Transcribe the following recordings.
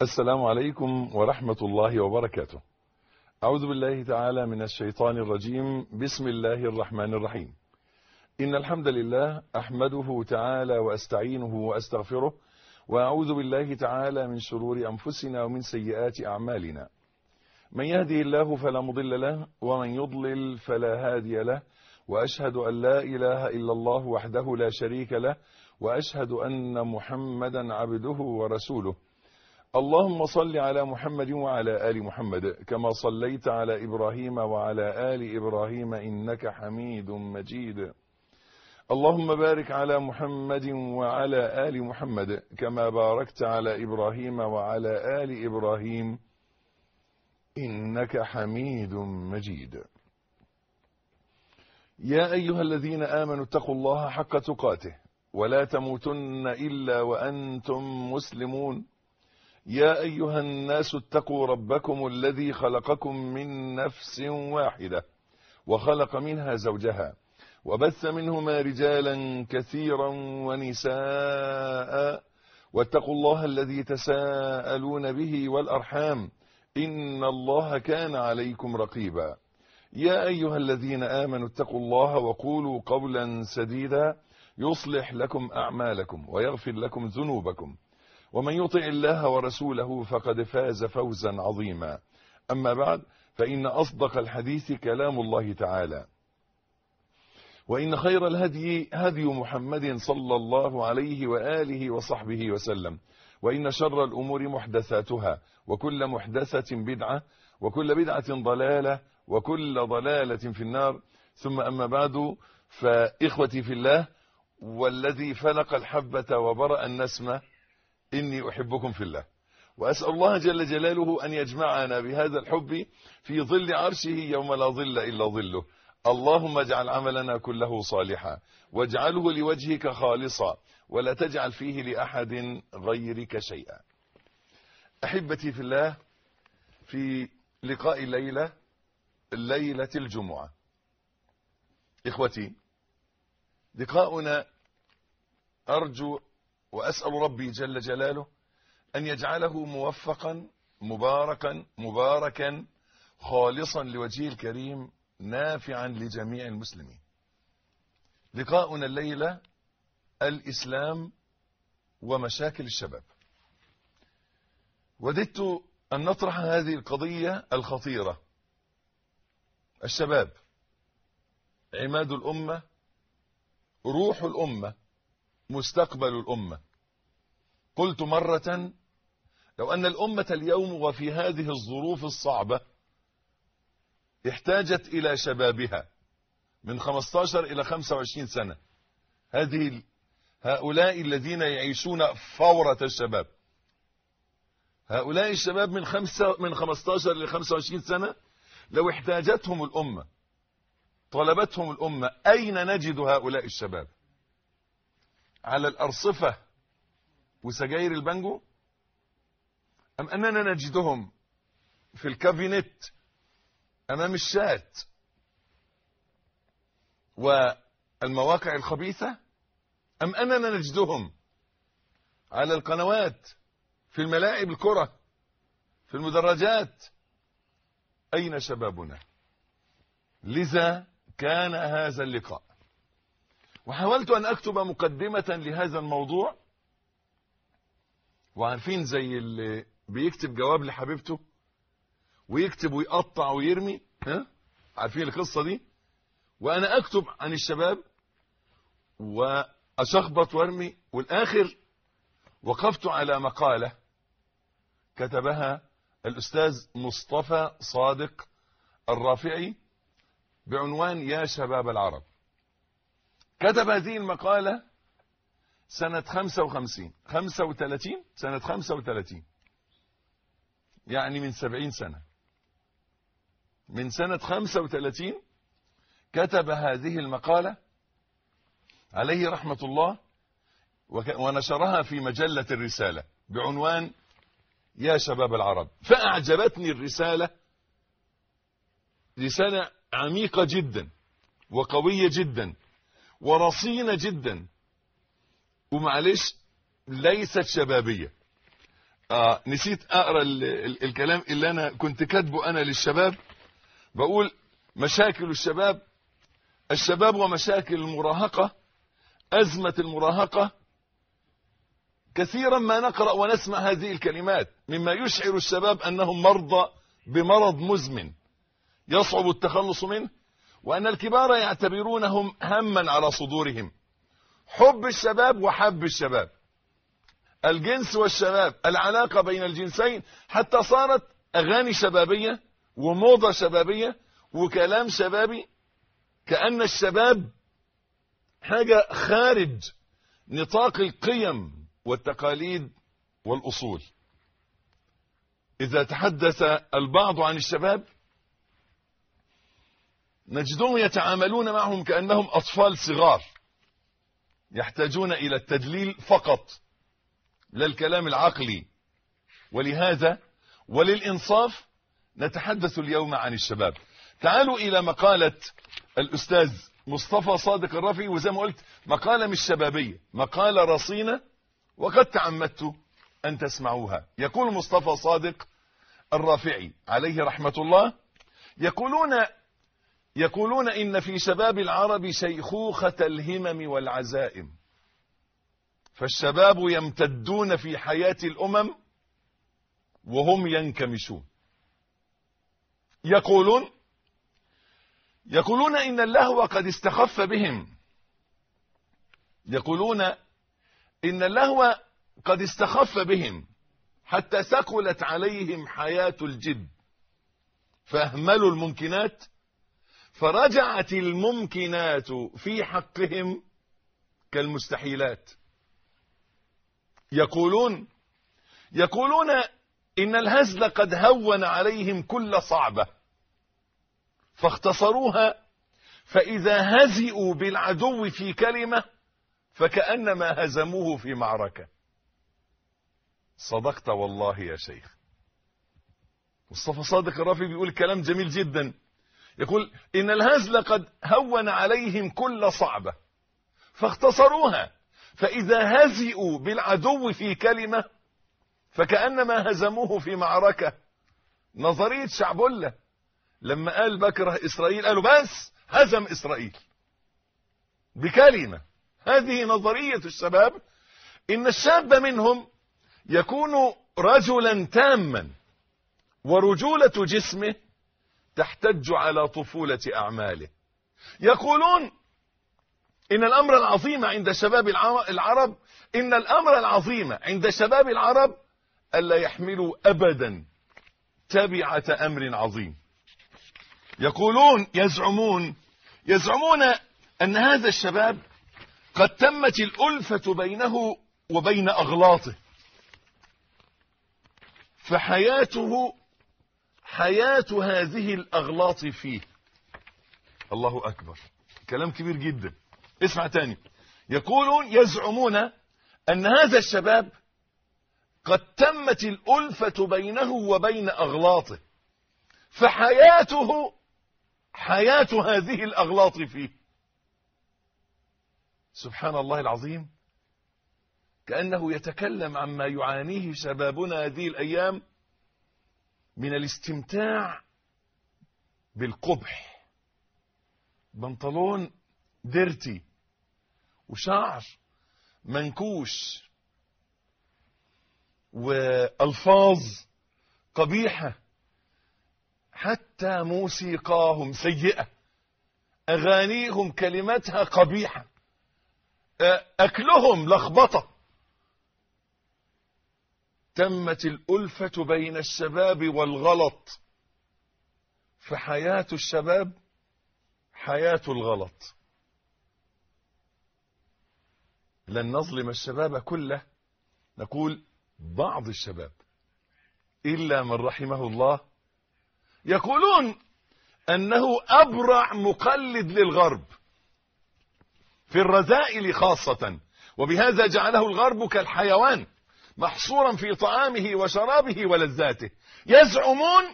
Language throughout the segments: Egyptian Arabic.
السلام عليكم ورحمة الله وبركاته أعوذ بالله تعالى من الشيطان الرجيم بسم الله الرحمن الرحيم إن الحمد لله أحمده تعالى وأستعينه وأستغفره وأعوذ بالله تعالى من شرور أنفسنا ومن سيئات أعمالنا من يهده الله فلا مضل له ومن يضلل فلا هادي له وأشهد أن لا إله إلا الله وحده لا شريك له وأشهد أن محمدا عبده ورسوله اللهم صل على محمد وعلى آل محمد كما صليت على إبراهيم وعلى آل إبراهيم إنك حميد مجيد اللهم بارك على محمد وعلى آل محمد كما باركت على إبراهيم وعلى آل إبراهيم إنك حميد مجيد يا أيها الذين آمنوا اتقوا الله حق تقاته ولا تموتن إلا وأنتم مسلمون يا أيها الناس اتقوا ربكم الذي خلقكم من نفس واحدة وخلق منها زوجها وبث منهما رجالا كثيرا ونساء واتقوا الله الذي تساءلون به والأرحام إن الله كان عليكم رقيبا يا أيها الذين آمنوا اتقوا الله وقولوا قولا سديدا يصلح لكم أعمالكم ويغفر لكم ذنوبكم ومن يطع الله ورسوله فقد فاز فوزا عظيما أما بعد فإن أصدق الحديث كلام الله تعالى وإن خير الهدي هدي محمد صلى الله عليه وآله وصحبه وسلم وإن شر الأمور محدثاتها وكل محدثة بدعة وكل بدعة ضلالة وكل ضلالة في النار ثم أما بعد فإخوتي في الله والذي فلق الحبة وبرأ النسمة إني أحبكم في الله وأسأل الله جل جلاله أن يجمعنا بهذا الحب في ظل عرشه يوم لا ظل إلا ظله اللهم اجعل عملنا كله صالحا واجعله لوجهك خالصا ولا تجعل فيه لأحد غيرك شيئا أحبتي في الله في لقاء الليلة ليلة الجمعة إخوتي لقاؤنا أرجو وأسأل ربي جل جلاله أن يجعله موفقا مباركا مباركا خالصا لوجهه الكريم نافعا لجميع المسلمين لقاؤنا الليلة الإسلام ومشاكل الشباب وددت أن نطرح هذه القضية الخطيرة الشباب عماد الأمة روح الأمة مستقبل الأمة قلت مرة لو أن الأمة اليوم وفي هذه الظروف الصعبة احتاجت إلى شبابها من 15 إلى 25 سنة هذه هؤلاء الذين يعيشون فورة الشباب هؤلاء الشباب من خمسة من 15 إلى 25 سنة لو احتاجتهم الأمة طلبتهم الأمة أين نجد هؤلاء الشباب على الأرصفة وسجاير البانجو أم أننا نجدهم في الكابينت أمام الشات والمواقع الخبيثة أم أننا نجدهم على القنوات في الملاعب الكرة في المدرجات أين شبابنا لذا كان هذا اللقاء وحاولت أن أكتب مقدمة لهذا الموضوع وعارفين زي اللي بيكتب جواب لحبيبته ويكتب ويقطع ويرمي ها عارفين القصة دي وأنا أكتب عن الشباب وأشخبط وارمي والآخر وقفت على مقالة كتبها الأستاذ مصطفى صادق الرافعي بعنوان يا شباب العرب كتب هذه المقالة سنة 55 35 سنة 35 يعني من 70 سنة من سنة 35 كتب هذه المقالة عليه رحمة الله ونشرها في مجلة الرسالة بعنوان يا شباب العرب فأعجبتني الرسالة رسالة عميقة جدا وقوية جدا ورصينة جدا ومعلش ليست شبابية آه نسيت اقرا ال ال الكلام اللي انا كنت كاتبه انا للشباب بقول مشاكل الشباب الشباب ومشاكل المراهقة أزمة المراهقة كثيرا ما نقرأ ونسمع هذه الكلمات مما يشعر الشباب أنهم مرضى بمرض مزمن يصعب التخلص منه وأن الكبار يعتبرونهم هما على صدورهم حب الشباب وحب الشباب الجنس والشباب العلاقة بين الجنسين حتى صارت أغاني شبابية وموضة شبابية وكلام شبابي كأن الشباب حاجة خارج نطاق القيم والتقاليد والأصول إذا تحدث البعض عن الشباب نجدهم يتعاملون معهم كأنهم أطفال صغار يحتاجون إلى التدليل فقط لا الكلام العقلي ولهذا وللإنصاف نتحدث اليوم عن الشباب تعالوا إلى مقالة الأستاذ مصطفى صادق الرفي وزي ما قلت مقالة مش شبابية مقالة رصينة وقد تعمدت أن تسمعوها يقول مصطفى صادق الرافعي عليه رحمة الله يقولون يقولون إن في شباب العرب شيخوخة الهمم والعزائم فالشباب يمتدون في حياة الأمم وهم ينكمشون يقولون يقولون إن اللهو قد استخف بهم يقولون إن اللهو قد استخف بهم حتى ثقلت عليهم حياة الجد فأهملوا الممكنات فرجعت الممكنات في حقهم كالمستحيلات يقولون يقولون إن الهزل قد هون عليهم كل صعبة فاختصروها فإذا هزئوا بالعدو في كلمة فكأنما هزموه في معركة صدقت والله يا شيخ مصطفى صادق الرافي بيقول كلام جميل جدا يقول إن الهزل قد هون عليهم كل صعبة فاختصروها فإذا هزئوا بالعدو في كلمة فكأنما هزموه في معركة نظرية شعبلة لما قال بكره إسرائيل قالوا بس هزم إسرائيل بكلمة هذه نظرية الشباب إن الشاب منهم يكون رجلا تاما ورجولة جسمه تحتج على طفولة أعماله يقولون إن الأمر العظيم عند شباب العرب إن الأمر العظيم عند شباب العرب ألا يحملوا أبدا تبعة أمر عظيم يقولون يزعمون يزعمون أن هذا الشباب قد تمت الألفة بينه وبين أغلاطه فحياته حياة هذه الأغلاط فيه الله أكبر كلام كبير جدا اسمع تاني يقولون يزعمون أن هذا الشباب قد تمت الألفة بينه وبين أغلاطه فحياته حياة هذه الأغلاط فيه سبحان الله العظيم كأنه يتكلم عما يعانيه شبابنا هذه الأيام من الاستمتاع بالقبح بنطلون ديرتي وشعر منكوش والفاظ قبيحه حتى موسيقاهم سيئه اغانيهم كلماتها قبيحه اكلهم لخبطه تمت الألفة بين الشباب والغلط فحياة الشباب حياة الغلط لن نظلم الشباب كله نقول بعض الشباب إلا من رحمه الله يقولون أنه أبرع مقلد للغرب في الرذائل خاصة وبهذا جعله الغرب كالحيوان محصورا في طعامه وشرابه ولذاته يزعمون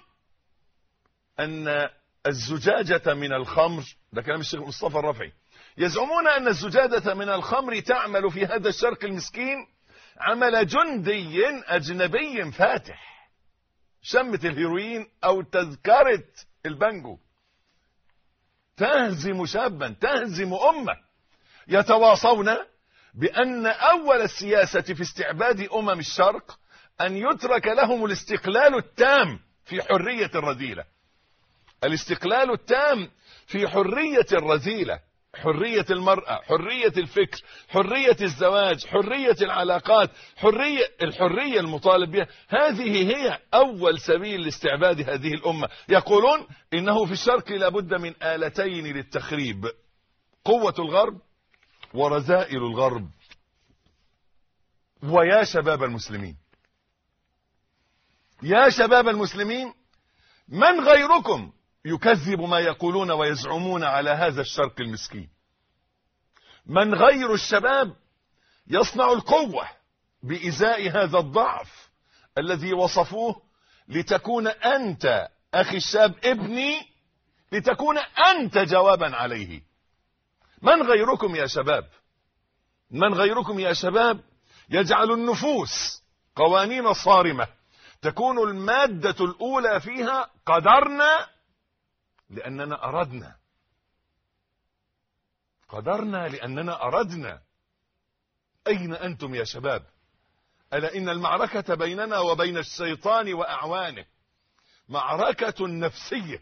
أن الزجاجة من الخمر ده كلام الشيخ مصطفى الرفعي يزعمون أن الزجاجة من الخمر تعمل في هذا الشرق المسكين عمل جندي أجنبي فاتح شمة الهيروين أو تذكرة البنجو تهزم شابا تهزم أمة يتواصون بأن أول السياسة في استعباد أمم الشرق أن يترك لهم الاستقلال التام في حرية الرذيلة الاستقلال التام في حرية الرذيلة حرية المرأة حرية الفكر حرية الزواج حرية العلاقات حرية الحرية المطالب بها هذه هي أول سبيل لاستعباد هذه الأمة يقولون إنه في الشرق لابد من آلتين للتخريب قوة الغرب ورذائل الغرب ويا شباب المسلمين يا شباب المسلمين من غيركم يكذب ما يقولون ويزعمون على هذا الشرق المسكين من غير الشباب يصنع القوة بإزاء هذا الضعف الذي وصفوه لتكون أنت أخي الشاب ابني لتكون أنت جوابا عليه من غيركم يا شباب من غيركم يا شباب يجعل النفوس قوانين صارمة تكون المادة الأولى فيها قدرنا لأننا أردنا قدرنا لأننا أردنا أين أنتم يا شباب ألا إن المعركة بيننا وبين الشيطان وأعوانه معركة نفسية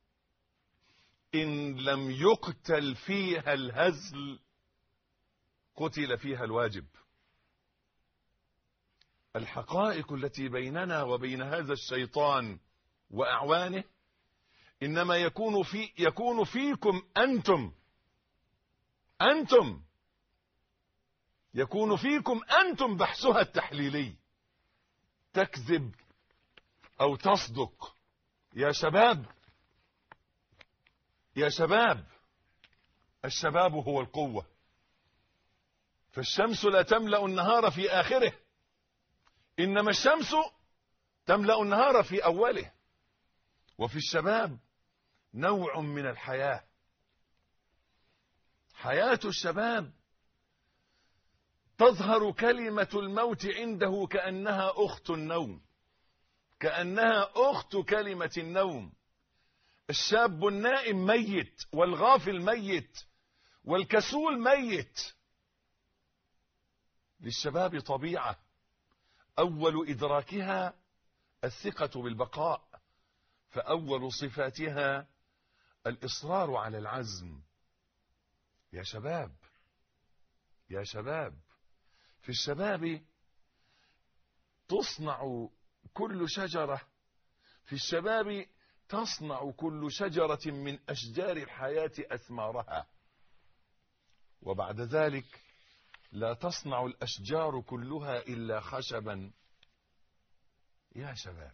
إن لم يقتل فيها الهزل قتل فيها الواجب الحقائق التي بيننا وبين هذا الشيطان وأعوانه إنما يكون في يكون فيكم أنتم أنتم يكون فيكم أنتم بحثها التحليلي تكذب أو تصدق يا شباب يا شباب الشباب هو القوة فالشمس لا تملأ النهار في آخره إنما الشمس تملأ النهار في أوله وفي الشباب نوع من الحياة حياة الشباب تظهر كلمة الموت عنده كأنها أخت النوم كأنها أخت كلمة النوم الشاب النائم ميت والغافل ميت والكسول ميت للشباب طبيعة أول إدراكها الثقة بالبقاء فأول صفاتها الإصرار على العزم يا شباب يا شباب في الشباب تصنع كل شجرة في الشباب تصنع كل شجرة من أشجار الحياة أثمارها وبعد ذلك لا تصنع الأشجار كلها إلا خشبا يا شباب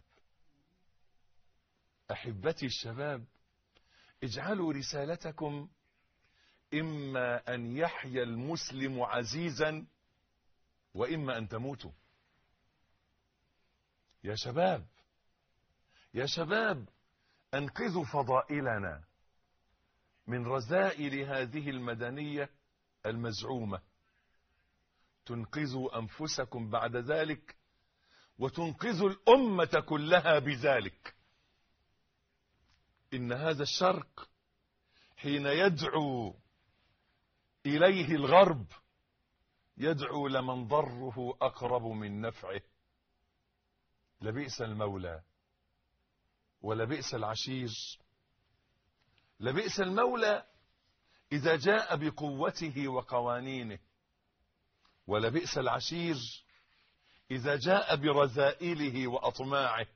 أحبتي الشباب اجعلوا رسالتكم إما أن يحيا المسلم عزيزا وإما أن تموتوا يا شباب يا شباب أنقذوا فضائلنا من رذائل هذه المدنية المزعومة تنقذوا أنفسكم بعد ذلك وتنقذوا الأمة كلها بذلك إن هذا الشرق حين يدعو إليه الغرب يدعو لمن ضره أقرب من نفعه لبئس المولى ولبئس العشير لبئس المولى إذا جاء بقوته وقوانينه ولبئس العشير إذا جاء برذائله وأطماعه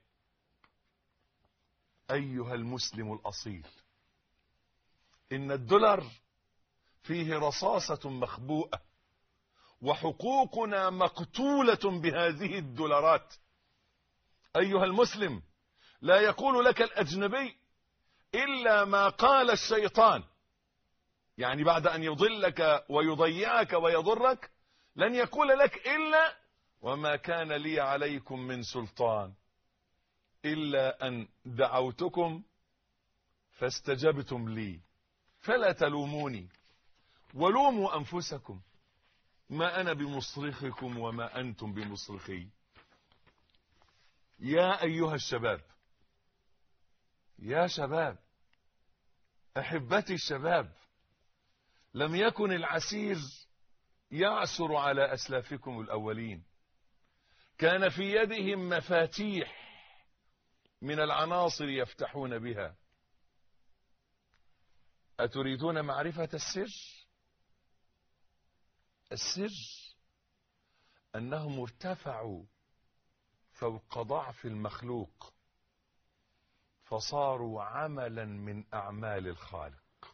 أيها المسلم الأصيل إن الدولار فيه رصاصة مخبوءة وحقوقنا مقتولة بهذه الدولارات أيها المسلم لا يقول لك الأجنبي إلا ما قال الشيطان يعني بعد أن يضلك ويضيعك ويضرك لن يقول لك إلا وما كان لي عليكم من سلطان إلا أن دعوتكم فاستجبتم لي فلا تلوموني ولوموا أنفسكم ما أنا بمصرخكم وما أنتم بمصرخي يا أيها الشباب يا شباب أحبتي الشباب لم يكن العسير يعسر على أسلافكم الأولين كان في يدهم مفاتيح من العناصر يفتحون بها أتريدون معرفة السر السر أنهم ارتفعوا فوق ضعف المخلوق فصاروا عملا من أعمال الخالق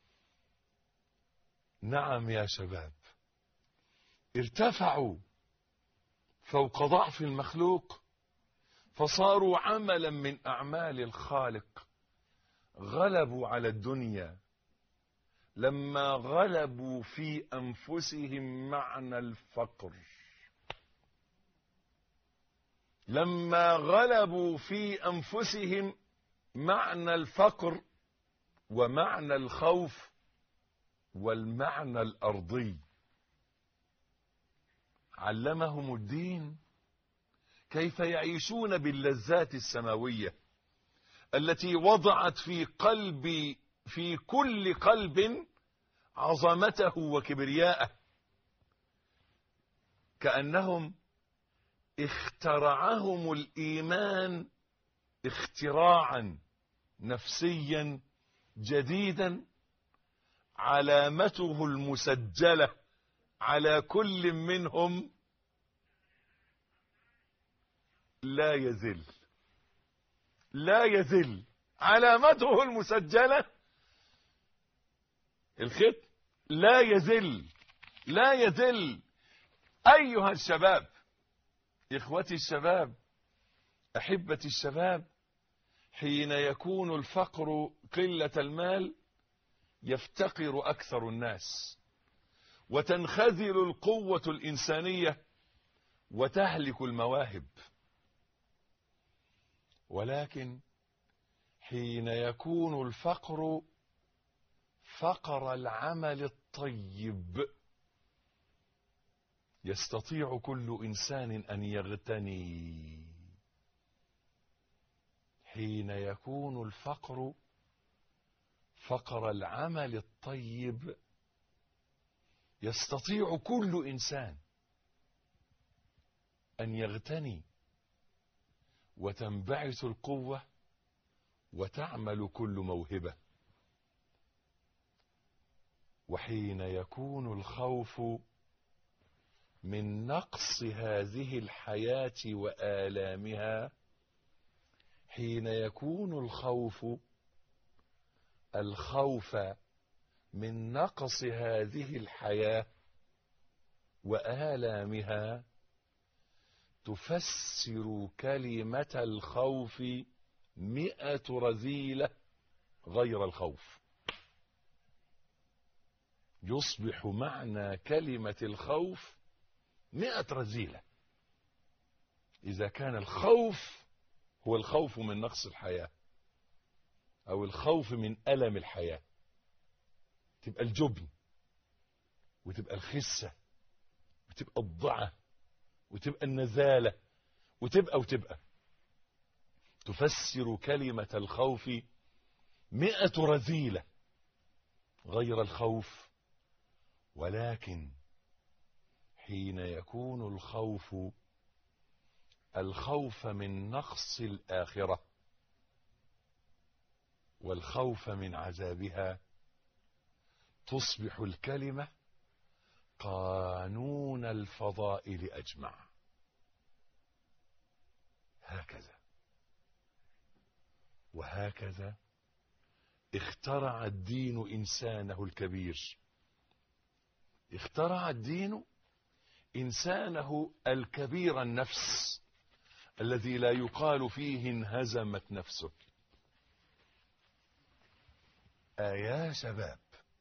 نعم يا شباب ارتفعوا فوق ضعف المخلوق فصاروا عملا من أعمال الخالق غلبوا على الدنيا لما غلبوا في أنفسهم معنى الفقر لما غلبوا في أنفسهم معنى الفقر ومعنى الخوف والمعنى الأرضي علمهم الدين كيف يعيشون باللذات السماوية التي وضعت في قلب في كل قلب عظمته وكبرياءه كأنهم اخترعهم الإيمان اختراعا نفسيا جديدا علامته المسجلة على كل منهم لا يزل لا يزل علامته المسجلة الخط لا يزل لا يزل أيها الشباب إخوتي الشباب أحبتي الشباب حين يكون الفقر قلة المال يفتقر أكثر الناس وتنخذل القوة الإنسانية وتهلك المواهب ولكن حين يكون الفقر فقر العمل الطيب يستطيع كل إنسان أن يغتني حين يكون الفقر فقر العمل الطيب يستطيع كل إنسان أن يغتني وتنبعث القوة وتعمل كل موهبة وحين يكون الخوف من نقص هذه الحياة وآلامها حين يكون الخوف الخوف من نقص هذه الحياة وآلامها تفسر كلمة الخوف مئة رذيلة غير الخوف يصبح معنى كلمة الخوف مئة رذيلة إذا كان الخوف هو الخوف من نقص الحياة أو الخوف من ألم الحياة تبقى الجبن وتبقى الخسة وتبقى الضعة وتبقى النزالة وتبقى وتبقى تفسر كلمة الخوف مئة رذيلة غير الخوف ولكن حين يكون الخوف الخوف من نقص الآخرة والخوف من عذابها تصبح الكلمة قانون الفضائل أجمع هكذا وهكذا اخترع الدين إنسانه الكبير اخترع الدين إنسانه الكبير النفس الذي لا يقال فيه انهزمت نفسه أيا شباب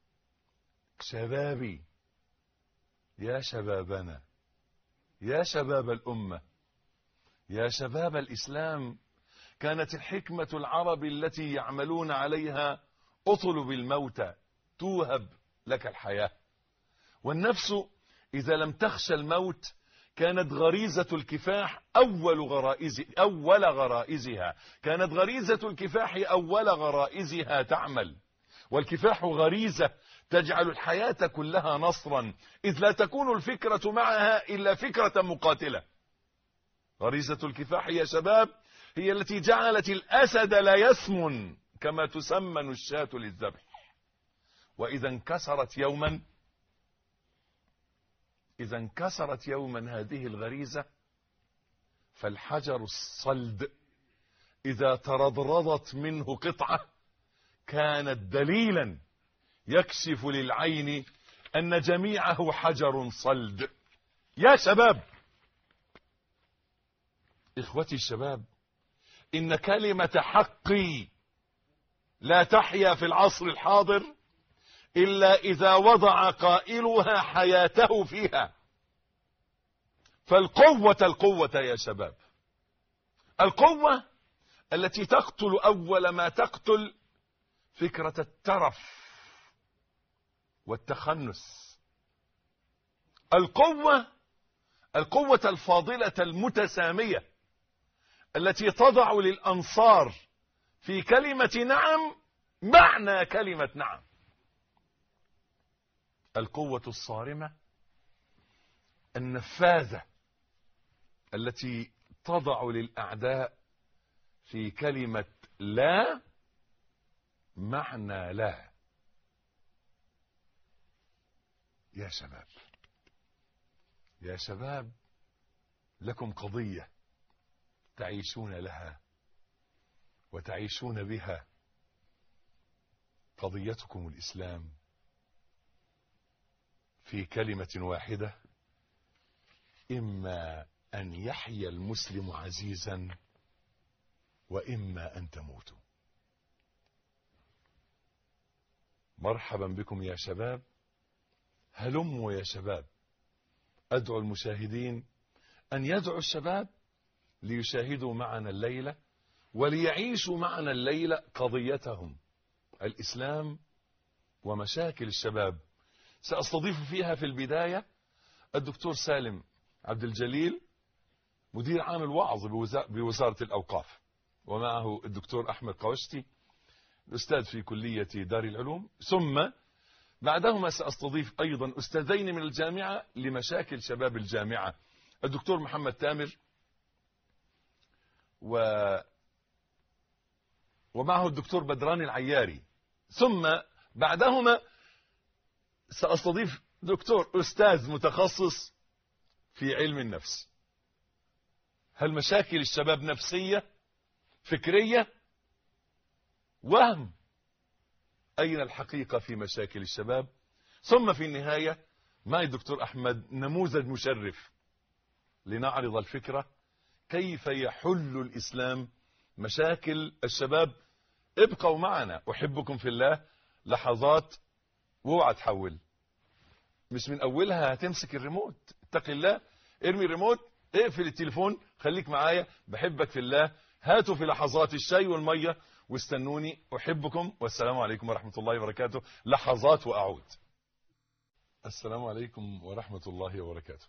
شبابي يا شبابنا يا شباب الأمة يا شباب الإسلام كانت الحكمة العرب التي يعملون عليها اطلب الموت توهب لك الحياة والنفس إذا لم تخشى الموت كانت غريزة الكفاح أول غرائز أول غرائزها كانت غريزة الكفاح أول غرائزها تعمل والكفاح غريزة تجعل الحياة كلها نصرا إذ لا تكون الفكرة معها إلا فكرة مقاتلة غريزة الكفاح يا شباب هي التي جعلت الأسد لا يسمن كما تسمن الشاة للذبح وإذا انكسرت يوما إذا انكسرت يوما هذه الغريزة فالحجر الصلد إذا ترضرضت منه قطعة كانت دليلا يكشف للعين أن جميعه حجر صلد يا شباب إخوتي الشباب إن كلمة حقي لا تحيا في العصر الحاضر إلا إذا وضع قائلها حياته فيها فالقوة القوة يا شباب القوة التي تقتل أول ما تقتل فكرة الترف والتخنس القوة القوة الفاضلة المتسامية التي تضع للأنصار في كلمة نعم معنى كلمة نعم القوة الصارمة النفاذة التي تضع للأعداء في كلمة لا معنى لا يا شباب يا شباب لكم قضية تعيشون لها وتعيشون بها قضيتكم الإسلام في كلمة واحدة إما أن يحيا المسلم عزيزا وإما أن تموتوا مرحبا بكم يا شباب هلموا يا شباب أدعو المشاهدين أن يدعوا الشباب ليشاهدوا معنا الليلة وليعيشوا معنا الليلة قضيتهم الإسلام ومشاكل الشباب سأستضيف فيها في البداية الدكتور سالم عبد الجليل مدير عام الوعظ بوزارة الأوقاف ومعه الدكتور أحمد قوشتي الأستاذ في كلية دار العلوم ثم بعدهما سأستضيف أيضا أستاذين من الجامعة لمشاكل شباب الجامعة الدكتور محمد تامر و ومعه الدكتور بدران العياري ثم بعدهما سأستضيف دكتور أستاذ متخصص في علم النفس هل مشاكل الشباب نفسية فكرية وهم أين الحقيقة في مشاكل الشباب ثم في النهاية معي الدكتور أحمد نموذج مشرف لنعرض الفكرة كيف يحل الإسلام مشاكل الشباب ابقوا معنا أحبكم في الله لحظات واوعى تحول مش من أولها هتمسك الريموت اتق الله ارمي الريموت اقفل التليفون خليك معايا بحبك في الله هاتوا في لحظات الشاي والمية واستنوني أحبكم والسلام عليكم ورحمة الله وبركاته لحظات وأعود السلام عليكم ورحمة الله وبركاته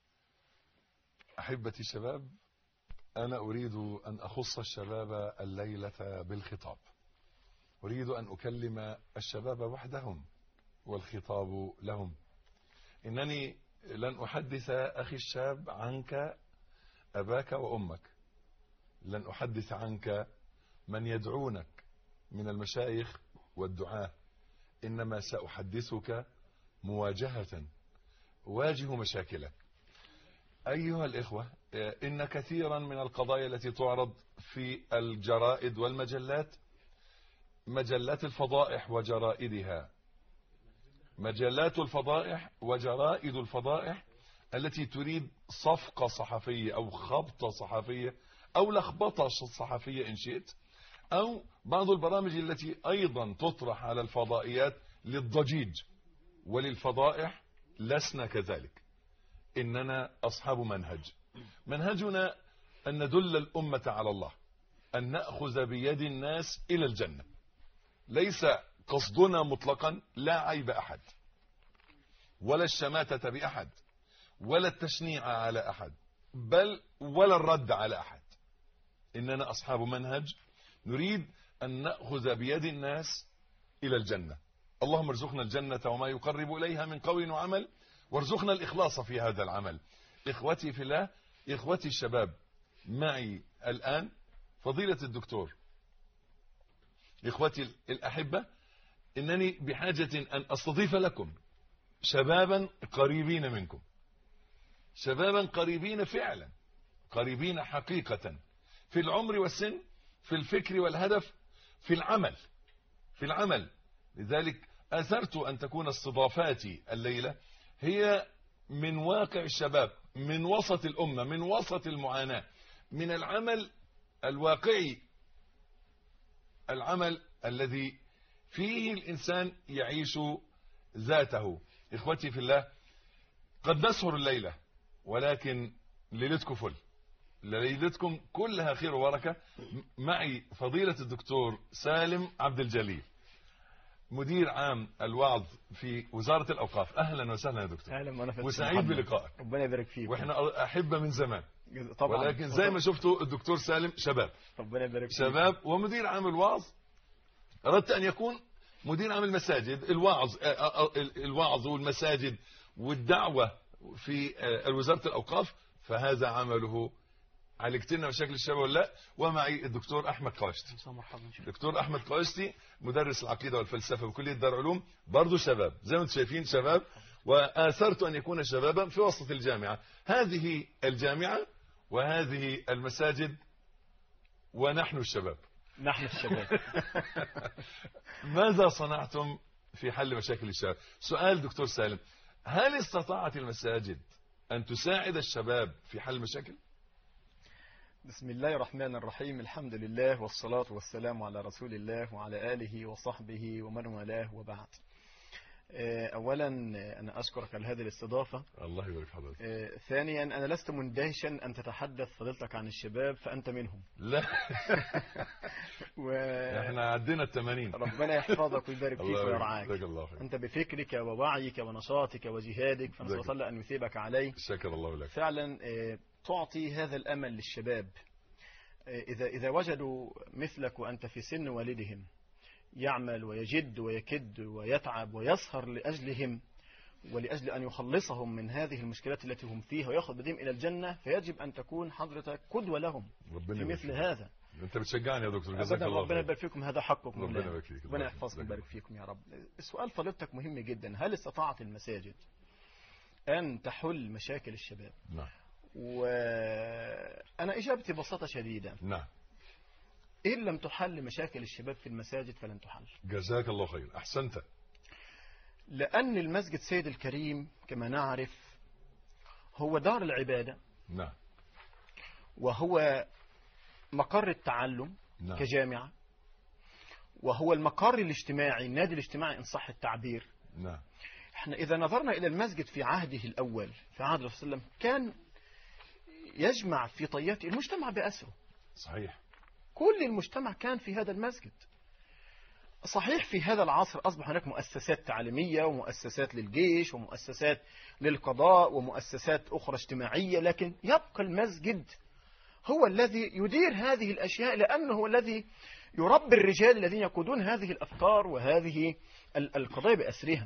أحبتي الشباب أنا أريد أن أخص الشباب الليلة بالخطاب أريد أن أكلم الشباب وحدهم والخطاب لهم إنني لن أحدث أخي الشاب عنك أباك وأمك لن أحدث عنك من يدعونك من المشايخ والدعاة إنما سأحدثك مواجهة واجه مشاكلك أيها الإخوة إن كثيرا من القضايا التي تعرض في الجرائد والمجلات مجلات الفضائح وجرائدها مجلات الفضائح وجرائد الفضائح التي تريد صفقة صحفية أو خبطة صحفية أو لخبطة صحفية إن شئت أو بعض البرامج التي أيضا تطرح على الفضائيات للضجيج وللفضائح لسنا كذلك إننا أصحاب منهج منهجنا أن ندل الأمة على الله أن نأخذ بيد الناس إلى الجنة ليس قصدنا مطلقا لا عيب أحد ولا الشماتة بأحد ولا التشنيع على أحد بل ولا الرد على أحد إننا أصحاب منهج نريد أن نأخذ بيد الناس إلى الجنة اللهم ارزقنا الجنة وما يقرب إليها من قول وعمل وارزقنا الإخلاص في هذا العمل إخوتي في الله إخوتي الشباب معي الآن فضيلة الدكتور إخوتي الأحبة إنني بحاجة أن أستضيف لكم شبابا قريبين منكم شبابا قريبين فعلا قريبين حقيقة في العمر والسن في الفكر والهدف في العمل في العمل لذلك أثرت أن تكون استضافاتي الليلة هي من واقع الشباب من وسط الأمة من وسط المعاناة من العمل الواقعي العمل الذي فيه الإنسان يعيش ذاته إخوتي في الله قد نسهر الليلة ولكن ليلتكم فل ليلتكم كلها خير وبركة معي فضيلة الدكتور سالم عبد الجليل مدير عام الوعظ في وزارة الأوقاف أهلا وسهلا يا دكتور اهلا وانا في وسعيد بلقائك ربنا يبارك فيك واحنا أحبة من زمان طبعا ولكن زي ما شفتوا الدكتور سالم شباب ربنا يبارك فيك شباب ومدير عام الوعظ أردت أن يكون مدير عام المساجد الوعظ آه، آه، آه، الوعظ والمساجد والدعوة في آه، وزارة الأوقاف فهذا عمله عالجت لنا مشاكل الشباب ولا لا ومعي الدكتور أحمد قواشتي مساء مرحبا شكرا دكتور أحمد قواشتي مدرس العقيدة والفلسفة بكلية دار العلوم برضه شباب زي ما انتم شايفين شباب وآثرت أن يكون شبابا في وسط الجامعة هذه الجامعة وهذه المساجد ونحن الشباب نحن الشباب ماذا صنعتم في حل مشاكل الشباب سؤال دكتور سالم هل استطاعت المساجد أن تساعد الشباب في حل المشاكل بسم الله الرحمن الرحيم الحمد لله والصلاة والسلام على رسول الله وعلى آله وصحبه ومن والاه وبعد آه، أولا آه، أنا أشكرك على هذه الاستضافة الله يبارك في حضرتك آه، ثانيا أنا لست مندهشا أن تتحدث فضيلتك عن الشباب فأنت منهم لا وربنا احنا عدينا التمانين يحفظك ويبارك فيك الله ويرعاك يبارك الله فيك أنت بفكرك ووعيك ونشاطك وجهادك فنسأل جزاك. الله أن يثيبك عليه شكر الله لك فعلا آه، تعطي هذا الأمل للشباب آه، إذا إذا وجدوا مثلك وأنت في سن والدهم يعمل ويجد ويكد ويتعب ويسهر لأجلهم ولأجل أن يخلصهم من هذه المشكلات التي هم فيها ويأخذ بهم إلى الجنة فيجب أن تكون حضرتك قدوة لهم ربنا في يبارك مثل فيك. هذا انت بتشجعني يا دكتور جزاك أبدا الله ربنا خير يبارك فيكم هذا حقكم ربنا مولانا. يبارك فيك. ربنا الله يحفظكم يبارك ويبارك فيكم يا رب السؤال فضيلتك مهم جدا هل استطاعت المساجد أن تحل مشاكل الشباب نعم وأنا إجابتي ببساطة شديدة نعم إن لم تحل مشاكل الشباب في المساجد فلن تحل جزاك الله خير احسنت لأن المسجد سيد الكريم كما نعرف هو دار العبادة نعم وهو مقر التعلم نعم كجامعة وهو المقر الاجتماعي النادي الاجتماعي إن صح التعبير نعم احنا إذا نظرنا إلى المسجد في عهده الأول في عهد الرسول صلى الله عليه وسلم كان يجمع في طياته المجتمع بأسره صحيح كل المجتمع كان في هذا المسجد صحيح في هذا العصر أصبح هناك مؤسسات تعليمية ومؤسسات للجيش ومؤسسات للقضاء ومؤسسات أخرى اجتماعية لكن يبقى المسجد هو الذي يدير هذه الأشياء لأنه هو الذي يربي الرجال الذين يقودون هذه الأفكار وهذه ال- القضايا بأسرها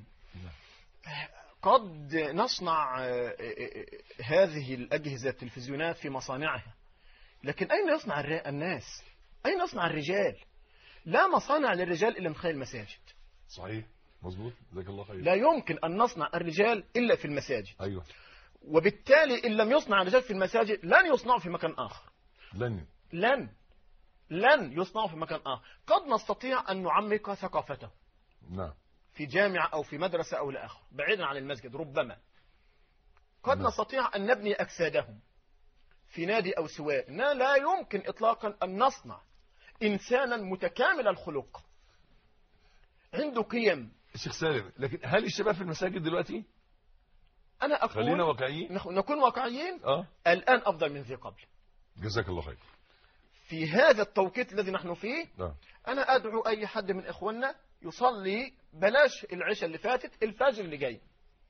قد نصنع آه، آه، آه، هذه الأجهزة التلفزيونات في مصانعها لكن أين يصنع الر- الناس أين يصنع الرجال لا مصانع للرجال إلا من خلال المساجد صحيح مظبوط جزاك الله خير لا يمكن أن نصنع الرجال إلا في المساجد ايوه وبالتالي إن لم يصنع الرجال في المساجد لن يصنعوا في مكان آخر لن لن لن يصنعوا في مكان آخر قد نستطيع أن نعمق ثقافته نعم في جامعة أو في مدرسة أو لآخر بعيدا عن المسجد ربما قد نعم. نستطيع أن نبني أجسادهم في نادي أو سواء لا لا يمكن إطلاقا أن نصنع إنسانا متكامل الخلق عنده قيم الشيخ سالم لكن هل الشباب في المساجد دلوقتي أنا أقول خلينا واقعيين نخ- نكون واقعيين اه الآن أفضل من ذي قبل جزاك الله خير في هذا التوقيت الذي نحن فيه اه أنا أدعو أي حد من إخواننا يصلي بلاش العشاء اللي فاتت الفجر اللي جاي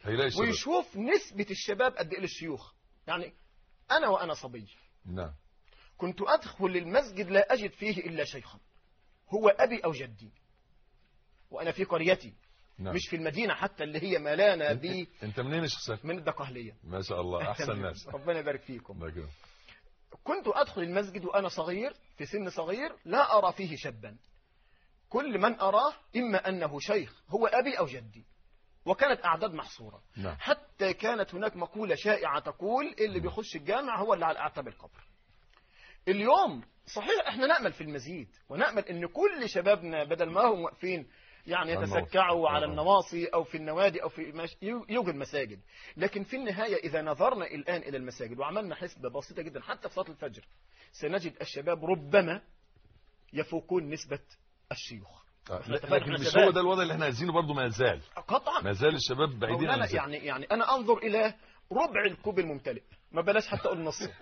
هيلاقي الشباب ويشوف نسبة الشباب قد ايه للشيوخ يعني انا وانا صبي نعم كنت ادخل المسجد لا اجد فيه الا شيخا هو ابي او جدي وانا في قريتي نعم مش في المدينة حتى اللي هي ملانة بي انت منين يا شيخ سالم؟ من الدقهلية ما شاء الله احسن ناس ربنا يبارك فيكم الله يكرمك. كنت أدخل المسجد وأنا صغير في سن صغير لا أرى فيه شابا كل من أراه إما أنه شيخ هو أبي أو جدي وكانت أعداد محصورة نعم حتى كانت هناك مقولة شائعة تقول اللي بيخش الجامع هو اللي على أعتاب القبر اليوم صحيح احنا نأمل في المزيد ونأمل ان كل شبابنا بدل ما هم واقفين يعني على الموقف. يتسكعوا على آه. النواصي او في النوادي او في مش... يوجد مساجد لكن في النهاية اذا نظرنا الان الى المساجد وعملنا حسبة بسيطة جدا حتى في صلاة الفجر سنجد الشباب ربما يفوقون نسبة الشيوخ آه، إحنا لا- اتفقنا لكن إحنا مش شباب. هو ده الوضع اللي احنا عايزينه برضه ما زال قطعا ما زال الشباب بعيدين عن مولانا الزكاة. يعني يعني انا انظر الى ربع الكوب الممتلئ ما بلاش حتى اقول نصه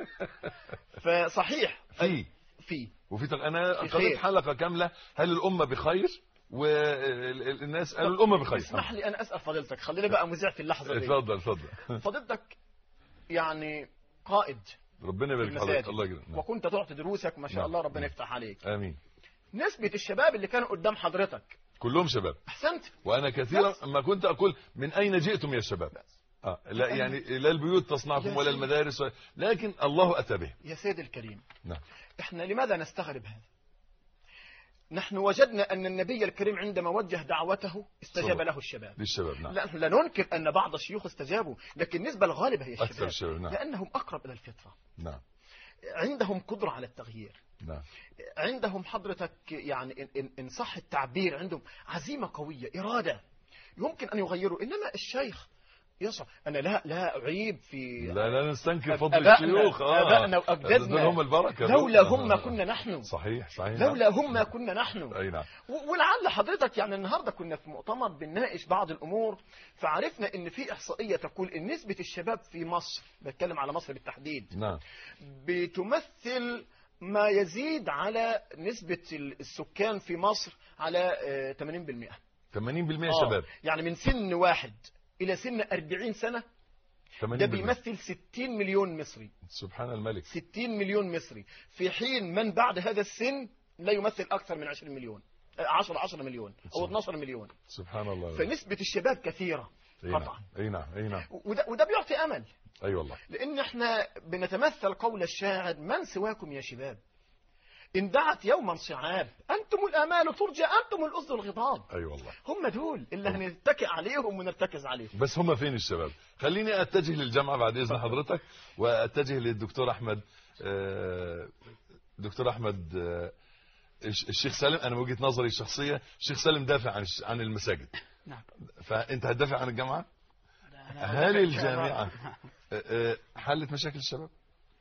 فصحيح في في وفي تق... انا في قريت خير. حلقه كامله هل الامه بخير والناس قالوا الامه بخير اسمح لي انا اسال فضيلتك خليني بقى مذيع في اللحظه دي اتفضل اتفضل فضيلتك يعني قائد ربنا في يبارك في حضرتك المساجد الله يجزاك نعم. وكنت تعطي دروسك ما شاء نعم. الله ربنا نعم. يفتح عليك امين نسبة الشباب اللي كانوا قدام حضرتك كلهم شباب احسنت وانا كثيرا بس. ما كنت اقول من اين جئتم يا شباب بس. آه لا يعني لا البيوت تصنعكم ولا المدارس ولا لكن الله اتى به يا سيد الكريم نعم احنا لماذا نستغرب هذا نحن وجدنا ان النبي الكريم عندما وجه دعوته استجاب صلى. له الشباب للشباب نعم لا لا ننكر ان بعض الشيوخ استجابوا لكن النسبة الغالبة هي اكثر الشباب الشباب نعم لانهم اقرب الى الفطرة نعم عندهم قدرة على التغيير نعم عندهم حضرتك يعني إن- إن, إن صح التعبير عندهم عزيمة قوية إرادة يمكن أن يغيروا إنما الشيخ يصعب أنا لا لا أعيب في لا لا نستنكر أب- فضل أبائنا- الشيوخ آبائنا وأجدادنا. دول هم البركه لولا دول. هم ما كنا نحن صحيح صحيح لولا هم ما كنا نحن اي نعم و- ولعل حضرتك يعني النهارده كنا في مؤتمر بنناقش بعض الامور فعرفنا ان في احصائيه تقول ان نسبه الشباب في مصر بتكلم على مصر بالتحديد نعم بتمثل ما يزيد على نسبة السكان في مصر على آه، 80% 80% آه، شباب يعني من سن واحد إلى سن 40 سنة 80% ده بيمثل 60 مليون مصري سبحان الملك 60 مليون مصري في حين من بعد هذا السن لا يمثل أكثر من 20 مليون آه، 10 10 مليون أو 12 مليون سبحان الله فنسبة الشباب كثيرة اي نعم قطعا اي نعم اي نعم وده, وده بيعطي أمل اي والله لأن احنا بنتمثل قول الشاعر من سواكم يا شباب إن دعت يوما صعاب أنتم الآمال ترجى أنتم الأسد الغضاب اي والله هم دول اللي هنتكئ عليهم ونرتكز عليهم بس هم فين الشباب خليني اتجه للجامعه بعد اذن حضرتك واتجه للدكتور احمد آه، دكتور احمد آه، الش- الشيخ سالم انا من وجهه نظري الشخصيه الشيخ سالم دافع عن الش- عن المساجد نعم فانت هتدافع عن الجامعه أنا هل أتذكر- الجامعه آه، آه، حلت مشاكل الشباب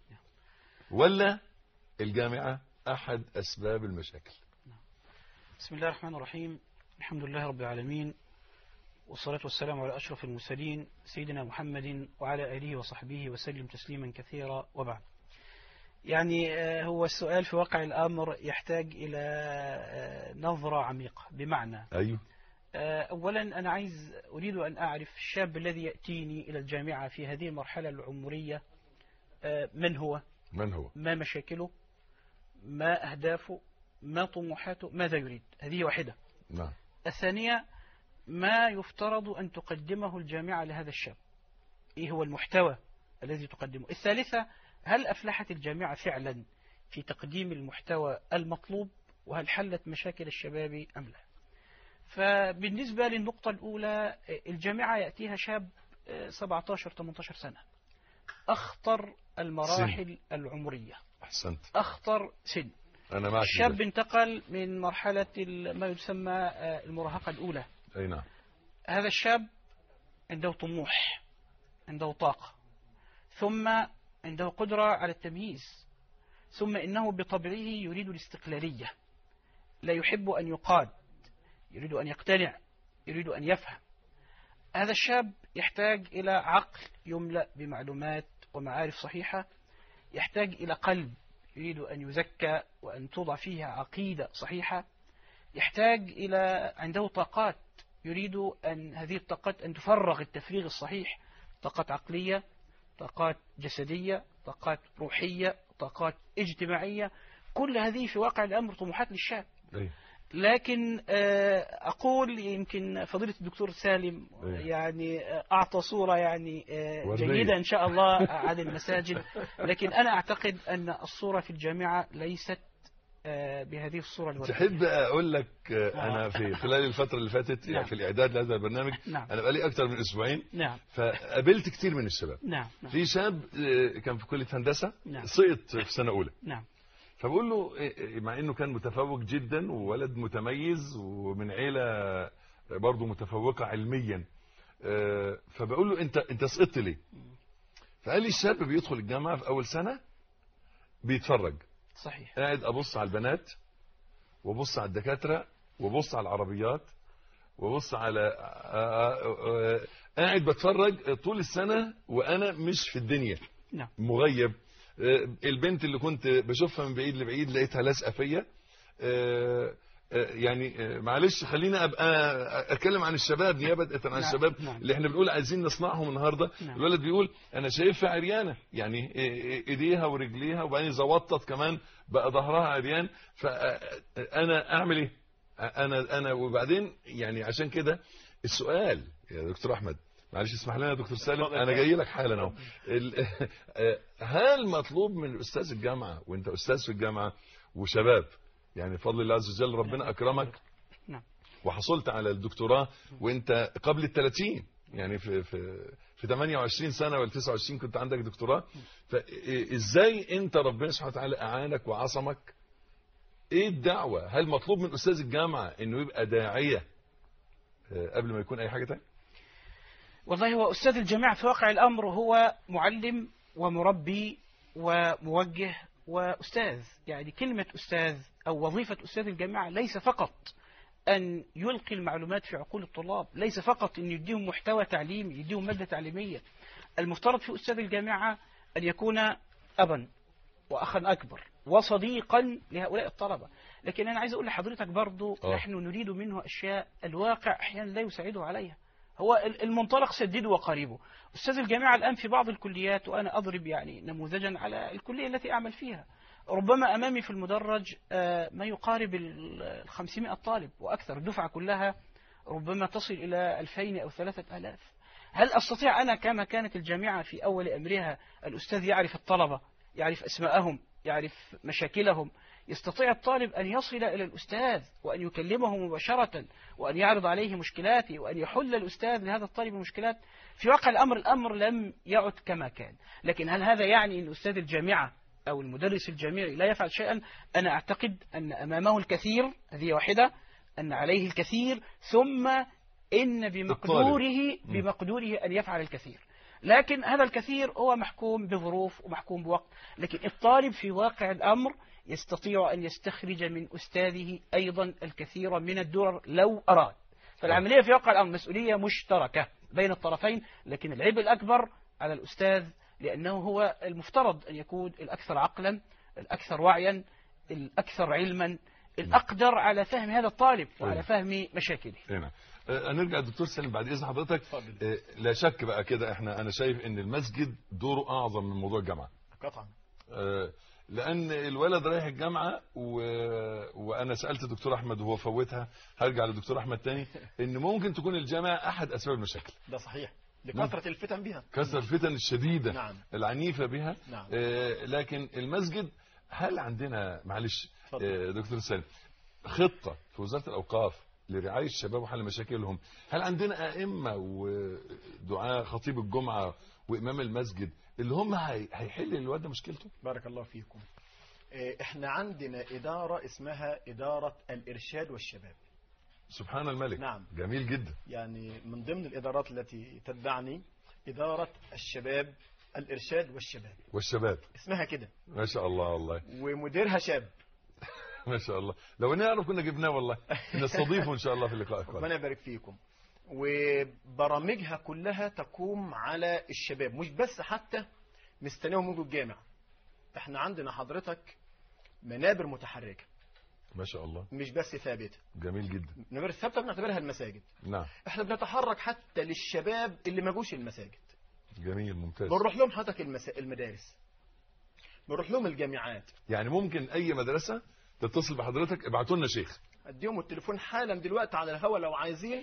ولا الجامعه احد اسباب المشاكل بسم الله الرحمن الرحيم الحمد لله رب العالمين والصلاة والسلام على أشرف المرسلين سيدنا محمد وعلى آله وصحبه وسلم تسليما كثيرا وبعد يعني آه، هو السؤال في واقع الأمر يحتاج إلى آه، نظرة عميقة بمعنى ايوه آه، أولا أنا عايز أريد أن أعرف الشاب الذي يأتيني إلى الجامعة في هذه المرحلة العمرية آه، من هو من هو ما مشاكله ما أهدافه ما طموحاته ماذا يريد هذه واحدة نعم الثانية ما يفترض أن تقدمه الجامعة لهذا الشاب إيه هو المحتوى الذي تقدمه الثالثة هل أفلحت الجامعة فعلا في تقديم المحتوى المطلوب وهل حلت مشاكل الشباب أم لا فبالنسبة للنقطة الأولى الجامعة يأتيها شاب 17-18 سنة أخطر المراحل العمرية احسنت أخطر سن انا معك في الشاب ذلك. انتقل من مرحلة ال- ما يسمى آه، المراهقة الأولى اي نعم هذا الشاب عنده طموح عنده طاقة ثم عنده قدرة على التمييز ثم إنه بطبعه يريد الاستقلالية لا يحب أن يقاد يريد أن يقتنع يريد أن يفهم هذا الشاب يحتاج إلى عقل يملأ بمعلومات ومعارف صحيحة يحتاج إلى قلب يريد أن يزكى وأن توضع فيها عقيدة صحيحة يحتاج إلى عنده طاقات يريد أن هذه الطاقات أن تفرغ التفريغ الصحيح طاقات عقلية طاقات جسدية طاقات روحية طاقات اجتماعية كل هذه في واقع الأمر طموحات للشاب أيوة. لكن آه، أقول يمكن فضيلة الدكتور سالم إيه. يعني آه، أعطى صورة يعني آه، وردية. جيدة إن شاء الله عن المساجد لكن أنا أعتقد أن الصورة في الجامعة ليست آه، بهذه الصورة الوردية تحب اقول لك آه، انا في خلال الفتره اللي فاتت نعم. في الاعداد لهذا البرنامج نعم. انا بقالي اكتر من اسبوعين نعم فقابلت كتير من الشباب نعم نعم في شاب آه، كان في كليه هندسه نعم. سقط في سنه اولى نعم فبقول له إيه- إيه، مع انه كان متفوق جدا وولد متميز ومن عيله برضه متفوقه علميا آه، فبقول له انت انت سقطت ليه؟ فقال لي الشاب بيدخل الجامعه في اول سنه بيتفرج صحيح قاعد ابص على البنات وابص على الدكاتره وابص على العربيات وابص على آه، آه، آه، قاعد بتفرج طول السنه وانا مش في الدنيا نعم مغيب آه، البنت اللي كنت بشوفها من بعيد لبعيد لقيتها لازقه فيا آه، آه، يعني آه، معلش خلينا ابقى اتكلم عن الشباب نيابه عن نعم، الشباب نعم. اللي احنا بنقول عايزين نصنعهم النهارده نعم. الولد بيقول انا شايفها عريانه يعني إيه- ايديها ورجليها وبعدين زوطت كمان بقى ظهرها عريان فانا اعمل ايه انا انا وبعدين يعني عشان كده السؤال يا دكتور احمد معلش اسمح لنا يا دكتور سالم اتفضل. انا جاي لك حالا اهو ال- هل مطلوب من استاذ الجامعه وانت استاذ في الجامعه وشباب يعني بفضل الله عز وجل ربنا اكرمك نعم. وحصلت على الدكتوراه وانت قبل ال 30 يعني في في في 28 سنه ولا 29 كنت عندك دكتوراه فازاي انت ربنا سبحانه وتعالى اعانك وعصمك ايه الدعوه هل مطلوب من استاذ الجامعه انه يبقى داعيه آه، قبل ما يكون اي حاجه تانية والله هو أستاذ الجامعة في واقع الأمر هو معلم ومربي وموجه وأستاذ يعني كلمة أستاذ أو وظيفة أستاذ الجامعة ليس فقط أن يلقي المعلومات في عقول الطلاب ليس فقط أن يديهم محتوى تعليمي يديهم مادة تعليمية المفترض في أستاذ الجامعة أن يكون أبا وأخا أكبر وصديقا لهؤلاء الطلبة لكن أنا عايز أقول لحضرتك برضو آه. نحن نريد منه أشياء الواقع أحيانا لا يساعده عليها هو ال- المنطلق سدده وقريبه أستاذ الجامعة الآن في بعض الكليات وأنا أضرب يعني نموذجا على الكلية التي أعمل فيها ربما أمامي في المدرج آه، ما يقارب ال 500 طالب وأكثر الدفعة كلها ربما تصل إلى 2000 أو 3000 هل أستطيع أنا كما كانت الجامعة في أول أمرها الأستاذ يعرف الطلبة يعرف أسماءهم يعرف مشاكلهم يستطيع الطالب أن يصل إلى الأستاذ وأن يكلمه مباشرة وأن يعرض عليه مشكلاته وأن يحل الأستاذ لهذا الطالب المشكلات في واقع الأمر الأمر لم يعد كما كان لكن هل هذا يعني أن أستاذ الجامعة أو المدرس الجامعي لا يفعل شيئا أنا أعتقد أن أمامه الكثير هذه واحدة أن عليه الكثير ثم إن بمقدوره بمقدوره أن يفعل الكثير لكن هذا الكثير هو محكوم بظروف ومحكوم بوقت لكن الطالب في واقع الأمر يستطيع أن يستخرج من أستاذه أيضا الكثير من الدرر لو أراد فالعملية في واقع الأمر مسؤولية مشتركة بين الطرفين لكن العبء الأكبر على الأستاذ لأنه هو المفترض أن يكون الأكثر عقلا الأكثر وعيا الأكثر علما الأقدر على فهم هذا الطالب وعلى فهم مشاكله هنا آه، هنرجع دكتور سالم بعد اذن حضرتك اتفضل. آه، لا شك بقى كده احنا انا شايف ان المسجد دوره اعظم من موضوع الجامعه قطعا آه، لان الولد رايح الجامعه و... وانا سالت الدكتور احمد وهو فوتها هرجع للدكتور احمد تاني ان ممكن تكون الجامعه احد اسباب المشاكل ده صحيح لكثرة الفتن بها كثر الفتن الشديده نعم. العنيفه بها نعم. آه، لكن المسجد هل عندنا معلش اتفضل. آه، دكتور سالم خطه في وزاره الاوقاف لرعايه الشباب وحل مشاكلهم هل عندنا ائمه ودعاء خطيب الجمعه وامام المسجد اللي هم هي- هيحل الواد ده مشكلته بارك الله فيكم إيه، احنا عندنا إدارة اسمها إدارة الإرشاد والشباب سبحان الملك نعم. جميل جدا يعني من ضمن الإدارات التي تتبعني إدارة الشباب الإرشاد والشباب والشباب اسمها كده ما شاء الله والله ومديرها شاب ما شاء الله لو نعرف كنا جبناه والله نستضيفه ان شاء الله في اللقاء القادم ربنا يبارك فيكم وبرامجها كلها تقوم على الشباب مش بس حتى مستنيهم يجوا الجامع احنا عندنا حضرتك منابر متحركة ما شاء الله مش بس ثابته جميل جدا النمر الثابته بنعتبرها المساجد نعم احنا بنتحرك حتى للشباب اللي ما جوش المساجد جميل ممتاز بنروح لهم حضرتك المسا... المدارس بنروح لهم الجامعات يعني ممكن اي مدرسه تتصل بحضرتك ابعتوا لنا شيخ اديهم التليفون حالا دلوقتي على الهوا لو عايزين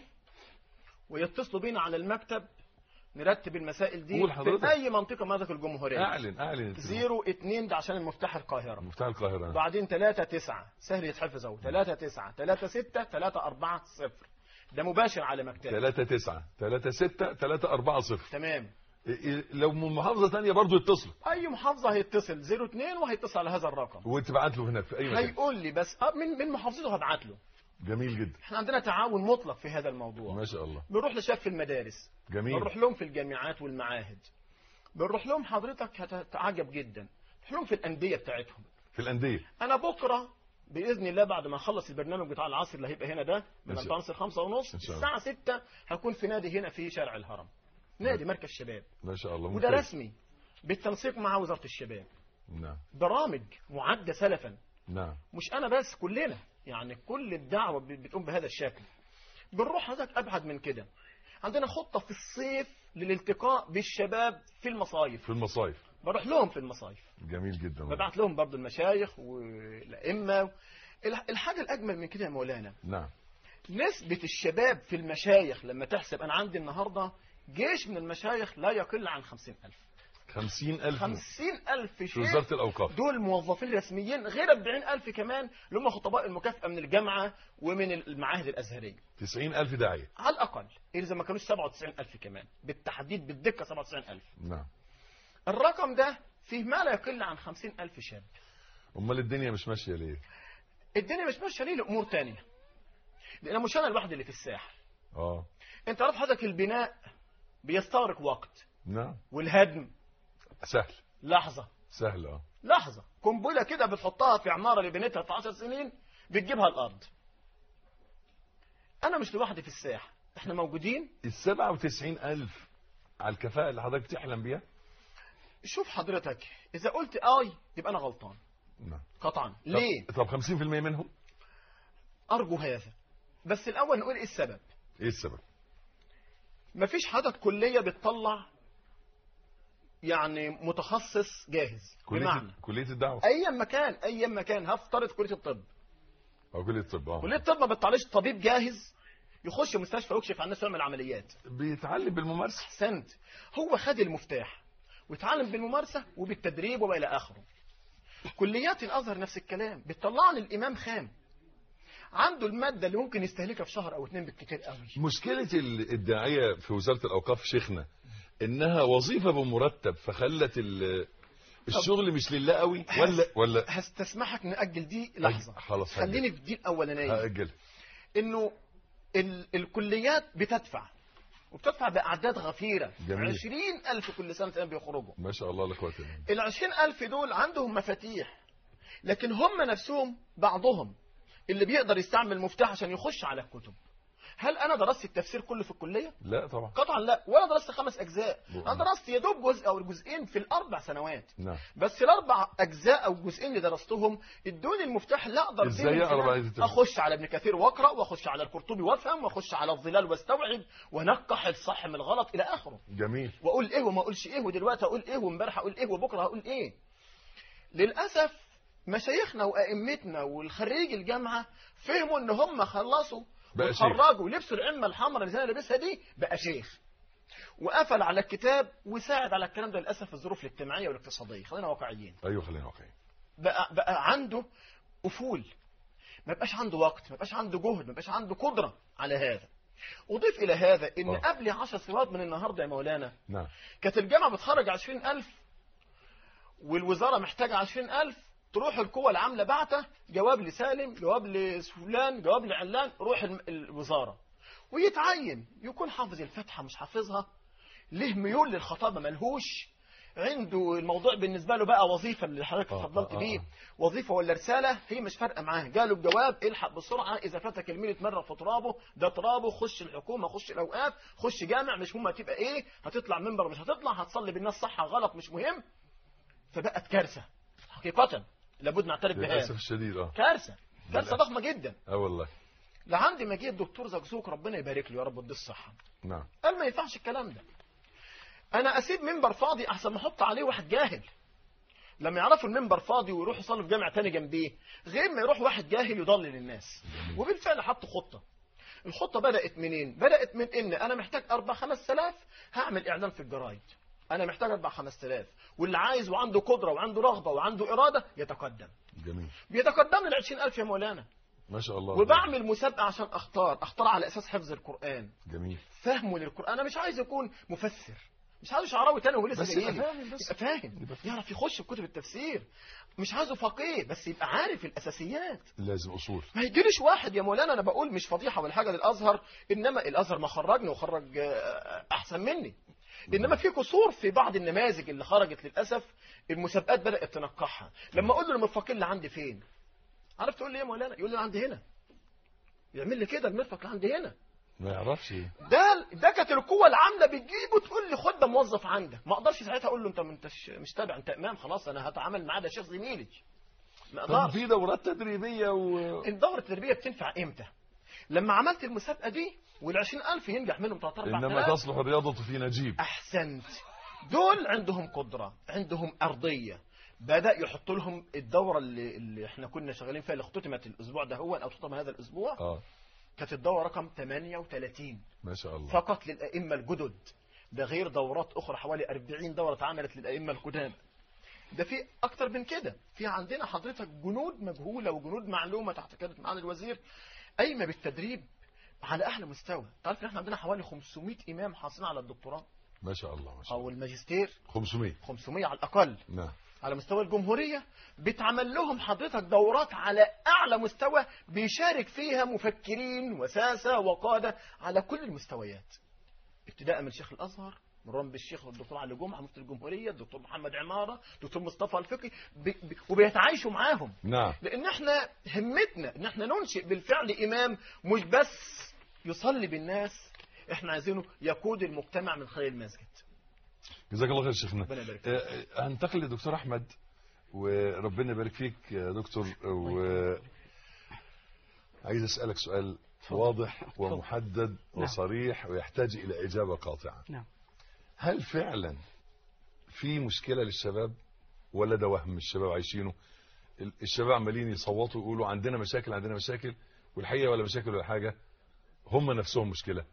ويتصلوا بينا على المكتب نرتب المسائل دي قول في حضرتك. اي منطقه من مناطق الجمهوريه اعلن اعلن التليفون. زيرو اتنين ده عشان المفتاح القاهره مفتاح القاهره وبعدين 3 9 سهل يتحفظ اهو 3 9 3 6 3 4 0 ده مباشر على مكتب 3 9 3 6 3 4 0 تمام لو من محافظه ثانيه برضه يتصل اي محافظه هيتصل 02 وهيتصل على هذا الرقم وتبعت له هناك في اي مكان هيقول لي بس آه، من من محافظته هبعت له جميل جدا احنا عندنا تعاون مطلق في هذا الموضوع ما شاء الله بنروح لشاف في المدارس جميل بنروح لهم في الجامعات والمعاهد بنروح لهم حضرتك هتتعجب جدا بنروح لهم في الانديه بتاعتهم في الانديه انا بكره باذن الله بعد ما اخلص البرنامج بتاع العصر اللي هيبقى هنا ده من إن شاء- الخمسة خمسة ونص إن شاء الله. الساعة ستة هكون في نادي هنا في شارع الهرم نادي مركز شباب ما شاء الله وده ممتاز رسمي بالتنسيق مع وزارة الشباب نعم برامج معدة سلفا نعم مش انا بس كلنا يعني كل الدعوة ب- بتقوم بهذا الشكل بنروح حضرتك ابعد من كده عندنا خطة في الصيف للالتقاء بالشباب في المصايف في المصايف بروح لهم في المصايف جميل جدا ببعت لهم برضو المشايخ والائمه الح- الحاجه الاجمل من كده يا مولانا نعم نسبه الشباب في المشايخ لما تحسب انا عندي النهارده جيش من المشايخ لا يقل عن خمسين ألف خمسين ألف خمسين ألف في شيخ وزارة الأوقاف دول موظفين رسميين غير 40 ألف كمان اللي هم خطباء المكافأة من الجامعة ومن المعاهد الأزهرية تسعين ألف داعية على الأقل إذا ما كانوش 97 ألف كمان بالتحديد بالدقة 97 ألف نعم الرقم ده فيه ما لا يقل عن 50 ألف شاب أمال الدنيا مش ماشية ليه الدنيا مش ماشيه ليه لامور تانية لان مش انا الواحد اللي في الساحه اه انت عارف حضرتك البناء بيستغرق وقت نعم والهدم سهل لحظه سهل اه لحظه قنبله كده بتحطها في عماره اللي بنيتها في 10 سنين بتجيبها الارض انا مش لوحدي في الساحه احنا موجودين السبعة وتسعين ألف على الكفاءة اللي حضرتك تحلم بيها شوف حضرتك اذا قلت اي يبقى انا غلطان نعم قطعا طب- ليه طب 50% منهم ارجو هذا بس الاول نقول ايه السبب ايه السبب مفيش حضرتك كليه بتطلع يعني متخصص جاهز كلية بمعنى كلية الدعوة اي مكان اي مكان هفترض كليه الطب أو كلية الطب اه كليه الطب ما بتطلعش طبيب جاهز يخش مستشفى ويكشف عن الناس ويعمل عمليات بيتعلم بالممارسة احسنت هو خد المفتاح واتعلم بالممارسه وبالتدريب وما الى اخره كليات الازهر نفس الكلام بتطلعني الامام خام عنده الماده اللي ممكن يستهلكها في شهر او اتنين بالكتير قوي مشكلة ال- الداعية في وزارة الأوقاف شيخنا إنها وظيفة بمرتب فخلت ال- الشغل مش لله قوي ولا ولا هستسمحك ناجل دي لحظه خلاص خليني في دي الاولانيه هأجل انه ال الكليات بتدفع وبتدفع باعداد غفيره جميل. عشرين ألف كل سنه تقريباً بيخرجوا ما شاء الله لا قوة إلا بالله ال 20000 دول عندهم مفاتيح لكن هم نفسهم بعضهم اللي بيقدر يستعمل مفتاح عشان يخش على الكتب هل انا درست التفسير كله في الكليه لا طبعا قطعا لا ولا درست خمس اجزاء بو- انا درست يا دوب جزء او جزئين في الاربع سنوات نعم بس الاربع اجزاء او جزئين اللي درستهم ادوني المفتاح اللي اقدر إزاي فيه من أقرأ خلال آية التفسير؟ اخش على ابن كثير واقرا واخش على القرطبي وافهم واخش على الظلال واستوعب ونقح الصح من الغلط الى اخره جميل واقول ايه وما اقولش ايه ودلوقتي اقول ايه وامبارح اقول ايه وبكره هقول ايه للاسف مشايخنا وائمتنا والخريج الجامعه فهموا ان هم خلصوا بقى وتخرجوا ولبسوا العمه الحمراء اللي انا لابسها دي بقى شيخ وقفل على الكتاب وساعد على الكلام ده للاسف الظروف الاجتماعيه والاقتصاديه خلينا واقعيين أيوه خلينا واقعيين بقى بقى عنده افول ما بقاش عنده وقت ما بقاش عنده جهد ما بقاش عنده قدره على هذا أضيف إلى هذا إن آه. قبل 10 سنوات من النهاردة يا مولانا نعم كانت الجامعة بتخرج 20000 والوزارة محتاجة 20000 تروح القوى العاملة بعتة جواب لسالم جواب لفلان جواب لعلان روح الم- الوزارة ويتعين يكون حافظ الفاتحة مش حافظها ليه ميول للخطابة ملهوش عنده الموضوع بالنسبة له بقى وظيفة اللي حضرتك آه، اتفضلت آه، آه، بيه آه. وظيفة ولا رسالة هي مش فارقة معاه جاله الجواب الحق بسرعة إذا فاتك الميل مرة في ترابه ده ترابه خش الحكومة خش الأوقاف خش جامع مش مهم هتبقى إيه هتطلع منبر مش هتطلع هتصلي بالناس صح غلط مش مهم فبقت كارثة حقيقة لابد نعترف للأسف بهذا الشديد اه كارثة كارثه ضخمه جدا اه والله لعند ما جه الدكتور زقزوق ربنا يبارك له يا رب ويديه الصحه نعم قال ما ينفعش الكلام ده انا اسيب منبر فاضي احسن ما احط عليه واحد جاهل لما يعرفوا المنبر فاضي ويروحوا يصلوا في جامع تاني جنبيه غير ما يروح واحد جاهل يضلل الناس وبالفعل حطوا خطه الخطه بدات منين بدات من ان انا محتاج اربع خمس تلاف هعمل اعلان في الجرايد انا محتاج اربع خمس تلاف واللي عايز وعنده قدره وعنده رغبه وعنده اراده يتقدم جميل بيتقدم لي 20000 يا مولانا ما شاء الله وبعمل مسابقه عشان اختار اختار على اساس حفظ القران جميل فهمه للقرآن أنا مش عايز يكون مفسر مش عايزه شعراوي تاني وهو لسه بس جاي يبقى لي. فاهم بس. يبقى فاهم يبقى فاهم. يعرف يخش في كتب التفسير مش عايزه فقيه بس يبقى عارف الأساسيات لازم اصول ما يجيليش واحد يا مولانا أنا بقول مش فضيحة ولا حاجة للأزهر إنما الأزهر ما خرجني وخرج آه، أحسن مني إنما في قصور في بعض النماذج اللي خرجت للأسف المسابقات بدأت تنقحها لما أقول له المرفقين اللي عندي فين عارف تقول لي إيه يا مولانا يقول لي عندي هنا يعمل لي كده المرفق اللي عندي هنا ما يعرفش ده ده كانت القوه العامله بتجيبه تقول لي خد ده موظف عندك ما اقدرش ساعتها اقول له انت انت مش مش تابع انت امام خلاص انا هتعامل معاه ده شيخ زميلي ما طب اقدرش في دورات تدريبيه و الدوره التدريبيه بتنفع امتى لما عملت المسابقه دي وال 20000 ينجح منهم 3 4 انما تصلح الرياضه في نجيب احسنت دول عندهم قدره عندهم ارضيه بدا يحط لهم الدوره اللي, اللي احنا كنا شغالين فيها اللي اختتمت الاسبوع ده هو او اختتم هذا الاسبوع اه كانت الدوره رقم 38 ما شاء الله فقط للأئمة الجدد ده غير دورات أخرى حوالي 40 دورة اتعملت للأئمة القدامى ده في أكتر من كده في عندنا حضرتك جنود مجهولة وجنود معلومة تحت قيادة معالي الوزير قايمة بالتدريب على أعلى مستوى تعرف إن احنا عندنا حوالي 500 إمام حاصلين على الدكتوراه ما شاء الله ما شاء أو الله الماجستير 500 500 على الأقل نعم على مستوى الجمهورية بتعمل لهم حضرتك دورات على أعلى مستوى بيشارك فيها مفكرين وساسة وقادة على كل المستويات ابتداء من شيخ الأزهر مرام بالشيخ والدكتور علي جمعة مفتي الجمهورية الدكتور محمد عمارة الدكتور مصطفى الفقي ب... ب... وبيتعايشوا معاهم نعم لأن احنا همتنا ان احنا ننشئ بالفعل إمام مش بس يصلي بالناس احنا عايزينه يقود المجتمع من خلال المسجد جزاك الله خير شيخنا ربنا يبارك فيك. آه، آه، هنتقل لدكتور احمد وربنا يبارك فيك يا دكتور و عايز اسالك سؤال واضح ومحدد وصريح ويحتاج الى اجابه قاطعه نعم. هل فعلا في مشكله للشباب ولا ده وهم الشباب عايشينه ال- الشباب عمالين يصوتوا ويقولوا عندنا مشاكل عندنا مشاكل والحقيقه ولا مشاكل ولا حاجه هم نفسهم مشكله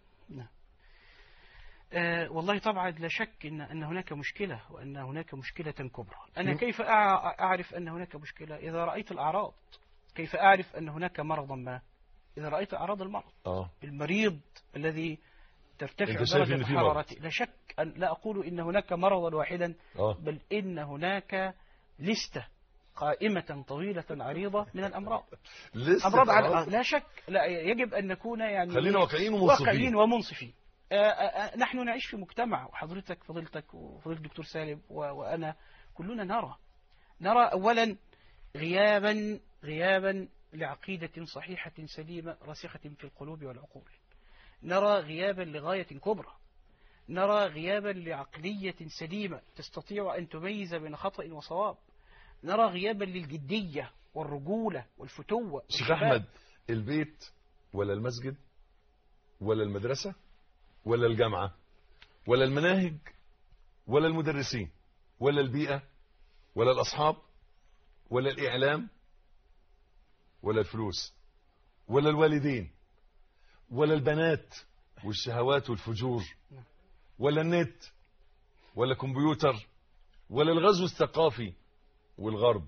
آه والله طبعا لا شك إن, أن هناك مشكلة وأن هناك مشكلة كبرى أنا م. كيف أع- أعرف أن هناك مشكلة إذا رأيت الأعراض كيف أعرف أن هناك مرضا ما إذا رأيت أعراض المرض اه المريض الذي ترتفع أنت شايف درجة إن في مرض. حرارته لا شك أن لا أقول إن هناك مرضا واحدا اه بل إن هناك لستة قائمة طويلة عريضة من الأمراض لسه أمراض على خلاص. لا شك لا يجب أن نكون يعني خلينا واقعيين واقعيين ومنصفين ومنصفين آه، آه، آه، نحن نعيش في مجتمع وحضرتك فضيلتك وفضيلة الدكتور سالم و- وأنا كلنا نرى نرى أولا غيابا غيابا لعقيدة صحيحة سليمة راسخة في القلوب والعقول نرى غيابا لغاية كبرى نرى غيابا لعقلية سليمة تستطيع أن تميز بين خطأ وصواب نرى غيابا للجدية والرجولة والفتوة شيخ والشباب. احمد البيت ولا المسجد ولا المدرسه ولا الجامعه ولا المناهج ولا المدرسين ولا البيئه ولا الاصحاب ولا الاعلام ولا الفلوس ولا الوالدين ولا البنات والشهوات والفجور ولا النت ولا الكمبيوتر ولا الغزو الثقافي والغرب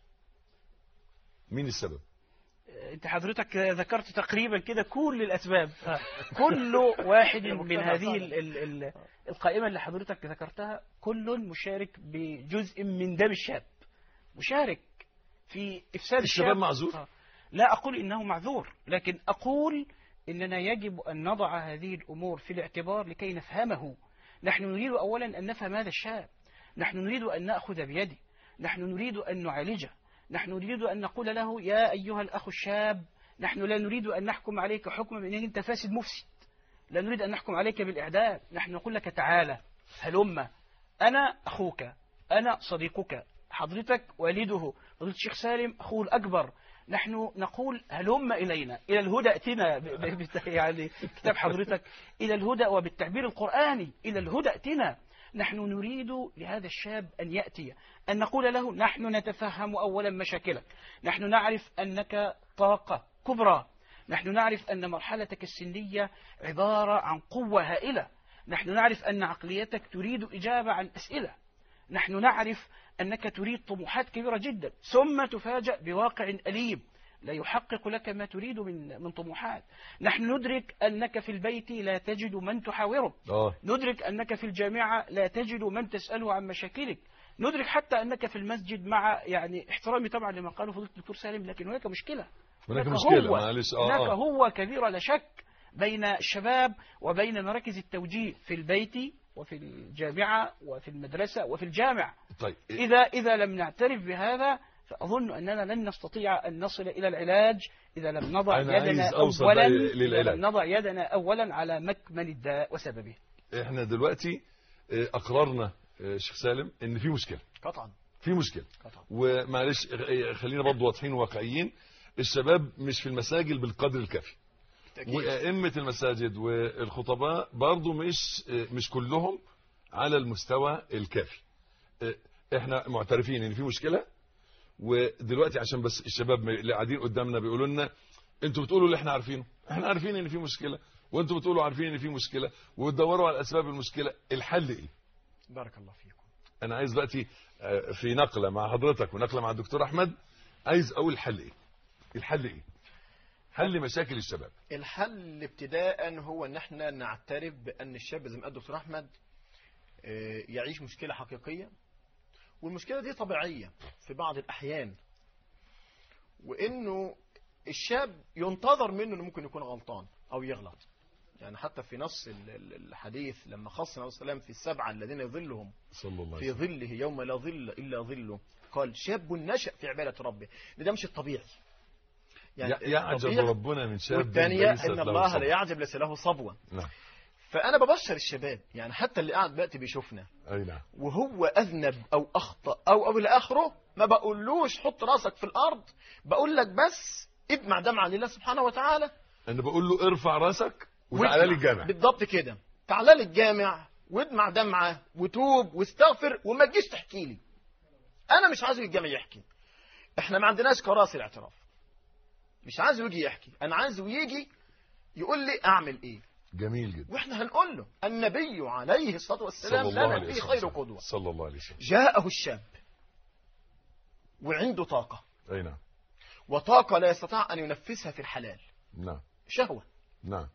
مين السبب انت حضرتك ذكرت تقريبا كده كل الاسباب كل واحد من هذه ال ال ال القائمه اللي حضرتك ذكرتها كل مشارك بجزء من دم الشاب مشارك في افساد الشباب الشاب معذور آه. لا اقول انه معذور لكن اقول اننا يجب ان نضع هذه الامور في الاعتبار لكي نفهمه نحن نريد اولا ان نفهم هذا الشاب نحن نريد ان ناخذ بيده نحن نريد ان نعالجه نحن نريد أن نقول له يا أيها الأخ الشاب نحن لا نريد أن نحكم عليك حكما بأنك أنت فاسد مفسد لا نريد أن نحكم عليك بالإعدام نحن نقول لك تعالى هلم أنا أخوك أنا صديقك حضرتك والده فضيلة الشيخ سالم أخوه الأكبر نحن نقول هلم إلينا إلى الهدى ائتنا ب- ب- بت- يعني كتاب حضرتك إلى الهدى وبالتعبير القرآني إلى الهدى ائتنا نحن نريد لهذا الشاب أن يأتي أن نقول له نحن نتفهم أولا مشاكلك نحن نعرف أنك طاقة كبرى نحن نعرف أن مرحلتك السنية عبارة عن قوة هائلة نحن نعرف أن عقليتك تريد إجابة عن أسئلة نحن نعرف أنك تريد طموحات كبيرة جدا ثم تفاجأ بواقع أليم لا يحقق لك ما تريد من من طموحات نحن ندرك أنك في البيت لا تجد من تحاوره اه ندرك أنك في الجامعة لا تجد من تسأله عن مشاكلك ندرك حتى أنك في المسجد مع يعني احترامي طبعا لما قاله فضيلة الدكتور سالم لكن هناك مشكلة هناك هناك مشكله هو معلش هناك اه اه هو كبيرة لا شك بين الشباب وبين مراكز التوجيه في البيت وفي الجامعة وفي المدرسة وفي الجامع طيب إذا إذا لم نعترف بهذا فأظن أننا لن نستطيع أن نصل إلى العلاج إذا لم نضع أنا يدنا عايز أوصل أولا بقى إذا للعلاج. لم نضع يدنا أولا على مكمن الداء وسببه احنا دلوقتي آه، اقررنا آه، شيخ سالم ان في مشكله قطعا في مشكله قطعا ومعلش آه، خلينا برضو واضحين وواقعيين الشباب مش في المساجد بالقدر الكافي بالتأكيد. وأئمة المساجد والخطباء برضو مش مش كلهم على المستوى الكافي احنا معترفين ان في مشكلة ودلوقتي عشان بس الشباب اللي قاعدين قدامنا بيقولوا لنا انتوا بتقولوا اللي احنا عارفينه احنا عارفين ان في مشكلة وانتوا بتقولوا عارفين ان في مشكلة وتدوروا على اسباب المشكلة الحل ايه بارك الله فيكم انا عايز دلوقتي آه، في نقلة مع حضرتك ونقلة مع الدكتور احمد عايز اقول الحل ايه الحل ايه حل مشاكل الشباب الحل ابتداء هو ان احنا نعترف بان الشاب زي ما قال الدكتور احمد آه، يعيش مشكله حقيقيه والمشكله دي طبيعيه في بعض الاحيان وانه الشاب ينتظر منه انه ممكن يكون غلطان او يغلط يعني حتى في نص ال- ال- الحديث لما خص النبي صلى الله عليه وسلم في السبعه الذين يظلهم صلى الله عليه في وسلم ظله يوم لا ظل الا ظله قال شاب نشأ في عباده ربه ده مش الطبيعي يع- يعجب الطبيعي ربنا من شاب والثانية ليست ان له الله صبر. لا يعجب ليس له صبوة نعم فانا ببشر الشباب يعني حتى اللي قاعد دلوقتي بيشوفنا اي نعم وهو اذنب او اخطا او او الى اخره ما بقولوش حط راسك في الارض بقول لك بس ادمع دمعه لله سبحانه وتعالى انا بقول له ارفع راسك وتعالى لي وادمع. الجامع بالضبط كده تعالى لي الجامع وادمع دمعه وتوب واستغفر وما تجيش تحكي لي انا مش عايزه الجامع يحكي احنا ما عندناش كراسي الاعتراف مش عايزه يجي يحكي انا عايزه يجي يقول لي اعمل ايه جميل جدا واحنا هنقول له النبي عليه الصلاه والسلام لنا فيه خير قدوه صلى الله عليه وسلم جاءه الشاب وعنده طاقه اي نعم وطاقه لا يستطيع ان ينفذها في الحلال نعم شهوه نعم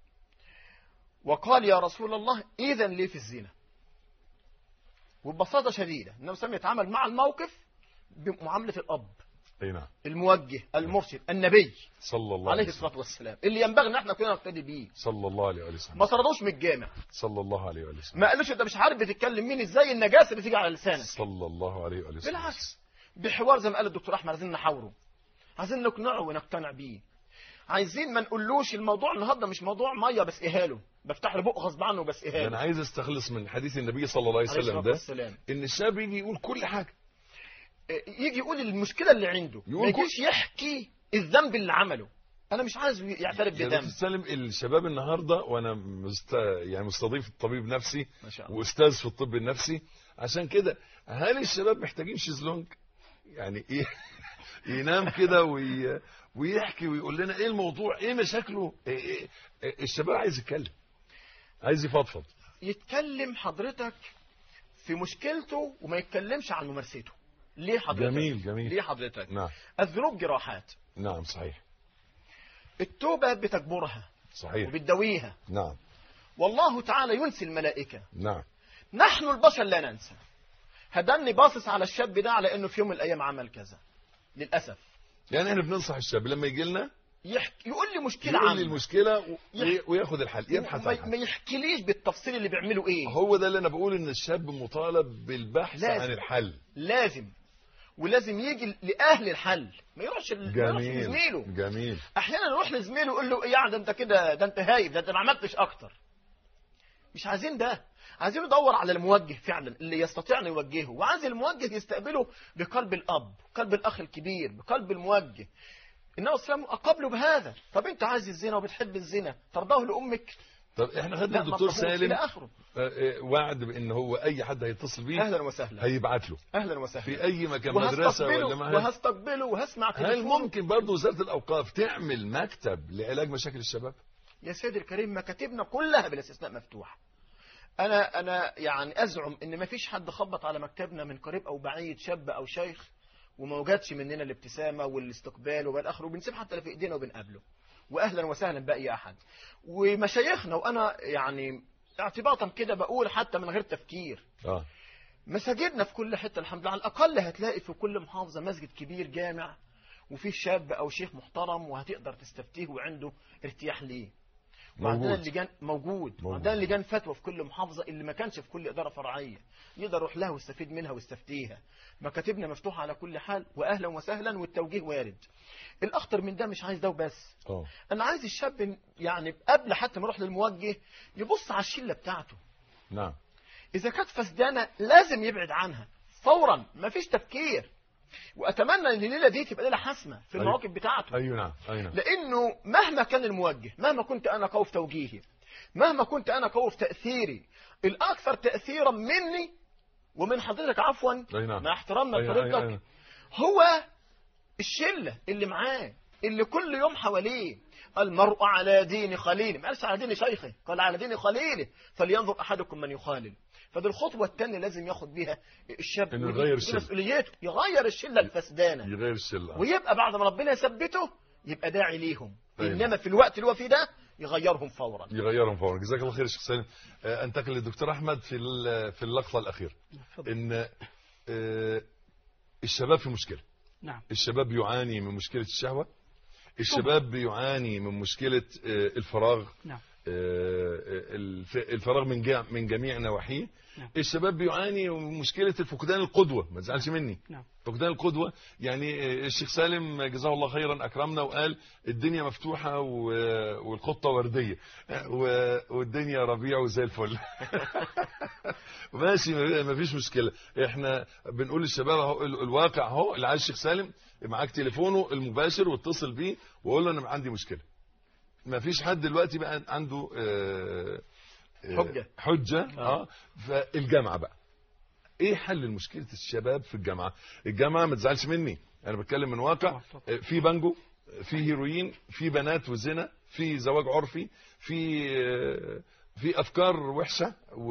وقال يا رسول الله اذا لي في الزنا وببساطه شديده النبي صلى الله عليه وسلم يتعامل مع الموقف بمعامله الاب اي نعم الموجه المرشد النبي صلى الله عليه عليه وسلم الصلاه والسلام اللي ينبغي ان احنا كلنا نقتدي بيه صلى الله عليه وسلم ما طردوش من الجامع صلى الله عليه وسلم ما قالوش انت مش عارف بتتكلم مين ازاي النجاسه اللي تيجي على لسانك صلى الله عليه وسلم بالعكس بحوار زي ما قال الدكتور احمد عايزين نحاوره عايزين نقنعه ونقتنع بيه عايزين ما نقولوش الموضوع النهارده مش موضوع ميه بس له بفتح له بقه غصب عنه بس ده انا له عايز استخلص من حديث النبي صلى الله عليه عليه وسلم الصلاه ده والسلام ان الشاب يجي يقول كل حاجه يجي يقول المشكله اللي عنده يقول ما كل- يجيش يحكي الذنب اللي عمله انا مش عايز يعترف يا بذنب دكتور سالم الشباب النهارده وانا مست... يعني مستضيف الطبيب نفسي ما شاء الله واستاذ في الطب النفسي عشان كده هل الشباب محتاجين شيزلونج يعني ايه ينام كده وي... ويحكي ويقول لنا ايه الموضوع ايه مشاكله إيه إيه إيه الشباب عايز يتكلم عايز يفضفض يتكلم حضرتك في مشكلته وما يتكلمش عن ممارسته ليه حضرتك جميل جميل ليه حضرتك نعم الذنوب جراحات نعم صحيح التوبه بتجبرها صحيح وبتداويها نعم والله تعالى ينسي الملائكه نعم نحن البشر لا ننسى هدني باصص على الشاب ده على انه في يوم من الايام عمل كذا للاسف يعني احنا بننصح الشاب لما يجي لنا يحكي يقول لي مشكله يقول لي عامه المشكله و... يح- وياخد الحل يبحث ما- عن الحل ما يحكيليش بالتفصيل اللي بيعملوا ايه هو ده اللي انا بقول ان الشاب مطالب بالبحث لازم. عن الحل لازم ولازم يجي لاهل الحل ما يروحش ل- ما يروحش جميل لزميله جميل احيانا يروح لزميله يقول له ايه يعني ده انت كده ده انت هايب ده انت ما عملتش اكتر مش عايزين ده عايزين ندور على الموجه فعلا اللي يستطيع ان يوجهه وعايز الموجه يستقبله بقلب الاب قلب الاخ الكبير بقلب الموجه النبي صلى الله عليه وسلم اقابله بهذا طب انت عايز الزنا وبتحب الزنا ترضاه لامك طب احنا خدنا لا الدكتور مفروض الى سالم اخره آه، آه، وعد بان هو اي حد هيتصل بيه اهلا وسهلا هيبعت له اهلا وسهلا في اي مكان مدرسه ولا وهستقبله معهد وهستقبله وهسمع هل تليفونه ممكن برضه وزاره الاوقاف تعمل مكتب لعلاج مشاكل الشباب يا سيدي الكريم مكاتبنا كلها بلا استثناء مفتوحه انا انا يعني ازعم ان ما فيش حد خبط على مكتبنا من قريب او بعيد شاب او شيخ وما وجدش مننا الابتسامه والاستقبال وبالاخر وبنسيب حتى اللي في ايدينا وبنقابله واهلا وسهلا باي احد ومشايخنا وانا يعني اعتباطا كده بقول حتى من غير تفكير اه مساجدنا في كل حته الحمد لله على الاقل هتلاقي في كل محافظه مسجد كبير جامع وفيه شاب او شيخ محترم وهتقدر تستفتيه وعنده ارتياح ليه وعندنا موجود اللجان موجود موجود. وعندنا لجان فتوى في كل محافظه اللي ما كانش في كل اداره فرعيه يقدر يروح لها ويستفيد منها ويستفتيها مكاتبنا مفتوحه على كل حال واهلا وسهلا والتوجيه وارد الاخطر من ده مش عايز ده وبس اه انا عايز الشاب يعني قبل حتى ما يروح للموجه يبص على الشله بتاعته نعم إذا كانت فسدانة لازم يبعد عنها فورا مفيش تفكير وأتمنى أن الليلة دي تبقى ليلة حاسمة في أيوة. المواقف بتاعته ايوه نعم ايوه نعم لأنه مهما كان الموجه مهما كنت أنا قوي في توجيهي مهما كنت أنا قوي في تأثيري الأكثر تأثيرا مني ومن حضرتك عفوا أي نعم. مع احترامنا أيوة، لحضرتك أيوة، أيوة. هو الشلة اللي معاه اللي كل يوم حواليه المرء على دين خليله ما قالش على دين شيخه قال على دين خليله فلينظر أحدكم من يخالل فدي الخطوة الثانية لازم ياخد بيها الشاب إنه ودي- يغير دي الشلة. مسؤوليته يغير الشلة الفسدانة يغير الشله آه. ويبقى بعد ما ربنا يثبته يبقى داعي ليهم أيوة. إنما في الوقت اللي هو فيه ده يغيرهم فورا يغيرهم فورا جزاك الله خير يا شيخ سالم آه، انتقل للدكتور احمد في ال- في اللقطه الاخيره ان آه، الشباب في مشكله نعم الشباب يعاني من مشكله الشهوه الشباب يعاني من مشكله آه، الفراغ نعم آه، الف- الفراغ من جا- من جميع نواحيه نعم. الشباب بيعاني من مشكله فقدان القدوه ما تزعلش مني نعم فقدان القدوه يعني آه، الشيخ سالم جزاه الله خيرا اكرمنا وقال الدنيا مفتوحه و- والقطه ورديه آه، و- والدنيا ربيع وزي الفل ماشي ما فيش مشكله احنا بنقول للشباب اهو ال- الواقع اهو اللي عايز الشيخ سالم معاك تليفونه المباشر واتصل بيه وقول له انا عندي مشكله ما فيش حد دلوقتي بقى عنده آه، آه، حجة. حجه اه فالجامعه بقى ايه حل مشكله الشباب في الجامعه الجامعه ما تزعلش مني انا بتكلم من واقع آه، في بانجو في هيروين في بنات وزنا في زواج عرفي في آه، في افكار وحشه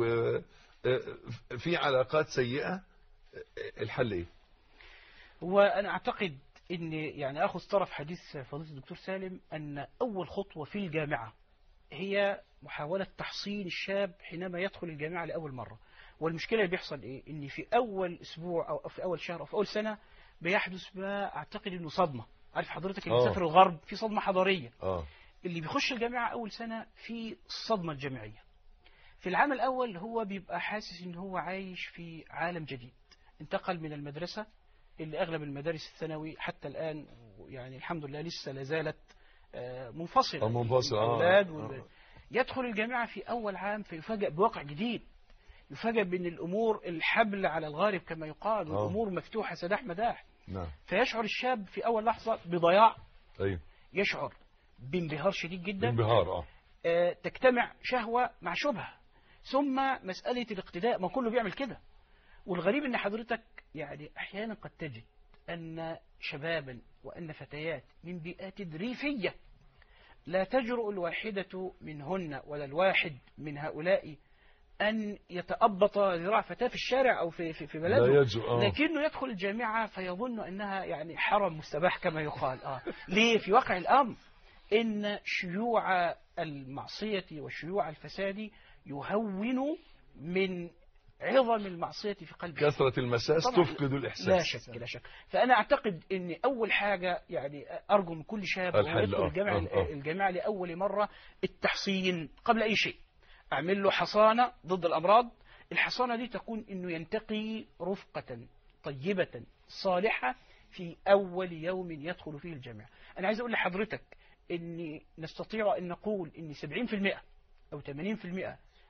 وفي علاقات سيئه آه، الحل ايه وانا اعتقد ان يعني اخذ طرف حديث فضيله الدكتور سالم ان اول خطوه في الجامعه هي محاوله تحصين الشاب حينما يدخل الجامعه لاول مره والمشكله اللي بيحصل ايه ان في اول اسبوع او في اول شهر او في اول سنه بيحدث ما اعتقد انه صدمه عارف حضرتك اللي آه. مسافر الغرب في صدمه حضاريه اه اللي بيخش الجامعة أول سنة في الصدمة الجامعية في العام الأول هو بيبقى حاسس إن هو عايش في عالم جديد انتقل من المدرسة اللي أغلب المدارس الثانوي حتى الآن يعني الحمد لله لسه لازالت آه، منفصلة آه، منفصلة، آه. الأولاد آه. وال... يدخل الجامعة في أول عام فيفاجأ بواقع جديد يفاجأ بأن الأمور الحبل على الغارب كما يقال آه. والأمور مفتوحة سداح مداح نعم فيشعر الشاب في أول لحظة بضياع ايوه يشعر بانبهار شديد جدا انبهار اه آه، تجتمع شهوة مع شبهة ثم مسألة الاقتداء ما كله بيعمل كده والغريب ان حضرتك يعني احيانا قد تجد ان شبابا وان فتيات من بيئات ريفية لا تجرؤ الواحدة منهن ولا الواحد من هؤلاء أن يتأبط ذراع فتاة في الشارع أو في, في, في بلده لا يجرؤ اه لكنه يدخل الجامعة فيظن أنها يعني حرم مستباح كما يقال آه. ليه في واقع الأمر إن شيوع المعصية وشيوع الفساد يهون من عظم المعصية في قلبه كثره المساس طبعاً تفقد الاحساس لا شك لا شك فأنا أعتقد أن أول حاجة يعني أرجو من كل شاب وهو الحل، يدخل آه، الجامعة, آه، آه. الجامعة لأول مرة التحصين قبل أي شيء أعمل له حصانة ضد الأمراض الحصانة دي تكون أنه ينتقي رفقة طيبة صالحة في أول يوم يدخل فيه الجامعة أنا عايز أقول لحضرتك أن نستطيع أن نقول أن 70% أو 80%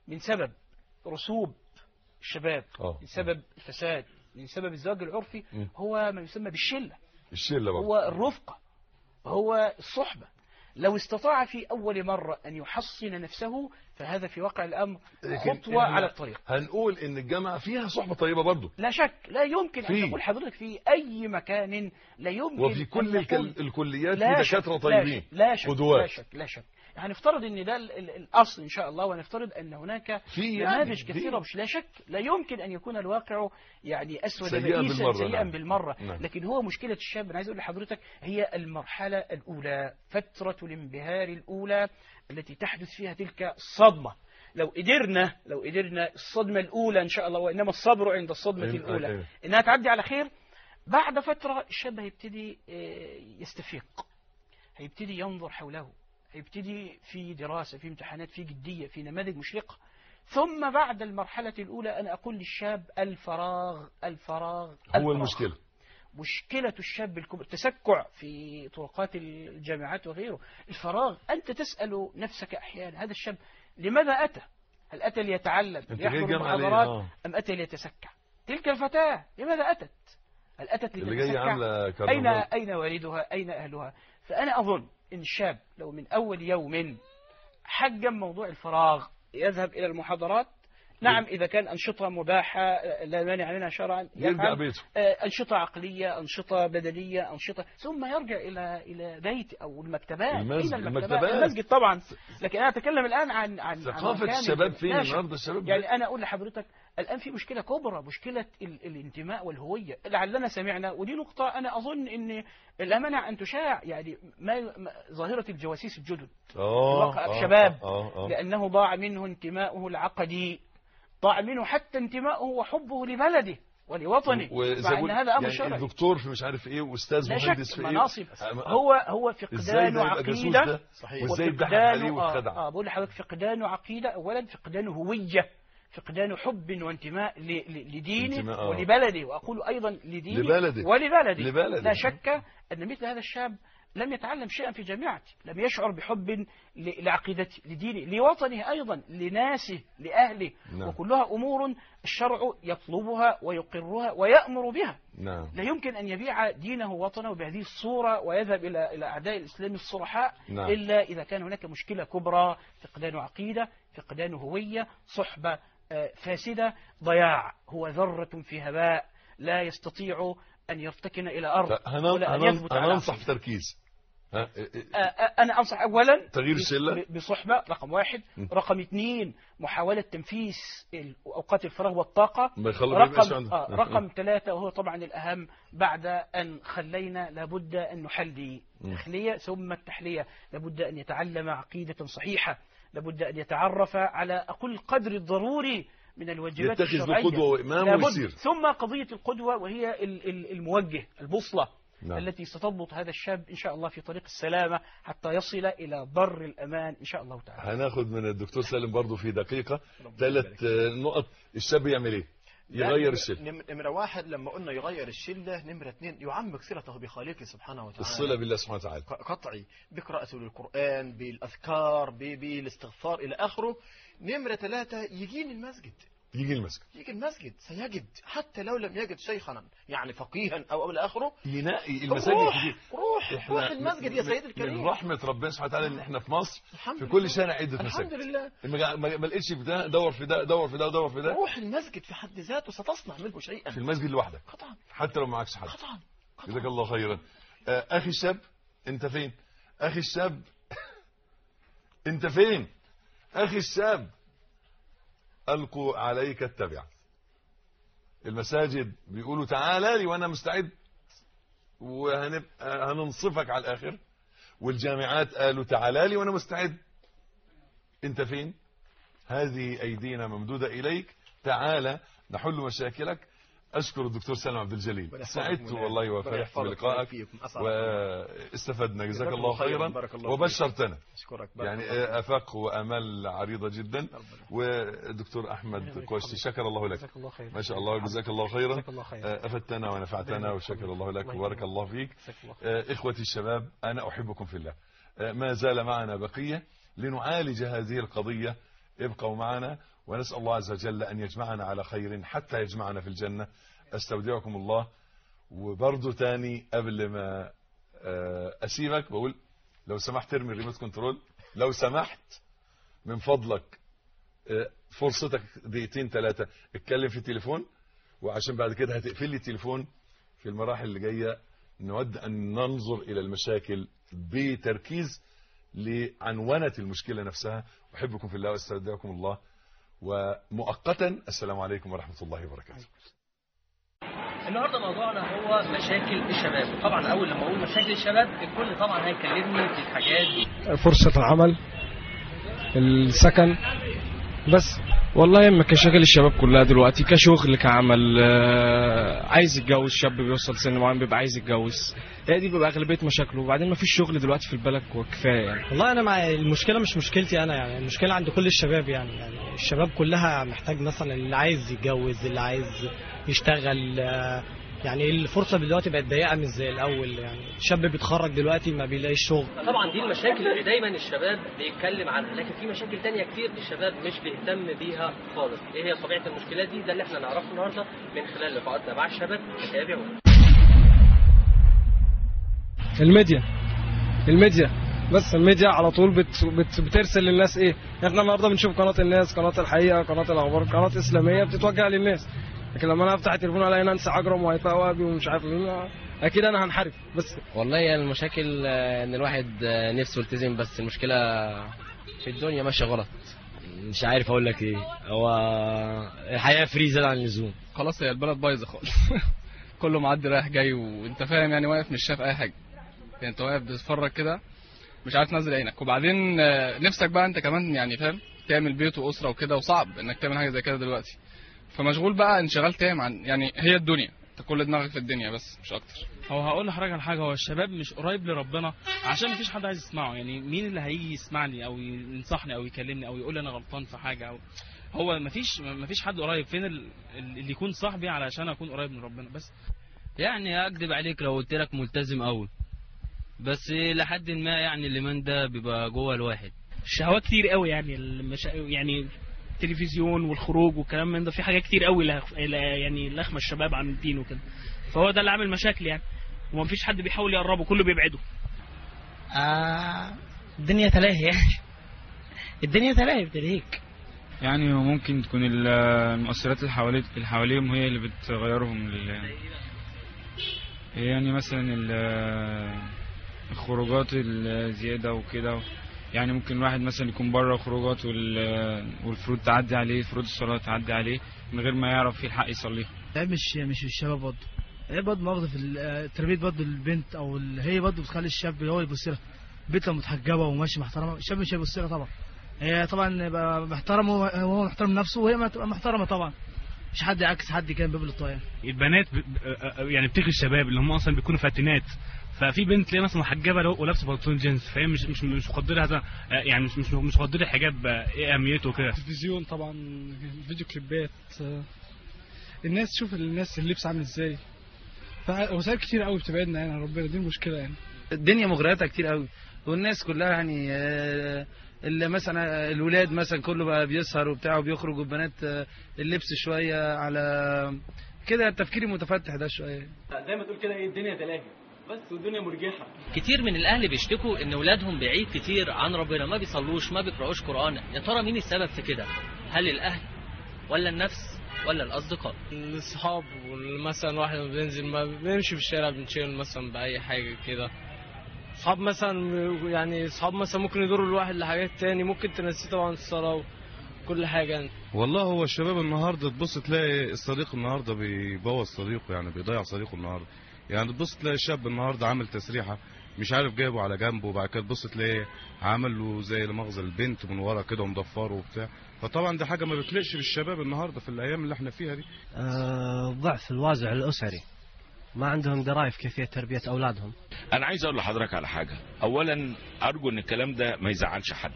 من سبب رسوب الشباب اه من سبب الفساد من سبب الزواج العرفي مم. هو ما يسمى بالشلة الشله برضه هو الرفقة هو الصحبة لو استطاع في أول مرة أن يحصن نفسه فهذا في واقع الأمر لكن خطوة إحنا على الطريق هنقول ان الجامعه فيها صحبه طيبه برضه لا شك لا يمكن في. أن تقول حضرتك في أي مكان لا يمكن وفي أن كل يكون الكل- الكليات لا في شك دكاتره لا طيبين شك لا شك لا قدوات شك لا شك يعني نفترض ان ده ال- ال- الاصل ان شاء الله ونفترض ان هناك في يعني نماذج في- كثيره مش لا شك لا يمكن ان يكون الواقع يعني اسود سيئاً بئيسا بالمرة، سيئا نعم. بالمره نعم. لكن هو مشكله الشاب انا عايز اقول لحضرتك هي المرحله الاولى فتره الانبهار الاولى التي تحدث فيها تلك الصدمه لو قدرنا لو قدرنا الصدمه الاولى ان شاء الله وانما الصبر عند الصدمه أيوة، الاولى أيوة. انها تعدي على خير بعد فتره الشاب هيبتدي آه، يستفيق هيبتدي ينظر حوله هيبتدي في دراسة في امتحانات في جدية في نماذج مشرقة ثم بعد المرحلة الأولى أنا أقول للشاب الفراغ الفراغ هو الفراغ. المشكله مشكلة الشاب الكبر التسكع في طرقات الجامعات وغيره الفراغ أنت تسأل نفسك أحيانا هذا الشاب لماذا أتى هل أتى ليتعلم انت جاي ليحضر جامعه ليه المحاضرات اه أم أتى ليتسكع تلك الفتاة لماذا أتت هل أتت اللي جايه لتتسكع عامله أين كرنفال أين والدها أين أهلها فأنا أظن إن الشاب لو من أول يوم حجم موضوع الفراغ يذهب إلى المحاضرات نعم إذا كان أنشطة مباحة لا مانع منها شرعا يرجع يفعل. بيته آه، أنشطة عقلية أنشطة بدنية أنشطة ثم يرجع إلى إلى بيت أو المكتبات المسجد- أين المكتبات المكتبات. المسجد طبعا لكن أنا أتكلم الآن عن عن عن ثقافه مكان الشباب فين لا شك. النهارده الشباب يعني أنا أقول لحضرتك الآن في مشكلة كبرى مشكلة ال الانتماء والهوية لعلنا سمعنا ودي نقطة أنا أظن أن لا منع أن تشاع يعني ما ما- ظاهرة الجواسيس الجدد اه واقع آه، الشباب. اه اه لأنه ضاع منه انتماؤه العقدي ضاع منه حتى انتماؤه وحبه لبلده ولوطنه وزي مع ما أن بقول هذا أمر يعني شرعي الدكتور في مش عارف ايه واستاذ لا مهندس شك في ايه مناصب أما- هو هو ازاي فقدان ده يبقى جاسوس عقيدة ده صحيح وازاي اتضحك وفقدان- عليه واتخدع آه, آه بقول لحضرتك فقدان عقيدة أولا فقدان هوية فقدان حب وانتماء ل- ل- لدينه انتماء، آه. ولبلده وأقول أيضا لدينه لبلده. ولبلده لبلده. لا شك أن مثل هذا الشاب لم يتعلم شيئا في جامعته لم يشعر بحب ل- لعقيدته لدينه لوطنه أيضا لناسه لأهله نعم. وكلها أمور الشرع يطلبها ويقرها ويأمر بها نعم لا يمكن أن يبيع دينه ووطنه بهذه الصورة ويذهب إلى إلى أعداء الإسلام الصرحاء نعم. إلا إذا كان هناك مشكلة كبرى فقدان عقيدة فقدان هوية صحبة آه، فاسدة ضياع هو ذرة في هواء لا يستطيع أن يرتكن إلى أرض هنن- ولا أن هنن- يثبت على هننصح عقيدة. في تركيز ها إيه- إيه- آه، آه، أنا أنصح أولا تغيير ب- الشلة؟ ب- بصحبة رقم واحد م. رقم اثنين محاولة تنفيس ال- أوقات الفراغ والطاقة ما يخلي ما يبقاش رقم, عنده. آه رقم ثلاثة وهو طبعا الأهم بعد أن خلينا لابد أن نحلي م. تخلية ثم التحلية لابد أن يتعلم عقيدة صحيحة لابد أن يتعرف على أقل القدر الضروري من الواجبات يتخذ الشرعية بقدوة وإمام لابد. ويسير. ثم قضية القدوة وهي ال- ال- الموجه البوصلة نعم. التي ستضبط هذا الشاب إن شاء الله في طريق السلامة حتى يصل إلى بر الأمان إن شاء الله تعالى هناخد من الدكتور سالم برضو في دقيقة ثلاث نقط الشاب يعمل ايه يغير الشله نم- نمرة واحد لما قلنا يغير الشلة نمرة اثنين يعمق صلته بخالقه سبحانه وتعالى الصلة بالله سبحانه وتعالى ق- قطعي بقراءته للقرآن بالأذكار ب- بالاستغفار إلى آخره نمرة ثلاثة يجيني المسجد يجي المسجد يجي المسجد سيجد حتى لو لم يجد شيخا يعني فقيها أو أو إلى آخره ينقي المساجد روح كتير روح إحنا روح المسجد يا من- سيدي الكريم من رحمة ربنا سبحانه وتعالى ان احنا في مصر الحمد في كل لله. شارع عدة الحمد مساجد لله ما ما- ما لقيتش في ده دور في ده دور في ده دور في ده روح المسجد في حد ذاته ستصنع منه في شيئا المسجد لوحدك قطعا حتى لو معكش حد قطعا جزاك الله خيرا آه، اخي الشاب انت فين اخي الشاب انت فين اخي الشاب القوا عليك التبع المساجد بيقولوا تعالى لي وانا مستعد وهنبقى هننصفك على الاخر والجامعات قالوا تعالى لي وانا مستعد انت فين هذه ايدينا ممدوده اليك تعالى نحل مشاكلك اشكر الدكتور سالم عبد الجليل سعدت والله وفرحت بلقائك واستفدنا جزاك الله خيرا وبشرتنا اشكرك يعني افاق وامال عريضه جدا والدكتور احمد كوشتي شكر الله لك جزاك الله خير ما شاء الله جزاك الله خيرا جزاك الله خير افدتنا ونفعتنا وشكر الله لك وبارك الله فيك جزاك الله خير اخوتي الشباب انا احبكم في الله ما زال معنا بقيه لنعالج هذه القضيه ابقوا معنا ونسأل الله عز وجل أن يجمعنا على خير حتى يجمعنا في الجنة استودعكم الله وبرضه تاني قبل ما آه، أسيبك بقول لو سمحت ارمي الريموت كنترول لو سمحت من فضلك آه، فرصتك دقيقتين ثلاثة اتكلم في التليفون وعشان بعد كده هتقفل لي التليفون في المراحل اللي جاية نود أن ننظر إلى المشاكل بتركيز لعنونة المشكلة نفسها أحبكم في الله واستودعكم الله ومؤقتا السلام عليكم ورحمة الله وبركاته النهارده موضوعنا هو مشاكل الشباب طبعا اول لما اقول مشاكل الشباب الكل طبعا هيكلمني في الحاجات دي فرصة العمل السكن بس والله اما كشغل الشباب كلها دلوقتي كشغل كعمل آه، عايز يتجوز شاب بيوصل سن معين بيبقى عايز يتجوز هي دي بيبقى اغلبيه مشاكله وبعدين ما فيش شغل دلوقتي في البلد وكفايه يعني والله انا مع المشكله مش مشكلتي انا يعني المشكله عند كل الشباب يعني يعني الشباب كلها محتاج مثلا اللي عايز يتجوز اللي عايز يشتغل آه، يعني الفرصه دلوقتي بقت ضيقه مش زي الاول يعني الشاب بيتخرج دلوقتي ما بيلاقيش شغل طبعا دي المشاكل اللي دايما الشباب بيتكلم عنها لكن في مشاكل تانية كتير الشباب مش بيهتم بيها خالص ايه هي طبيعه المشكلات دي ده اللي احنا نعرفه النهارده من خلال لقاءاتنا مع الشباب تابعونا الميديا الميديا بس الميديا على طول بت بت بترسل للناس ايه احنا النهارده بنشوف قناه الناس قناه الحقيقه قناه الاخبار قناه اسلاميه بتتوجه للناس لكن لما انا افتح التليفون الاقي نانسي عجرم وهيفاء وهبي ومش عارف مين اكيد انا هنحرف بس والله يعني المشاكل آه، ان الواحد آه، نفسه يلتزم بس المشكله في الدنيا ماشيه غلط مش عارف اقول لك ايه هو الحياه فري زاد عن اللزوم خلاص هي البلد بايظه خالص كله معدي رايح جاي وانت فاهم يعني واقف مش شايف اي حاجه يعني انت واقف بتتفرج كده مش عارف تنزل عينك وبعدين آه، نفسك بقى انت كمان يعني فاهم تعمل بيت واسره وكده وصعب انك تعمل حاجه زي كده دلوقتي فمشغول بقى انشغال تام عن يعني هي الدنيا انت كل دماغك في الدنيا بس مش اكتر هو هقول لحضرتك على حاجه هو الشباب مش قريب لربنا عشان مفيش حد عايز يسمعه يعني مين اللي هيجي يسمعني او ينصحني او يكلمني او يقول لي انا غلطان في حاجه او هو مفيش مفيش حد قريب فين ال- اللي يكون صاحبي علشان اكون قريب من ربنا بس يعني اكدب عليك لو قلت لك ملتزم قوي بس لحد ما يعني الايمان ده بيبقى جوه الواحد الشهوات كتير قوي يعني المش... يعني التلفزيون والخروج والكلام من ده في حاجات كتير قوي لخ... يعني لخمه الشباب عن الدين وكده فهو ده اللي عامل مشاكل يعني ومفيش حد بيحاول يقربه كله بيبعده آه الدنيا تلاهي يعني الدنيا تلاهي بتلهيك يعني ممكن تكون ال- المؤثرات اللي حوالي اللي حواليهم هي اللي بتغيرهم لل... يعني مثلا ال- الخروجات الزيادة وكده يعني ممكن واحد مثلا يكون بره خروجات وال- والفروض تعدي عليه فروض الصلاة تعدي عليه من غير ما يعرف يلحق يصليها العيب مش مش في الشباب برضه العيب برضه مؤاخذة في ال- تربية برضه البنت أو ال- هي برضه بتخلي الشاب هو يبص لها البنت لو متحجبة وماشية محترمة الشاب مش هيبص لها طبعا هي طبعا يبقى محترم وهو- وهو محترم نفسه وهي ما تبقى محترمة طبعا مش حد يعكس حد كان باب الطاير البنات ب... يعني بتغري الشباب اللي هم اصلا بيكونوا فاتنات ففي بنت تلاقيها مثلا محجبه لو- ولابسه بنطلون جينز فهي مش مش مش مقدره هذا يعني مش مش مش مقدره الحجاب ايه اهميته وكده التلفزيون طبعا فيديو كليبات آه، الناس تشوف الناس اللبس عامل ازاي فوسائل كتير قوي بتبعدنا يعني عن ربنا دي المشكله يعني الدنيا مغرياتها كتير قوي والناس كلها يعني آه، اللي مثلا الولاد مثلا كله بقى بيسهر وبتاع وبيخرج والبنات آه، اللبس شويه على كده التفكير المتفتح ده شويه زي ما تقول كده ايه الدنيا تلاهي بس والدنيا مرجحه كتير من الاهل بيشتكوا ان اولادهم بعيد كتير عن ربنا ما بيصلوش ما بيقراوش قران يا ترى مين السبب في كده هل الاهل ولا النفس ولا الاصدقاء الصحاب مثلا واحد لما بينزل ما بيمشي في الشارع بنشيل مثلا بأي حاجة كده صحاب مثلا يعني صحاب مثلا ممكن يضروا الواحد لحاجات تاني ممكن تنسيه طبعا الصلاة وكل حاجة يعني. والله هو الشباب النهارده تبص تلاقي الصديق النهارده بيبوظ صديقه يعني بيضيع صديقه النهارده يعني تبص تلاقي الشاب النهارده عامل تسريحه مش عارف جايبه على جنبه وبعد كده تبص تلاقيه عامل له زي مغزى البنت من ورا كده ومضفره وبتاع فطبعا دي حاجه ما بتليقش بالشباب النهارده في الايام اللي احنا فيها دي آه، ضعف الوازع الأسري ما عندهم دراية في كيفية تربية أولادهم انا عايز اقول لحضرتك على حاجه اولا ارجو ان الكلام ده ما يزعلش حد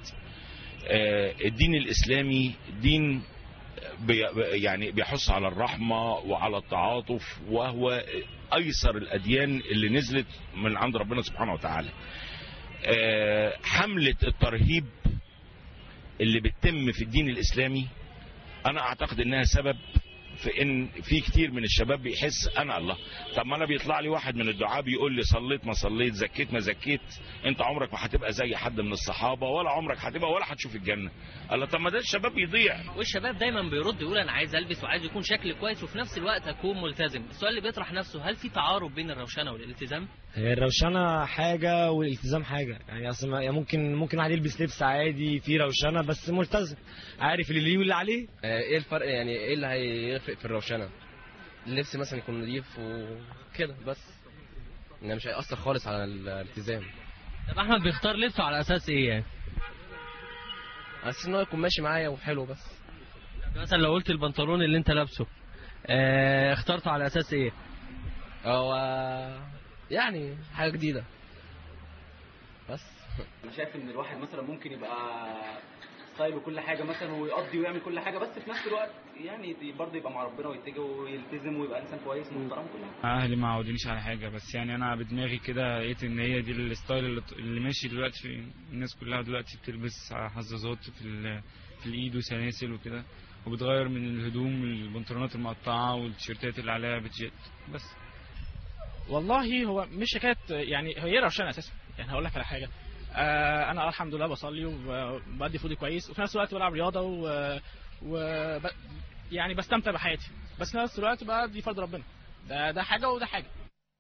آه، الدين الاسلامي دين بي يعني بيحث على الرحمه وعلى التعاطف وهو ايسر الاديان اللي نزلت من عند ربنا سبحانه وتعالى آه، حمله الترهيب اللي بتتم في الدين الاسلامي انا اعتقد انها سبب في ان في كتير من الشباب بيحس انا الله طب ما انا بيطلع لي واحد من الدعاء بيقول لي صليت ما صليت زكيت ما زكيت انت عمرك ما هتبقى زي حد من الصحابه ولا عمرك هتبقى ولا هتشوف الجنه الله طب ما ده الشباب يضيع والشباب دايما بيرد يقول انا عايز البس وعايز يكون شكلي كويس وفي نفس الوقت اكون ملتزم السؤال اللي بيطرح نفسه هل في تعارض بين الروشنه والالتزام هي الروشنه حاجه والالتزام حاجه يعني اصل ما- يعني ممكن ممكن واحد يلبس لبس عادي فيه روشنه بس ملتزم عارف اللي ليه واللي عليه ايه الفرق يعني ايه اللي هيفرق في الروشنه اللبس مثلا يكون نظيف وكده بس انه مش هيأثر خالص على الالتزام طب احمد بيختار لبسه على اساس ايه يعني على اساس ان هو يكون ماشي معايا وحلو بس مثلا لو قلت البنطلون اللي انت لابسه اه اخترته على اساس ايه هو يعني حاجه جديده بس انا شايف ان الواحد مثلا ممكن يبقى ستايل وكل حاجه مثلا ويقضي ويعمل كل حاجه بس في نفس الوقت يعني برضه يبقى مع ربنا ويتجه ويلتزم ويبقى انسان كويس محترم كل حاجه اهلي ما عودونيش على حاجه بس يعني انا بدماغي كده لقيت ان هي دي الستايل اللي, اللي ماشي دلوقتي في الناس كلها دلوقتي بتلبس حظاظات في ال- في الايد وسلاسل وكده وبتغير من الهدوم البنطلونات المقطعه والتيشيرتات اللي عليها بتجيت بس والله هو مش حكايه يعني هي روشنه اساسا يعني هقول لك على حاجه آه انا الحمد لله بصلي وبدي فودي كويس وفي نفس الوقت بلعب رياضه و, و... ب... يعني بستمتع بحياتي بس في نفس الوقت بقى دي فرض ربنا ده ده حاجه وده حاجه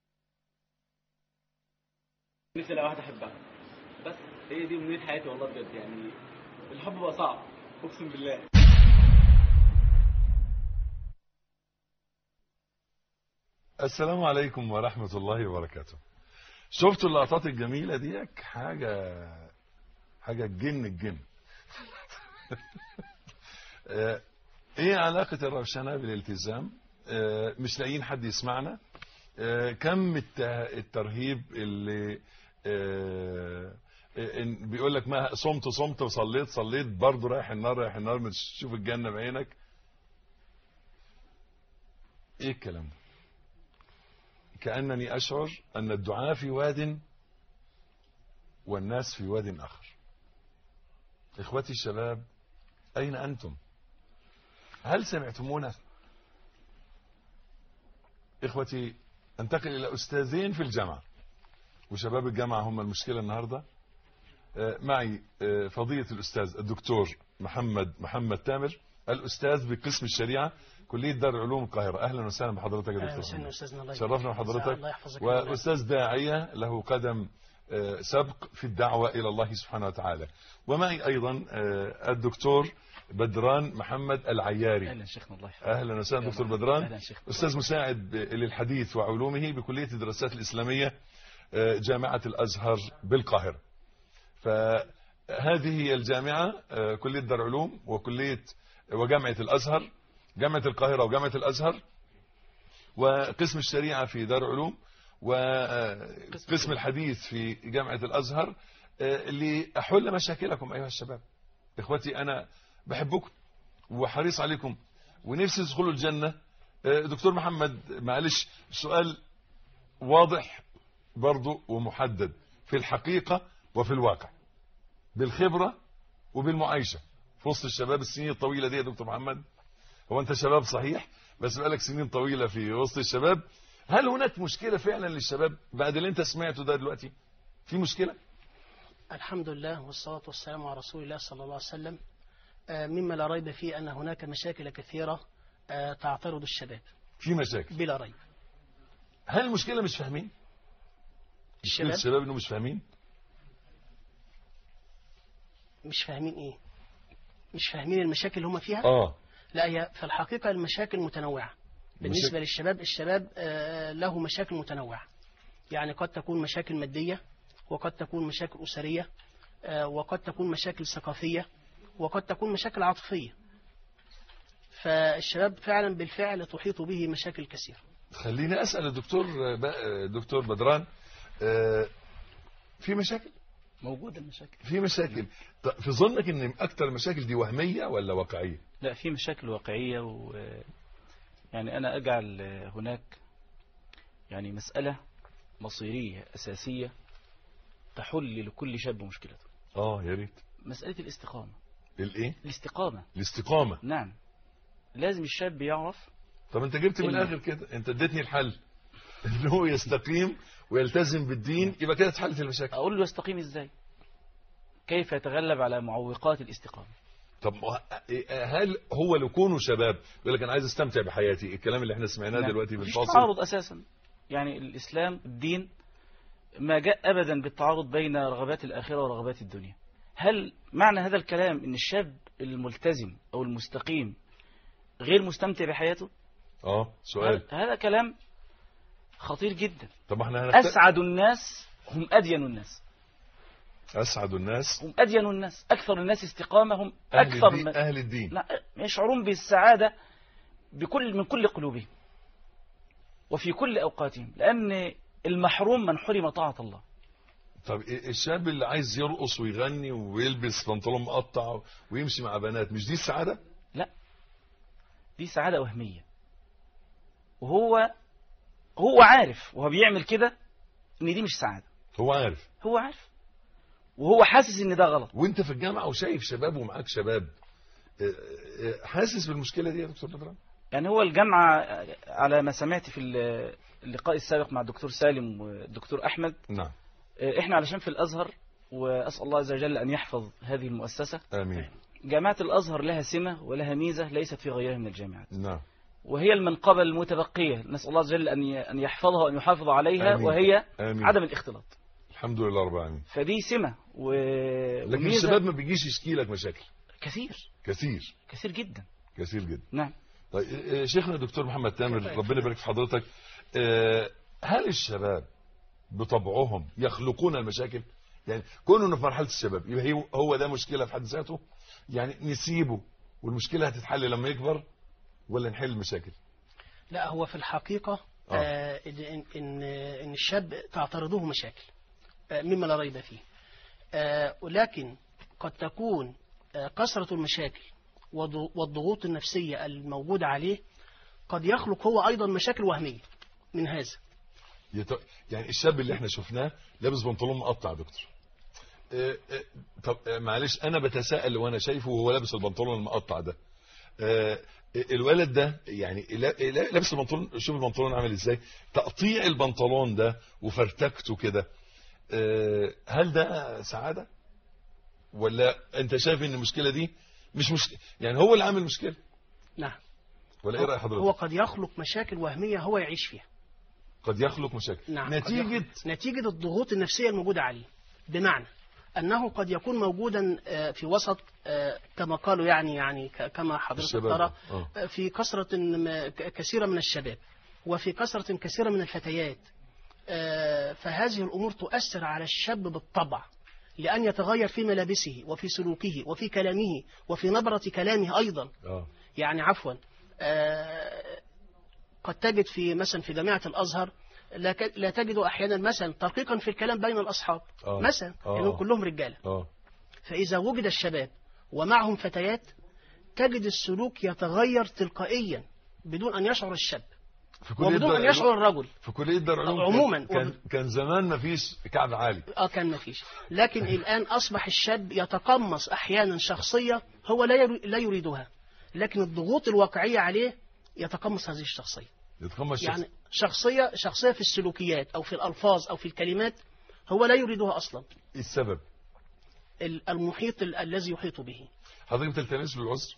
نفسي الاقي واحده احبها بس هي دي امنيه حياتي والله بجد يعني الحب بقى صعب اقسم بالله السلام عليكم ورحمة الله وبركاته شفتوا اللقطات الجميلة ديك حاجة حاجة الجن الجن آه، ايه علاقة الروشنة بالالتزام آه، مش لاقيين حد يسمعنا آه، كم الت- الترهيب اللي آه، إن بيقول لك ما صمت صمت وصليت صليت برضه رايح النار رايح النار مش تشوف الجنة بعينك ايه الكلام ده كأنني أشعر أن الدعاء في واد والناس في واد آخر إخوتي الشباب أين أنتم هل سمعتمونا إخوتي أنتقل إلى أستاذين في الجامعة وشباب الجامعة هم المشكلة النهاردة آه، معي آه، فضيلة الأستاذ الدكتور محمد محمد تامر الأستاذ بقسم الشريعة كلية دار العلوم القاهرة أهلا وسهلا بحضرتك يا أهلا دكتور وسهلا محمد. أستاذنا، الله يبارك شرفنا فيك. بحضرتك الله يحفظك ويبارك. وأستاذ داعية له قدم آه، سبق في الدعوة إلى الله سبحانه وتعالى ومعي أيضا آه، الدكتور بدران محمد العياري اهلا شيخنا الله يحفظك أهلا وسهلا دكتور بدران أهلا شيخ. أستاذ مساعد ب- للحديث وعلومه بكلية الدراسات الإسلامية آه، جامعة الأزهر بالقاهرة فهذه هي الجامعة آه، كلية دار علوم وكلية وجامعة الأزهر جامعة القاهرة وجامعة الأزهر وقسم الشريعة في دار علوم وقسم الحديث في جامعة الأزهر آه، لأحل مشاكلكم أيها الشباب إخوتي أنا بحبكم وحريص عليكم ونفسي تدخلوا الجنة آه، دكتور محمد معلش سؤال واضح برضو ومحدد في الحقيقة وفي الواقع بالخبرة وبالمعايشة في وسط الشباب السنين الطويلة دي يا دكتور محمد هو انت شباب صحيح بس بقالك سنين طويلة في وسط الشباب هل هناك مشكلة فعلا للشباب بعد اللي انت سمعته ده دلوقتي في مشكلة الحمد لله والصلاة والسلام على رسول الله صلى الله عليه وسلم آه، مما لا ريب فيه أن هناك مشاكل كثيرة آه، تعترض الشباب في مشاكل بلا ريب هل المشكلة مش فاهمين مشكلة الشباب الشباب انه مش فاهمين مش فاهمين إيه مش فاهمين المشاكل اللي هم فيها اه لا هي في الحقيقة المشاكل متنوعة بالنسبة مشاكل- للشباب الشباب آه، له مشاكل متنوعة يعني قد تكون مشاكل مادية وقد تكون مشاكل أسرية آه، وقد تكون مشاكل ثقافية وقد تكون مشاكل عاطفية فالشباب فعلا بالفعل تحيط به مشاكل كثيرة خليني اسال الدكتور ب- دكتور بدران آه، في مشاكل موجودة المشاكل في مشاكل طب في ظنك ان اكتر المشاكل دي وهميه ولا واقعيه لا في مشاكل واقعية و يعني أنا أجعل هناك يعني مسألة مصيرية أساسية تحل لكل شاب مشكلته اه يا ريت مسألة الاستقامة الايه الاستقامة الاستقامة نعم لازم الشاب يعرف طب انت جبت من إن- الاخر كده انت اديتني الحل ان هو يستقيم ويلتزم بالدين يبقى كده اتحلت المشاكل أقول له يستقيم إزاي كيف يتغلب على معوقات الاستقامة طب ما- هل هو لو كونه شباب يقول لك انا عايز استمتع بحياتي الكلام اللي احنا سمعناه نعم. دلوقتي مفيش بالفاصل تعارض أساسا يعني الإسلام الدين ما جاء أبدا بالتعارض بين رغبات الآخرة ورغبات الدنيا هل معنى هذا الكلام أن الشاب الملتزم أو المستقيم غير مستمتع بحياته اه سؤال هذا كلام خطير جدا طب احنا هنخت... أسعد الناس هم أدين الناس اسعد الناس هم أدين الناس أكثر الناس استقامة هم اهل أكثر الدين من- اهل الدين لا يشعرون بالسعادة بكل من كل قلوبهم وفي كل أوقاتهم لأن المحروم من حرم طاعة الله طب إيه الشاب اللي عايز يرقص ويغني ويلبس بنطلون مقطع ويمشي مع بنات مش دي السعادة لا دي سعادة وهمية وهو هو عارف وهو بيعمل كده ان دي مش سعادة هو عارف هو عارف وهو حاسس ان ده غلط وانت في الجامعة وشايف شباب ومعاك شباب آه، آه، حاسس بالمشكلة دي يا دكتور بدران يعني هو الجامعة على ما سمعت في اللقاء السابق مع الدكتور سالم والدكتور أحمد نعم احنا علشان في الأزهر وأسأل الله عز وجل أن يحفظ هذه المؤسسة امين جامعة الأزهر لها سمة ولها ميزة ليست في غيرها من الجامعات نعم وهي المنقبة المتبقية نسأل الله عز وجل أن ي- أن يحفظها وأن يحافظ عليها آمين. وهي آمين. عدم الاختلاط الحمد لله رب العالمين فدي سمة و... لكن وميزة الشباب ما بيجيش يشكي لك مشاكل كثير كثير كثير جدا كثير جدا نعم طيب آه، شيخنا دكتور محمد تامر ربنا يبارك في حضرتك آه، هل الشباب بطبعهم يخلقون المشاكل يعني كونه في مرحله الشباب يبقى هي- هو ده مشكله في حد ذاته يعني نسيبه والمشكله هتتحل لما يكبر ولا نحل المشاكل لا هو في الحقيقة آه. آه إن, إن, إن الشاب تعترضه مشاكل آه مما لا ريب فيه آه ولكن قد تكون آه كثرة المشاكل والض- والضغوط النفسية الموجودة عليه قد يخلق هو أيضا مشاكل وهمية من هذا يت... يعني الشاب اللي احنا شفناه لابس بنطلون مقطع يا دكتور آه، آه، طب آه، معلش انا بتساءل وانا شايفه وهو لابس البنطلون المقطع ده آه، الولد ده يعني لا- لا- لابس البنطلون شوف البنطلون عامل ازاي تقطيع البنطلون ده وفرتكته كده آه، هل ده سعادة ولا انت شايف ان المشكلة دي مش مش يعني هو اللي عامل مشكلة نعم ولا ايه رأي حضرتك هو قد يخلق مشاكل وهمية هو يعيش فيها قد يخلق مشاكل نعم نتيجة قد يخلق- نتيجة الضغوط النفسية الموجودة عليه بمعنى أنه قد يكون موجودا آه، في وسط آه، كما قالوا يعني يعني ك- كما حضرتك الشباب. ترى آه. آه، في كثرة م- ك- كثيرة من الشباب وفي كثرة كثيرة من الفتيات آه، فهذه الأمور تؤثر على الشاب بالطبع لأن يتغير في ملابسه وفي سلوكه وفي كلامه وفي نبرة كلامه أيضا اه يعني عفوا آه، قد تجد في مثلا في جامعة الأزهر لا ك- لا تجد أحيانا مثلا ترقيقا في الكلام بين الأصحاب آه. مثلا آه. لأنهم كلهم رجالة اه فإذا وجد الشباب ومعهم فتيات تجد السلوك يتغير تلقائيا بدون أن يشعر الشاب في كلية وبدون أن دار- يشعر الرجل في كلية دار العلوم عموما. كان, كان زمان ما فيش كعب عالي اه كان ما فيش لكن الآن أصبح الشاب يتقمص أحيانا شخصية هو لا يري- لا يريدها لكن الضغوط الواقعية عليه يتقمص هذه الشخصية يتقمص يعني شخصية شخصية في السلوكيات أو في الألفاظ أو في الكلمات هو لا يريدها أصلا ايه السبب ال- المحيط ال- الذي يحيط به حضرتك بتلتمس له العذر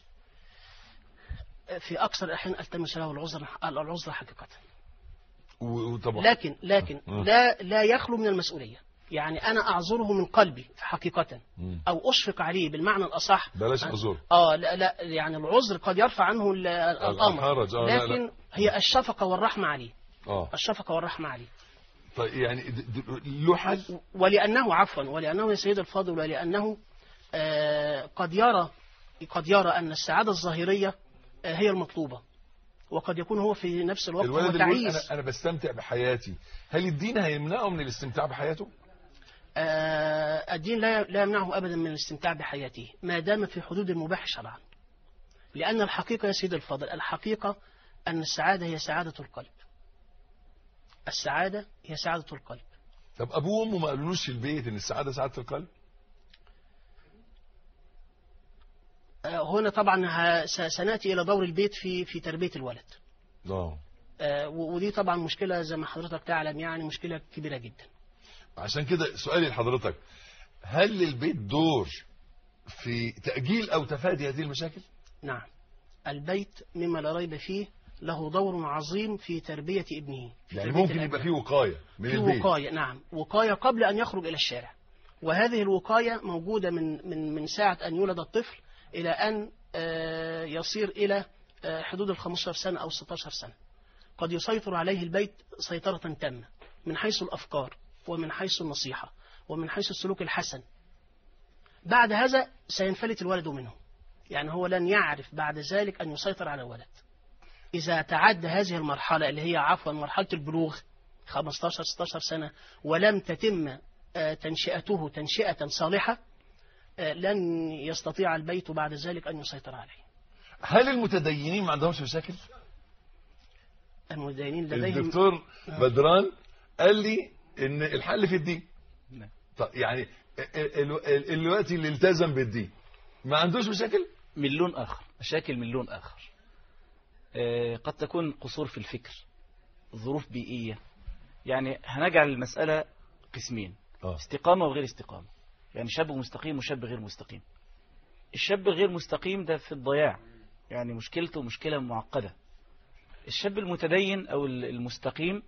في أكثر الأحيان ألتمس له العذر العذر حقيقة و- وطبعا لكن لكن آه. لا لا يخلو من المسؤولية يعني أنا أعذره من قلبي حقيقة مم. أو أشفق عليه بالمعنى الأصح بلاش عذر اه لا لا يعني العذر قد يرفع عنه ال- الامر الحرج، آه، لا، لا. لكن هي الشفقه والرحمه عليه اه الشفقه والرحمه عليه طيب يعني د- د- له حل ولانه عفوا ولانه يا سيد الفاضل ولانه آه قد يرى قد يرى ان السعاده الظاهريه آه هي المطلوبه وقد يكون هو في نفس الوقت هو الولد اللي يقول تعيس انا انا بستمتع بحياتي هل الدين هيمنعه من الاستمتاع بحياته آه الدين لا لا يمنعه ابدا من الاستمتاع بحياته ما دام في حدود المباح شرعا لان الحقيقه يا سيدي الفاضل الحقيقه ان السعاده هي سعاده القلب السعاده هي سعاده القلب طب ابوه وامه ما قالولوش في البيت ان السعاده سعاده القلب آه، هنا طبعا ه- س- سناتي الى دور البيت في في تربيه الولد اه آه، و- ودي طبعا مشكله زي ما حضرتك تعلم يعني مشكله كبيره جدا عشان كده سؤالي لحضرتك هل للبيت دور في تأجيل أو تفادي هذه المشاكل؟ نعم البيت مما لا ريب فيه له دور عظيم في تربيه ابنه في يعني تربية ممكن يبقى الأبناء. فيه وقاية من في البيت وقاية نعم وقاية قبل أن يخرج إلى الشارع وهذه الوقاية موجودة من من من ساعة أن يولد الطفل إلى أن آه، يصير إلى آه، حدود ال 15 سنة أو 16 سنة قد يسيطر عليه البيت سيطرة تامة من حيث الأفكار ومن حيث النصيحة ومن حيث السلوك الحسن بعد هذا سينفلت الولد منه يعني هو لن يعرف بعد ذلك أن يسيطر على الولد إذا تعدى هذه المرحلة اللي هي عفوا مرحلة البلوغ 15 16 سنة ولم تتم آه، تنشئته تنشئة صالحة آه، لن يستطيع البيت بعد ذلك أن يسيطر عليه هل المتدينين ما عندهمش مشاكل؟ المتدينين لديهم الدكتور بدران قال لي ان الحل في الدين نعم. طب يعني ال- ال- دلوقتي اللي التزم بالدين ما عندوش مشاكل من لون آخر مشاكل من لون آخر آه، قد تكون قصور في الفكر ظروف بيئية يعني هنجعل المسألة قسمين آه. استقامة وغير استقامة يعني شاب مستقيم وشاب غير مستقيم الشاب غير مستقيم ده في الضياع يعني مشكلته مشكلة معقدة الشاب المتدين أو المستقيم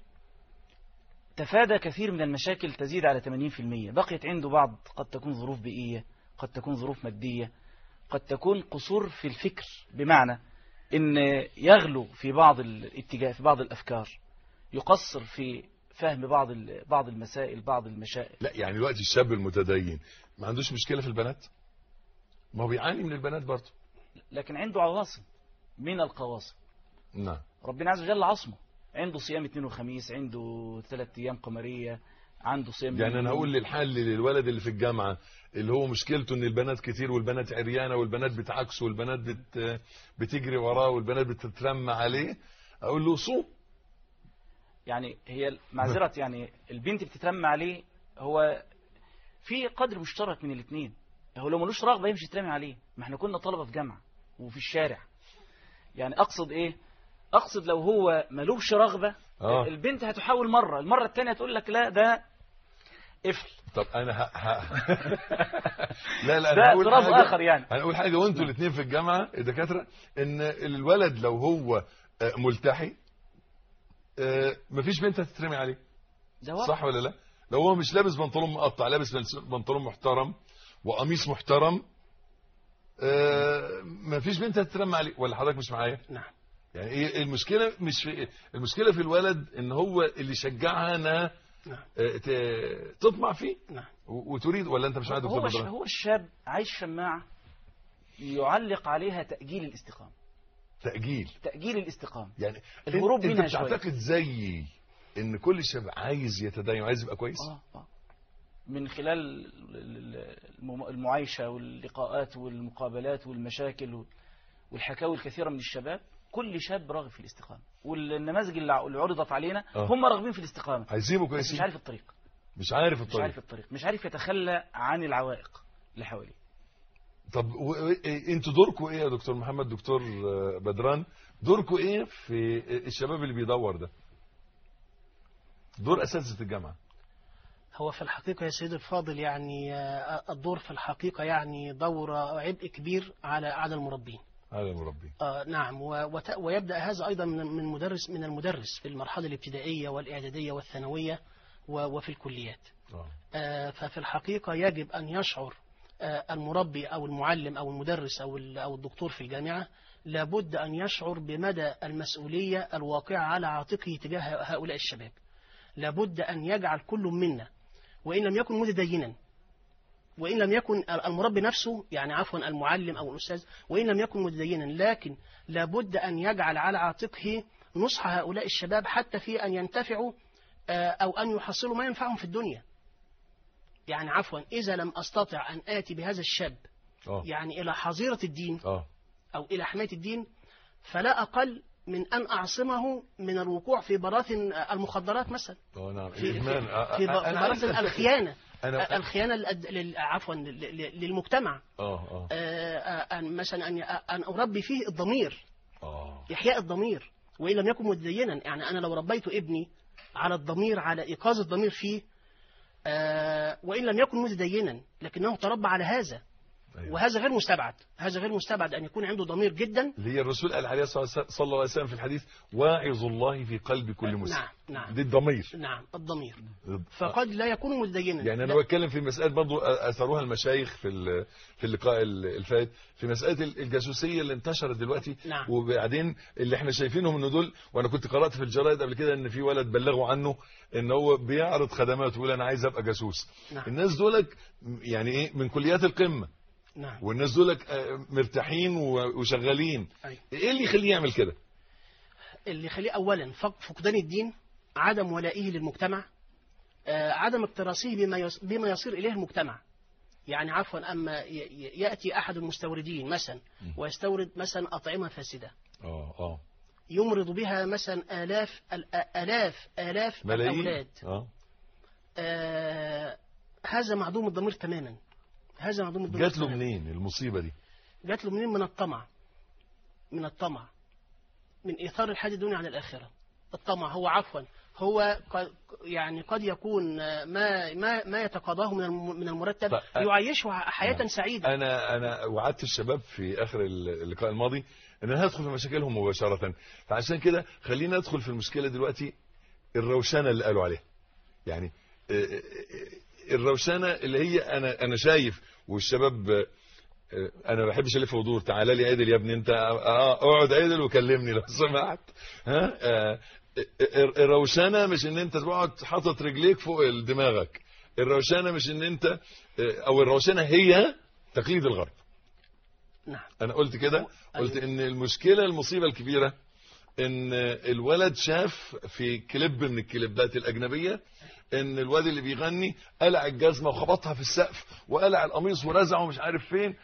تفادى كثير من المشاكل تزيد على 80% بقيت عنده بعض قد تكون ظروف بيئية قد تكون ظروف مادية قد تكون قصور في الفكر بمعنى ان يغلو في بعض الاتجاه في بعض الافكار يقصر في فهم بعض ال- بعض المسائل بعض المشائل لا يعني دلوقتي الشاب المتدين ما عندوش مشكلة في البنات ما هو بيعاني من البنات برضه لكن عنده عواصم من القواصم نعم ربنا عز وجل عصمه عنده صيام اثنين وخميس عنده ثلاث ايام قمريه عنده صيام يعني انا يوم. اقول للحل للولد اللي في الجامعة اللي هو مشكلته ان البنات كتير والبنات عريانة والبنات بتعكسه والبنات بت بتجري وراه والبنات بتترمى عليه اقول له صوم يعني هي معذرة يعني البنت بتترمى عليه هو في قدر مشترك من الاثنين هو لو ملوش رغبة يمشي يترمي عليه ما احنا كنا طلبة في جامعة وفي الشارع يعني اقصد ايه اقصد لو هو ملوش رغبة آه. البنت هتحاول مرة المرة الثانية تقول لك لا ده قفل طب انا ه... ه... لا لا ده انا هقول طرف حاجة آخر يعني. انا اقول حاجه وانتوا الاثنين في الجامعه الدكاتره ان الولد لو هو آه، ملتحي آه، مفيش بنت هتترمي عليه ده واقع. صح ولا لا لو هو مش لابس بنطلون مقطع لابس بنس- بنطلون محترم وقميص محترم آه، مفيش بنت هتترمى عليه ولا حضرتك مش معايا نعم يعني ايه المشكله مش في المشكله في الولد ان هو اللي شجعها انها آه، ت- تطمع فيه نعم و- وتريد ولا انت مش معايا دكتور هو الش- بدران هو الشاب عايش شماعة يعلق عليها تأجيل الاستقامة تاجيل تأجيل الاستقامة يعني الهروب انت منها شوية. بتعتقد زيي ان كل شاب عايز يتدين وعايز يبقى كويس آه آه. من خلال ال- ال- الم- المعايشة واللقاءات والمقابلات والمشاكل وال- والحكاوي الكثيرة من الشباب كل شاب راغب في الاستقامة والنماذج اللي ع- اللي عرضت علينا آه. هم راغبين في الاستقامة عايزين يبقوا بس كويسين مش عارف الطريق مش عارف مش الطريق عارف الطريق مش عارف يتخلى عن العوائق اللي حواليه طب و... و- إيه- انتوا دوركم ايه يا دكتور محمد دكتور آه، بدران دوركم ايه في الشباب اللي بيدور ده دور اساتذه الجامعه هو في الحقيقة يا سيدي الفاضل يعني آه، الدور في الحقيقة يعني دور عبء كبير على على المربين هذا المربي آه نعم و- وت- ويبدأ هذا أيضا من من مدرس من المدرس في المرحلة الابتدائية والإعدادية والثانوية و- وفي الكليات آه. آه ففي الحقيقة يجب أن يشعر آه المربي أو المعلم أو المدرس أو ال- أو الدكتور في الجامعة لابد أن يشعر بمدى المسؤولية الواقعة على عاتقه تجاه هؤلاء الشباب لابد أن يجعل كل منا وإن لم يكن متدينا وإن لم يكن المربي نفسه يعني عفوا المعلم أو الأستاذ وإن لم يكن متدينا لكن لابد أن يجعل على عاتقه نصح هؤلاء الشباب حتى في أن ينتفعوا آه، أو أن يحصلوا ما ينفعهم في الدنيا يعني عفوا إذا لم أستطع أن آتي بهذا الشاب اه يعني إلى حظيرة الدين اه أو إلى حماية الدين فلا أقل من أن أعصمه من الوقوع في براثن المخدرات مثلا اه نعم في, الادمان في, آه، في آه، أنا عايز براثن ألتفت- الخيانة أنا- آه، الخيانة للأد- لل- عفوا لل- لل- للمجتمع اه اه آه، آه، أن مثلا أن أن أربي فيه الضمير اه إحياء الضمير وإن لم يكن متدينا يعني أنا لو ربيت ابني على الضمير على إيقاظ الضمير فيه آه، وإن لم يكن متدينا لكنه تربى على هذا وهذا غير مستبعد هذا غير مستبعد أن يكون عنده ضمير جدا اللي هي الرسول قال عليه الصلاة والسلام- صلى الله عليه وسلم في الحديث واعظ الله في قلب كل مسلم نعم نعم دي الضمير نعم الضمير فقد لا يكون متدينا يعني انا لا. بتكلم في مساله برضو اثروها المشايخ في ال- في اللقاء ال- الفات في مساله ال- الجاسوسيه اللي انتشرت دلوقتي نعم. وبعدين اللي احنا شايفينهم ان دول وانا كنت قرات في الجرايد قبل كده ان في ولد بلغوا عنه ان هو بيعرض خدمات ويقول انا عايز ابقى جاسوس نعم. الناس دولك يعني ايه من كليات القمه نعم والناس دولك آه، مرتاحين و- وشغالين أيوة. ايه اللي يخليه يعمل كده اللي يخليه أولا فق- فقدان الدين عدم ولائه للمجتمع آه، عدم اكتراثه بما يص- بما يصير إليه المجتمع يعني عفوا أما ي- ي- يأتي أحد المستوردين مثلا ويستورد مثلا أطعمة فاسدة اه اه يمرض بها مثلا آلاف الآ- آلاف آلاف ملايين الأولاد اه آه هذا معدوم الضمير تماما هذا معدوم الضمير جات له تماماً. منين المصيبه دي جات له منين من الطمع من الطمع من إيثار الحياة الدنيا عن الآخرة الطمع هو عفوا هو قد يعني قد يكون ما ما ما يتقاضاه من الم- من المرتب طيب، أ- يعيشه حياة نعم. سعيدة انا انا وعدت الشباب في اخر اللقاء الماضي ان انا هدخل في مشاكلهم مباشره فعشان كده خلينا ندخل في المشكله دلوقتي الروشنه اللي قالوا عليها يعني آه، آه، آه، الروشنه اللي هي انا انا شايف والشباب آه، آه، انا ما بحبش الف ودور تعالى لي عدل يا ابني انت اه اقعد عدل وكلمني لو سمحت ها آه، الر- الروشنه مش ان انت تقعد حاطط رجليك فوق دماغك الروشنه مش ان انت آه، او الروشنه هي تقليد الغرب نعم انا قلت كده قلت ان المشكله المصيبه الكبيره ان الولد شاف في كليب من الكليبات الاجنبيه ان الواد اللي بيغني قلع الجزمه وخبطها في السقف وقلع القميص ورزعه مش عارف فين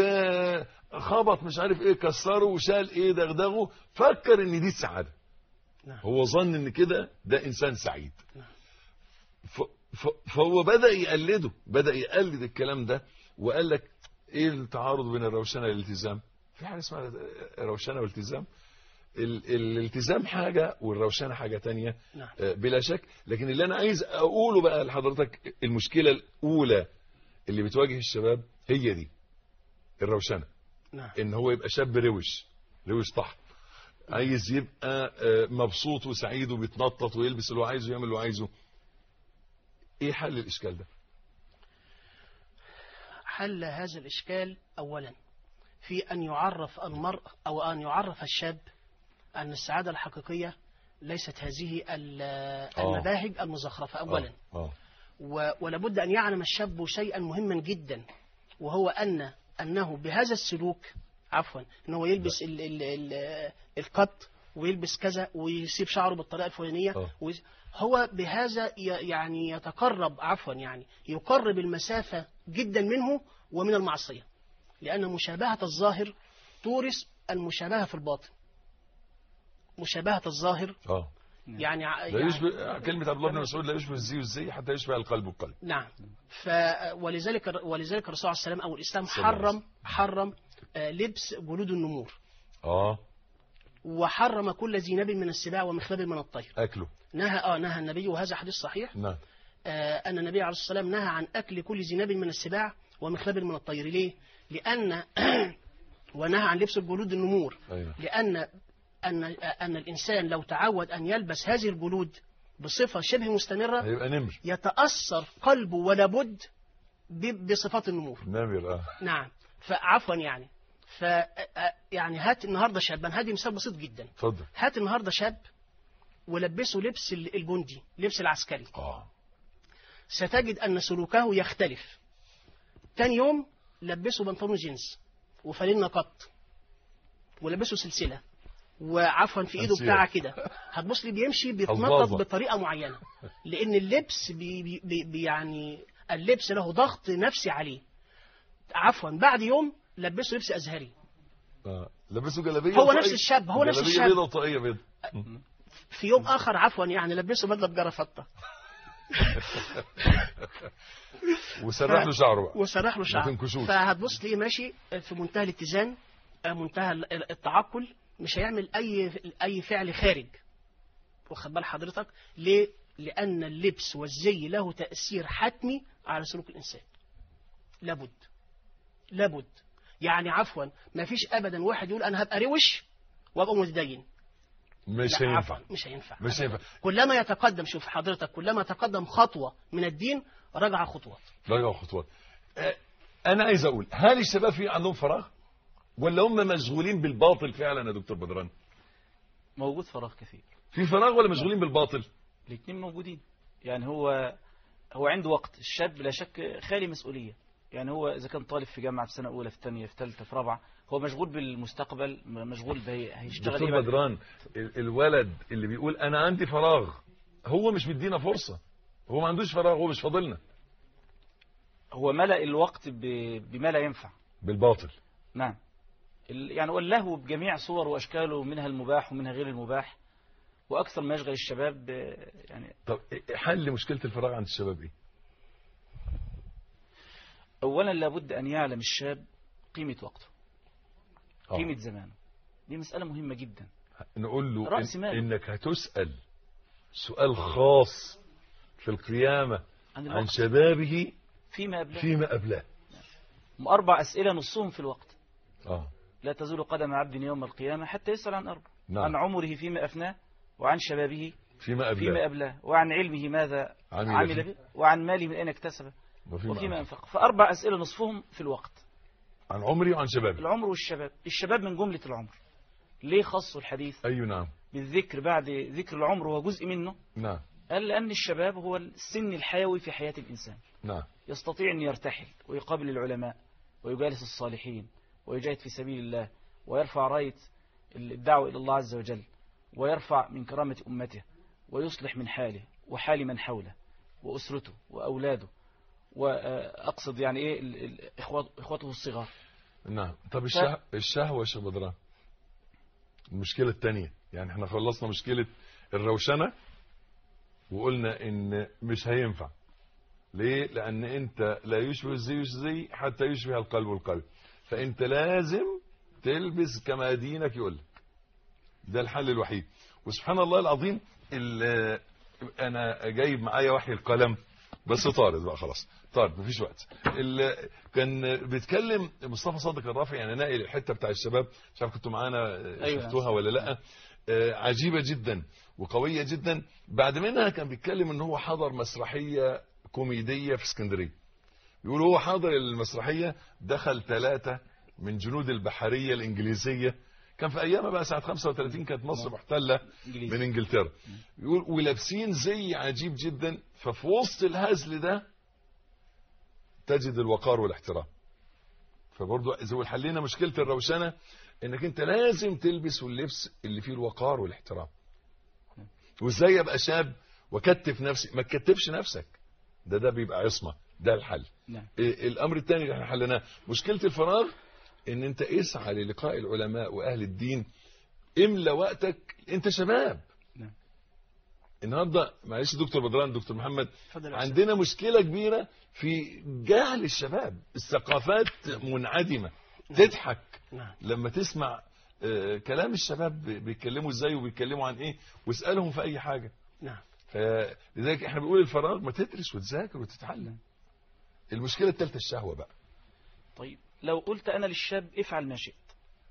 وخبط مش عارف ايه كسره وشال ايه دغدغه فكر ان دي السعاده نعم. هو ظن ان كده ده انسان سعيد ف- ف- فهو بدا يقلده بدا يقلد الكلام ده وقال لك ايه التعارض بين الروشنه والالتزام في حاجه اسمها روشنه والتزام ال- الالتزام حاجه والروشنه حاجه تانية نعم. آه، بلا شك لكن اللي انا عايز اقوله بقى لحضرتك المشكله الاولى اللي بتواجه الشباب هي دي الروشنه نعم ان هو يبقى شاب روش روش طحن عايز يبقى آه، مبسوط وسعيد وبيتنطط ويلبس اللي هو عايزه ويعمل اللي هو عايزه ايه حل الاشكال ده حل هذا الإشكال أولا في أن يعرف المرء أو أن يعرف الشاب أن السعادة الحقيقية ليست هذه ال- المباهج المزخرفة أولا اه و- ولابد أن يعلم الشاب شيئا مهما جدا وهو أن أنه بهذا السلوك عفوا أنه هو يلبس ال ال ال القط ويلبس كذا ويسيب شعره بالطريقة الفلانية آه. ويس- هو بهذا ي- يعني يتقرب عفوا يعني يقرب المسافة جدا منه ومن المعصية لأن مشابهة الظاهر تورث المشابهة في الباطن مشابهة الظاهر اه يعني, ع- لا يعني يشبه كلمه عبد الله بن مسعود لا يشبه الزي والزي حتى يشبه القلب والقلب نعم ف ولذلك ولذلك الرسول عليه السلام او الاسلام صلى الله عليه حرم حرم آه، لبس جلود النمور اه وحرم كل ذي ناب من السباع ومخلب من الطير اكله نهى اه نهى النبي وهذا حديث صحيح نعم آه ان النبي عليه الصلاه والسلام نهى عن اكل كل ذي ناب من السباع ومخلب من الطير ليه؟ لان ونهى عن لبس الجلود النمور ايوه لأن أن أن الإنسان لو تعود أن يلبس هذه الجلود بصفة شبه مستمرة هيبقى نمر يتأثر قلبه ولا بد ب- بصفات النمور نمر اه نعم فعفوا يعني ف يعني هات النهارده شاب أنا هدي مثال بسيط جدا اتفضل هات النهارده شاب ولبسه لبس ال- الجندي لبس العسكري اه ستجد أن سلوكه يختلف تاني يوم لبسه بنطلون جينز وفانلة قط ولبسه سلسلة وعفوا في ايده أنسية. بتاعه كده هتبص لي بيمشي بيتنطط حظاظة. بطريقه معينه لان اللبس بي بي بي بي- يعني اللبس له ضغط نفسي عليه عفوا بعد يوم لبسه لبس ازهري اه لبسه جلابيه هو وطاقية. نفس الشاب، هو نفس جلابية الشاب. بيضة وطاقية بيضة في يوم اخر عفوا يعني لبسه بدله بجرافطه وسرح له شعره بقى وسرح له ما شعره تنكشوش. فهتبص تلاقيه ماشي في منتهى الاتزان آه، منتهى ال- التعقل مش هيعمل اي اي فعل خارج واخد بال حضرتك ليه لان اللبس والزي له تاثير حتمي على سلوك الانسان لابد لابد يعني عفوا ما فيش ابدا واحد يقول انا هبقى روش وابقى متدين مش لا، هينفع عفواً، مش هينفع مش هينفع كلما يتقدم شوف حضرتك كلما تقدم خطوه من الدين رجع خطوات رجعوا خطوات آه، انا عايز اقول هل الشباب في عندهم فراغ ولا هم مشغولين بالباطل فعلا يا دكتور بدران موجود فراغ كثير في فراغ ولا مشغولين بالباطل الاثنين موجودين يعني هو هو عنده وقت الشاب لا شك خالي مسؤولية يعني هو إذا كان طالب في جامعة في سنة أولى في ثانية في ثالثة في رابعة هو مشغول بالمستقبل مشغول به هيشتغل دكتور إيه بعد- بدران ال- الولد اللي بيقول انا عندي فراغ هو مش مدينا فرصة هو ما عندوش فراغ هو مش فاضلنا هو ملأ الوقت ب- بما لا ينفع بالباطل نعم ال- يعني هو اللهو بجميع صور وأشكاله منها المباح ومنها غير المباح وأكثر ما يشغل الشباب آه، يعني طب حل مشكلة الفراغ عند الشباب ايه أولا لابد أن يعلم الشاب قيمة وقته آه. قيمة زمانه دي مسألة مهمة جدا نقول له رأس إن ماله. انك هتسأل سؤال خاص في القيامة عن عن الوقت. شبابه فيما قبله فيما قبله أربع أسئلة نصهم في الوقت اه لا تزول قدم عبد يوم القيامة حتى يسأل عن أربع نعم. عن عمره فيما أفناه وعن شبابه فيما قبله فيما أبلاه وعن علمه ماذا عمل عمل فيه. به وعن ماله من أين اكتسبه وفيما وفيما أنفق. أنفق فأربع أسئلة نصفهم في الوقت عن عمري وعن شبابي العمر والشباب الشباب من جملة العمر ليه خصوا الحديث اي نعم بالذكر بعد ذكر العمر هو جزء منه نعم قال لأن الشباب هو السن الحيوي في حياة الإنسان نعم يستطيع أن يرتحل ويقابل العلماء ويجالس الصالحين ويجاهد في سبيل الله ويرفع راية الدعوة إلى الله عز وجل ويرفع من كرامة أمته ويصلح من حاله وحال من حوله وأسرته وأولاده وأقصد يعني إيه ال- ال- إخوات- إخوته الصغار نعم طب الشه... الشهوة يا شيخ بدران المشكلة الثانية يعني احنا خلصنا مشكلة الروشنة وقلنا ان مش هينفع ليه لان انت لا يشبه الزي الزي حتى يشبه القلب القلب فانت لازم تلبس كما دينك يقول لك ده الحل الوحيد وسبحان الله العظيم ال- انا جايب معايا وحي القلم بس طارد بقى خلاص طارد مفيش وقت ال- كان بيتكلم مصطفى صادق الرافع يعني ناقل الحته بتاع الشباب مش عارف كنتوا معانا أيوة. شفتوها ولا لا آه، عجيبه جدا وقويه جدا بعد منها كان بيتكلم ان هو حضر مسرحيه كوميديه في اسكندريه يقول هو حاضر المسرحيه دخل ثلاثه من جنود البحريه الانجليزيه كان في ايامها بقى سنه 35 كانت مصر محتله إنجليزي. من انجلترا يقول ولابسين زي عجيب جدا ففي وسط الهزل ده تجد الوقار والاحترام فبرضه زي ما حلينا مشكله الروشنه انك انت لازم تلبس اللبس اللي فيه الوقار والاحترام وازاي ابقى شاب واكتف نفسي ما تكتفش نفسك ده ده بيبقى عصمه ده الحل نعم. إيه الامر الثاني اللي احنا حليناه مشكله الفراغ ان انت اسعى للقاء العلماء واهل الدين املى وقتك انت شباب نعم. النهارده معلش دكتور بدران دكتور محمد اتفضل يا عندنا مشكله كبيره في جهل الشباب الثقافات منعدمه تضحك نعم. لما تسمع آه، كلام الشباب بي- بيتكلموا ازاي وبيتكلموا عن ايه واسالهم في اي حاجه نعم فلذلك احنا بنقول الفراغ ما تدرس وتذاكر وتتعلم المشكله الثالثه الشهوه بقى طيب لو قلت أنا للشاب افعل ما شئت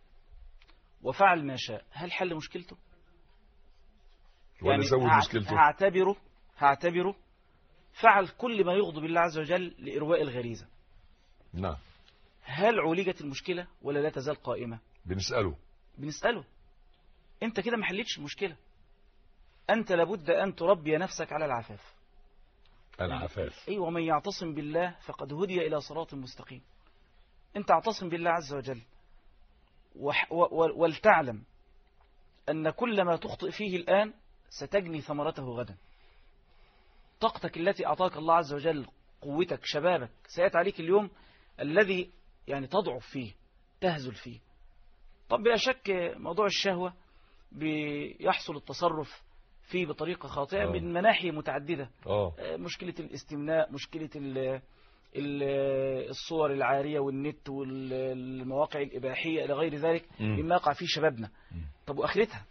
وفعل ما شاء هل حل مشكلته ولا زود هع- مشكلته هعتبره هعتبره فعل كل ما يغضب الله عز وجل لإرواء الغريزة نعم هل عولجت المشكلة ولا لا تزال قائمة بنساله بنسأله انت كده ما حلتش المشكلة انت لابد ان تربي نفسك على العفاف العفاف اي ومن يعتصم بالله فقد هدي الى صراط مستقيم انت اعتصم بالله عز وجل وح- و- و- ولتعلم ان كل ما تخطئ فيه الان ستجني ثمرته غدا طاقتك التي اعطاك الله عز وجل قوتك شبابك سيأتي عليك اليوم الذي يعني تضعف فيه تهزل فيه طب بلا شك موضوع الشهوة بيحصل التصرف فيه بطريقة خاطئة آه. من مناحي متعددة اه آه، مشكلة الاستمناء مشكلة ال- ال- الصور العارية والنت والمواقع الإباحية إلى غير ذلك مم. مما يقع فيه شبابنا طب وآخرتها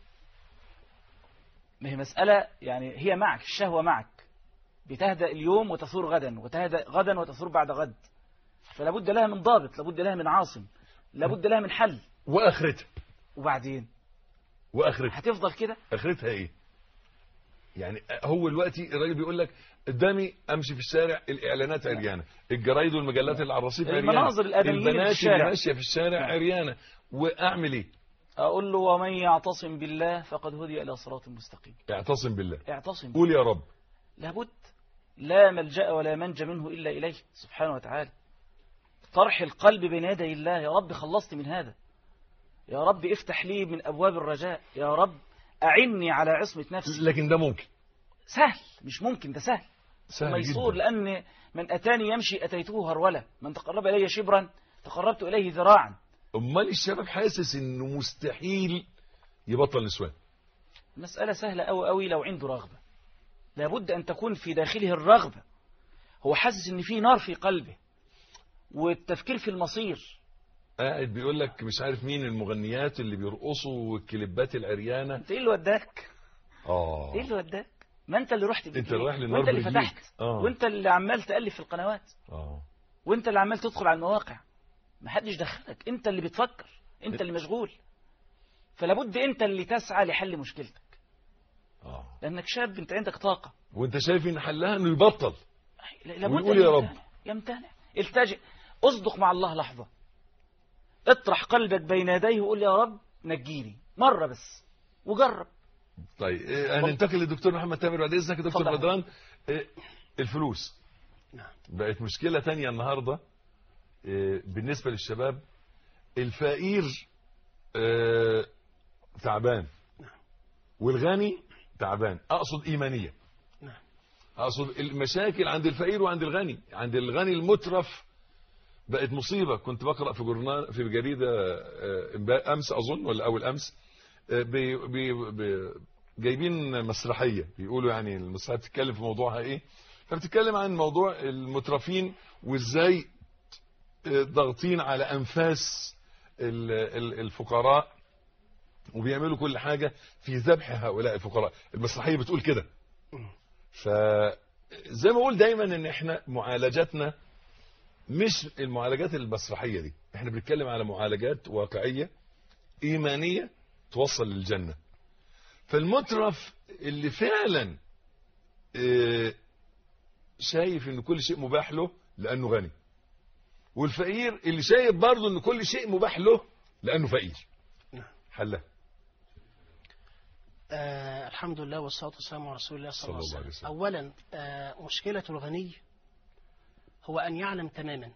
ما هي مسألة يعني هي معك الشهوة معك بتهدأ اليوم وتثور غدا وتهدأ غدا وتثور بعد غد فلا بد لها من ضابط لابد لها من عاصم لابد لها من حل واخرتها وبعدين واخرتها هتفضل كده اخرتها ايه يعني هو دلوقتي الراجل بيقول لك قدامي امشي في الشارع الاعلانات عريانه الجرايد والمجلات اللي على الرصيف عريانه المناظر الآدميين اللي في البنات الشارع. اللي ماشيه في الشارع عريانه واعمل ايه أقول له ومن يعتصم بالله فقد هدي إلى صراط مستقيم اعتصم بالله اعتصم قول يا رب لابد لا ملجأ ولا منجى منه إلا إليه سبحانه وتعالى طرح القلب بين يدي الله يا رب خلصت من هذا يا رب افتح لي من أبواب الرجاء يا رب أعني على عصمة نفسي لكن ده ممكن سهل مش ممكن ده سهل سهل ميسور جدا. لأن من أتاني يمشي أتيته هرولة من تقرب إلي شبرا تقربت إليه ذراعا امال الشباب حاسس انه مستحيل يبطل نسوان مسألة سهلة أوي أوي لو عنده رغبة لابد أن تكون في داخله الرغبة هو حاسس إن في نار في قلبه والتفكير في المصير قاعد بيقول لك مش عارف مين المغنيات اللي بيرقصوا والكليبات العريانه انت ايه اللي وداك اه ايه اللي وداك ما انت اللي رحت انت برجليك، اللي رايح للنار وانت اللي برجليك. فتحت آه. وانت اللي عمال تألف في القنوات اه وانت اللي عمال تدخل على المواقع ما حدش دخلك انت اللي بتفكر انت اللي مشغول فلابد انت اللي تسعى لحل مشكلتك اه لانك شاب انت عندك طاقة وانت شايف ان حلها انه يبطل لابد ويقول أن يا رب. يمتنع. يمتنع التجئ اصدق مع الله لحظة اطرح قلبك بين يديه وقول يا رب نجيني مرة بس وجرب طيب إيه، هننتقل للدكتور محمد تامر بعد اذنك يا دكتور اتفضل. بدران إيه، الفلوس نعم. بقت مشكله تانية النهارده إيه، بالنسبه للشباب الفقير آه، تعبان والغني تعبان اقصد ايمانيا نعم. اقصد المشاكل عند الفقير وعند الغني عند الغني المترف بقت مصيبه كنت بقرا في جورنال في جريده آه، امبا- امس اظن ولا اول امس آه، بي بي بي جايبين مسرحيه بيقولوا يعني المسرحيه بتتكلم في موضوعها ايه فبتتكلم عن موضوع المترفين وازاي آه، ضاغطين على انفاس ال- ال- الفقراء وبيعملوا كل حاجه في ذبح هؤلاء الفقراء المسرحيه بتقول كده فزي ما اقول دايما ان احنا معالجاتنا مش المعالجات المسرحيه دي احنا بنتكلم على معالجات واقعيه ايمانيه توصل للجنه فالمترف اللي فعلا آه، شايف ان كل شيء مباح له لانه غني والفقير اللي شايف برضه ان كل شيء مباح له لانه فقير حلها آه الحمد لله والصلاة والسلام على رسول الله صلى, صلى الله الله عليه عليه وسلم وسلم. أولا آه مشكلة الغني هو أن يعلم تماما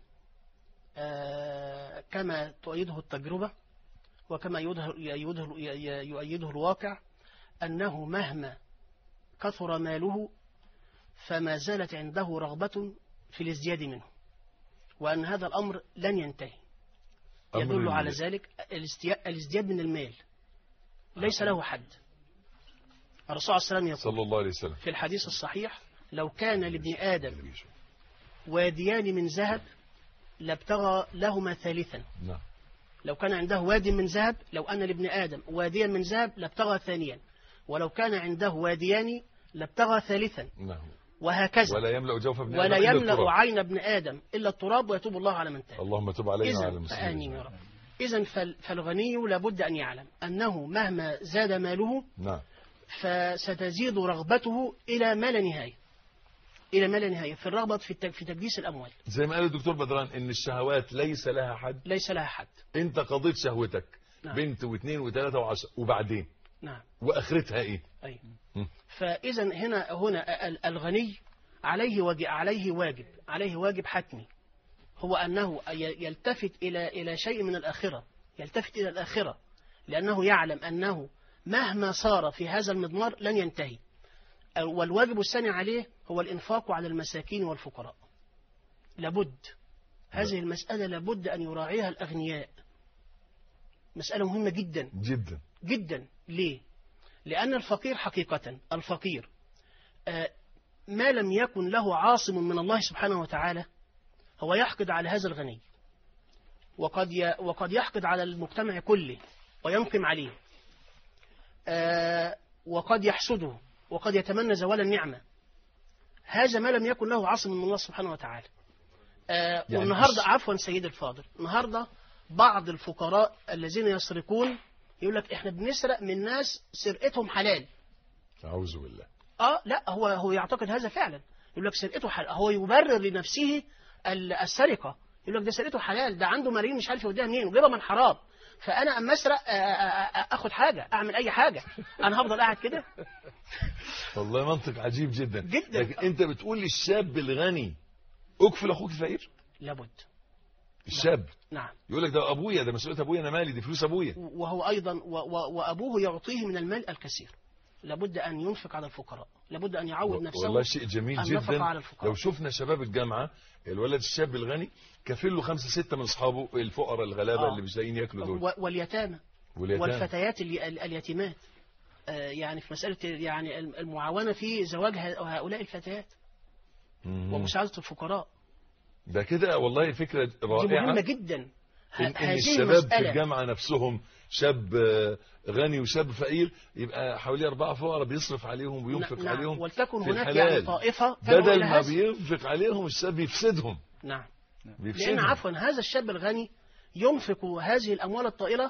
آه كما تؤيده التجربة وكما يؤيده, يؤيده, يؤيده الواقع أنه مهما كثر ماله فما زالت عنده رغبة في الازدياد منه وأن هذا الأمر لن ينتهي أمر يدل على ال- ذلك الاستيا- الازدياد من المال ليس له حد الرسول عليه السلام يقول صلى الله عليه وسلم في الحديث الصحيح لو كان لابن آدم واديان من ذهب لابتغى لهما ثالثا نعم لو كان عنده واد من ذهب لو أن لابن آدم واديا من ذهب لابتغى ثانيا ولو كان عنده واديان لابتغى ثالثا نعم وهكذا ولا يملا جوف ابن ولا آدم إلا يملأ التراب. عين ابن آدم إلا التراب ويتوب الله على من تاب اللهم تب علينا وعلى إذا المسلمين فآمين يا رب إذا فال- فالغني لابد أن يعلم أنه مهما زاد ماله نعم فستزيد رغبته إلى ما لا نهاية إلى ما لا نهاية في الرغبة في التج- في تجديس الأموال زي ما قال الدكتور بدران ان الشهوات ليس لها حد ليس لها حد انت قضيت شهوتك نعم. بنت واثنين وثلاثة وعشرة وبعدين نعم واخرتها ايه أي. مم. فإذا هنا هنا ال- الغني عليه واجب عليه واجب عليه واجب حتمي هو أنه ي- يلتفت إلى إلى شيء من الآخرة يلتفت إلى الآخرة لأنه يعلم أنه مهما صار في هذا المضمار لن ينتهي والواجب الثاني عليه هو الإنفاق على المساكين والفقراء لابد هذه المسألة لابد أن يراعيها الأغنياء مسألة مهمة جدا جدا جدا ليه لأن الفقير حقيقة الفقير آه، ما لم يكن له عاصم من الله سبحانه وتعالى هو يحقد على هذا الغني وقد ي- وقد يحقد على المجتمع كله وينقم عليه آه، وقد يحسده وقد يتمنى زوال النعمة هذا ما لم يكن له عاصم من الله سبحانه وتعالى آه، يعني والنهارده مش- عفوا سيد الفاضل النهارده بعض الفقراء الذين يسرقون يقول لك احنا بنسرق من ناس سرقتهم حلال أعوذ بالله اه لا هو هو يعتقد هذا فعلا يقول لك سرقته حلال هو يبرر لنفسه ال- السرقه يقول لك ده سرقته حلال ده عنده ملايين مش عارف يوديها منين وجايبها من حرام فانا اما اسرق آه، آه، آه، اخد حاجه اعمل اي حاجه انا هفضل قاعد كده والله منطق عجيب جدا جدا. لكن أنت بتقول للشاب الغني أكفل أخوك الفقير لابد الشاب نعم يقول لك ده أبويا ده مسؤولية أبويا أنا مالي دي فلوس أبويا وهو ايضا و و وابوه يعطيه من المال الكثير لابد ان ينفق على الفقراء لابد ان يعود نفسه والله شيء جميل النفقة جدا على الفقراء لو شفنا شباب الجامعة الولد الشاب الغني كافل له خمسة ستة من أصحابه الفقراء الغلابة آه. اللي مش لاقيين ياكلوا دول و- واليتامى واليتامى. والفتيات الي- ال- اليتيمات آه، يعني في مسألة يعني الم- المعاونة في زواج ه- هؤلاء الفتيات مم. ومساعدة الفقراء ده كده والله فكرة دي رائعة مهمة جدا ه- إن, إن هذه الشباب في المسألة الجامعة نفسهم شاب آه، غني وشاب فقير يبقى حوالي أربعة فقراء بيصرف عليهم وينفق نعم، عليهم ولتكن في هناك الحلال. يعني طائفة تدعو بدل إلى ما هذا. بينفق عليهم الشاب يفسدهم نعم لأن بيفسدهم عفوا هذا الشاب الغني ينفق هذه الأموال الطائلة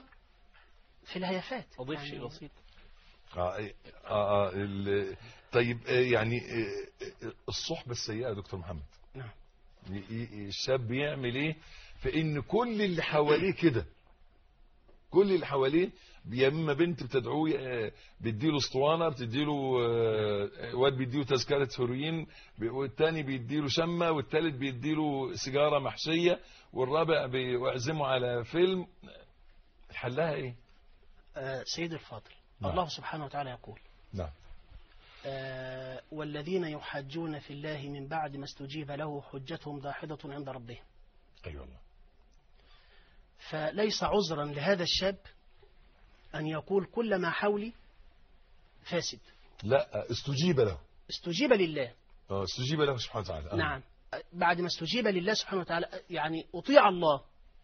في الهيافات أضيف شيء بسيط آه آه آه ال- طيب آه، يعني آه، آه، الصحبة السيئة يا دكتور محمد نعم. ي- ي- الشاب يعمل ايه في ان كل اللي حواليه كده كل اللي حواليه يا اما بنت بتدعوه آه، بتديله اسطوانه بتديله آه، واد بيديله تذكره هيروين ب- والتاني بيديله شمه والتالت بيديله سيجاره محشيه والرابع بيعزمه على فيلم حلها ايه؟ آه، سيد الفاضل نعم. الله سبحانه وتعالى يقول نعم آه، والذين يحجون في الله من بعد ما استجيب له حجتهم داحضة عند ربهم ايوه والله فليس عذرا لهذا الشاب أن يقول كل ما حولي فاسد لا استجيب له استجيب لله آه، استجيب له سبحانه وتعالى آه. نعم بعد ما استجيب لله سبحانه وتعالى يعني أطيع الله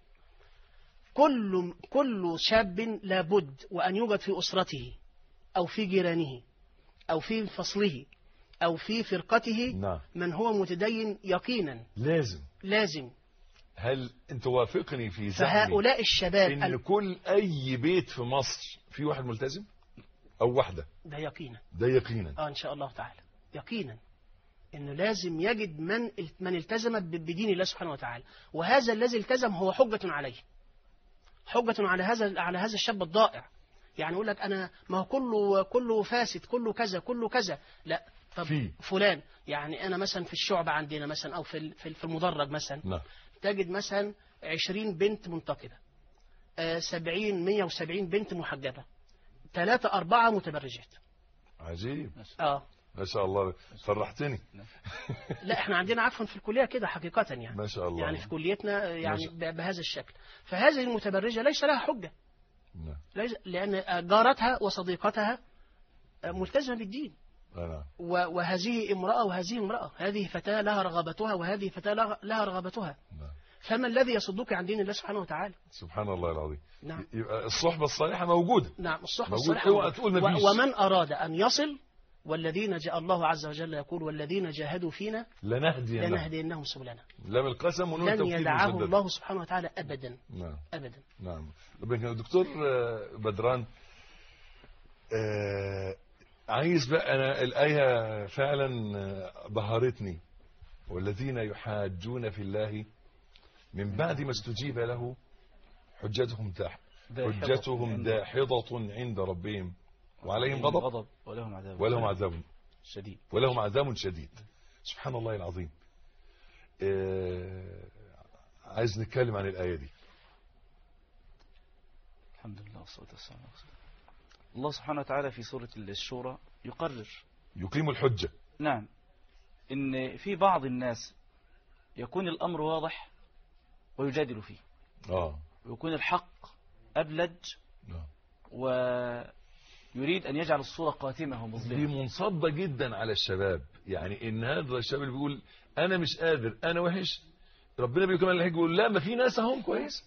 كل كل شاب لابد وأن يوجد في أسرته أو في جيرانه أو في فصله أو في فرقته نعم من هو متدين يقينا لازم لازم هل انت وافقني في زعمي فهؤلاء الشباب ان ال- كل اي بيت في مصر في واحد ملتزم او واحده ده يقينا ده يقينا اه ان شاء الله تعالى يقينا انه لازم يجد من من التزم ب- بدين الله سبحانه وتعالى وهذا الذي التزم هو حجة عليه حجة على هذا على هذا الشاب الضائع يعني يقول لك انا ما هو كله كله فاسد كله كذا كله كذا لا طب في. فلان يعني انا مثلا في الشعبة عندنا مثلا او في ال- في ال- في المدرج مثلا نعم تجد مثلا 20 بنت منتقبة آه، 70 170 بنت محجبة ثلاثة أربعة متبرجات عجيب اه ما شاء الله فرحتني لا احنا عندنا عفوا في الكلية كده حقيقة يعني ما شاء الله يعني في كليتنا يعني ما شاء- ب- بهذا الشكل فهذه المتبرجة ليس لها حجة نعم. ليس لأن جارتها وصديقتها ملتزمة بالدين آه، نعم و- وهذه امرأة وهذه امرأة هذه فتاة لها رغبتها وهذه فتاة لها- لها رغبتها فما الذي يصدك عن دين الله سبحانه وتعالى سبحان الله العظيم نعم يبقى الصحبة الصالحة موجودة نعم الصحبة موجود. الصالحة اوعى موجودة. تقول ما فيش. و- ومن أراد أن يصل والذين جاء الله عز وجل يقول والذين جاهدوا فينا لنهدي لنهدينهم سبلنا لام القسم ونون لن توكيد يدعه مسدد. الله سبحانه وتعالى أبدا نعم أبدا نعم ربنا دكتور آه، بدران آه، عايز بقى انا الايه فعلا آه، بهرتني والذين يحاجون في الله من بعد ما استجيب له حجتهم داح داحضة حجتهم عند- داحضة عند ربهم وعليهم غضب غضب ولهم عذاب ولهم عذاب شديد ولهم عذاب شديد سبحان الله العظيم آه، عايز نتكلم عن الآية دي الحمد لله والصلاة والسلام على رسول الله. الله سبحانه وتعالى في سورة الشورى يقرر يقيم الحجة نعم إن في بعض الناس يكون الأمر واضح ويجادل فيه اه ويكون الحق أبلج نعم. و يريد أن يجعل الصورة قاتمة دي ومظلمة منصبة جدا على الشباب يعني ان هذا الشباب اللي بيقول انا مش قادر انا وحش ربنا بيقول كمان الحج يقول لا ما في ناس اهم كويس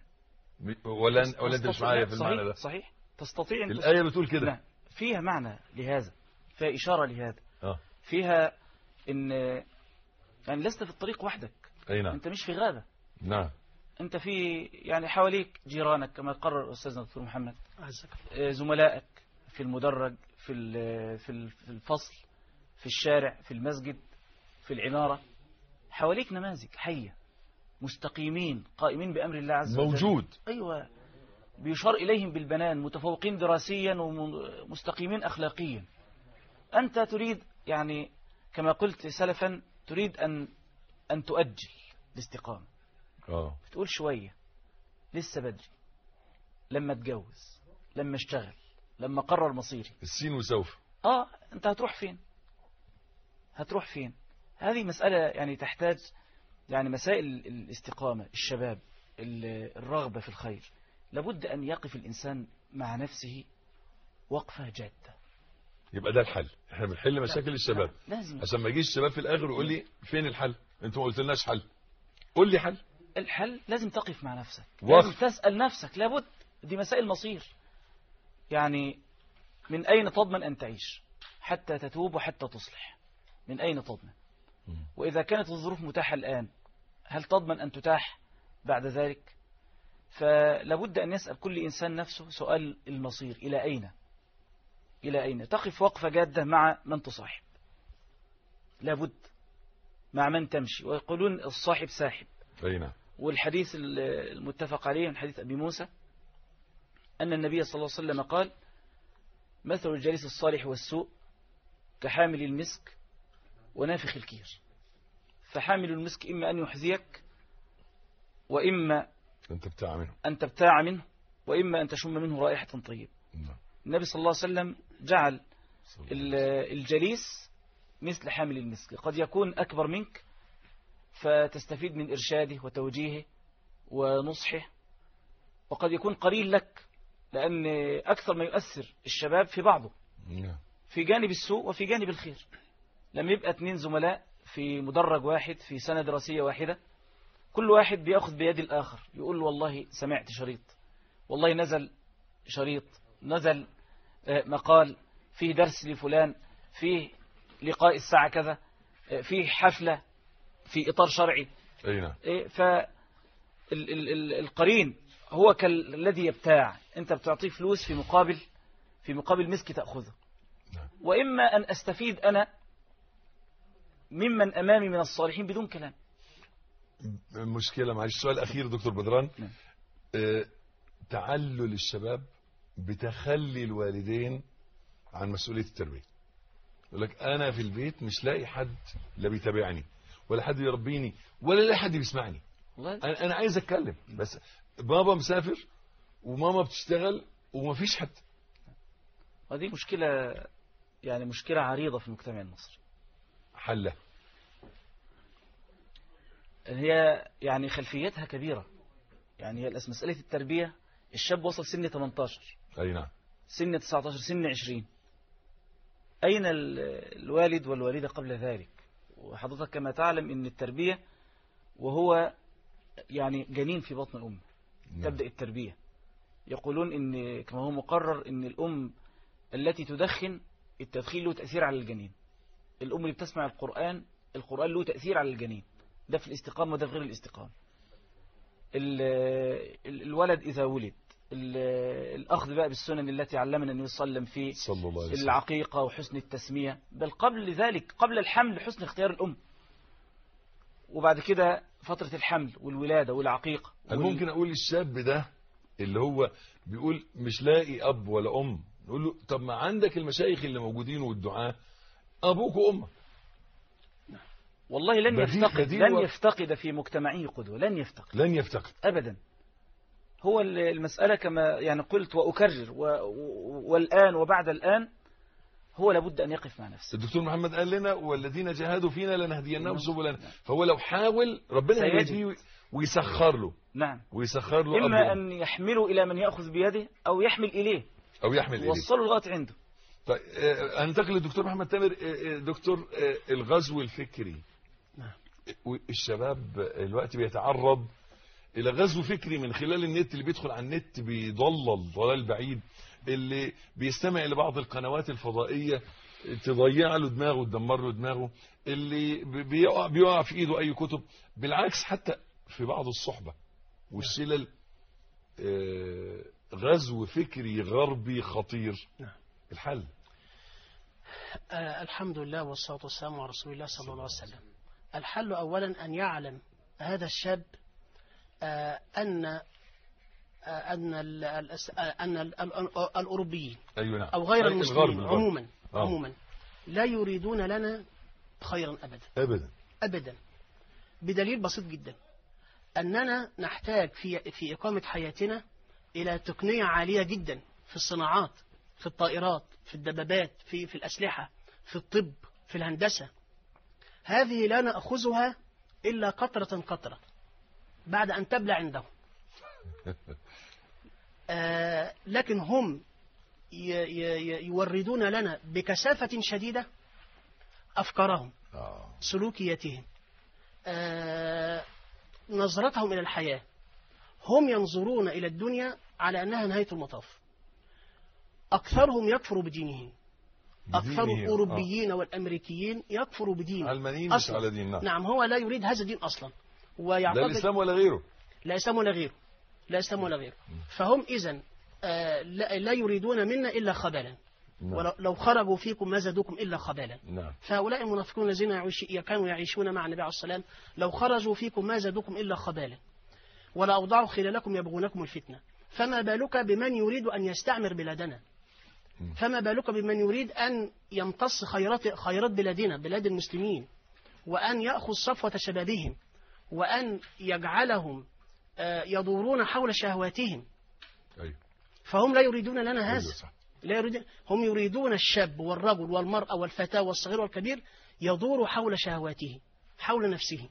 ولا ولا انت مش معايا في المعنى صحيح ده صحيح تستطيع أن الآية بتقول كده. نعم. فيها معنى لهذا فيها إشارة لهذا اه فيها إن يعني لست في الطريق وحدك اي نعم أنت مش في غابة نعم أنت في يعني حواليك جيرانك كما قرر أستاذنا الدكتور محمد عزك آه، زملائك في المدرج في ال- في ال- في الفصل في الشارع في المسجد في العمارة حواليك نماذج حية مستقيمين قائمين بأمر الله عز وجل موجود. أيوة بيشار إليهم بالبنان متفوقين دراسيا ومستقيمين أخلاقيا أنت تريد يعني كما قلت سلفا تريد أن أن تؤجل الاستقامة اه بتقول شوية لسه بدري لما اتجوز لما اشتغل لما قرر مصيري السين وسوف اه انت هتروح فين هتروح فين هذه مسألة يعني تحتاج يعني مسائل الاستقامة الشباب ال- الرغبة في الخير لابد أن يقف الإنسان مع نفسه وقفة جادة يبقى ده الحل احنا بنحل مشاكل الشباب لازم عشان ما يجيش الشباب في الاخر ويقول لي فين الحل انتوا ما قلتلناش حل قول لي حل الحل لازم تقف مع نفسك وقف. لازم تسأل نفسك لابد دي مسائل مصير يعني من أين تضمن أن تعيش حتى تتوب وحتى تصلح من أين تضمن وإذا كانت الظروف متاحة الآن هل تضمن أن تتاح بعد ذلك فلابد أن يسأل كل إنسان نفسه سؤال المصير إلى أين إلى أين تقف وقفة جادة مع من تصاحب لابد مع من تمشي ويقولون الصاحب ساحب اي نعم والحديث المتفق عليه من حديث أبي موسى أن النبي صلى الله عليه وسلم قال مثل الجليس الصالح والسوء كحامل المسك ونافخ الكير فحامل المسك إما أن يحذيك وإما انت بتاع منه أن تبتاع منه وإما أن تشم منه رائحة طيبة النبي صلى الله عليه وسلم جعل ال- الجليس مثل حامل المسك قد يكون أكبر منك فتستفيد من إرشاده وتوجيهه ونصحه وقد يكون قليل لك لأن أكثر ما يؤثر الشباب في بعضه نعم في جانب السوء وفي جانب الخير لما يبقى اتنين زملاء في مدرج واحد في سنة دراسية واحدة كل واحد بياخذ بيد الآخر يقول له والله سمعت شريط والله نزل شريط نزل آه، مقال فيه درس لفلان فيه لقاء الساعة كذا آه، فيه حفلة في إطار شرعي اي نعم إيه، ف ال- ال- ال- القرين هو كالذي يبتاع انت بتعطيه فلوس في مقابل في مقابل مسك تأخذه وإما أن أستفيد أنا ممن أمامي من الصالحين بدون كلام مشكلة معلش السؤال الأخير دكتور بدران آه، تعلل الشباب بتخلي الوالدين عن مسؤولية التربية يقول لك أنا في البيت مش لاقي حد لا بيتابعني ولا حد يربيني ولا لاقي حد بيسمعني أنا أنا عايز أتكلم بس بابا مسافر وماما بتشتغل ومفيش حد هذه مشكلة يعني مشكلة عريضة في المجتمع المصري حلة هي يعني خلفيتها كبيرة يعني هي الأس- مسألة التربية الشاب وصل سن 18 أي نعم سن 19 سن 20 أين ال- الوالد والوالدة قبل ذلك وحضرتك كما تعلم أن التربية وهو يعني جنين في بطن الأم تبدأ التربية يقولون أن كما هو مقرر أن الأم التي تدخن التدخين له تأثير على الجنين الأم اللي بتسمع القرآن القرآن له تأثير على الجنين ده في الاستقامة وده في غير الاستقامة ال- ال- الولد إذا ولد ال- الأخذ بقى بالسنن التي علمنا النبي صلى الله عليه وسلم في صلى الله عليه وسلم العقيقة وحسن التسمية بل قبل ذلك قبل الحمل حسن اختيار الأم وبعد كده فترة الحمل والولادة والعقيقة أنا وال- ممكن أقول للشاب ده اللي هو بيقول مش لاقي أب ولا أم نقول له طب ما عندك المشايخ اللي موجودين والدعاة أبوك وأمك والله لن بديل- يفتقد بديل لن و- يفتقد في مجتمعه قدوة لن يفتقد لن يفتقد أبدا هو ال- المسألة كما يعني قلت وأكرر و... و- والآن وبعد الآن هو لابد أن يقف مع نفسه الدكتور محمد قال لنا والذين جاهدوا فينا لنهدينهم سبلنا فهو لو حاول ربنا سيجد. هيهديه ويسخر له نعم ويسخر له إما أب أن يحمله إلى من يأخذ بيده أو يحمل إليه او يحمل اليه وصله لغايه عنده طيب آه، انتقل للدكتور محمد تامر آه، آه، دكتور آه، الغزو الفكري نعم. الشباب الوقت بيتعرض الى غزو فكري من خلال النت اللي بيدخل على النت بيضلل ضلال بعيد اللي بيستمع لبعض القنوات الفضائية تضيع له دماغه وتدمر له دماغه اللي بي- بيقع, بيقع في ايده اي كتب بالعكس حتى في بعض الصحبة والشلل آه، غزو فكري غربي خطير نعم. الحل آه الحمد لله والصلاة والسلام على رسول الله صلى الله عليه وسلم الحل أولا أن يعلم هذا الشاب آه أن آه أن ال- الأس- آه أن ال- ال- الأوروبيين ايوه نعم أو غير أي المسلمين الغرب- الغرب. عموما آه. عموما لا يريدون لنا خيرا أبدا ابدا أبدا بدليل بسيط جدا أننا نحتاج في في إقامة حياتنا إلى تقنية عالية جدا في الصناعات في الطائرات في الدبابات في في الأسلحة في الطب في الهندسة هذه لا نأخذها إلا قطرة قطرة بعد أن تبلى عندهم آه لكن هم ي- ي- ي- يوردون لنا بكثافة شديدة أفكارهم سلوكياتهم آه، نظرتهم إلى الحياة هم ينظرون إلى الدنيا على أنها نهاية المطاف أكثرهم يكفر بدينهم أكثر بدينهم، الأوروبيين والأمريكيين يكفروا بدينهم علمانيين مش أصلاً. على دين نعم نعم هو لا يريد هذا الدين أصلا لا ويعتقد الاسلام ولا غيره لا إسلام ولا غيره لا إسلام ولا غيره فهم إذن آه، لا لا يريدون منا إلا خبالا نعم. ولو لو خرجوا فيكم ما زادوكم إلا خبالا نعم فهؤلاء المنافقون الذين يعيش كانوا يعيشون مع النبي عليه الصلاة والسلام لو خرجوا فيكم ما زادوكم إلا خبالا ولا أوضعوا خلالكم يبغونكم الفتنة فما بالك بمن يريد أن يستعمر بلادنا فما بالك بمن يريد أن يمتص خيرات خيرات بلادنا بلاد المسلمين وأن يأخذ صفوة شبابهم وأن يجعلهم آه، يدورون حول شهواتهم أيوة. فهم لا يريدون لنا أيوة هذا صح. لا يريد هم يريدون الشاب والرجل والمرأة والفتاة والصغير والكبير يدور حول شهواته حول نفسه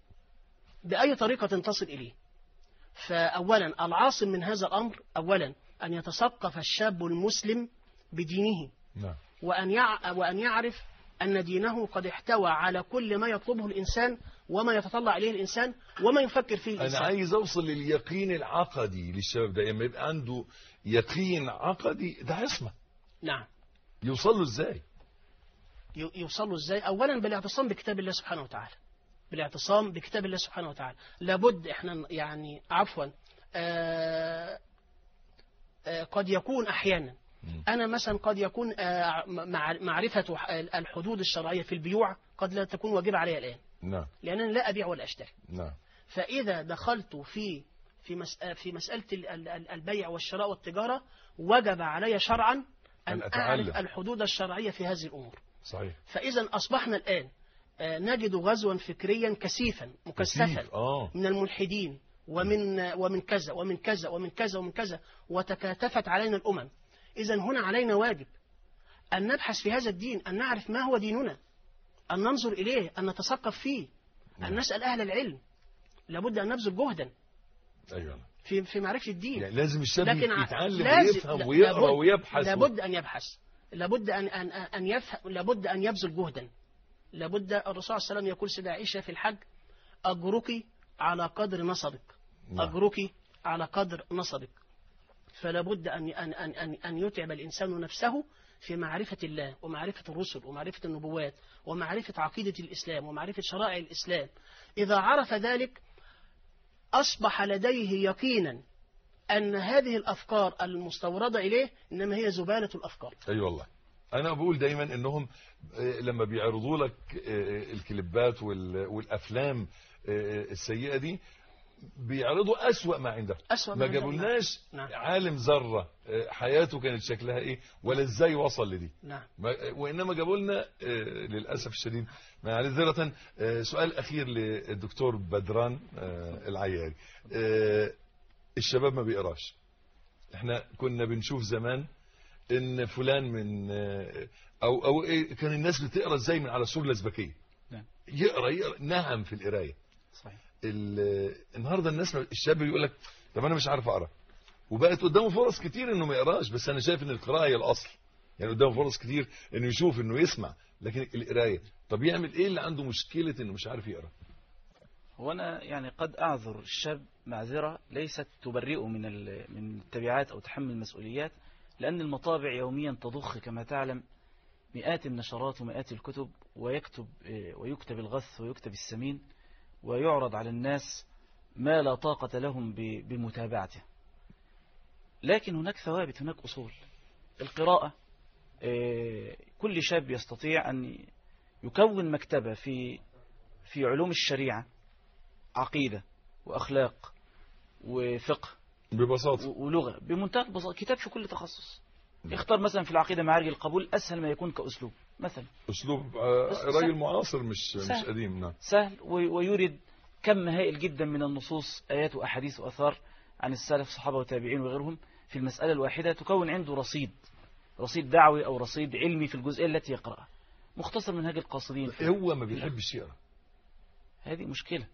بأي طريقة تصل إليه فأولا العاصم من هذا الأمر أولا أن يتثقف الشاب المسلم بدينه نعم وأن يع... وأن يعرف أن دينه قد احتوى على كل ما يطلبه الإنسان وما يتطلع إليه الإنسان وما يفكر فيه انا الإنسان عايز اوصل لليقين العقدي للشباب ده لما يبقى عنده يقين عقدي ده عصمه نعم يوصل له ازاي ي- يوصلوا ازاي اولا بالاعتصام بكتاب الله سبحانه وتعالى بالاعتصام بكتاب الله سبحانه وتعالى لابد احنا ن- يعني عفوا آه آه قد يكون احيانا انا مثلا قد يكون آه مع معرفه ح- الحدود الشرعيه في البيوع قد لا تكون واجبه علي الان نعم لانني لا ابيع ولا اشتري نعم فإذا دخلت في في مس- في مسألة ال- ال- ال- البيع والشراء والتجارة وجب علي شرعا أن أن أتعلم. أعرف الحدود الشرعية في هذه الأمور صحيح فإذا أصبحنا الآن آه، نجد غزوا فكريا كثيفا مكثفا كثيف، آه. من الملحدين ومن ومن كذا ومن كذا ومن كذا ومن كذا وتكاتفت علينا الأمم إذا هنا علينا واجب أن نبحث في هذا الدين أن نعرف ما هو ديننا أن ننظر إليه أن نتثقف فيه أن نسأل أهل العلم لابد أن نبذل جهدا ايوه في في معرفة الدين يعني لازم الشاب لكن ع- يتعلم لازم- ويفهم لا- ويقرا لابد- ويبحث لابد أن يبحث لابد أن أن أن يفهم لابد أن يبذل جهدا لابد الرسول صلى الله عليه وسلم يقول سيدة عائشة في الحج أجرك على قدر نصبك نعم. أجرك على قدر نصبك فلا بد أن أن أن أن أن يتعب الإنسان نفسه في معرفة الله ومعرفة الرسل ومعرفة النبوات ومعرفة عقيدة الإسلام ومعرفة شرائع الإسلام إذا عرف ذلك أصبح لديه يقينا أن هذه الأفكار المستوردة إليه إنما هي زبالة الأفكار اي أيوة والله انا بقول دايما انهم آه، لما بيعرضوا لك آه، الكليبات وال- والافلام آه، السيئه دي بيعرضوا اسوأ ما عندهم أسوأ ما ما عندهم. جابولناش نعم. عالم ذره آه، حياته كانت شكلها ايه ولا ازاي وصل لدي نعم ما- وانما جابوا لنا آه، للاسف الشديد معذره آه، سؤال اخير للدكتور بدران آه، العياري آه، الشباب ما بيقراش احنا كنا بنشوف زمان ان فلان من آه، او او إيه كان الناس بتقرا ازاي من على سور الازبكيه نعم. يقرا يقرا نهم في القرايه صحيح ال- النهارده الناس ما- الشاب بيقول لك طب انا مش عارف اقرا وبقت قدامه فرص كتير انه ما يقراش بس انا شايف ان القراءه هي الاصل يعني قدامه فرص كتير انه يشوف انه يسمع لكن القرايه طب يعمل ايه اللي عنده مشكله انه مش عارف يقرا هو أنا يعني قد أعذر الشاب معذرة ليست تبرئه من ال- من التبعات أو تحمل المسؤوليات لأن المطابع يوميا تضخ كما تعلم مئات النشرات ومئات الكتب ويكتب آه، ويكتب الغث ويكتب السمين ويعرض على الناس ما لا طاقة لهم ب- بمتابعته لكن هناك ثوابت هناك أصول القراءة آه، كل شاب يستطيع أن يكون مكتبة في في علوم الشريعة عقيدة وأخلاق وفقه ببساطة ولغة بمنتهى البساطة كتاب في كل تخصص اختار مثلا في العقيدة معارج القبول أسهل ما يكون كأسلوب مثلا اسلوب آه، بس راجل سهل. معاصر مش مش سهل. قديم نعم سهل و- ويورد كم هائل جدا من النصوص آيات وأحاديث وأثار عن السلف صحابة وتابعين وغيرهم في المسألة الواحدة تكون عنده رصيد رصيد دعوي أو رصيد علمي في الجزئية التي يقرأها مختصر منهاج القاصدين هو ما بيحبش يقرا هذه مشكلة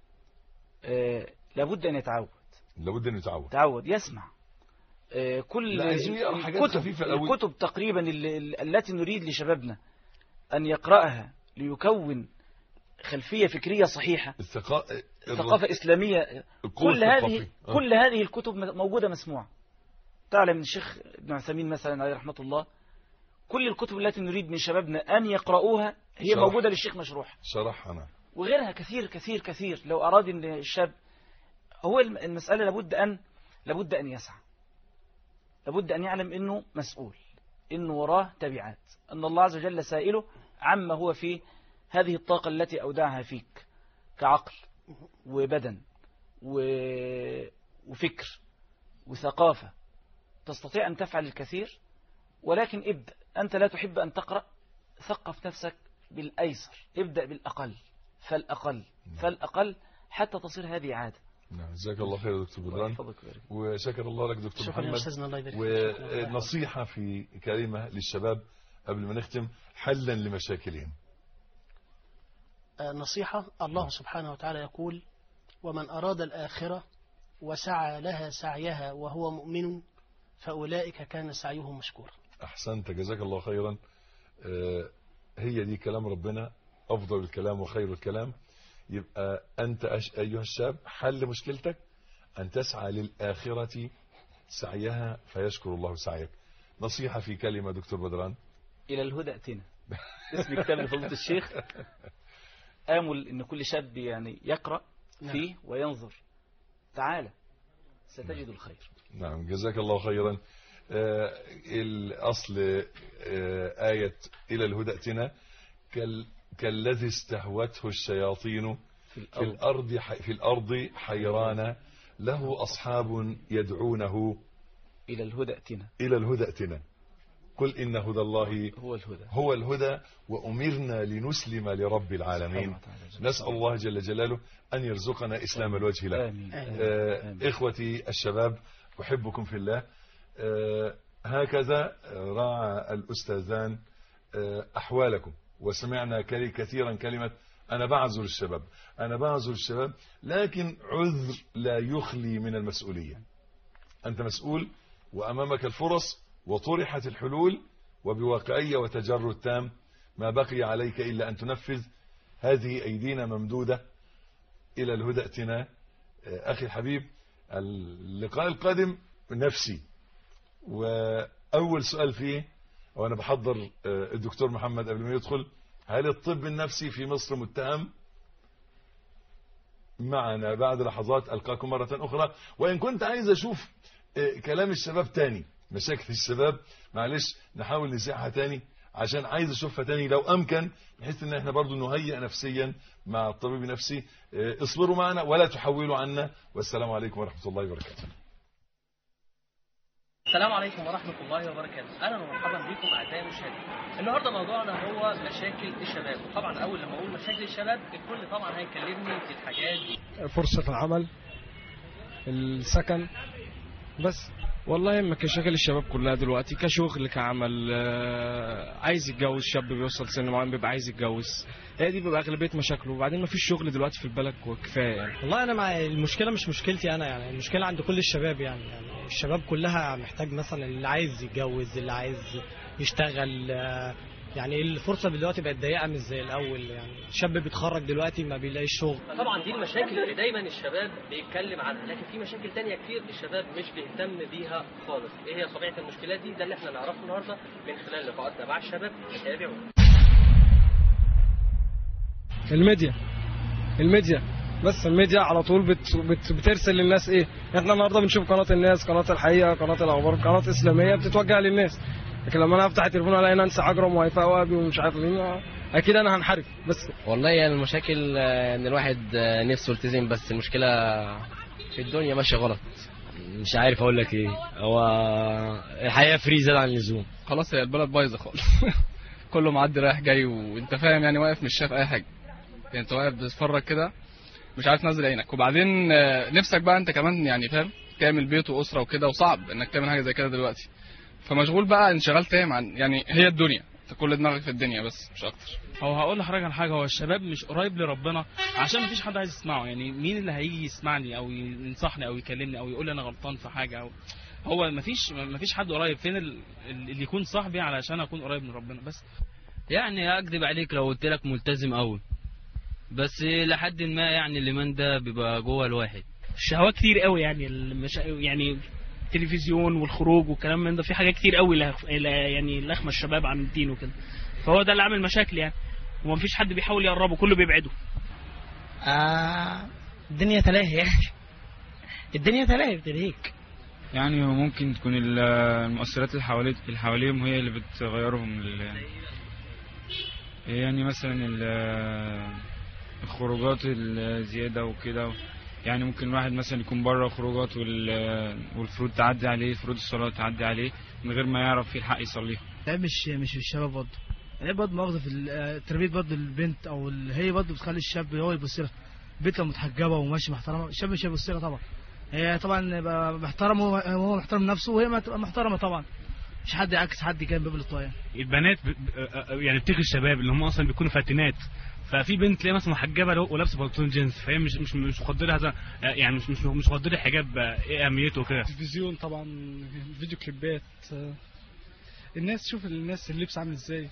آه لابد أن يتعود لابد انه يتعود تعود يسمع آه، كل لا، عايزين يقرأ حاجات الكتب خفيفة قوي. الكتب تقريبا اللي- اللي- التي نريد لشبابنا أن يقرأها ليكون خلفية فكرية صحيحة الثقافة ثقافة إسلامية القوة كل هذه الثقافية. آه. كل هذه الكتب م- موجودة مسموعة تعلم من الشيخ ابن عثيمين مثلا عليه رحمة الله كل الكتب التي نريد من شبابنا أن يقرؤوها هي شرح. موجودة للشيخ مشروح شرح انا وغيرها كثير كثير كثير لو أراد أن الشاب هو الم- المسألة لابد أن لابد أن يسعى لابد أن يعلم أنه مسؤول أنه وراه تبعات أن الله عز وجل سائله عما هو في هذه الطاقة التي أودعها فيك كعقل وبدن و... وفكر وثقافة تستطيع أن تفعل الكثير ولكن ابدأ أنت لا تحب أن تقرأ ثقف نفسك بالأيسر ابدأ بالأقل فالأقل فالأقل حتى تصير هذه عادة نعم جزاك الله خير يا دكتور بدران وشكر الله لك دكتور شكرا يا محمد أستاذنا، الله يبارك فيك. ونصيحة في كلمة للشباب قبل ما نختم حلا لمشاكلهم آه، نصيحة الله سبحانه وتعالى يقول ومن أراد الآخرة وسعى لها سعيها وهو مؤمن فأولئك كان سعيهم مشكورا أحسنت جزاك الله خيرا آه، هي دي كلام ربنا أفضل الكلام وخير الكلام يبقى أنت أش- أيها الشاب حل مشكلتك أن تسعى للآخرة سعيها فيشكر الله سعيك نصيحة في كلمة دكتور بدران إلى الهدى أتنا اسم كتاب لفضيلة الشيخ آمل أن كل شاب يعني يقرأ فيه وينظر تعالى ستجد الخير نعم جزاك الله خيرا آه، الأصل آه، آية إلى الهدى ائتنا كال كالذي استهوته الشياطين في الأرض. الأرض ح- في الأرض حيران له أصحاب يدعونه إلى الهدى أتنا إلى الهدى ائتنا قل إن هدى الله هو الهدى هو الهدى وأمرنا لنسلم لرب العالمين نسأل الله جل جلاله أن يرزقنا إسلام الوجه له آمين. آه، إخوتي الشباب أحبكم في الله آه، هكذا راعى الأستاذان آه، أحوالكم وسمعنا كلي- كثيرا كلمة أنا بعذر الشباب أنا بعذر الشباب لكن عذر لا يخلي من المسؤولية أنت مسؤول وأمامك الفرص وطرحت الحلول وبواقعية وتجرد تام ما بقي عليك إلا أن تنفذ هذه أيدينا ممدودة إلى الهدى ائتنا آه، أخي الحبيب اللقاء القادم نفسي وأول سؤال فيه وأنا بحضر آه، الدكتور محمد قبل ما يدخل هل الطب النفسي في مصر متهم معنا بعد لحظات ألقاكم مرة أخرى وإن كنت عايز أشوف آه، كلام الشباب تاني مشاكل الشباب معلش نحاول نسيحها تاني عشان عايز اشوفها تاني لو امكن بحيث ان احنا برضو نهيئ نفسيا مع الطبيب النفسي آه، اصبروا معنا ولا تحولوا عنا والسلام عليكم ورحمة الله وبركاته السلام عليكم ورحمة الله وبركاته أهلا ومرحبا بكم أعزائي المشاهدين النهاردة موضوعنا هو مشاكل الشباب وطبعا أول لما أقول مشاكل الشباب الكل طبعا هيكلمني في الحاجات دي فرصة العمل السكن بس والله ما مشاكل الشباب كلها دلوقتي كشغل كعمل آه، عايز يتجوز شاب بيوصل سن معين بيبقى عايز يتجوز هي دي بيبقى اغلبيه مشاكله وبعدين ما فيش شغل دلوقتي في البلد كفايه يعني والله انا مع المشكله مش مشكلتي انا يعني المشكله عند كل الشباب يعني يعني الشباب كلها محتاج مثلا اللي عايز يتجوز اللي عايز يشتغل آه، يعني الفرصه دلوقتي بقت ضيقه مش زي الاول يعني الشاب بيتخرج دلوقتي ما بيلاقيش شغل طبعا دي المشاكل اللي دايما الشباب بيتكلم عنها لكن في مشاكل تانية كتير الشباب مش بيهتم بيها خالص ايه هي طبيعه المشكلات دي ده اللي احنا نعرفه النهارده من خلال لقاءاتنا مع الشباب تابعونا الميديا الميديا بس الميديا على طول بت بت بترسل للناس ايه احنا النهارده بنشوف قناه الناس قناه الحقيقه قناه الاخبار قناه اسلاميه بتتوجه للناس لكن لما انا افتح التليفون الاقي نانسي عجرم وهيفاء وهبي ومش عارف مين آه، اكيد انا هنحرف بس والله يعني المشاكل آه، ان الواحد آه، نفسه يلتزم بس المشكله في الدنيا ماشيه غلط مش عارف اقول لك ايه هو الحقيقه فري زاد عن اللزوم خلاص هي البلد بايظه خالص كله معدي رايح جاي وانت فاهم يعني واقف مش شايف اي حاجه يعني انت واقف بتتفرج كده مش عارف تنزل عينك وبعدين آه، نفسك بقى انت كمان يعني فاهم تعمل بيت واسره وكده وصعب انك تعمل حاجه زي كده دلوقتي فمشغول بقى انشغال تام عن يعني هي الدنيا انت كل دماغك في الدنيا بس مش اكتر هو هقول لحضرتك على حاجه هو الشباب مش قريب لربنا عشان مفيش حد عايز يسمعه يعني مين اللي هيجي يسمعني او ينصحني او يكلمني او يقول لي انا غلطان في حاجه او هو مفيش مفيش حد قريب فين ال- اللي يكون صاحبي علشان اكون قريب من ربنا بس يعني اكذب عليك لو قلت لك ملتزم قوي بس لحد ما يعني الايمان ده بيبقى جوه الواحد الشهوات كتير قوي يعني المش... يعني التلفزيون والخروج والكلام من ده في حاجات كتير قوي لهف... لا- يعني لخمه الشباب عن الدين وكده فهو ده اللي عامل مشاكل يعني ومفيش حد بيحاول يقربه كله بيبعده آه الدنيا تلاهي يعني الدنيا تلاهي بتلهيك يعني هو ممكن تكون ال- المؤثرات اللي حوالي اللي حواليهم هي اللي بتغيرهم لل يعني مثلا ال- الخروجات الزيادة وكده يعني ممكن واحد مثلا يكون بره خروجات وال- والفروض تعدي عليه فروض الصلاة تعدي عليه من غير ما يعرف يلحق يصليها العيب مش مش في الشباب برضه العيب برضه مؤاخذة في ال- آه، تربية برضه البنت أو ال- هي برضه بتخلي الشاب هو يبص لها البنت لو متحجبة وماشي محترمة الشاب مش هيبص لها طبعا هي طبعا يبقى محترم وهو هو محترم نفسه وهي ما تبقى محترمة طبعا مش حد يعكس حد كان باب الطاية البنات ب... ب- يعني بتغري الشباب اللي هم اصلا بيكونوا فاتنات ففي بنت تلاقيها مثلا محجبه لو- ولابسه بنطلون جينز فهي مش مش مش مقدره هذا يعني مش مش مش مقدره الحجاب آه، ايه اهميته وكده التلفزيون طبعا فيديو كليبات آه، الناس تشوف الناس اللبس عامل ازاي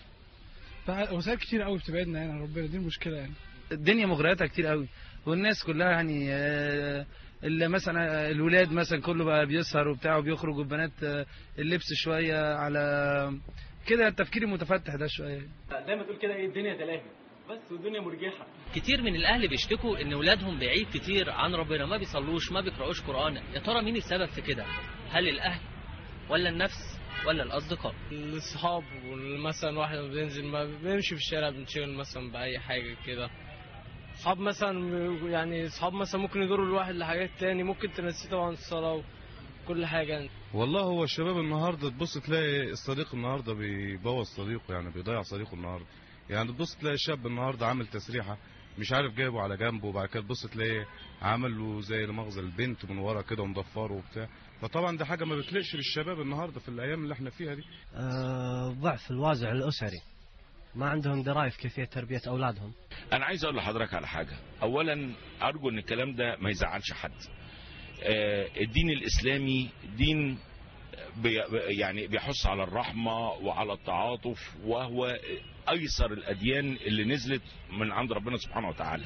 وسائل كتير قوي بتبعدنا يعني عن ربنا دي المشكله يعني الدنيا مغرياتها كتير قوي والناس كلها يعني آه، اللي مثلا الولاد مثلا كله بقى بيسهر وبتاع وبيخرج والبنات آه، اللبس شويه على كده التفكير المتفتح ده شويه دايما تقول كده ايه الدنيا تلاهي بس والدنيا مرجحه كتير من الاهل بيشتكوا ان اولادهم بعيد كتير عن ربنا ما بيصلوش ما بيقراوش قران يا ترى مين السبب في كده هل الاهل ولا النفس ولا الاصدقاء الصحاب مثلا واحد لما بينزل ما بيمشي في الشارع بنشغل مثلا بأي حاجة كده صحاب مثلا يعني صحاب مثلا ممكن يضروا الواحد لحاجات تاني ممكن تنسيه طبعا الصلاة وكل حاجة يعني. والله هو الشباب النهارده تبص تلاقي الصديق النهارده بيبوظ صديقه يعني بيضيع صديقه النهارده يعني تبص تلاقي الشاب النهارده عامل تسريحه مش عارف جايبه على جنبه وبعد كده تبص تلاقيه عامل له زي مغزى البنت من ورا كده ومضفره وبتاع فطبعا ده حاجه ما بتليقش بالشباب النهارده في الايام اللي احنا فيها دي آه، ضعف الوازع الأسري ما عندهم دراية في كيفية تربية أولادهم انا عايز اقول لحضرتك على حاجه اولا ارجو ان الكلام ده ما يزعلش حد آه، الدين الاسلامي دين بي يعني بيحث على الرحمه وعلى التعاطف وهو ايسر الاديان اللي نزلت من عند ربنا سبحانه وتعالى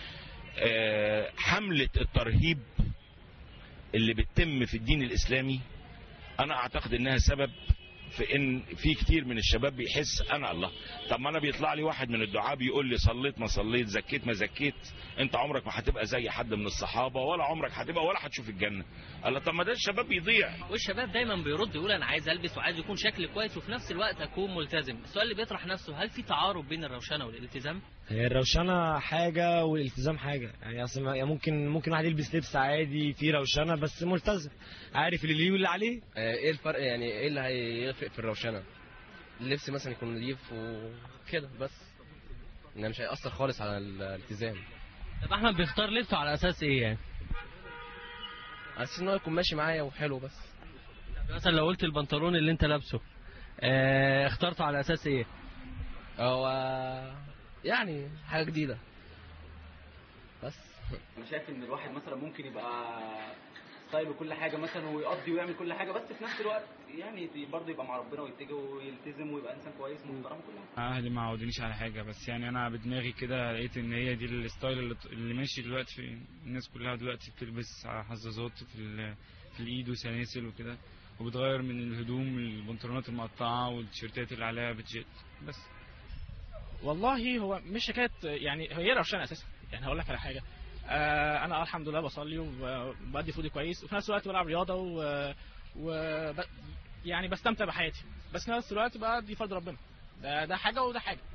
آه، حمله الترهيب اللي بتتم في الدين الاسلامي انا اعتقد انها سبب في ان في كتير من الشباب بيحس انا الله طب ما انا بيطلع لي واحد من الدعاء بيقول لي صليت ما صليت زكيت ما زكيت انت عمرك ما هتبقى زي حد من الصحابه ولا عمرك هتبقى ولا هتشوف الجنه الله طب ما ده الشباب بيضيع والشباب دايما بيرد يقول انا عايز البس وعايز يكون شكلي كويس وفي نفس الوقت اكون ملتزم السؤال اللي بيطرح نفسه هل في تعارض بين الروشنه والالتزام هي الروشنه حاجه والالتزام حاجه يعني اصل ما- يعني ممكن ممكن واحد يلبس لبس عادي فيه روشنه بس ملتزم عارف اللي ليه واللي عليه آه، ايه الفرق يعني ايه اللي هيفرق في الروشنه اللبس مثلا يكون نظيف وكده بس انه مش هيأثر خالص على الالتزام طب احمد بيختار لبسه على اساس ايه يعني على اساس ان هو يكون ماشي معايا وحلو بس مثلا لو قلت البنطلون اللي انت لابسه اه اخترته على اساس ايه هو يعني حاجه جديده بس انا شايف ان الواحد مثلا ممكن يبقى ستايل وكل حاجه مثلا ويقضي ويعمل كل حاجه بس في نفس الوقت يعني برضه يبقى مع ربنا ويتجه ويلتزم ويبقى انسان كويس محترم وكل حاجه اهلي ما عودونيش على حاجه بس يعني انا بدماغي كده لقيت ان هي دي الستايل اللي, اللي ماشي دلوقتي في الناس كلها دلوقتي بتلبس على حظاظات في ال- في الايد وسلاسل وكده وبتغير من الهدوم البنطلونات المقطعه والتيشيرتات اللي عليها بتجيت بس والله هو مش حكايه يعني هي روشنه اساسا يعني هقول لك على حاجه آه انا الحمد لله بصلي وبأدي فودي كويس وفي نفس الوقت بلعب رياضه و, و... ب... يعني بستمتع بحياتي بس في نفس الوقت بأدي فرض ربنا ده ده حاجه وده حاجه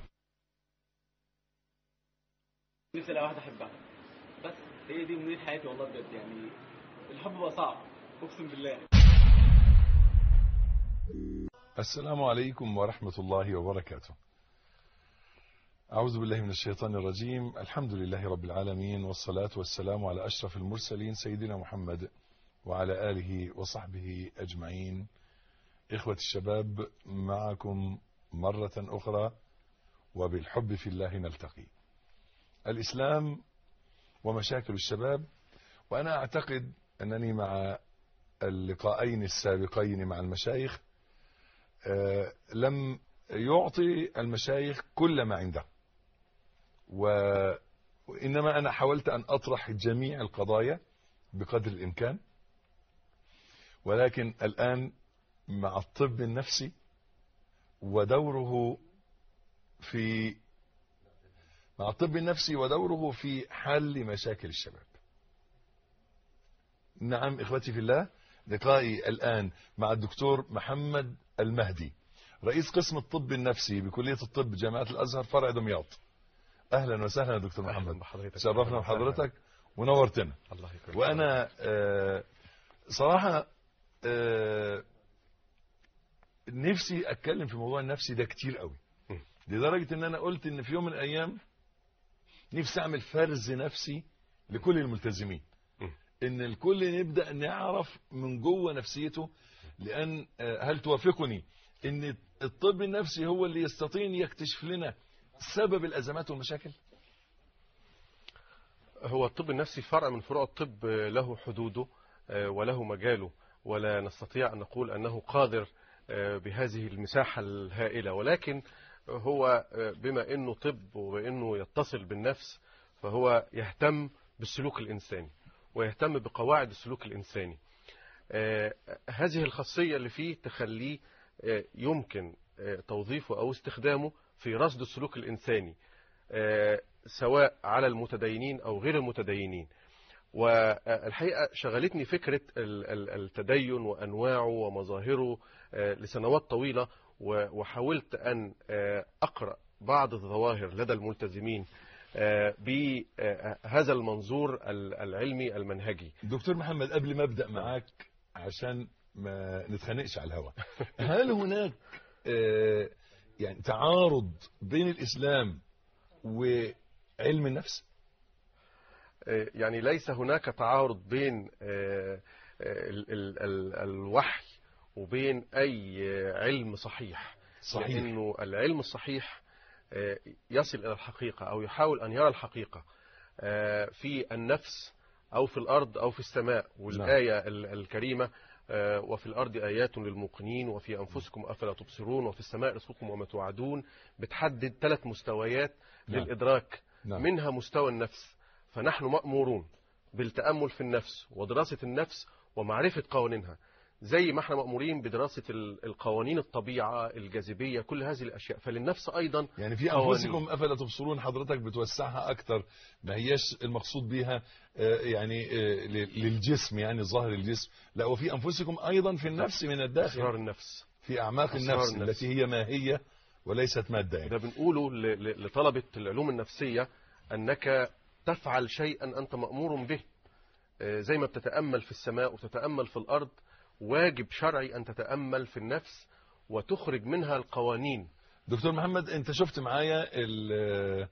نفسي الاقي واحده احبها بس هي دي منية حياتي والله بجد يعني الحب بقى صعب اقسم بالله السلام عليكم ورحمة الله وبركاته أعوذ بالله من الشيطان الرجيم الحمد لله رب العالمين والصلاة والسلام على أشرف المرسلين سيدنا محمد وعلى آله وصحبه أجمعين إخوة الشباب معكم مرة أخرى وبالحب في الله نلتقي الإسلام ومشاكل الشباب وأنا أعتقد أنني مع اللقاءين السابقين مع المشايخ آه، لم يعطي المشايخ كل ما عنده و- وإنما أنا حاولت أن أطرح جميع القضايا بقدر الإمكان ولكن الآن مع الطب النفسي ودوره في مع الطب النفسي ودوره في حل مشاكل الشباب نعم إخوتي في الله لقائي الآن مع الدكتور محمد المهدي رئيس قسم الطب النفسي بكلية الطب جامعة الأزهر فرع دمياط أهلا وسهلا يا دكتور محمد شرفنا بحضرتك ونورتنا الله يكرمك وأنا آه، صراحة آه، نفسي أتكلم في موضوع النفسي ده كتير قوي لدرجة ان انا قلت ان في يوم من الايام نفسي اعمل فرز نفسي لكل الملتزمين ان الكل نبدأ نعرف من جوه نفسيته لان آه، هل توافقني ان الطب النفسي هو اللي يستطيع أن يكتشف لنا سبب الازمات والمشاكل هو الطب النفسي فرع من فروع الطب له حدوده آه، وله مجاله ولا نستطيع أن نقول أنه قادر آه، بهذه المساحة الهائلة ولكن هو آه، بما أنه طب وبأنه يتصل بالنفس فهو يهتم بالسلوك الإنساني ويهتم بقواعد السلوك الإنساني آه، هذه الخاصية اللي فيه تخليه آه، يمكن آه، توظيفه أو استخدامه في رصد السلوك الإنساني آه، سواء على المتدينين أو غير المتدينين والحقيقة شغلتني فكرة ال- ال- التدين وأنواعه ومظاهره آه، لسنوات طويلة و- وحاولت أن آه، أقرأ بعض الظواهر لدى الملتزمين آه، بهذا المنظور ال- العلمي المنهجي دكتور محمد قبل ما ابدا معاك عشان ما نتخانقش على الهواء هل هناك آه، يعني تعارض بين الاسلام وعلم النفس آه، يعني ليس هناك تعارض بين آه، آه، ال- ال- ال- الوحي وبين أي آه، علم صحيح صحيح. لأنه العلم الصحيح آه، يصل إلى الحقيقة أو يحاول أن يرى الحقيقة آه، في النفس أو في الأرض أو في السماء والآية ال- الكريمة آه، وفي الأرض آيات للموقنين وفي أنفسكم أفلا تبصرون وفي السماء رزقكم وما توعدون بتحدد ثلاث مستويات نعم. للإدراك نعم. منها مستوى النفس فنحن مأمورون بالتأمل في النفس ودراسة النفس ومعرفة قوانينها زي ما احنا مأمورين بدراسة ال- القوانين الطبيعة الجاذبية كل هذه الأشياء فللنفس أيضا يعني في قوانين. انفسكم افلا تبصرون حضرتك بتوسعها اكتر ما هياش المقصود بيها آه، يعني آه، ل- للجسم يعني ظاهر الجسم لا وفي انفسكم ايضا في النفس من الداخل أسرار النفس في اعماق أسرار النفس النفس. التي هي ماهيه وليست ماده يعني ده بنقوله ل- ل- لطلبة العلوم النفسية أنك تفعل شيئا أنت مأمور به آه، زي ما بتتأمل في السماء وتتأمل في الأرض واجب شرعي أن تتأمل في النفس وتخرج منها القوانين دكتور محمد انت شفت معايا ال-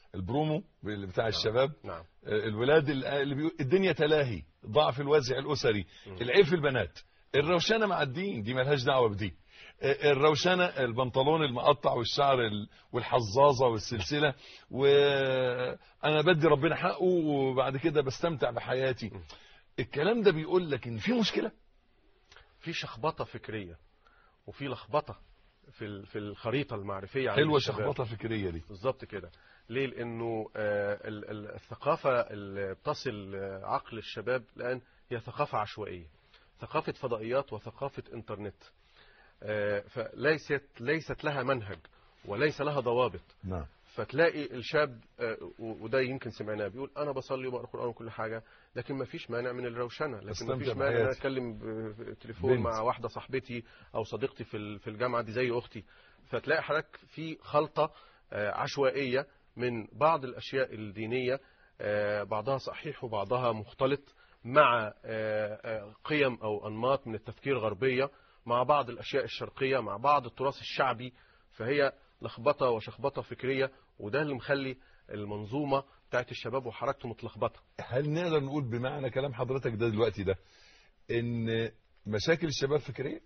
البرومو بتاع الشباب نعم آه، الولاد اللي اللي بيقول الدنيا تلاهي ضعف الوازع الاسري العيب في البنات الروشنه مع الدين دي ملهاش دعوه بدي آه، الروشنه البنطلون المقطع والشعر ال- والحظاظه والسلسله وانا بدي ربنا حقه وبعد كده بستمتع بحياتي الكلام ده بيقول لك ان في مشكله في شخبطه فكريه وفي لخبطه في ال- في الخريطه المعرفيه عند حلوه الشباب. شخبطه فكريه دي بالظبط كده ليه لانه آه، ال- ال- الثقافه اللي تصل آه، عقل الشباب الان هي ثقافه عشوائيه ثقافه فضائيات وثقافه انترنت آه، فليست ليست لها منهج وليس لها ضوابط نعم فتلاقي الشاب آه، و- وده يمكن سمعناه بيقول انا بصلي وبقرا قران وكل حاجه لكن ما فيش مانع من الروشنه لكن ما أستمتع فيش مانع ان أنا بحياتي. اتكلم ب- بتليفون بنت. مع واحده صاحبتي او صديقتي في ال- في الجامعه دي زي اختي فتلاقي حضرتك في خلطه آه، عشوائيه من بعض الاشياء الدينيه آه، بعضها صحيح وبعضها مختلط مع آه، آه، قيم او انماط من التفكير غربيه مع بعض الاشياء الشرقيه مع بعض التراث الشعبي فهي لخبطه وشخبطه فكريه وده اللي مخلي المنظومه بتاعت الشباب وحركته متلخبطه هل نقدر نقول بمعنى كلام حضرتك ده دلوقتي ده ان مشاكل الشباب فكريه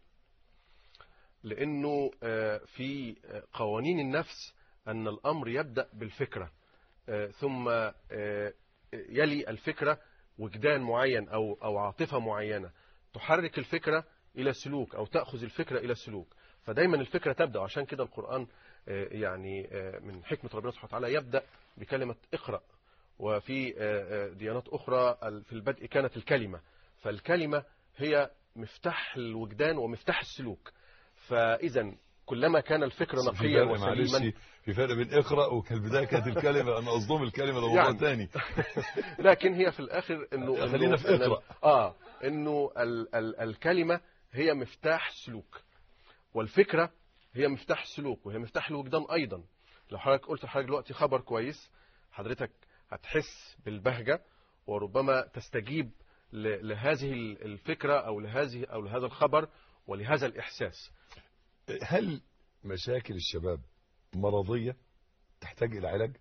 لانه آه، في آه، قوانين النفس ان الامر يبدا بالفكره آه، ثم آه، يلي الفكره وجدان معين او او عاطفه معينه تحرك الفكره الى سلوك او تاخذ الفكره الى سلوك فدايما الفكره تبدا عشان كده القران آه، يعني آه، من حكمه ربنا سبحانه وتعالى يبدا بكلمه اقرا وفي آه، آه، ديانات اخرى ال- في البدء كانت الكلمه فالكلمه هي مفتاح الوجدان ومفتاح السلوك فاذا كلما كان الفكر في نقيا فرق معلش وسليما في فرق بين اقرا وكان البدايه كانت الكلمه انا قصدهم الكلمه ده موضوع يعني. تاني لكن هي في الاخر انه إنه- خلينا في إن ال- اقرأ. اه انه ال ال الكلمه هي مفتاح سلوك والفكره هي مفتاح السلوك وهي مفتاح الوجدان ايضا لو حضرتك قلت لحضرتك دلوقتي خبر كويس حضرتك هتحس بالبهجه وربما تستجيب ل- لهذه ال- الفكره او لهذه او لهذا الخبر ولهذا الاحساس هل مشاكل الشباب مرضيه تحتاج الى علاج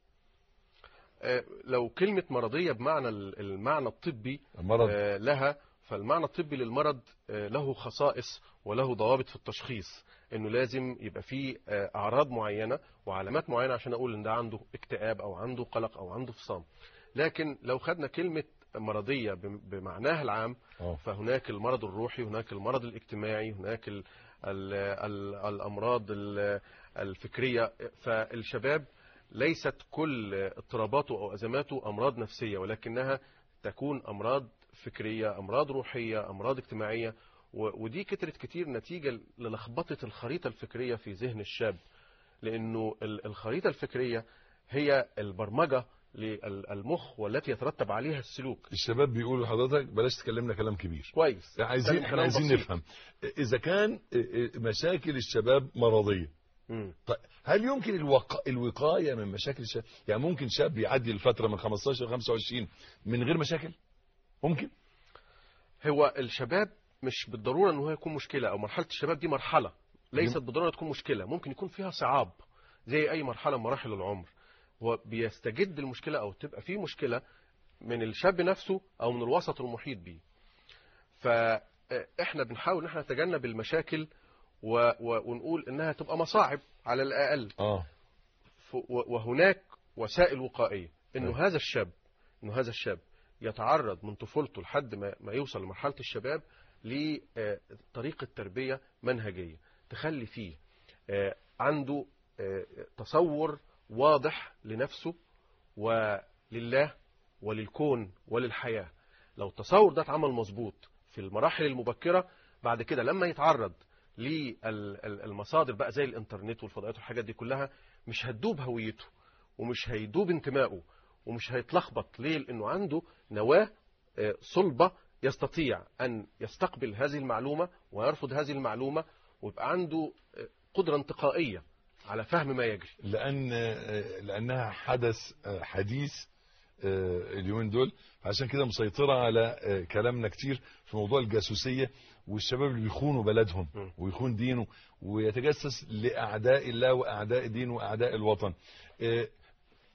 آه، لو كلمة مرضية بمعنى ال- المعنى الطبي المرض. آه، لها فالمعنى الطبي للمرض آه، له خصائص وله ضوابط في التشخيص انه لازم يبقى فيه آه، اعراض معينة وعلامات معينة عشان اقول ان ده عنده اكتئاب او عنده قلق او عنده فصام لكن لو خدنا كلمة مرضية بم- بمعناها العام أوه. فهناك المرض الروحي هناك المرض الاجتماعي هناك ال ال ال الأمراض ال- الفكرية فالشباب ليست كل اضطراباته أو أزماته أمراض نفسية ولكنها تكون أمراض فكرية أمراض روحية أمراض اجتماعية و- ودي كترت كتير نتيجة للخبطة الخريطة الفكرية في ذهن الشاب لأنه ال- الخريطة الفكرية هي البرمجة للمخ والتي يترتب عليها السلوك الشباب بيقولوا لحضرتك بلاش تكلمنا كلام كبير كويس عايزين كلام احنا عايزين بسيط. نفهم اذا كان مشاكل الشباب مرضيه مم. طيب هل يمكن الوق... الوقايه من مشاكل الشباب يعني ممكن شاب يعدي الفتره من 15 ل 25 من غير مشاكل ممكن هو الشباب مش بالضرورة ان هو يكون مشكلة او مرحلة الشباب دي مرحلة ليست بالضرورة تكون مشكلة ممكن يكون فيها صعاب زي اي مرحلة من مراحل العمر هو بيستجد المشكلة او تبقى فيه مشكلة من الشاب نفسه او من الوسط المحيط بيه فاحنا بنحاول ان احنا نتجنب المشاكل و... و... ونقول انها تبقى مصاعب على الاقل اه ف- و- وهناك وسائل وقائية انه هذا الشاب انه هذا الشاب يتعرض من طفولته لحد ما, ما يوصل لمرحلة الشباب لطريقة تربية منهجية تخلي فيه آه، عنده آه، تصور واضح لنفسه ولله وللكون وللحياة لو التصور ده اتعمل مظبوط في المراحل المبكرة بعد كده لما يتعرض للمصادر بقى زي الانترنت والفضائيات والحاجات دي كلها مش هتدوب هويته ومش هيدوب انتمائه ومش هيتلخبط ليه لانه عنده نواة آه، صلبة يستطيع ان يستقبل هذه المعلومة ويرفض هذه المعلومة ويبقى عنده آه، قدرة انتقائية على فهم ما يجري لان لانها حدث حديث اليومين دول عشان كده مسيطرة على كلامنا كتير في موضوع الجاسوسية والشباب اللي بيخونوا بلدهم ويخون دينه ويتجسس لأعداء الله وأعداء دين وأعداء الوطن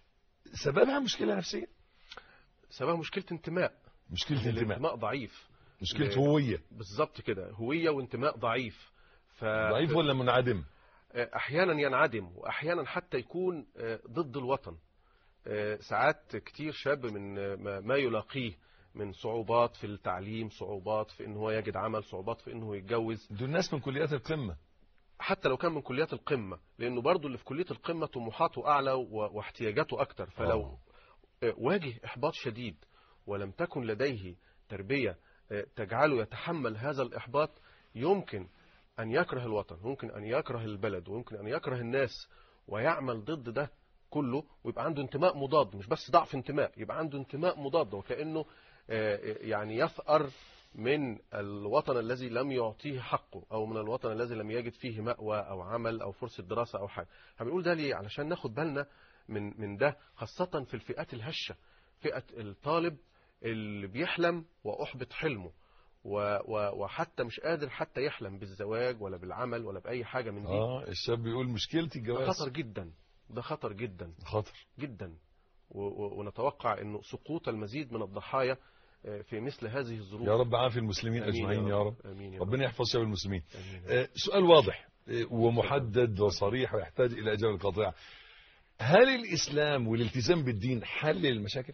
سببها مشكله نفسيه سببها مشكله انتماء مشكله انتماء الانتماء ضعيف مشكله ل- هويه بالظبط كده هويه وانتماء ضعيف ف... ضعيف ولا منعدم احيانا ينعدم واحيانا حتى يكون آه، ضد الوطن آه، ساعات كتير شاب من آه، ما- ما يلاقيه من صعوبات في التعليم صعوبات في ان هو يجد عمل صعوبات في انه يتجوز دول ناس من كليات القمه حتى لو كان من كليات القمه لانه برضو اللي في كليه القمه طموحاته اعلى و- واحتياجاته اكتر فلو آه. آه، واجه احباط شديد ولم تكن لديه تربيه آه، تجعله يتحمل هذا الاحباط يمكن ان يكره الوطن ممكن ان يكره البلد ويمكن ان يكره الناس ويعمل ضد ده كله ويبقى عنده انتماء مضاد مش بس ضعف انتماء يبقى عنده انتماء مضاد وكانه آه، يعني يثأر من الوطن الذي لم يعطيه حقه او من الوطن الذي لم يجد فيه مأوى او عمل او فرصة دراسة او حاجة احنا بنقول ده ليه علشان ناخد بالنا من من ده خاصة في الفئات الهشة فئة الطالب اللي بيحلم واحبط حلمه و و وحتى مش قادر حتى يحلم بالزواج ولا بالعمل ولا بأي حاجة من دي اه الشاب بيقول مشكلتي ده الجواز خطر جدا ده خطر جدا خطر جدا و- و- ونتوقع انه سقوط المزيد من الضحايا آه، في مثل هذه الظروف يا رب عافي المسلمين آمين اجمعين يا رب آمين يا ربنا يحفظ شباب المسلمين آمين آه، سؤال واضح آه، ومحدد وصريح ويحتاج الى اجابه قاطعه هل الاسلام والالتزام بالدين حل للمشاكل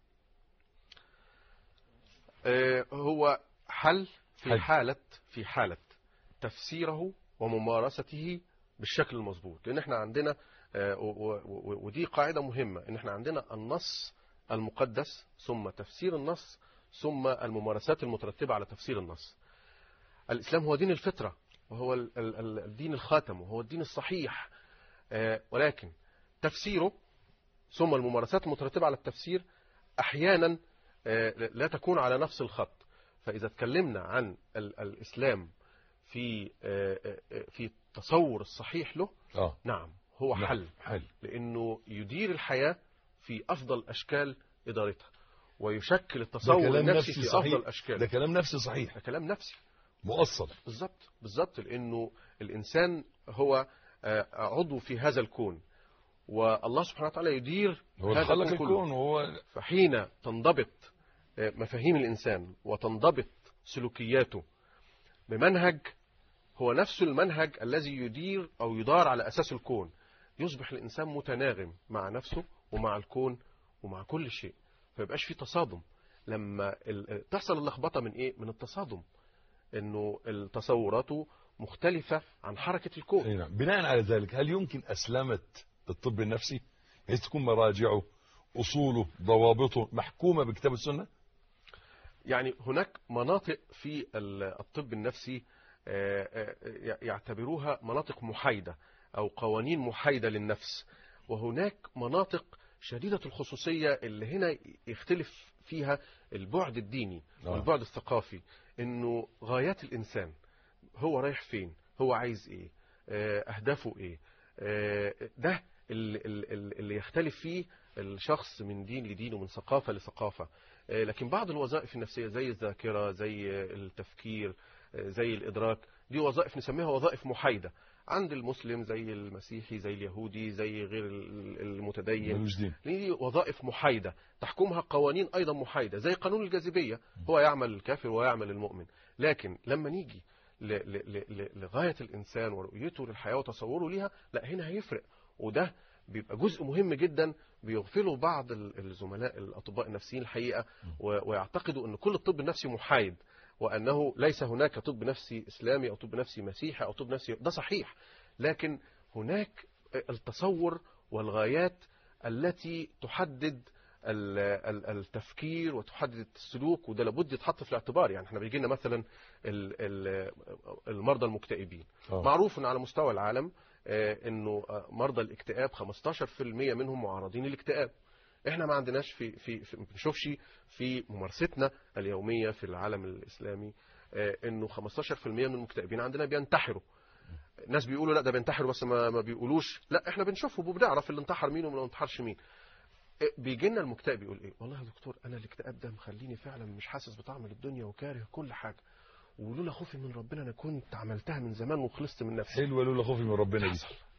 آه، هو حل في حل. حالة في حالة تفسيره وممارسته بالشكل المظبوط لان احنا عندنا آه، و- و- و- ودي قاعدة مهمة ان احنا عندنا النص المقدس ثم تفسير النص ثم الممارسات المترتبة على تفسير النص الإسلام هو دين الفطرة وهو ال- ال- ال- الدين الخاتم وهو الدين الصحيح آه، ولكن تفسيره ثم الممارسات المترتبة على التفسير أحيانا آه، لا تكون على نفس الخط فإذا اتكلمنا عن ال- الإسلام في آه، آه، في التصور الصحيح له اه نعم هو نعم، حل حل لأنه يدير الحياة في أفضل أشكال إدارتها ويشكل ده التصور كلام النفسي نفسي في صحيح أفضل أشكال ده كلام نفسي صحيح ده كلام نفسي مؤصل بالظبط بالظبط لانه الانسان هو آه، عضو في هذا الكون والله سبحانه وتعالى يدير هو هذا اللي خلق كله. الكون وهو فحين تنضبط آه، مفاهيم الانسان وتنضبط سلوكياته بمنهج هو نفس المنهج الذي يدير او يدار على اساس الكون يصبح الانسان متناغم مع نفسه ومع الكون ومع كل شيء فيبقاش في تصادم لما ال- تحصل اللخبطه من ايه من التصادم انه تصوراته مختلفة عن حركة الكون أي نعم. بناء على ذلك هل يمكن أسلمة الطب النفسي بحيث تكون مراجعه أصوله ضوابطه محكومة بكتاب السنة يعني هناك مناطق في ال- الطب النفسي آه، آه، يعتبروها مناطق محايدة أو قوانين محايدة للنفس وهناك مناطق شديدة الخصوصية اللي هنا يختلف فيها البعد الديني آه. والبعد الثقافي انه غايات الانسان هو رايح فين هو عايز ايه آه، اهدافه ايه آه، ده ال- ال- ال- اللي يختلف فيه الشخص من دين لدين ومن ثقافة لثقافة آه، لكن بعض الوظائف النفسية زي الذاكرة زي التفكير آه، زي الإدراك دي وظائف نسميها وظائف محايدة عند المسلم زي المسيحي زي اليهودي زي غير ال- المتدين ملوش دين. دي وظائف محايدة تحكمها قوانين أيضا محايدة زي قانون الجاذبية هو يعمل الكافر ويعمل المؤمن لكن لما نيجي ل- ل- ل- ل- لغاية الإنسان ورؤيته للحياة وتصوره ليها لا هنا هيفرق وده بيبقى جزء مهم جدا بيغفله بعض ال- الزملاء الأطباء النفسيين الحقيقة و- ويعتقدوا أن كل الطب النفسي محايد وأنه ليس هناك طب نفسي إسلامي أو طب نفسي مسيحي أو طب نفسي ده صحيح لكن هناك التصور والغايات التي تحدد ال- ال- التفكير وتحدد السلوك وده لابد يتحط في الاعتبار يعني احنا بيجي لنا مثلا ال- ال- المرضى المكتئبين آه. معروف ان على مستوى العالم آه، انه آه، مرضى الاكتئاب 15% منهم معرضين للاكتئاب احنا ما عندناش في في في- ما بنشوفش في ممارستنا اليوميه في العالم الاسلامي آه، انه 15% من المكتئبين عندنا بينتحروا الناس بيقولوا لا ده بينتحروا بس ما, ما بيقولوش لا احنا بنشوفه وبنعرف اللي انتحر مين وما انتحرش مين إيه، بيجي لنا المكتئب يقول ايه والله يا دكتور انا الاكتئاب ده مخليني فعلا مش حاسس بطعم الدنيا وكاره كل حاجه ولولا خوفي من ربنا انا كنت عملتها من زمان وخلصت من نفسي حلوة لولا خوفي من ربنا دي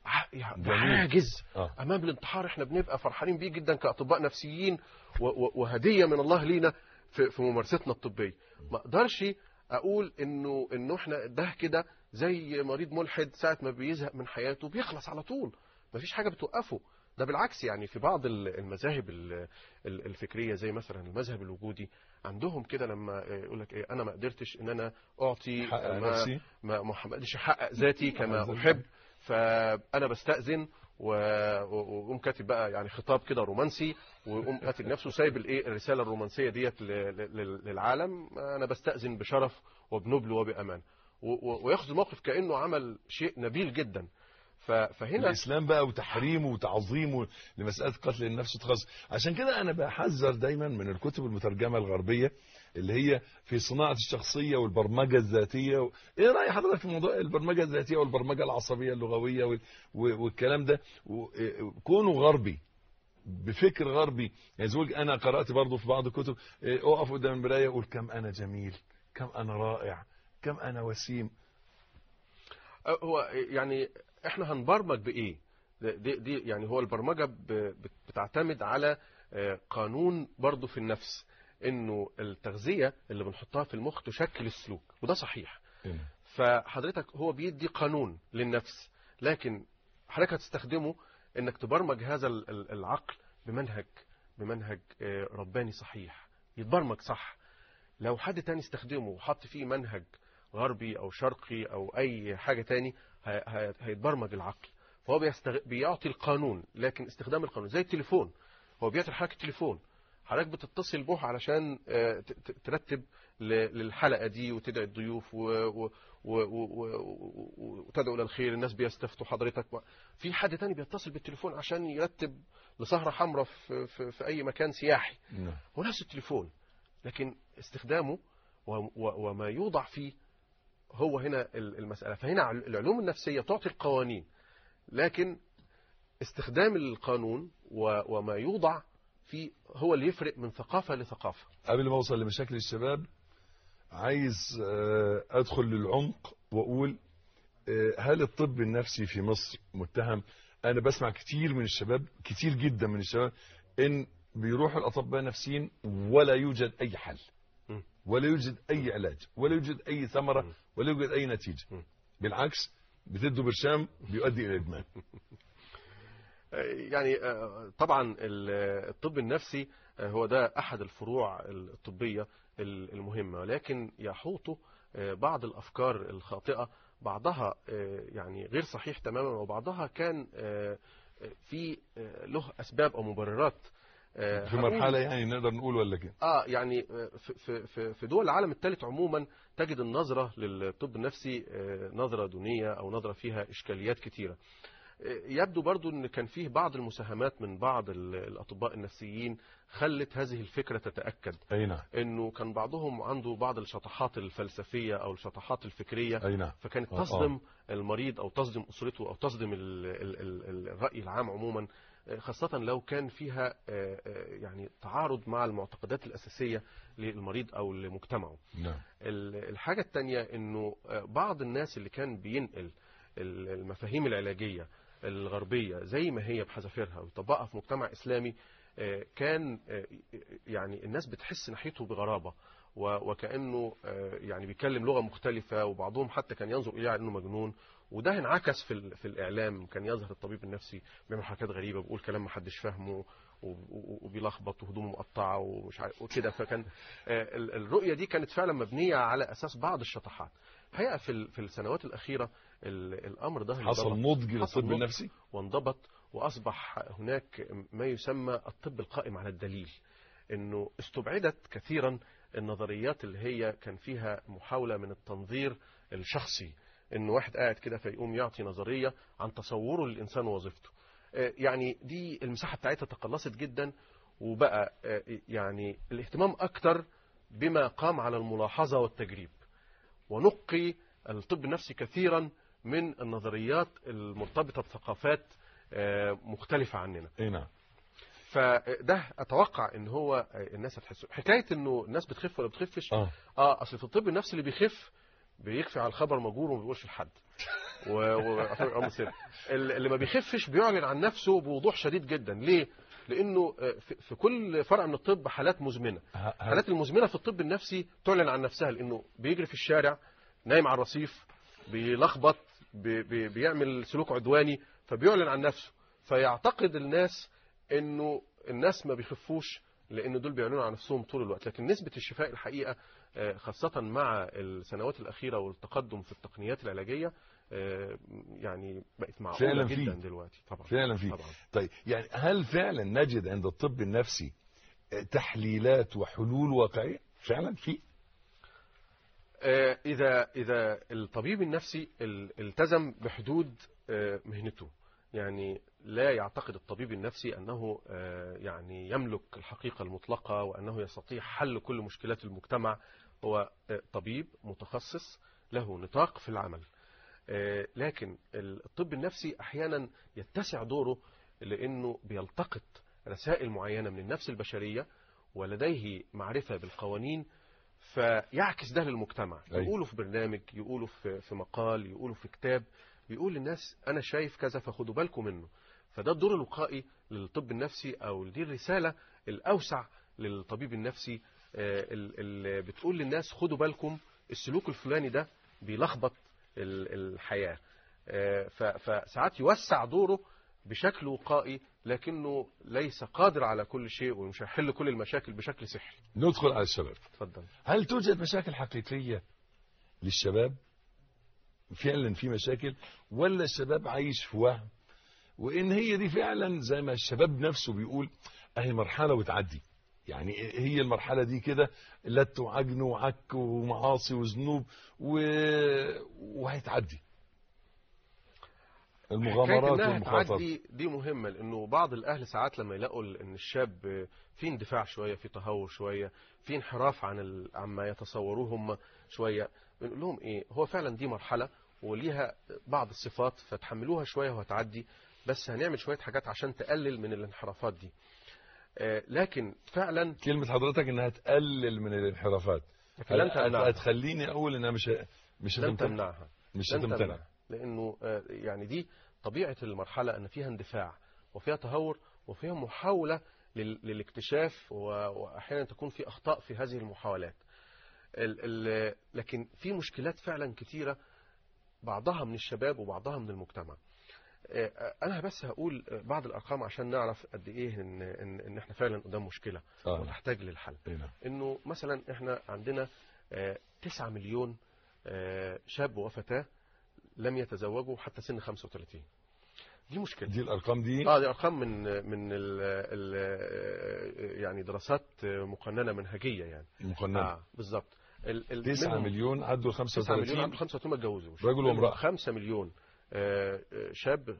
ع- يعني جميل. حاجز آه. امام الانتحار احنا بنبقى فرحانين بيه جدا كاطباء نفسيين و- و- وهديه من الله لينا في في ممارستنا الطبيه ما اقدرش اقول انه انه احنا ده كده زي مريض ملحد ساعه ما بيزهق من حياته بيخلص على طول مفيش حاجه بتوقفه ده بالعكس يعني في بعض ال- المذاهب ال- ال- الفكريه زي مثلا المذهب الوجودي عندهم كده لما يقول لك ايه انا ما قدرتش ان انا اعطي أحقق ما نفسي. ما ما قدرتش احقق ذاتي كما أحقق احب فانا بستاذن و- و- واقوم كاتب بقى يعني خطاب كده رومانسي ويقوم كاتب نفسه سايب الايه الرساله الرومانسيه ديت ل- ل- للعالم انا بستاذن بشرف وبنبل وبامان و- و- وياخذ الموقف كانه عمل شيء نبيل جدا ف- فهنا الاسلام بقى وتحريمه وتعظيمه لمساله قتل النفس وتخصص عشان كده انا بحذر دايما من الكتب المترجمه الغربيه اللي هي في صناعه الشخصيه والبرمجه الذاتيه و... ايه راي حضرتك في موضوع البرمجه الذاتيه والبرمجه العصبيه اللغويه وال... و- والكلام ده و... إيه، كونه غربي بفكر غربي يعني زوج انا قرات برضه في بعض الكتب إيه، اقف قدام المرايه وقول كم انا جميل كم انا رائع كم انا وسيم هو يعني احنا هنبرمج بايه دي, دي يعني هو البرمجه ب- بت- بتعتمد على آه، قانون برضو في النفس انه التغذيه اللي بنحطها في المخ تشكل السلوك وده صحيح فحضرتك هو بيدي قانون للنفس لكن حضرتك هتستخدمه انك تبرمج هذا ال- ال- العقل بمنهج بمنهج آه، رباني صحيح يتبرمج صح لو حد تاني استخدمه وحط فيه منهج غربي او شرقي او اي حاجه تاني هي- هي- هيتبرمج العقل فهو بيستغ... بيعطي القانون لكن استخدام القانون زي التليفون هو بيعطي حضرتك التليفون حضرتك بتتصل به علشان آه، ت- ت- ترتب ل- للحلقه دي وتدعي الضيوف و... و... و... و... و... وتدعو للخير الناس بيستفتوا حضرتك في حد تاني بيتصل بالتليفون عشان يرتب لسهره حمراء في... في... في اي مكان سياحي هو نفس التليفون لكن استخدامه و... و... وما يوضع فيه هو هنا ال- المسألة فهنا عل- العلوم النفسية تعطي القوانين لكن استخدام القانون و... وما يوضع فيه هو اللي يفرق من ثقافة لثقافة قبل ما اوصل لمشاكل الشباب عايز آه، ادخل للعمق واقول آه، هل الطب النفسي في مصر متهم انا بسمع كتير من الشباب كتير جدا من الشباب ان بيروحوا الاطباء النفسيين ولا يوجد اي حل ولا يوجد اي علاج ولا يوجد اي ثمره ولا يوجد اي نتيجه بالعكس بتدوا برشام بيؤدي الى ادمان يعني آه، طبعا ال- الطب النفسي آه، هو ده أحد الفروع الطبية ال- المهمة ولكن يحوطه آه، بعض الأفكار الخاطئة بعضها آه، يعني غير صحيح تماما وبعضها كان آه، آه، في آه، له أسباب أو مبررات آه، في هقول- مرحله يعني نقدر نقول ولا كده اه يعني في في في في دول العالم الثالث عموما تجد النظره للطب النفسي آه، نظره دونيه او نظره فيها اشكاليات كثيره آه، يبدو برضو ان كان فيه بعض المساهمات من بعض ال- الاطباء النفسيين خلت هذه الفكره تتاكد اي نعم انه كان بعضهم عنده بعض الشطحات الفلسفيه او الشطحات الفكريه اي نعم فكانت آه، آه. تصدم المريض او تصدم اسرته او تصدم ال ال ال الراي العام عموما آه، خاصة لو كان فيها آه، آه، يعني تعارض مع المعتقدات الأساسية للمريض أو لمجتمعه نعم ال- الحاجة التانية انه آه، بعض الناس اللي كان بينقل ال- المفاهيم العلاجية الغربية زي ما هي بحذافيرها ويطبقها في مجتمع إسلامي آه، كان آه، يعني الناس بتحس ناحيته بغرابة و- وكأنه آه، يعني بيتكلم لغة مختلفة وبعضهم حتى كان ينظر إليه على أنه مجنون وده انعكس في ال- في الإعلام كان يظهر الطبيب النفسي بيعمل حركات غريبة بيقول كلام محدش فاهمه و- و- وبيلخبط وهدومه مقطعة ومش عارف وكده فكان آه، ال- الرؤية دي كانت فعلا مبنية على أساس بعض الشطحات الحقيقة في ال- في السنوات الأخيرة ال- الأمر ده حصل انضبط. نضج حصل للطب نضج النفسي وانضبط وأصبح هناك ما يسمى الطب القائم على الدليل انه استبعدت كثيرا النظريات اللي هي كان فيها محاولة من التنظير الشخصي انه واحد قاعد كده فيقوم يعطي نظرية عن تصوره للإنسان ووظيفته آه، يعني دي المساحة بتاعتها تقلصت جدا وبقى آه، يعني الاهتمام أكتر بما قام على الملاحظة والتجريب ونقي الطب النفسي كثيرا من النظريات المرتبطة بثقافات آه، مختلفة عننا اي نعم فده اتوقع ان هو الناس هتحسه حكايه انه الناس بتخف ولا بتخفش اه اه اصل في الطب النفسي اللي بيخف بيخفي على الخبر مجور وما بيقولش لحد و... و... أم سر. ال- اللي ما بيخفش بيعلن عن نفسه بوضوح شديد جدا ليه لانه آه، في في كل فرع من الطب حالات مزمنه الحالات المزمنه في الطب النفسي تعلن عن نفسها لانه بيجري في الشارع نايم على الرصيف بيلخبط بي... بي... بيعمل سلوك عدواني فبيعلن عن نفسه فيعتقد الناس انه الناس ما بيخفوش لان دول بيعلنوا عن نفسهم طول الوقت لكن نسبه الشفاء الحقيقه آه، خاصه مع السنوات الاخيره والتقدم في التقنيات العلاجيه آه، يعني بقت معقوله فعلا جدا في دلوقتي طبعا فعلا في طبعا طيب يعني هل فعلا نجد عند الطب النفسي آه، تحليلات وحلول واقعيه فعلا في آه، إذا إذا الطبيب النفسي ال- التزم بحدود آه، مهنته يعني لا يعتقد الطبيب النفسي أنه آه، يعني يملك الحقيقة المطلقة وأنه يستطيع حل كل مشكلات المجتمع هو آه، طبيب متخصص له نطاق في العمل آه، لكن الطب النفسي أحيانا يتسع دوره لأنه بيلتقط رسائل معينة من النفس البشرية ولديه معرفة بالقوانين فيعكس ده للمجتمع أيوة. يقولوا في برنامج يقولوا في في مقال يقولوا في كتاب بيقول للناس انا شايف كذا فخدوا بالكم منه فده الدور الوقائي للطب النفسي او دي الرساله الاوسع للطبيب النفسي آه، ال- اللي بتقول للناس خدوا بالكم السلوك الفلاني ده بيلخبط ال- الحياه آه، ف- فساعات يوسع دوره بشكل وقائي لكنه ليس قادر على كل شيء ومش هيحل كل المشاكل بشكل سحري ندخل على الشباب اتفضل هل توجد مشاكل حقيقيه للشباب فعلا في مشاكل ولا الشباب عايش في وهم وان هي دي فعلا زي ما الشباب نفسه بيقول اهي مرحله وتعدي يعني هي المرحله دي كده لت وعجن وعك ومعاصي وذنوب و... وهيتعدي المغامرات حكاية إنها والمخاطرات تعدي دي مهمة لأنه بعض الأهل ساعات لما يلاقوا إن الشاب في اندفاع شوية في تهور شوية في انحراف عن ال... عما يتصوروه هم شوية بنقول لهم إيه هو فعلا دي مرحلة وليها بعض الصفات فتحملوها شوية وهتعدي بس هنعمل شوية حاجات عشان تقلل من الانحرافات دي آه، لكن فعلا كلمة حضرتك انها تقلل من الانحرافات لكن لن تمنعها. هتخليني اقول انها مش مش لن هتمتنع تمنعها مش لن هتمتنع تمنعها. لانه آه، يعني دي طبيعه المرحله ان فيها اندفاع وفيها تهور وفيها محاوله لل- للاكتشاف و- واحيانا تكون في اخطاء في هذه المحاولات ال ال لكن في مشكلات فعلا كتيره بعضها من الشباب وبعضها من المجتمع آه، انا بس هقول آه، بعض الارقام عشان نعرف قد ايه ان ان, إن احنا فعلا قدام مشكله آه. ونحتاج للحل إيه نعم. انه مثلا احنا عندنا آه، 9 مليون آه، شاب وفتاه لم يتزوجوا حتى سن 35 دي مشكله دي الارقام دي اه دي ارقام من من ال ال يعني دراسات مقننه منهجيه يعني مقننة. اه بالظبط ال- ال- 9 منهم مليون عدوا 9 مليون 35 عندهم 35 ما اتجوزوش رجل وامرأة. 5 مليون آه، آه، شاب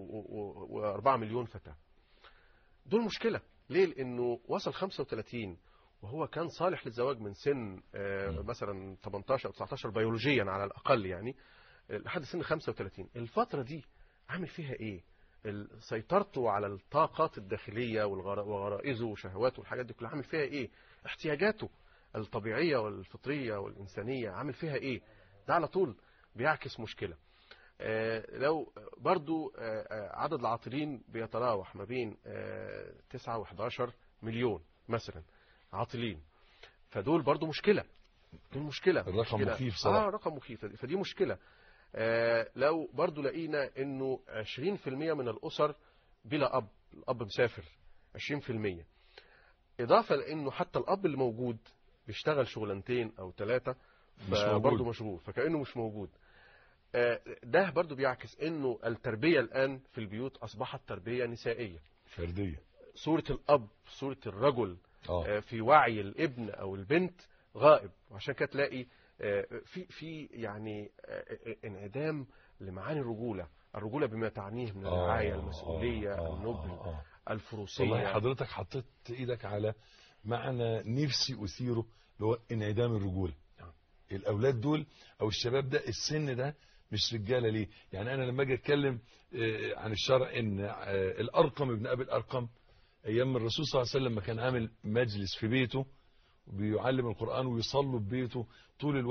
و4 مليون فتاة دول مشكلة ليه لأنه وصل 35 وهو كان صالح للزواج من سن آه، مثلا 18 أو 19 بيولوجيا على الأقل يعني آه، لحد سن 35 الفترة دي عامل فيها إيه ال- سيطرته على الطاقات الداخلية والغرا- وغرائزه وشهواته والحاجات دي كلها عامل فيها إيه احتياجاته الطبيعية والفطرية والإنسانية عامل فيها إيه ده على طول بيعكس مشكلة آه، لو برضو آه، آه، عدد العاطلين بيتراوح ما بين 9 و11 مليون مثلا عاطلين فدول برضو مشكلة دول مشكلة الرقم مشكلة. مخيف صراحة. اه رقم مخيف فدي مشكلة آه، لو برضو لقينا انه 20% من الاسر بلا اب الاب مسافر 20% اضافة لانه حتى الاب اللي موجود بيشتغل شغلانتين او ثلاثة مش موجود. برضه مشغول فكأنه مش موجود آه، ده برضو بيعكس انه التربية الان في البيوت اصبحت تربية نسائية فردية صورة الاب صورة الرجل آه. آه، في وعي الابن او البنت غائب وعشان كده تلاقي آه، في في يعني آه، آه، انعدام لمعاني الرجولة الرجولة بما تعنيه من آه، الرعاية آه، المسؤولية آه، النبل آه. الفروسية والله حضرتك حطيت ايدك على معنى نفسي اثيره اللي هو انعدام الرجوله الاولاد دول او الشباب ده السن ده مش رجاله ليه يعني انا لما اجي اتكلم آه، عن الشرع ان آه، الارقم ابن ابي الارقم ايام الرسول صلى الله عليه وسلم لما كان عامل مجلس في بيته بيعلم القران ويصلوا في بيته طول الوقت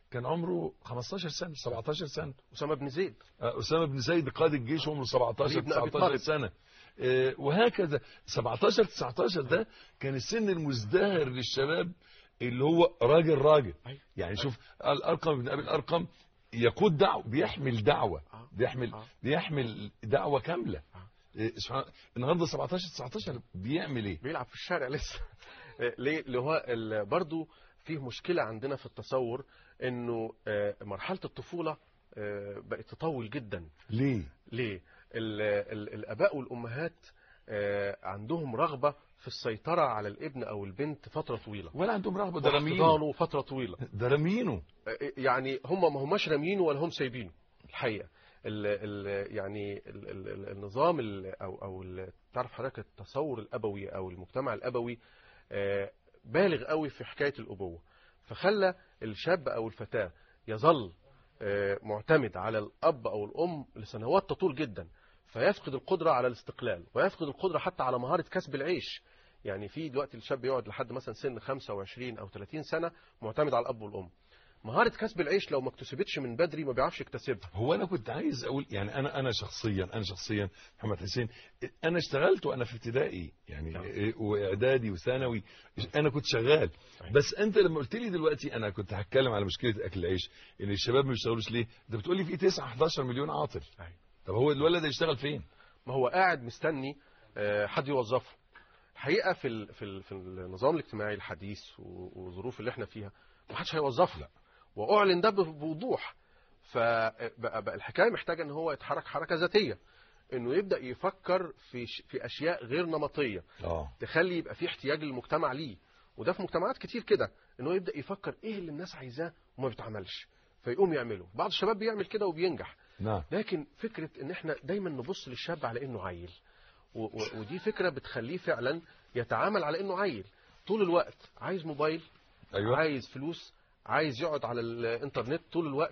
كان عمره 15 سنه 17 سنه اسامه بن زيد آه، اسامه بن زيد قائد الجيش عمره 17 علي بن أبي 19 طالب. سنه آه، وهكذا 17 19 ده كان السن المزدهر للشباب اللي هو راجل راجل يعني شوف الارقم بن ابي الارقم يقود دعوه بيحمل دعوه بيحمل بيحمل دعوه كامله إيه، سبحان الله. النهارده 17 19 بيعمل ايه بيلعب في الشارع لسه آه، ليه اللي هو ال- برضو فيه مشكلة عندنا في التصور انه آه، مرحلة الطفولة آه، بقت تطول جدا ليه ليه ال ال الاباء والامهات آه، عندهم رغبة في السيطرة على الابن او البنت فترة طويلة ولا عندهم رغبه ده رامينه واحتضانه فترة طويلة ده رامينه آه، يعني هم ما هماش رامينه ولا هم سايبينه الحقيقة ال ال يعني ال ال ال النظام ال او او ال- تعرف حضرتك التصور الابوي او المجتمع الابوي آه، بالغ قوي في حكايه الابوه فخلى الشاب او الفتاه يظل آه، معتمد على الاب او الام لسنوات تطول جدا فيفقد القدره على الاستقلال ويفقد القدره حتى على مهاره كسب العيش يعني في دلوقتي الشاب يقعد لحد مثلا سن 25 او 30 سنه معتمد على الاب والام مهاره كسب العيش لو ما اكتسبتش من بدري ما بيعرفش يكتسبها هو انا كنت عايز اقول يعني انا انا شخصيا انا شخصيا محمد حسين انا اشتغلت وانا في ابتدائي يعني إيه، واعدادي وثانوي انا كنت شغال بس انت لما قلت لي دلوقتي انا كنت هتكلم على مشكله اكل العيش ان الشباب ما بيشتغلوش ليه انت بتقول لي في 9 11 مليون عاطل طب هو الولد ده يشتغل فين ما هو قاعد مستني آه، حد يوظفه الحقيقه في ال- في ال- في النظام الاجتماعي الحديث و- والظروف اللي احنا فيها ما حدش هيوظف لا واعلن ده بوضوح فبقى بقى الحكايه محتاجه ان هو يتحرك حركه ذاتيه انه يبدا يفكر في ش- في اشياء غير نمطيه اه تخلي يبقى في احتياج للمجتمع ليه وده في مجتمعات كتير كده ان هو يبدا يفكر ايه اللي الناس عايزاه وما بيتعملش فيقوم يعمله بعض الشباب بيعمل كده وبينجح نعم لكن فكرة ان احنا دايما نبص للشاب على انه عيل و- و- ودي فكرة بتخليه فعلا يتعامل على انه عيل طول الوقت عايز موبايل أيوة. عايز فلوس عايز يقعد على الانترنت طول الوقت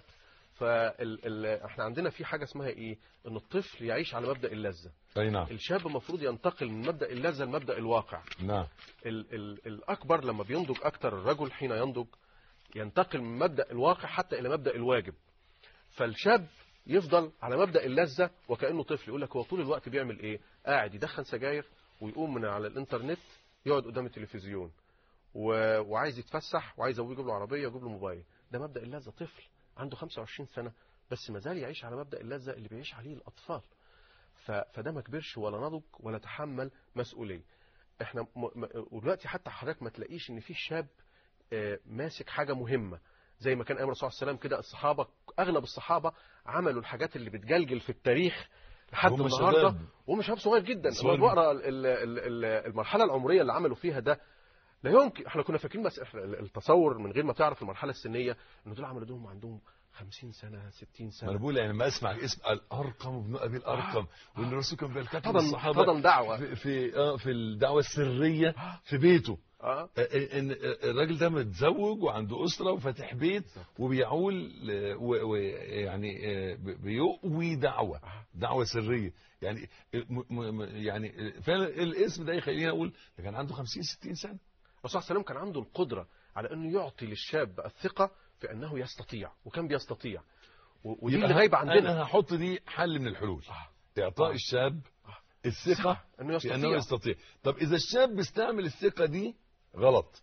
فال ال... احنا عندنا في حاجة اسمها ايه ان الطفل يعيش على مبدأ اللذة اي نعم الشاب المفروض ينتقل من مبدأ اللذة لمبدأ الواقع نعم ال ال الأكبر لما بينضج أكتر الرجل حين ينضج ينتقل من مبدأ الواقع حتى إلى مبدأ الواجب فالشاب يفضل على مبدأ اللذة وكأنه طفل يقول لك هو طول الوقت بيعمل إيه قاعد يدخن سجاير ويقوم من على الإنترنت يقعد قدام التلفزيون و... وعايز يتفسح وعايز أبوه يجيب له عربية ويجيب له موبايل ده مبدأ اللذة طفل عنده 25 سنة بس ما زال يعيش على مبدأ اللذة اللي بيعيش عليه الأطفال ف... فده ما كبرش ولا نضج ولا تحمل مسؤولية احنا م... م... ودلوقتي حتى حضرتك ما تلاقيش ان في شاب آه، ماسك حاجة مهمة زي ما كان ايام الرسول صلى الله عليه وسلم كده الصحابة اغلب الصحابة عملوا الحاجات اللي بتجلجل في التاريخ لحد هم النهارده شباب. وهم شباب صغير جدا صغير لما بقرا ال- ال- ال- المرحله العمريه اللي عملوا فيها ده لا يمكن احنا كنا فاكرين بس إحنا التصور من غير ما تعرف المرحله السنيه ان دول عملوا دوم عندهم 50 سنه 60 ما سنه انا بقول يعني لما اسمع اسم الارقم ابن ابي الارقم وان الرسول كان بيلتقي احتضن- بالصحابه احتضن دعوة. في في, آه في الدعوه السريه في بيته اه آه، ان الراجل ده متزوج وعنده اسره وفاتح بيت وبيعول آه، و- ويعني آه، ب- بيقوي دعوه دعوه سريه يعني م- م- م- يعني فعلا الاسم ده يخليني اقول ده كان عنده 50 60 سنه الرسول صلى الله عليه وسلم كان عنده القدره على انه يعطي للشاب الثقه في انه يستطيع وكان بيستطيع و- ودي يبقى اللي غايبه عندنا انا هحط دي حل من الحلول اعطاء آه. الشاب الثقه انه في يستطيع انه يستطيع طب اذا الشاب استعمل الثقه دي غلط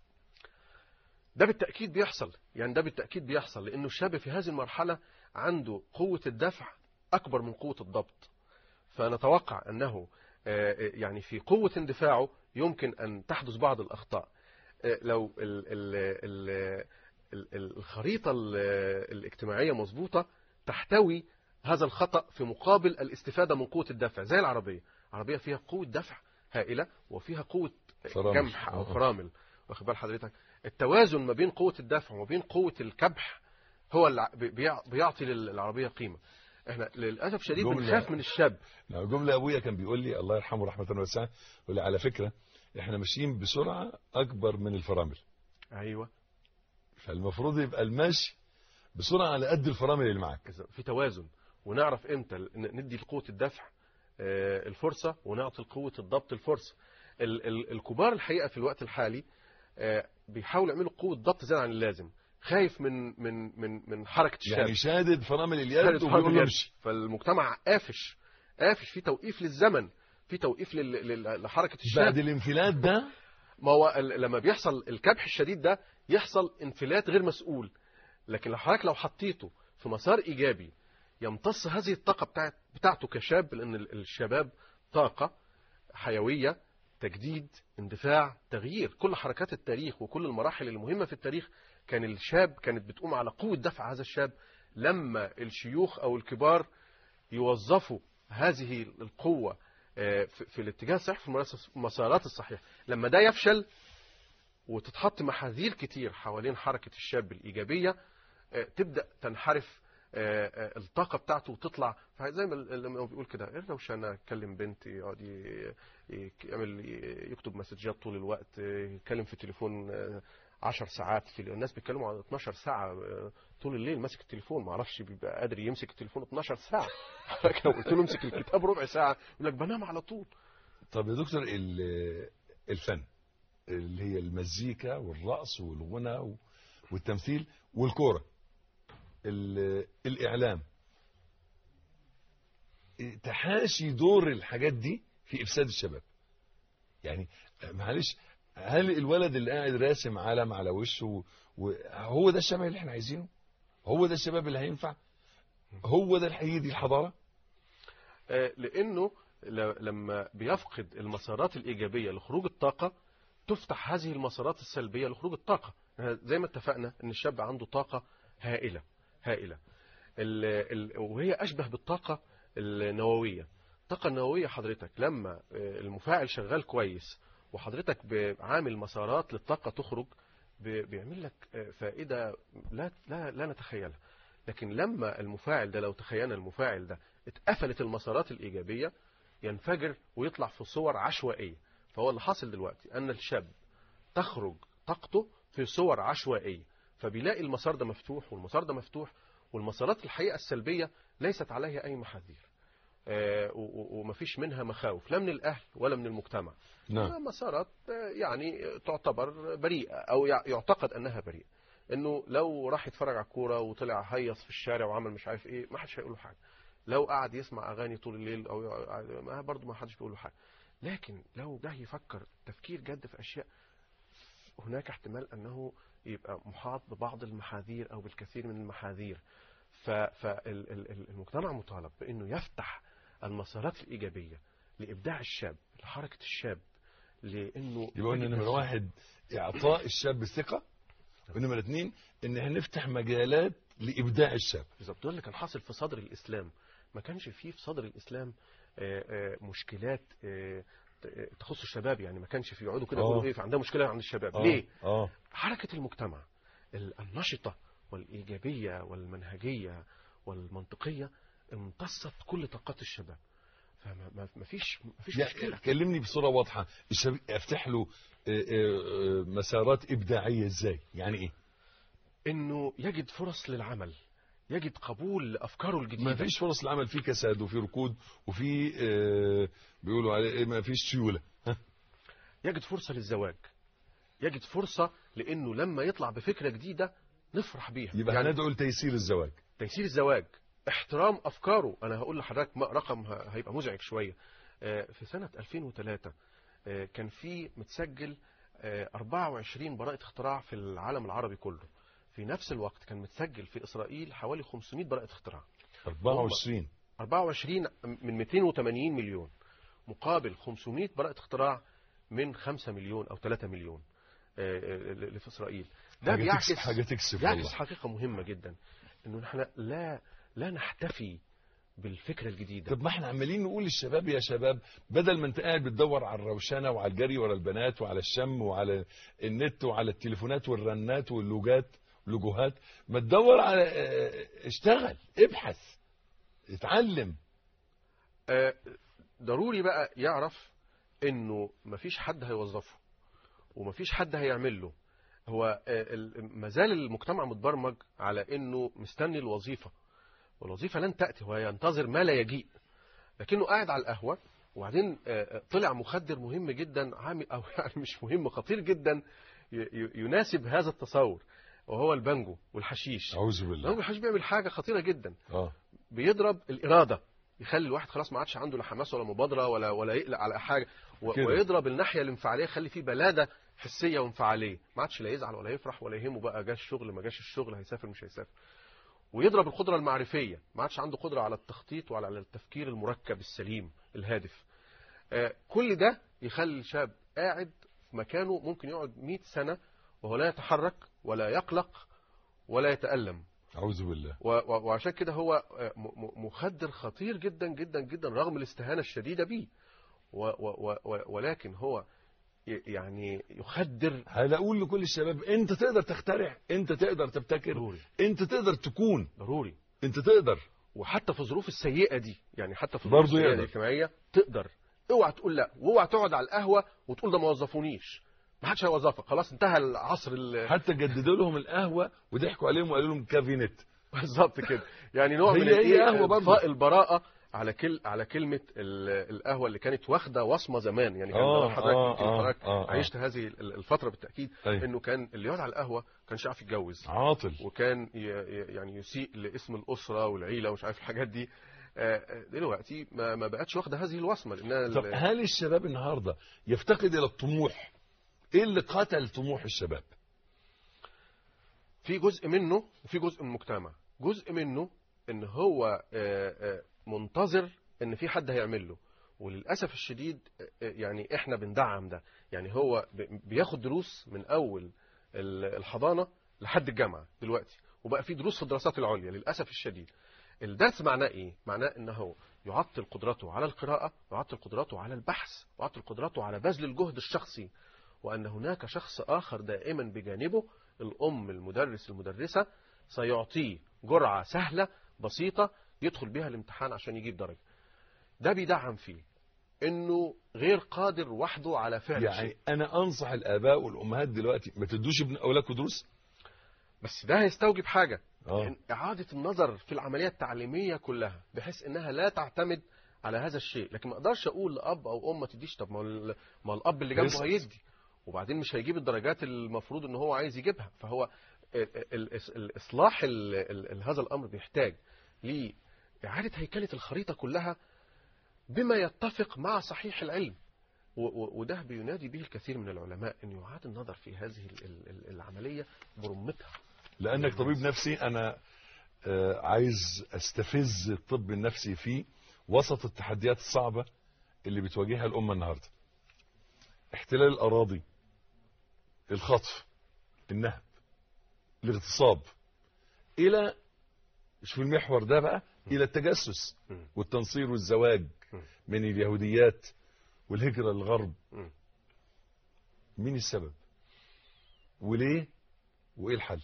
ده بالتأكيد بيحصل يعني ده بالتأكيد بيحصل لأنه الشاب في هذه المرحلة عنده قوة الدفع أكبر من قوة الضبط فنتوقع أنه آه، يعني في قوة اندفاعه يمكن أن تحدث بعض الأخطاء آه، لو ال ال ال ال- ال- الخريطة ال- الاجتماعية مظبوطة تحتوي هذا الخطأ في مقابل الاستفادة من قوة الدفع زي العربية العربية فيها قوة دفع هائلة وفيها قوة فرامل. جمح أو آه. فرامل واخد بال حضرتك التوازن ما بين قوة الدفع وما بين قوة الكبح هو اللي بي- بيع- بيعطي للعربية قيمة احنا للأسف شديد جملة- بنخاف من الشاب نعم، جملة أبويا كان بيقول لي الله يرحمه رحمة واسعة يقول لي على فكرة إحنا ماشيين بسرعة أكبر من الفرامل ايوه فالمفروض يبقى المشي بسرعة على قد الفرامل اللي معاك إذا في توازن ونعرف امتى ن- ندي لقوة الدفع آه، الفرصة ونعطي لقوة الضبط الفرصة ال- ال- الكبار الحقيقة في الوقت الحالي آه، بيحاولوا يعملوا قوة ضبط زيادة عن اللازم خايف من من من من حركه الشاب يعني شادد فرامل شادد اليد فرامل وبيقول له اليد. امشي فالمجتمع قافش قافش في توقيف للزمن في توقيف لل- لل- لحركه الشاب بعد الانفلات ده ما هو ال- لما بيحصل الكبح الشديد ده يحصل انفلات غير مسؤول لكن لو حضرتك لو حطيته في مسار ايجابي يمتص هذه الطاقه بتاعت بتاعته كشاب لان ال- الشباب طاقه حيويه تجديد اندفاع تغيير كل حركات التاريخ وكل المراحل المهمه في التاريخ كان الشاب كانت بتقوم على قوه دفع هذا الشاب لما الشيوخ او الكبار يوظفوا هذه القوه آه، في في الاتجاه الصحيح في المراس- المسارات الصحيحه لما ده يفشل وتتحط محاذير كتير حوالين حركة الشاب الإيجابية آه، تبدأ تنحرف آه، آه، الطاقة بتاعته وتطلع زي ما ال- لما هو بيقول كده إيه لو انا اكلم بنت يقعد ي- ي- يعمل يكتب مسجات طول الوقت آه، يتكلم في التليفون آه، 10 ساعات في الناس بيتكلموا عن 12 ساعة آه، طول الليل ماسك التليفون ما اعرفش بيبقى قادر يمسك التليفون 12 ساعة لو قلت له امسك الكتاب ربع ساعة يقول لك بنام على طول طب يا دكتور ال- الفن اللي هي المزيكا والرقص والغنى و- والتمثيل والكورة ال- الإعلام تحاشي دور الحاجات دي في إفساد الشباب يعني معلش هل الولد اللي قاعد راسم علم على وشه وهو ده الشباب اللي احنا عايزينه هو ده الشباب اللي هينفع هو ده اللي هيدي الحضارة آه، لانه ل- لما بيفقد المسارات الايجابيه لخروج الطاقه تفتح هذه المسارات السلبيه لخروج الطاقه آه، زي ما اتفقنا ان الشاب عنده طاقه هائله هائله ال ال وهي اشبه بالطاقه النوويه الطاقه النوويه حضرتك لما آه، المفاعل شغال كويس وحضرتك عامل مسارات للطاقه تخرج ب- بيعمل لك آه، فائده لا لا لا نتخيلها لكن لما المفاعل ده لو تخيلنا المفاعل ده اتقفلت المسارات الإيجابية ينفجر ويطلع في صور عشوائية فهو اللي حاصل دلوقتي أن الشاب تخرج طاقته في صور عشوائية فبيلاقي المسار ده مفتوح والمسار ده مفتوح والمسارات الحقيقة السلبية ليست عليها أي محاذير آه، و- و- ومفيش منها مخاوف لا من الأهل ولا من المجتمع نعم. مسارات آه، يعني تعتبر بريئة أو يع- يعتقد أنها بريئة انه لو راح يتفرج على الكوره وطلع هيص في الشارع وعمل مش عارف ايه ما حدش هيقول له حاجه لو قعد يسمع اغاني طول الليل او يقعد- ما برضه ما حدش بيقول له حاجه لكن لو جه يفكر تفكير جد في اشياء هناك احتمال انه يبقى محاط ببعض المحاذير او بالكثير من المحاذير فالمجتمع مطالب بانه يفتح المسارات الايجابيه لابداع الشاب لحركه الشاب لانه يبقى قلنا نمرة واحد إعطاء الشاب الثقة ونمرة اتنين إن هنفتح مجالات لإبداع الشاب بالظبط ده اللي كان حاصل في صدر الاسلام ما كانش فيه في صدر الاسلام آه، آه، مشكلات آه، ت- تخص الشباب يعني ما كانش في يقعدوا كده آه. يقولوا ايه عندها مشكله عند الشباب آه، ليه آه حركه المجتمع ال- النشطه والايجابيه والمنهجيه والمنطقيه امتصت كل طاقات الشباب فما ما ما فيش ما فيش يعني مشكله كلمني بصورة واضحة الشباب افتح له آه، آه، آه، مسارات إبداعية إزاي يعني إيه انه يجد فرص للعمل يجد قبول لافكاره الجديده ما فيش فرص العمل في كساد وفي ركود وفي آه، بيقولوا عليه إيه، ما فيش سيولة ها؟ يجد فرصة للزواج يجد فرصة لأنه لما يطلع بفكرة جديدة نفرح بيها يبقى يعني هندعو لتيسير الزواج تيسير الزواج احترام أفكاره أنا هقول لحضرتك م- رقم ه- هيبقى مزعج شوية آه، في سنة 2003 آه، كان في متسجل آه، 24 براءة اختراع في العالم العربي كله في نفس الوقت كان متسجل في إسرائيل حوالي 500 براءة اختراع 24 24 من 280 مليون مقابل 500 براءة اختراع من 5 مليون أو 3 مليون آه، آه، اللي في إسرائيل ده حاجة بيعكس تكسب- حاجة تكسب بيعكس والله. حقيقة مهمة جدا إنه نحن لا لا نحتفي بالفكرة الجديدة طب ما احنا عمالين نقول للشباب يا شباب بدل ما انت قاعد بتدور على الروشنه وعلى الجري ورا البنات وعلى الشم وعلى النت وعلى التليفونات والرنات واللوجات لوجوهات ما تدور على اه، اشتغل ابحث اتعلم آه، ضروري بقى يعرف انه مفيش حد هيوظفه ومفيش حد هيعمل له هو آه، ال- مازال المجتمع متبرمج على انه مستني الوظيفه والوظيفه لن تاتي هو ينتظر ما لا يجيء لكنه قاعد على القهوه وبعدين آه، آه، طلع مخدر مهم جدا عامل او يعني مش مهم خطير جدا ي- ي- يناسب هذا التصور وهو البانجو والحشيش اعوذ بالله البانجو والحشيش بيعمل حاجه خطيره جدا اه بيضرب الاراده يخلي الواحد خلاص ما عادش عنده لا حماس ولا مبادره ولا ولا يقلق على حاجه و- كده. ويضرب الناحيه الانفعاليه يخلي فيه بلاده حسيه وانفعاليه ما عادش لا يزعل ولا يفرح ولا يهمه بقى جاش الشغل ما جاش الشغل هيسافر مش هيسافر ويضرب القدره المعرفيه ما عادش عنده قدره على التخطيط وعلى التفكير المركب السليم الهادف آه، كل ده يخلي الشاب قاعد في مكانه ممكن يقعد 100 سنه وهو لا يتحرك ولا يقلق ولا يتألم اعوذ بالله و- و- وعشان كده هو آه، م- م- مخدر خطير جدا جدا جدا رغم الاستهانة الشديدة بيه و- و- و- و- ولكن هو ي- يعني يخدر هل اقول لكل الشباب انت تقدر تخترع انت تقدر تبتكر ضروري. انت تقدر تكون ضروري انت تقدر وحتى في الظروف السيئة دي يعني حتى في برضه الظروف السيئة يقدر. الاجتماعية تقدر اوعى تقول لا واوعى تقعد على القهوة وتقول ده ما وظفونيش ما حدش هيوظفك خلاص انتهى العصر ال- حتى جددوا لهم القهوه وضحكوا عليهم وقالوا لهم كافينت بالظبط كده يعني نوع هي- من هي الإيه؟ قهوة برضه. إطفاء البراءة على كل على كلمة ال- القهوة اللي كانت واخدة وصمة زمان يعني كان آه، لو حضرتك آه، يمكن آه، حضرتك آه، آه. عشت هذه ال- الفترة بالتأكيد أيوة. انه كان اللي يقعد على القهوة كانش يعرف يتجوز عاطل وكان ي- ي- يعني يسيء لاسم الأسرة والعيلة ومش عارف الحاجات دي آه، آه، دلوقتي ما ما بقتش واخدة هذه الوصمة لأنها ال- طب هل الشباب النهارده يفتقد الى الطموح ايه اللي قتل طموح الشباب في جزء منه وفي جزء من المجتمع جزء منه ان هو آه، آه، منتظر ان في حد هيعمل له وللاسف الشديد آه، آه، يعني احنا بندعم ده يعني هو ب- بياخد دروس من اول ال- الحضانه لحد الجامعه دلوقتي وبقى في دروس في الدراسات العليا للاسف الشديد الدرس معناه ايه معناه ان هو يعطل قدرته على القراءه يعطل قدرته على البحث يعطل قدرته على بذل الجهد الشخصي وأن هناك شخص آخر دائما بجانبه الأم المدرس المدرسة سيعطيه جرعة سهلة بسيطة يدخل بها الامتحان عشان يجيب درجة ده بيدعم فيه انه غير قادر وحده على فعل يعني شيء انا انصح الاباء والامهات دلوقتي ما تدوش ابن اولادكم دروس بس ده هيستوجب حاجة اه إن إعادة النظر في العملية التعليمية كلها بحيث إنها لا تعتمد على هذا الشيء لكن ما أقدرش أقول لأب أو أم ما تديش طب ما هو ال- ما هو الأب اللي يسقط. جنبه هيدي وبعدين مش هيجيب الدرجات المفروض إن هو عايز يجيبها فهو ال- ال- ال- الإصلاح ال- ال- ال- هذا الأمر بيحتاج لإعادة هيكلة الخريطة كلها بما يتفق مع صحيح العلم و- و- وده بينادي به الكثير من العلماء أن يعاد النظر في هذه ال- ال- العملية برمتها لانك طبيب نفسي انا آه، عايز استفز الطب النفسي فيه وسط التحديات الصعبة اللي بتواجهها الأمة النهاردة احتلال الأراضي الخطف النهب الاغتصاب إلى شوف المحور ده بقى إلى التجسس والتنصير والزواج من اليهوديات والهجرة للغرب مين السبب وليه وإيه الحل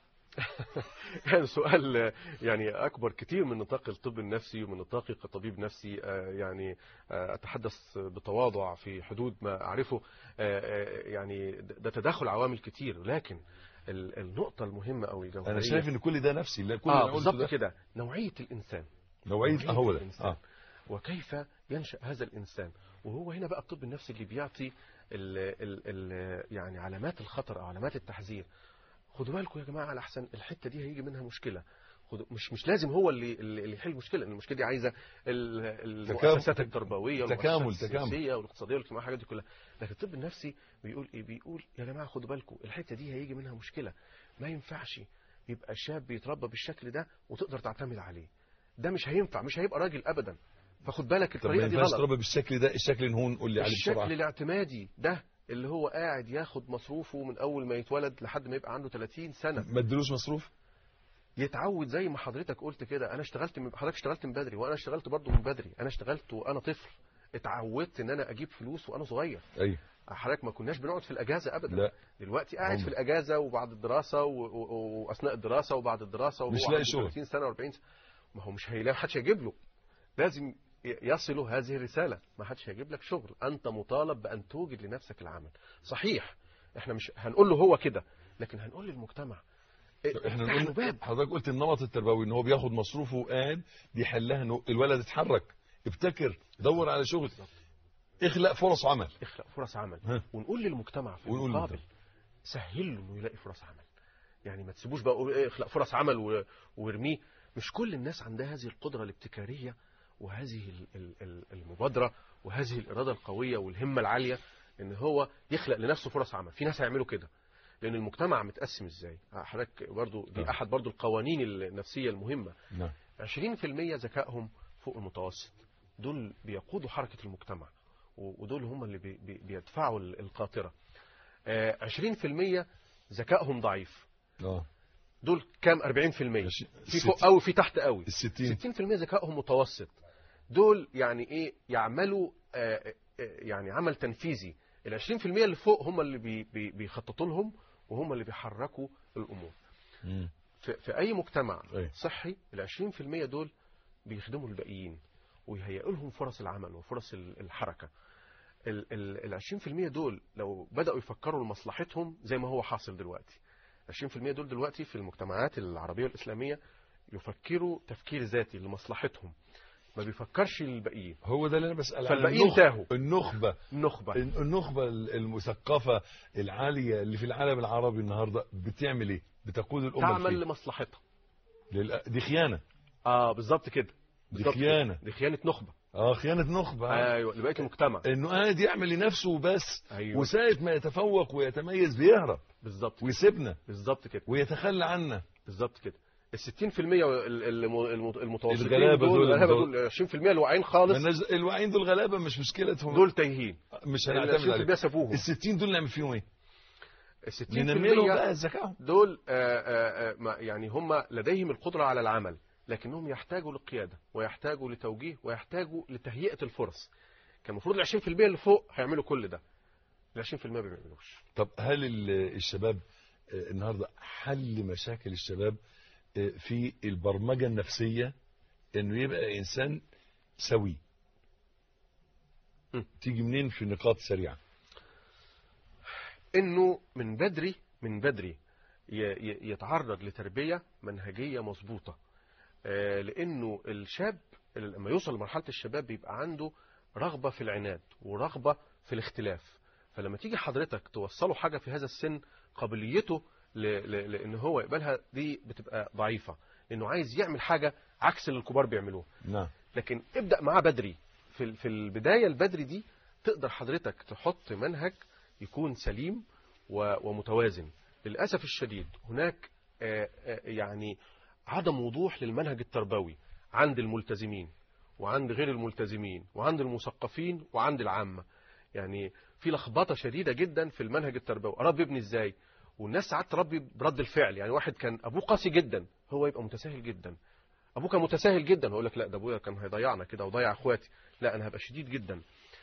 كان سؤال يعني أكبر كتير من نطاق الطب النفسي ومن نطاقي كطبيب نفسي آه، يعني آه، أتحدث بتواضع في حدود ما أعرفه آه، آه، يعني ده تداخل عوامل كتير لكن ال- النقطة المهمة أو الجوهرية أنا شايف إن كل ده نفسي لا كل اللي آه أنا قلته بالظبط ده كده نوعية الإنسان نوعية أهو ده الإنسان. آه. وكيف ينشأ هذا الإنسان وهو هنا بقى الطب النفسي اللي بيعطي ال ال ال يعني علامات الخطر أو علامات التحذير خدوا بالكم يا جماعة على أحسن الحتة دي هيجي منها مشكلة خدوا مش مش لازم هو اللي اللي اللي يحل المشكلة لأن المشكلة دي عايزة ال- المؤسسات التربوية تكامل- والمؤسسات تكامل. السياسية والاقتصادية والاجتماعية الحاجات دي كلها لكن الطب النفسي بيقول إيه بيقول يا جماعة خدوا بالكم الحتة دي هيجي منها مشكلة ما ينفعش يبقى شاب بيتربى بالشكل ده وتقدر تعتمد عليه ده مش هينفع مش هيبقى راجل ابدا فخد بالك طب ما الطريقه دي ينفعش غلط تربى بالشكل ده الشكل نهون قول لي عليه الشكل بسرعة الاعتمادي ده اللي هو قاعد ياخد مصروفه من اول ما يتولد لحد ما يبقى عنده 30 سنه ما ادلوش مصروف يتعود زي ما حضرتك قلت كده انا اشتغلت من حضرتك اشتغلت من بدري وانا اشتغلت برضه من بدري انا اشتغلت وانا طفل اتعودت ان انا اجيب فلوس وانا صغير ايوه حضرتك ما كناش بنقعد في الاجازه ابدا لا. دلوقتي قاعد عمر. في الاجازه وبعد الدراسه و- و- واثناء الدراسه وبعد الدراسه وهو مش لاقي عنده شغل. 30 سنه و40 سنه ما هو مش هيلاقي محدش هيجيب له لازم ي- يصله هذه الرساله ما حدش هيجيب لك شغل انت مطالب بان توجد لنفسك العمل صحيح احنا مش هنقول له هو كده لكن هنقول للمجتمع احنا افتح له نقول باب حضرتك قلت النمط التربوي ان هو بياخد مصروفه وقاعد دي حلها انه الولد اتحرك ابتكر دور على شغل اخلق فرص عمل اخلق فرص عمل ها. ونقول للمجتمع في ونقول المقابل للمجتمع. سهل له انه يلاقي فرص عمل يعني ما تسيبوش بقى قول إيه، اخلق فرص عمل و- وارميه مش كل الناس عندها هذه القدرة الابتكارية وهذه ال- ال- ال- المبادرة وهذه الإرادة القوية والهمة العالية ان هو يخلق لنفسه فرص عمل في ناس هيعملوا كده لان المجتمع متقسم ازاي حضرتك برضو دي نعم. احد برضو القوانين النفسية المهمة نعم 20% ذكائهم فوق المتوسط دول بيقودوا حركة المجتمع و- ودول هم اللي بي- بي- بيدفعوا ال- القاطرة آه، 20% ذكائهم ضعيف اه دول كام 40% في الست- فوق قوي في تحت قوي الستين 60% ذكائهم متوسط دول يعني ايه يعملوا آه، آه، يعني عمل تنفيذي ال 20% اللي فوق هم اللي بي- بي- بيخططوا لهم وهم اللي بيحركوا الامور مم. في, في اي مجتمع أي. صحي ال 20% دول بيخدموا الباقيين ويهيئوا لهم فرص العمل وفرص ال- الحركه ال ال- ال 20% دول لو بداوا يفكروا لمصلحتهم زي ما هو حاصل دلوقتي 20% دول دلوقتي في المجتمعات العربيه والاسلاميه يفكروا تفكير ذاتي لمصلحتهم ما بيفكرش للباقيين هو ده اللي انا بسال على فالباقيين النخ- تاهوا النخبه النخبه النخبه المثقفه العاليه اللي في العالم العربي النهارده بتعمل ايه بتقود الامه تعمل لفين؟ لمصلحتها لل... دي خيانه اه بالظبط كده دي بالظبط كده. خيانه دي خيانه نخبه اه خيانه نخبه آه. ايوه لبقيه المجتمع انه قاعد يعمل لنفسه وبس أيوة. وساعه ما يتفوق ويتميز بيهرب بالظبط ويسيبنا بالظبط كده ويتخلى عنا بالظبط كده ال 60% ال- الم- الم- المتوسطين الغلابة دول- الغلابه دول- دول 20% الواعيين خالص الناس- الواعيين دول غلابه مش مشكلتهم دول تايهين مش ال هنعتمد 20% عليهم سابوهم ال 60 دول نعمل فيهم ايه؟ ال 60% ننمي لهم بقى ذكائهم دول آه، آه، آه، ما- يعني هم لديهم القدرة على العمل لكنهم يحتاجوا للقيادة ويحتاجوا لتوجيه ويحتاجوا لتهيئة الفرص كان المفروض ال 20% اللي فوق هيعملوا كل ده ال 20% ما بيعملوش طب هل ال- الشباب آه، النهارده حل مشاكل الشباب آه، في البرمجه النفسيه انه يبقى انسان سوي تيجي منين في نقاط سريعه انه من بدري من بدري ي- ي- يتعرض لتربية منهجية مظبوطة آه، لانه الشاب لما يوصل لمرحلة الشباب بيبقى عنده رغبة في العناد ورغبة في الاختلاف فلما تيجي حضرتك توصله حاجة في هذا السن قابليته ل- ل- لان هو يقبلها دي بتبقى ضعيفة لانه عايز يعمل حاجة عكس اللي الكبار بيعملوه نعم لكن ابدأ معاه بدري في ال- في البداية البدري دي تقدر حضرتك تحط منهج يكون سليم و- ومتوازن للأسف الشديد هناك آه، آه، يعني عدم وضوح للمنهج التربوي عند الملتزمين وعند غير الملتزمين وعند المثقفين وعند العامة يعني في لخبطة شديدة جدا في المنهج التربوي أربي ابني ازاي والناس ساعات تربي برد الفعل يعني واحد كان أبوه قاسي جدا هو يبقى متساهل جدا ابوه كان متساهل جدا هقول لك لا ده ابويا كان هيضيعنا كده وضيع اخواتي لا انا هبقى شديد جدا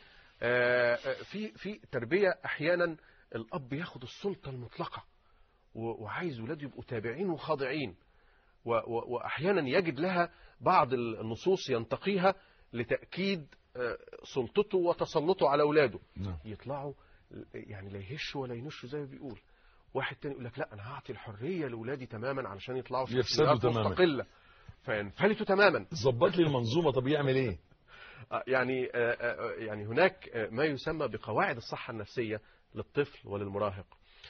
آه، آه، في في تربيه احيانا الاب ياخد السلطه المطلقه و- وعايز ولاده يبقوا تابعين وخاضعين و- و- واحيانا يجد لها بعض النصوص ينتقيها لتاكيد آه، سلطته وتسلطه على اولاده نعم. يطلعوا يعني لا يهشوا ولا ينشوا زي ما بيقول واحد تاني يقول لك لا انا هعطي الحريه لاولادي تماما علشان يطلعوا يفسدوا شخصيات تماما. مستقله فينفلتوا تماما ظبط لي المنظومه طب يعمل ايه آه، يعني آه، آه، يعني هناك آه، ما يسمى بقواعد الصحة النفسية للطفل وللمراهق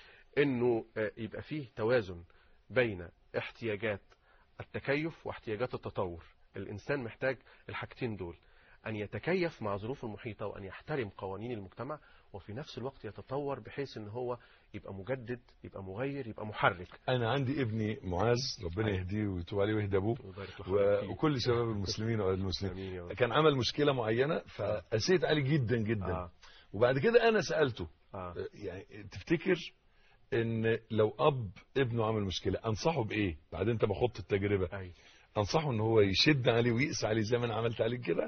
انه آه، يبقى فيه توازن بين احتياجات التكيف واحتياجات التطور الانسان محتاج الحاجتين دول ان يتكيف مع ظروف المحيطة وان يحترم قوانين المجتمع وفي نفس الوقت يتطور بحيث ان هو يبقى مجدد يبقى مغير يبقى محرك انا عندي ابني معاذ ربنا يهديه ويتوب عليه ويهدى ابوه ويبارك له و- فيه. وكل شباب المسلمين واهل المسلمين آمين يا رب. كان عمل مشكله معينه فقسيت عليه جدا جدا آه. وبعد كده انا سالته آه. يعني تفتكر ان لو اب ابنه عمل مشكله انصحه بايه بعدين انت بخط التجربه أيوة. انصحه ان هو يشد عليه ويقسى عليه زي ما انا عملت عليه كده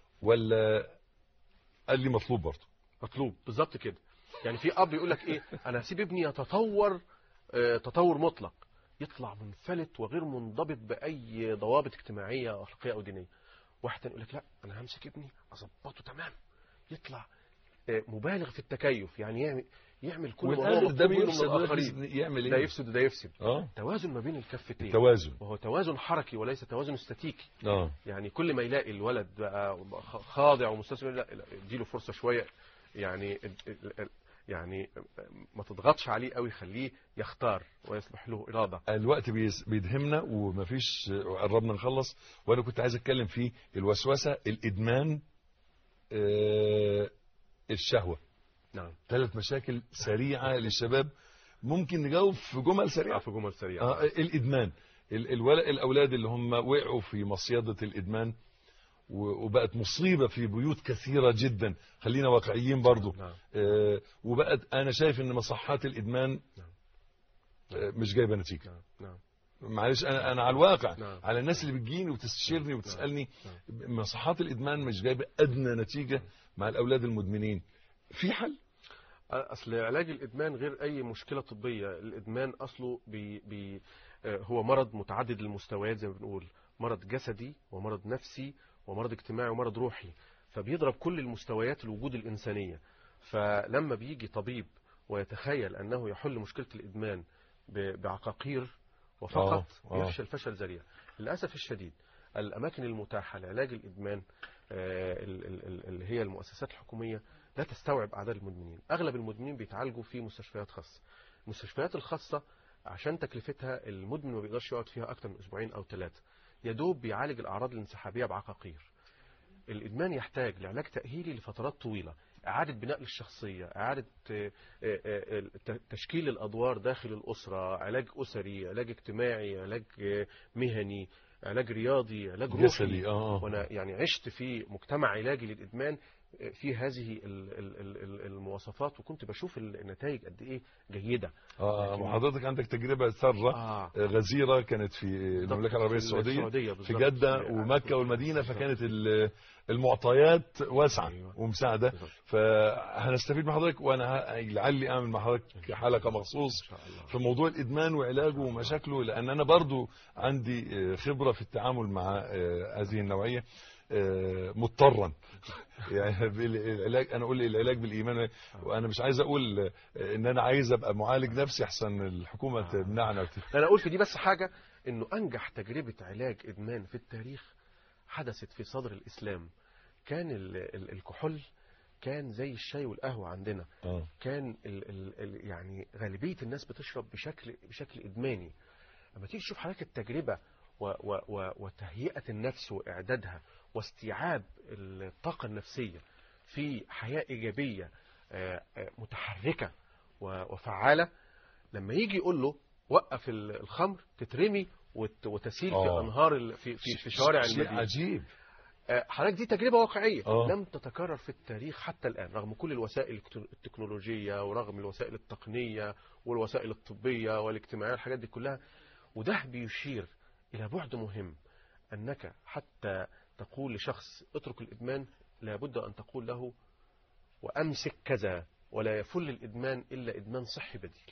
ولا قال لي مطلوب برضه مطلوب بالظبط كده يعني في اب يقول لك ايه انا هسيب ابني يتطور آه، تطور مطلق يطلع منفلت وغير منضبط باي ضوابط اجتماعيه او اخلاقيه او دينيه واحد تاني يقول لك لا انا همسك ابني اظبطه تمام يطلع آه، مبالغ في التكيف يعني يعمل يعمل كل ما هو والقادر ده مطلوب منه من بيفسد وده الاخرين بيفسد. يعمل ايه ده يفسد وده يفسد اه توازن ما بين الكفتين التوازن. وهو توازن حركي وليس توازن استاتيكي اه يعني كل ما يلاقي الولد بقى خ- خاضع ومستسلم لا لا، اديله فرصه شويه يعني ال- ال- ال- يعني ما تضغطش عليه قوي خليه يختار ويصبح له إرادة الوقت بيس- بيدهمنا ومفيش قربنا نخلص وانا كنت عايز اتكلم في الوسوسه الادمان آه، الشهوه نعم ثلاث مشاكل سريعه للشباب ممكن نجاوب في جمل سريعه في جمل سريعة آه الادمان ال- الولد الاولاد اللي هم وقعوا في مصيده الادمان و- وبقت مصيبه في بيوت كثيره جدا خلينا واقعيين برضو نعم. آه، وبقت انا شايف ان مصحات الادمان آه، مش جايبه نتيجه نعم معلش انا انا على الواقع نعم. على الناس اللي بتجيني وتستشيرني وتسالني مصحات الادمان مش جايبه ادنى نتيجه مع الاولاد المدمنين في حل اصل علاج الادمان غير اي مشكله طبيه الادمان اصله بي بي آه، هو مرض متعدد المستويات زي ما بنقول مرض جسدي ومرض نفسي ومرض اجتماعي ومرض روحي فبيضرب كل المستويات الوجود الانسانيه فلما بيجي طبيب ويتخيل انه يحل مشكله الادمان ب- بعقاقير وفقط آه، آه. يفشل فشل ذريع للاسف الشديد الاماكن المتاحه لعلاج الادمان آه، ال- ال- ال- اللي هي المؤسسات الحكوميه لا تستوعب اعداد المدمنين اغلب المدمنين بيتعالجوا في مستشفيات خاصه المستشفيات الخاصه عشان تكلفتها المدمن ما بيقدرش يقعد فيها اكتر من اسبوعين او ثلاثه يا دوب بيعالج الاعراض الانسحابيه بعقاقير الادمان يحتاج لعلاج تاهيلي لفترات طويله اعاده بناء للشخصيه اعاده آه، آه، آه، ت- تشكيل الادوار داخل الاسره علاج اسري علاج اجتماعي علاج آه، مهني علاج رياضي علاج روحي جسدي، آه. وانا يعني عشت في مجتمع علاجي للادمان آه، في هذه ال- ال- ال- ال- المواصفات وكنت بشوف النتائج قد ايه جيده اه لكن- وحضرتك عندك تجربه ساره آه. آه. غزيره كانت في المملكه العربيه في السعوديه السعودية في بالظبط. جده في- ومكه والمدينه فكانت ال- المعطيات واسعه ومساعده فهنستفيد من حضرتك وانا ه- لعلي اعمل مع حضرتك حلقه مخصوص في موضوع الادمان وعلاجه ومشاكله لان انا برضو عندي آه، خبره في التعامل مع آه، هذه النوعيه آه، مضطرا يعني بالعلاج انا اقول العلاج بالايمان وانا مش عايز اقول آه، ان انا عايز ابقى معالج نفسي احسن الحكومه تمنعنا وت- انا اقول في دي بس حاجه انه انجح تجربه علاج ادمان في التاريخ حدثت في صدر الاسلام كان ال ال الكحول كان زي الشاي والقهوه عندنا آه. كان ال ال ال يعني غالبيه الناس بتشرب بشكل بشكل ادماني لما تيجي تشوف حضرتك التجربه و و و وتهيئه النفس واعدادها واستيعاب الطاقه النفسيه في حياه ايجابيه آه، آه، متحركه و- وفعاله لما يجي يقول له وقف ال- الخمر تترمي وت- وتسيل في آه. انهار ال- في في, في شوارع شيء المدينه عجيب آه، حضرتك دي تجربة واقعية آه. لم تتكرر في التاريخ حتى الآن رغم كل الوسائل الكترو- التكنولوجية ورغم الوسائل التقنية والوسائل الطبية والاجتماعية الحاجات دي كلها وده بيشير إلى بعد مهم أنك حتى تقول لشخص اترك الإدمان لابد أن تقول له وأمسك كذا ولا يفل الإدمان إلا إدمان صحي بديل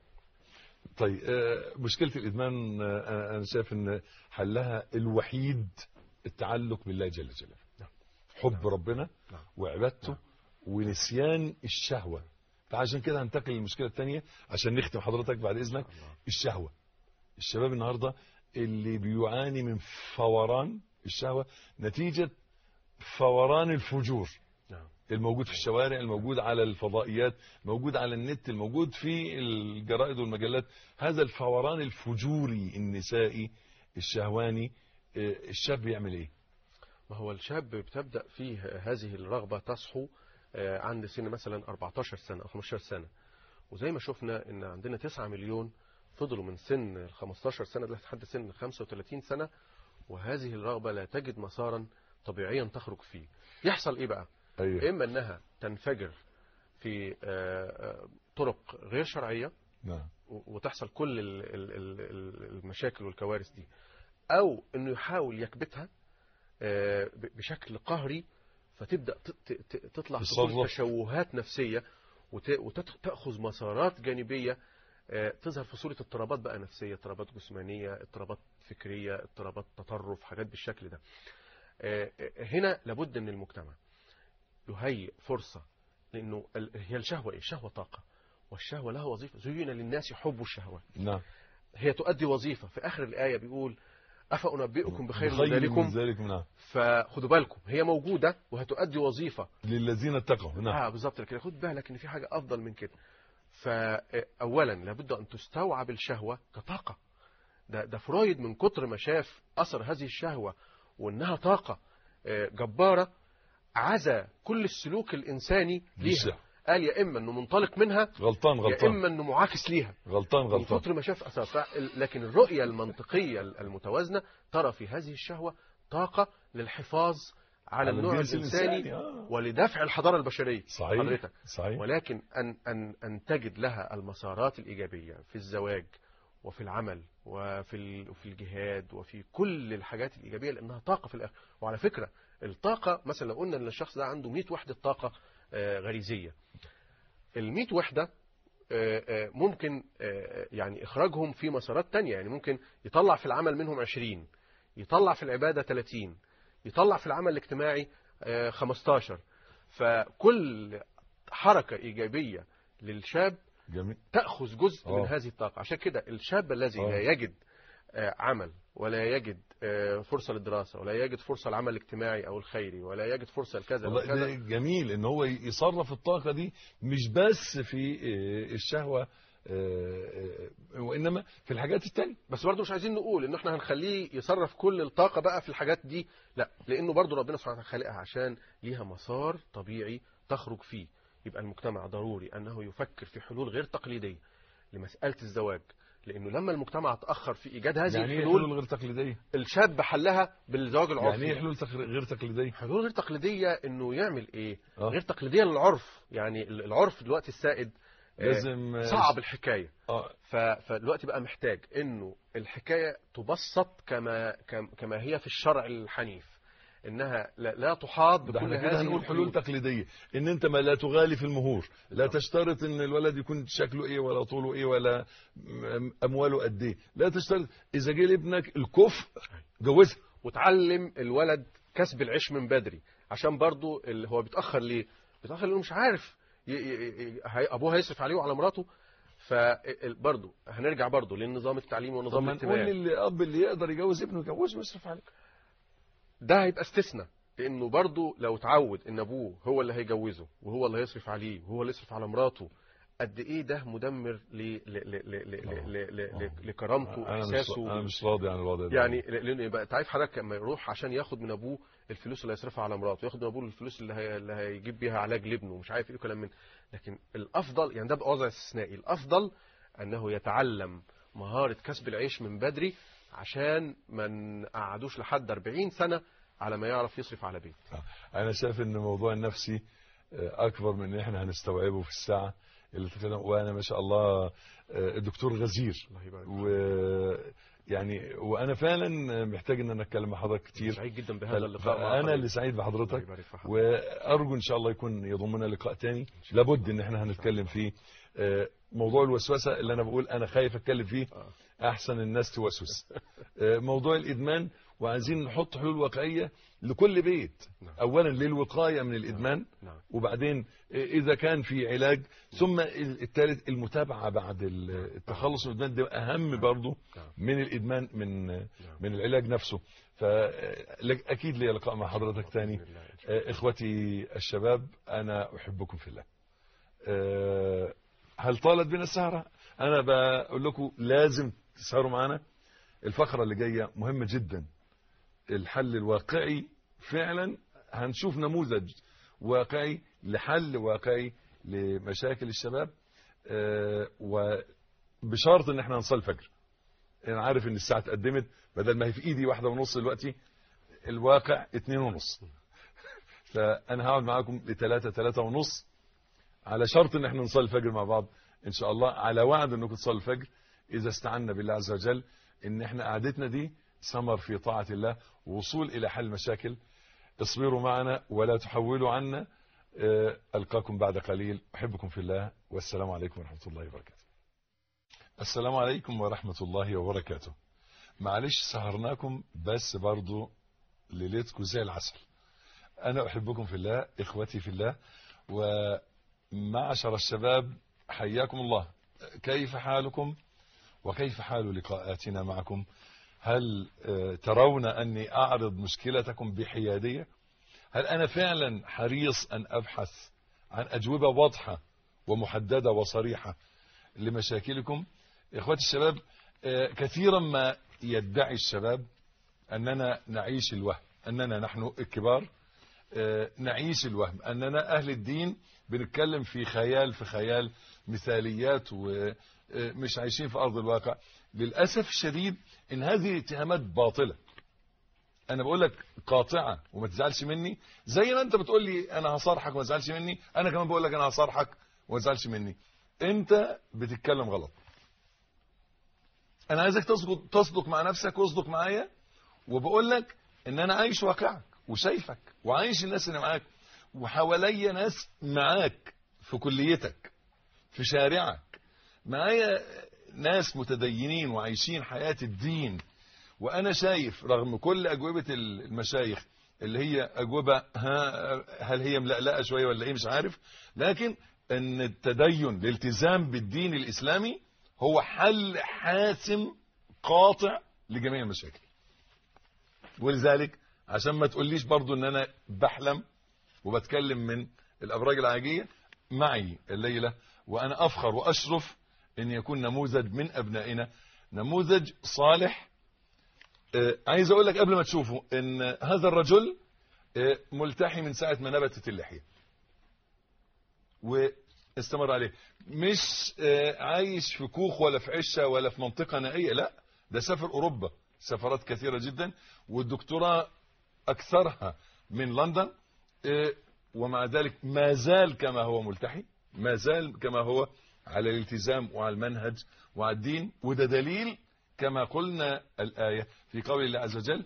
طيب آه، مشكله الادمان آه، انا شايف ان حلها الوحيد التعلق بالله جل جلاله حب ربنا وعبادته ونسيان الشهوه فعشان كده هنتقل للمشكله الثانيه عشان نختم حضرتك بعد اذنك الشهوه الشباب النهارده اللي بيعاني من فوران الشهوه نتيجه فوران الفجور نعم. الموجود في الشوارع الموجود على الفضائيات الموجود على النت الموجود في الجرائد والمجلات هذا الفوران الفجوري النسائي الشهواني آه، الشاب يعمل ايه ما هو الشاب بتبدأ فيه هذه الرغبة تصحو آه، عند سن مثلا 14 سنة أو 15 سنة وزي ما شفنا إن عندنا 9 مليون فضلوا من سن ال 15 سنة لحد سن 35 سنة وهذه الرغبة لا تجد مسارا طبيعيا تخرج فيه يحصل إيه بقى أيوه. إما أنها تنفجر في آه، آه، طرق غير شرعية نعم و- وتحصل كل ال- ال- ال- ال- المشاكل والكوارث دي او انه يحاول يكبتها آه، ب- بشكل قهري فتبدا ت- ت- ت- تطلع تصرف. تكون تشوهات نفسيه وتاخذ مسارات جانبيه آه، تظهر في صوره اضطرابات بقى نفسيه اضطرابات جسمانيه اضطرابات فكريه اضطرابات تطرف حاجات بالشكل ده آه، آه، هنا لابد ان المجتمع يهيئ فرصه لانه ال- هي الشهوه ايه الشهوه طاقه والشهوه لها وظيفه زين للناس حب الشهوات نعم هي تؤدي وظيفة في آخر الآية بيقول افانبئكم بخير من بخير من ذلكم ذلك نعم فخدوا بالكم هي موجوده وهتؤدي وظيفه للذين اتقوا نعم اه بالظبط لكن خد بالك ان في حاجه افضل من كده فاولا لابد ان تستوعب الشهوه كطاقه ده ده فرويد من كتر ما شاف اثر هذه الشهوه وانها طاقه آه، جباره عزى كل السلوك الانساني ليها للشهوة. قال يا اما انه منطلق منها غلطان يا غلطان اما انه معاكس ليها غلطان من غلطان كتر ما شاف اثار ف- لكن الرؤيه المنطقيه المتوازنه ترى في هذه الشهوه طاقه للحفاظ على على النوع الجنس الانساني الإنساني، آه. ولدفع الحضاره البشريه صحيح حضرتك صحيح ولكن أن, أن, أن تجد لها المسارات الإيجابية في الزواج وفي العمل وفي ال- وفي الجهاد وفي كل الحاجات الإيجابية لأنها طاقة في الآخر وعلى فكرة الطاقة مثلا لو قلنا أن الشخص ده عنده 100 وحدة طاقة آه، غريزية ال 100 وحدة آه، آه، ممكن آه، يعني إخراجهم في مسارات تانية يعني ممكن يطلع في العمل منهم 20 يطلع في العبادة 30 يطلع في العمل الاجتماعي آه، 15 فكل حركة إيجابية للشاب جميل تأخذ جزء آه. من هذه الطاقة عشان كده الشاب الذي آه. لا يجد آه، عمل ولا يجد آه، فرصة للدراسة ولا يجد فرصة للعمل الاجتماعي أو الخيري ولا يجد فرصة لكذا والله وكذا ده جميل ان هو يصرف الطاقه دي مش بس في آه، الشهوه آه، آه، وانما في الحاجات التانية بس برضه مش عايزين نقول ان احنا هنخليه يصرف كل الطاقة بقى في الحاجات دي لا لانه برضه ربنا سبحانه وتعالى خالقها عشان ليها مسار طبيعي تخرج فيه يبقى المجتمع ضروري انه يفكر في حلول غير تقليدية لمسألة الزواج لانه لما المجتمع تأخر في ايجاد هذه يعني ايه الحلول حلول غير تقليديه الشاب حلها بالزواج العرفي يعني ايه حلول تق- غير تقليديه حلول غير تقليدية انه يعمل ايه آه. غير تقليدية للعرف يعني العرف دلوقتي السائد آه، لازم، آه، صعب الحكاية اه ف- فدلوقتي بقى محتاج انه الحكايه تبسط كما كم- كما هي في الشرع الحنيف انها لا, لا تحاض ده بكل احنا كده هذه هنقول حلول الحلول. تقليديه ان انت ما لا تغالي في المهور لا تشترط ان الولد يكون شكله ايه ولا طوله ايه ولا م- امواله قد ايه لا تشترط اذا جه لابنك الكفء جوزها وتعلم الولد كسب العيش من بدري عشان برضو اللي هو بيتاخر ليه بيتاخر لانه مش عارف ي- ي- ي- هي- ابوه هيصرف عليه وعلى مراته فبرضه هنرجع برضه للنظام التعليمي طب والنظام ما نقول الاجتماعي للاب اللي يقدر يجوز ابنه يجوزه ويصرف عليه ده هيبقى استثناء لانه برضه لو اتعود ان ابوه هو اللي هيجوزه وهو اللي هيصرف عليه وهو اللي يصرف على مراته قد ايه ده مدمر ل... ل... ل... ل... ل... ل... ل... ل... لكرامته انا مش واحساسه انا مش راضي عن الوضع ده يعني لان يبقى انت عارف حضرتك لما يروح عشان ياخد من ابوه الفلوس اللي هيصرفها على مراته ياخد من ابوه الفلوس اللي, هي... اللي هيجيب بيها علاج لابنه ومش عارف ايه كلام من لكن الافضل يعني ده بقى وضع استثنائي الافضل انه يتعلم مهارة كسب العيش من بدري عشان ما نقعدوش لحد 40 سنة على ما يعرف يصرف على بيت انا شايف ان الموضوع النفسي آه، اكبر من ان احنا هنستوعبه في الساعه اللي تتكلم وانا ما شاء الله آه، الدكتور غزير الله يبارك و يعني وانا فعلا محتاج ان انا اتكلم مع حضرتك كتير سعيد جدا بهذا فال- اللقاء مع فانا حضرتك. اللي سعيد الله بحضرتك يبارك في حضرتك. وارجو ان شاء الله يكون يضمنا لقاء تاني لابد ان احنا هنتكلم فيه آه، موضوع الوسوسه اللي انا بقول انا خايف اتكلم فيه احسن الناس توسوس آه، موضوع الادمان وعايزين نحط حلول واقعيه لكل بيت اولا للوقايه من الادمان نعم. وبعدين اذا كان في علاج ثم الثالث المتابعه بعد التخلص من الادمان ده اهم برضه من الادمان من من العلاج نفسه فاكيد لي لقاء مع حضرتك تاني آه، اخوتي الشباب انا احبكم في الله آه، هل طالت بنا السهره انا بقول لكم لازم تسهروا معانا الفقره اللي جايه مهمه جدا الحل الواقعي فعلا هنشوف نموذج واقعي لحل واقعي لمشاكل الشباب آه، وبشرط ان احنا نصلي الفجر انا عارف ان الساعه اتقدمت بدل ما هي في ايدي واحدة ونص دلوقتي الواقع اتنين ونص فانا هقعد معاكم لثلاثة ثلاثة ونص على شرط ان احنا نصلي الفجر مع بعض ان شاء الله على وعد انكم تصلوا الفجر اذا استعنا بالله عز وجل ان احنا قعدتنا دي ثمر في طاعة الله ووصول الى حل مشاكل اصبروا معنا ولا تحولوا عنا آه، القاكم بعد قليل احبكم في الله والسلام عليكم ورحمة الله وبركاته السلام عليكم ورحمة الله وبركاته معلش سهرناكم بس برضو ليلتكم زي العسل انا احبكم في الله اخوتي في الله ومعشر الشباب حياكم الله كيف حالكم وكيف حال لقاءاتنا معكم هل آه، ترون أني أعرض مشكلتكم بحيادية هل أنا فعلا حريص أن أبحث عن أجوبة واضحة ومحددة وصريحة لمشاكلكم إخواتي الشباب آه، كثيرا ما يدعي الشباب أننا نعيش الوهم أننا نحن الكبار آه، نعيش الوهم أننا أهل الدين بنتكلم في خيال في خيال مثاليات ومش عايشين في أرض الواقع للأسف الشديد إن هذه اتهامات باطلة أنا بقول لك قاطعة وما تزعلش مني زي ما أنت بتقول لي أنا هصارحك وما تزعلش مني أنا كمان بقول لك أنا هصارحك وما تزعلش مني أنت بتتكلم غلط أنا عايزك تصدق, تصدق مع نفسك واصدق معايا وبقول لك إن أنا عايش واقعك وشايفك وعايش الناس اللي معاك وحواليا ناس معاك في كليتك في شارعك معايا ناس متدينين وعايشين حياة الدين وأنا شايف رغم كل أجوبة المشايخ اللي هي أجوبة ها هل هي ملقلقة شوية ولا إيه مش عارف لكن أن التدين الالتزام بالدين الإسلامي هو حل حاسم قاطع لجميع المشاكل ولذلك عشان ما تقوليش برضو ان انا بحلم وبتكلم من الابراج العاجية معي الليلة وانا افخر واشرف ان يكون نموذج من ابنائنا نموذج صالح آه، عايز اقول لك قبل ما تشوفه ان هذا الرجل آه، ملتحي من ساعة ما نبتت اللحية واستمر عليه مش آه، عايش في كوخ ولا في عشة ولا في منطقة نائية لا ده سافر اوروبا سفرات كثيرة جدا والدكتوراه اكثرها من لندن آه، ومع ذلك ما زال كما هو ملتحي ما زال كما هو على الالتزام وعلى المنهج وعلى الدين وده دليل كما قلنا الآية في قول الله عز وجل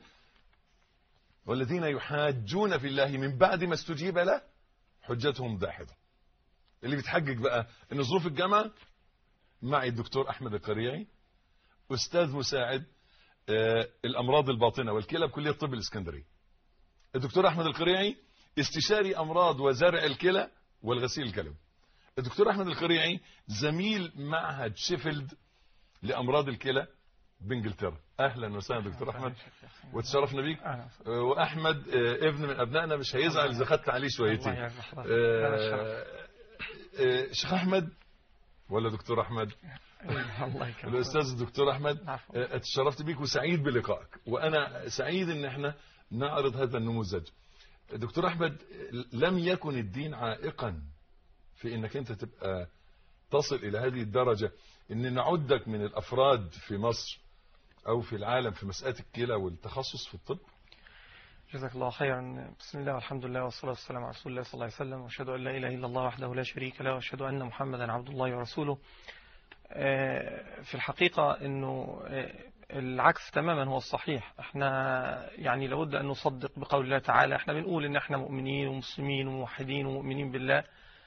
والذين يحاجون في الله من بعد ما استجيب له حجتهم داحضة اللي بيتحجج بقى ان ظروف الجامعة معي الدكتور احمد القريعي استاذ مساعد آه، الامراض الباطنة والكلى بكلية طب الاسكندرية الدكتور احمد القريعي استشاري امراض وزرع الكلى والغسيل الكلوي الدكتور احمد القريعي زميل معهد شيفيلد لامراض الكلى بانجلترا اهلا وسهلا دكتور احمد وتشرفنا بيك آه، واحمد آه، ابن من ابنائنا مش هيزعل اذا خدت عليه شويتين الله يرضى حضرتك. آه، آه، شيخ احمد ولا دكتور احمد الله يكرمك. الاستاذ الدكتور احمد آه، اتشرفت بيك وسعيد بلقائك وانا سعيد ان احنا نعرض هذا النموذج دكتور احمد لم يكن الدين عائقا في انك انت تبقى تصل الى هذه الدرجة ان نعدك من الافراد في مصر او في العالم في مسألة الكلى والتخصص في الطب جزاك الله خيرا بسم الله والحمد لله والصلاة والسلام على رسول الله صلى الله عليه وسلم وأشهد أن لا إله إلا الله وحده لا شريك له وأشهد أن محمدا عبد الله ورسوله آه، في الحقيقة أنه آه، العكس تماما هو الصحيح احنا يعني لابد أن نصدق بقول الله تعالى احنا بنقول ان احنا مؤمنين ومسلمين وموحدين ومؤمنين بالله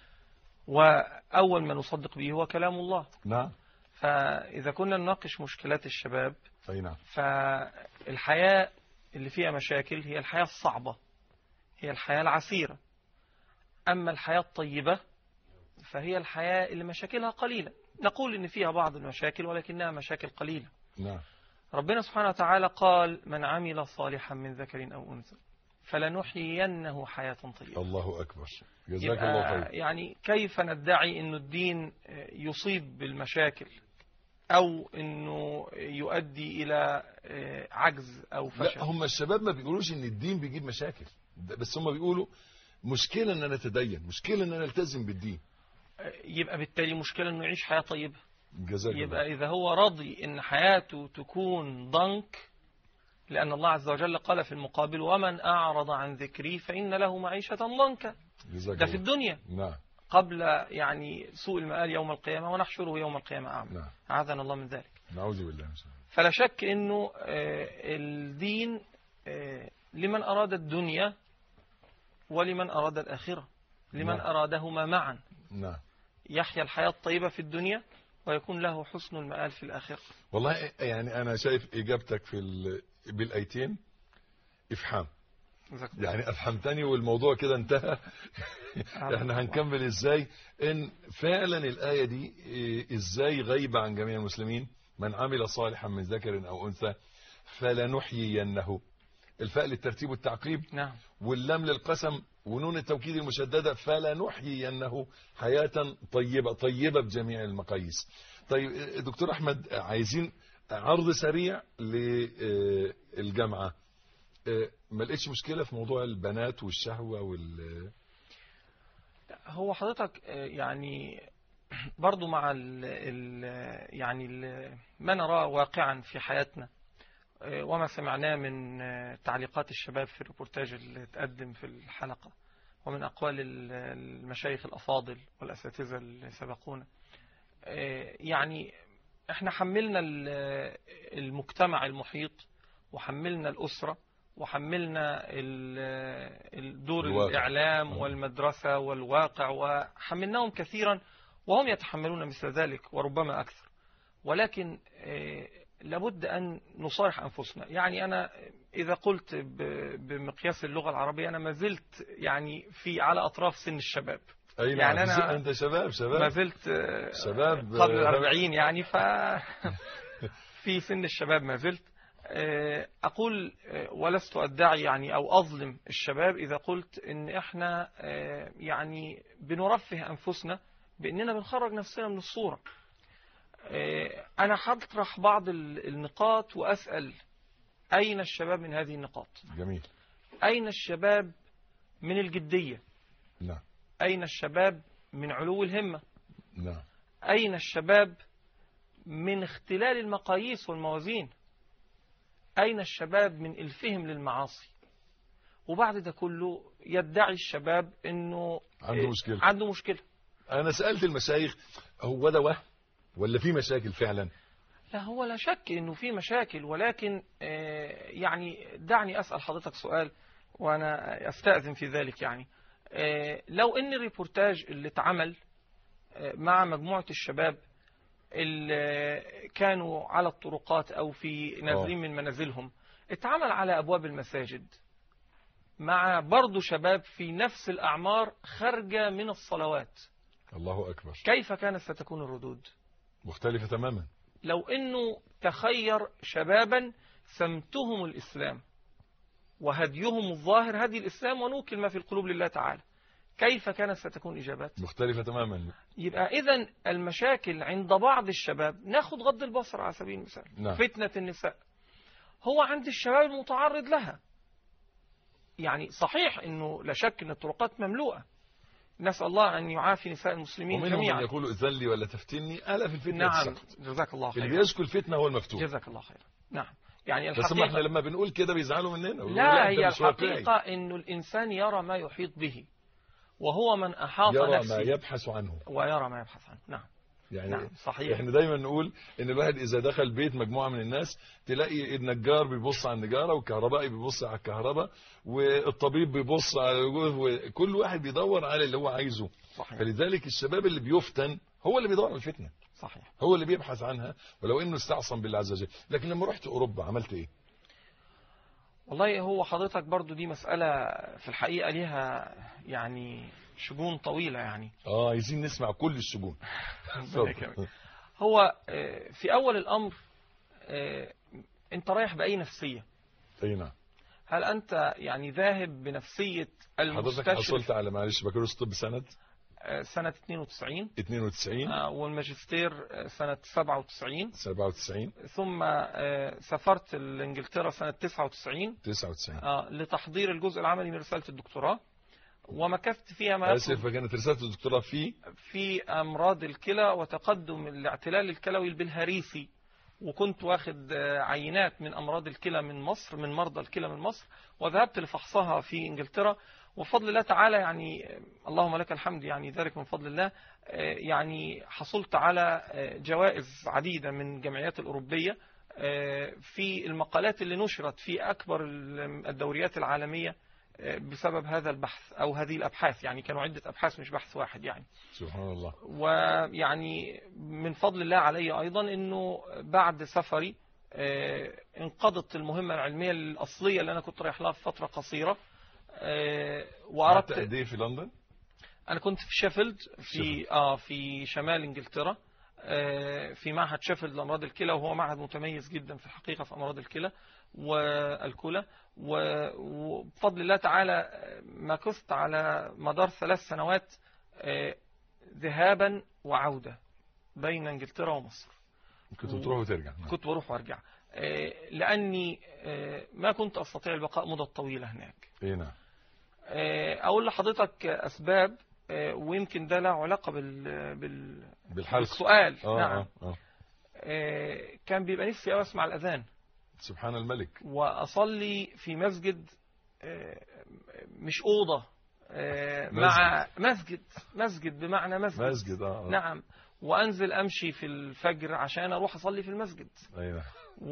وأول ما نصدق به هو كلام الله نعم فإذا كنا نناقش مشكلات الشباب اي نعم فالحياة اللي فيها مشاكل هي الحياة الصعبة هي الحياة العسيرة أما الحياة الطيبة فهي الحياة اللي مشاكلها قليلة نقول إن فيها بعض المشاكل ولكنها مشاكل قليلة نعم ربنا سبحانه وتعالى قال من عمل صالحا من ذكر أو أنثى فلنحيينه حياة طيبة الله اكبر جزاك يبقى الله خير يعني كيف ندعي أن الدين يصيب بالمشاكل أو أنه يؤدي إلى عجز أو فشل لا هم الشباب ما بيقولوش ان الدين بيجيب مشاكل ده- بس هم بيقولوا مشكلة ان انا اتدين مشكلة ان انا التزم بالدين يبقى بالتالي مشكلة أنه يعيش حياة طيبة جزاك الله يبقى إذا هو راضي أن حياته تكون ضنك لأن الله عز وجل قال في المقابل ومن أعرض عن ذكري فإن له معيشة ضنكا جزاك ده في الله الدنيا نعم قبل يعني سوء المآل يوم القيامة ونحشره يوم القيامة أعمى نعم أعاذنا الله من ذلك نعوذ بالله من شر. فلا شك أنه آه، الدين آه، لمن أراد الدنيا ولمن أراد الآخرة لمن نعم. أرادهما معا نعم يحيا الحياة الطيبة في الدنيا ويكون له حسن المآل في الآخرة والله يعني انا شايف اجابتك في ال... بالايتين افحام جزاك الله يعني افهمتني والموضوع كده انتهى احنا هنكمل ازاي ان فعلا الايه دي إيه، ازاي غايبه عن جميع المسلمين من عمل صالحا من ذكر او انثى فلنحيينه الفاء للترتيب والتعقيب نعم واللام للقسم ونون التوكيد المشددة فلنحيينه حياة طيبة طيبة بجميع المقاييس طيب دكتور أحمد عايزين عرض سريع للجامعة ما لقيتش مشكلة في موضوع البنات والشهوة وال هو حضرتك آه، يعني برضو مع ال ال يعني ال ما نراه واقعا في حياتنا آه، وما سمعناه من آه، تعليقات الشباب في الريبورتاج اللي تقدم في الحلقة ومن أقوال ال- المشايخ الأفاضل والأساتذة اللي سبقونا آه، يعني احنا حملنا ال- المجتمع المحيط وحملنا الأسرة وحملنا ال- الدور الواقع. الإعلام والمدرسة والواقع وحملناهم كثيرا وهم يتحملون مثل ذلك وربما أكثر ولكن آه، لابد أن نصارح أنفسنا يعني أنا إذا قلت ب- بمقياس اللغة العربية أنا ما زلت يعني في على أطراف سن الشباب أي نعم يعني أنا أنت شباب شباب ما زلت آه، شباب قبل آه، الأربعين يعني ف في سن الشباب ما زلت آه، أقول آه، ولست أدعي يعني أو أظلم الشباب إذا قلت إن إحنا آه، يعني بنرفه أنفسنا بإننا بنخرج نفسنا من الصورة آه، أنا هطرح بعض ال- النقاط وأسأل أين الشباب من هذه النقاط جميل أين الشباب من الجدية نعم أين الشباب من علو الهمة نعم أين الشباب من اختلال المقاييس والموازين أين الشباب من الفهم للمعاصي وبعد ده كله يدعي الشباب أنه عنده مشكلة. عنده مشكلة أنا سألت المشايخ هو ده وهم ولا في مشاكل فعلا لا هو لا شك أنه في مشاكل ولكن آه، يعني دعني أسأل حضرتك سؤال وأنا أستأذن في ذلك يعني آه، لو أن الريبورتاج اللي اتعمل آه، مع مجموعة الشباب اللي كانوا على الطرقات أو في نازلين من منازلهم اتعمل على أبواب المساجد مع برضو شباب في نفس الأعمار خارجة من الصلوات الله أكبر كيف كانت ستكون الردود مختلفة تماما لو أنه تخير شبابا سمتهم الإسلام وهديهم الظاهر هدي الإسلام ونوكل ما في القلوب لله تعالى كيف كانت ستكون إجابات مختلفة تماما يبقى إذا المشاكل عند بعض الشباب ناخد غض البصر على سبيل المثال نعم. فتنة النساء هو عند الشباب المتعرض لها يعني صحيح أنه لا شك أن الطرقات مملوءة نسأل الله أن يعافي نساء المسلمين ومنهم جميعا من يقول ذلي ولا تفتني ألا في الفتنة نعم السقط. جزاك الله اللي خير بيشكو الفتنة هو المفتون جزاك الله خير نعم يعني بس ما احنا الحقيقة لما بنقول كده بيزعلوا مننا ويقولوا لا أنت هي مش واقعي. الحقيقة أنه الإنسان يرى ما يحيط به وهو من أحاط يرى نفسه ما يبحث عنه ويرى ما يبحث عنه نعم يعني نعم صحيح احنا دايما نقول ان الواحد اذا دخل بيت مجموعه من الناس تلاقي النجار بيبص على النجاره والكهربائي بيبص على الكهرباء والطبيب بيبص على الوجوه كل واحد بيدور على اللي هو عايزه صحيح. فلذلك الشباب اللي بيفتن هو اللي بيدور على الفتنه صحيح هو اللي بيبحث عنها ولو انه استعصم بالله عز وجل لكن لما رحت اوروبا عملت ايه والله هو حضرتك برضو دي مسألة في الحقيقة ليها يعني شجون طويلة يعني اه عايزين نسمع كل الشجون ربنا يكرمك. هو آه، في أول الأمر آه، أنت رايح بأي نفسية اي نعم هل أنت يعني ذاهب بنفسية حضرتك المستشرق حصلت على معلش بكالوريوس طب سنه آه، سنة 92 92 آه، والماجستير آه، سنة 97 97 ثم آه، سافرت لإنجلترا سنة 99 99 آه، لتحضير الجزء العملي من رسالة الدكتوراه ومكثت فيها ما اسف فكانت رساله الدكتوراه في في أمراض الكلى وتقدم الاعتلال الكلوي البلهارسي وكنت واخد آه، عينات من أمراض الكلى من مصر من مرضى الكلى من مصر وذهبت لفحصها في إنجلترا وفضل الله تعالى يعني آه، اللهم لك الحمد يعني ذلك من فضل الله آه، يعني حصلت على آه، جوائز عديدة من الجمعيات الأوروبية آه، في المقالات اللي نشرت في أكبر الدوريات العالمية آه، بسبب هذا البحث أو هذه الأبحاث يعني كانوا عدة أبحاث مش بحث واحد يعني سبحان الله ويعني من فضل الله علي أيضا أنه بعد سفري آه، انقضت المهمة العلمية الأصلية اللي أنا كنت رايح لها في فترة قصيرة آه، قعدت وأردت قد ايه في لندن أنا كنت في شيفيلد في آه في شمال إنجلترا آه، في معهد شيفيلد لأمراض الكلى وهو معهد متميز جدا في الحقيقة في أمراض الكلى والكلى و- وبفضل الله تعالى آه، مكثت على مدار ثلاث سنوات آه، ذهابا وعودة بين انجلترا ومصر كنت بتروح وترجع كنت بروح وارجع آه، لاني آه، ما كنت استطيع البقاء مدة طويلة هناك ايه نعم آه، اقول لحضرتك اسباب آه، ويمكن ده له علاقة بال, بال... بالحلقة بالسؤال آه نعم آه آه. آه، كان بيبقى نفسي أوي اسمع الاذان سبحان الملك واصلي في مسجد آه، مش اوضه آه، مسجد. مع مسجد مسجد بمعنى مسجد مسجد اه آه. نعم وانزل امشي في الفجر عشان اروح اصلي في المسجد اي نعم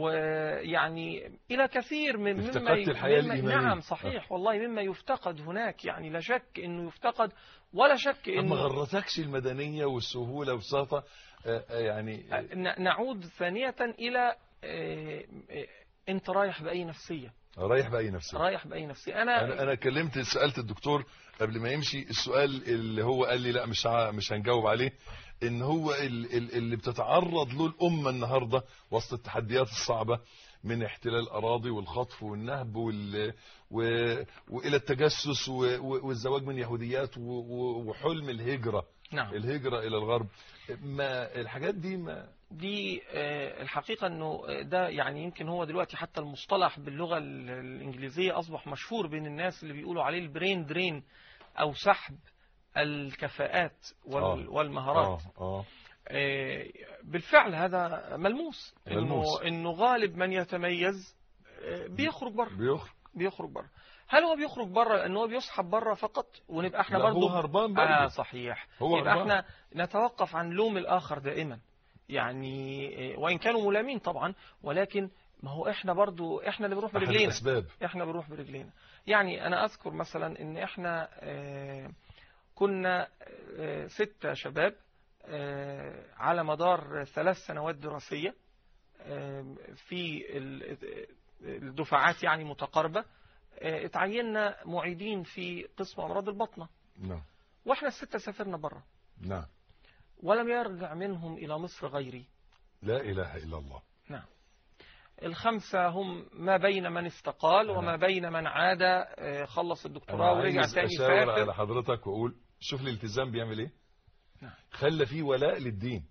ويعني الى كثير من مما افتقدت الحياة مما- الإيمانية. نعم صحيح والله مما يفتقد هناك يعني لا شك انه يفتقد ولا شك ما انه غرتكش المدنية والسهولة والبساطة آه، آه، يعني ن- نعود ثانية الى آه، آه، انت رايح باي نفسية رايح بأي نفسي رايح باي نفسية انا انا انا كلمت سالت الدكتور قبل ما يمشي السؤال اللي هو قال لي لا مش ع- مش هنجاوب عليه ان هو ال- ال- اللي بتتعرض له الامه النهارده وسط التحديات الصعبه من احتلال اراضي والخطف والنهب وال و... والى التجسس و... و... والزواج من يهوديات و... و... وحلم الهجره نعم. الهجره الى الغرب ما الحاجات دي ما دي آه، الحقيقة انه آه، ده يعني يمكن هو دلوقتي حتى المصطلح باللغة ال- الانجليزية اصبح مشهور بين الناس اللي بيقولوا عليه البرين درين او سحب الكفاءات وال- آه. والمهارات اه اه آه، بالفعل هذا ملموس انه ملموس. انه غالب من يتميز آه، بيخرج بره بيخرج بيخرج بره هل هو بيخرج بره لان هو بيسحب بره فقط ونبقى احنا لا، برضه هو هربان برضه. آه صحيح هو يبقى هربان. احنا نتوقف عن لوم الاخر دائما يعني آه، وان كانوا ملامين طبعا ولكن ما هو احنا برضو احنا اللي بنروح أحد برجلينا الأسباب. احنا بنروح برجلينا يعني انا اذكر مثلا ان احنا آه، كنا آه، ستة شباب آه، على مدار ثلاث سنوات دراسية آه، في ال- الدفعات يعني متقاربة آه، اتعيننا معيدين في قسم أمراض البطنة نعم واحنا الستة سافرنا بره نعم ولم يرجع منهم إلى مصر غيري لا اله الا الله نعم الخمسة هم ما بين من استقال وما بين من عاد آه، خلص انا الدكتوراه ورجع عايز تاني اشاور على سافر حضرتك واقول شوف الالتزام بيعمل ايه نعم. خلى فيه ولاء للدين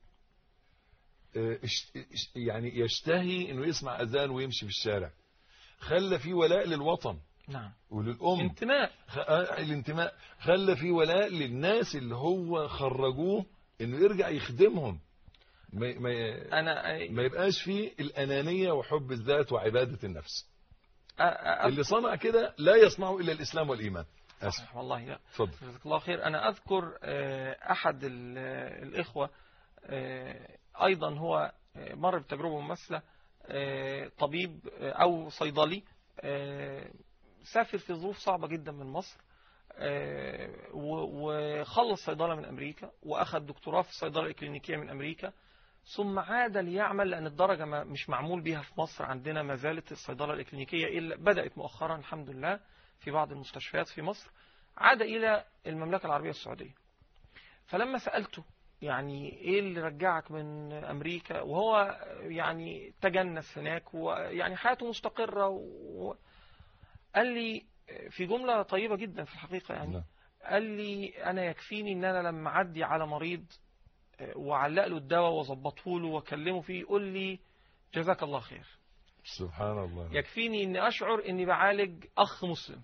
آه، اش- اش- يعني يشتهي انه يسمع اذان ويمشي في الشارع خلى فيه ولاء للوطن نعم وللام انتماء خ... آه، الانتماء خلى فيه ولاء للناس اللي هو خرجوه انه يرجع يخدمهم ما, ما, أنا ما يبقاش فيه الانانيه وحب الذات وعباده النفس أ- أ- اللي صنع كده لا يصنعه الا الاسلام والايمان اسف صحيح والله لا اتفضل جزاك الله خير أنا أذكر آه، أحد ال- الإخوة آه، أيضا هو آه، مر بتجربة مماثلة آه، طبيب آه، أو صيدلي آه، سافر في ظروف صعبة جدا من مصر آه، و- وخلص صيدلة من أمريكا وأخذ دكتوراه في الصيدلة الإكلينيكية من أمريكا ثم عاد ليعمل لأن الدرجة ما مش معمول بها في مصر عندنا ما زالت الصيدلة الإكلينيكية إلا بدأت مؤخرا الحمد لله في بعض المستشفيات في مصر عاد إلى المملكة العربية السعودية فلما سألته يعني إيه اللي رجعك من أمريكا وهو يعني تجنس هناك ويعني حياته مستقرة و... قال لي في جملة طيبة جدا في الحقيقة يعني نعم. قال لي أنا يكفيني إن أنا لما أعدي على مريض وعلق له الدواء وظبطه له وأكلمه فيه يقول لي جزاك الله خير سبحان الله يكفيني إني أشعر إني بعالج أخ مسلم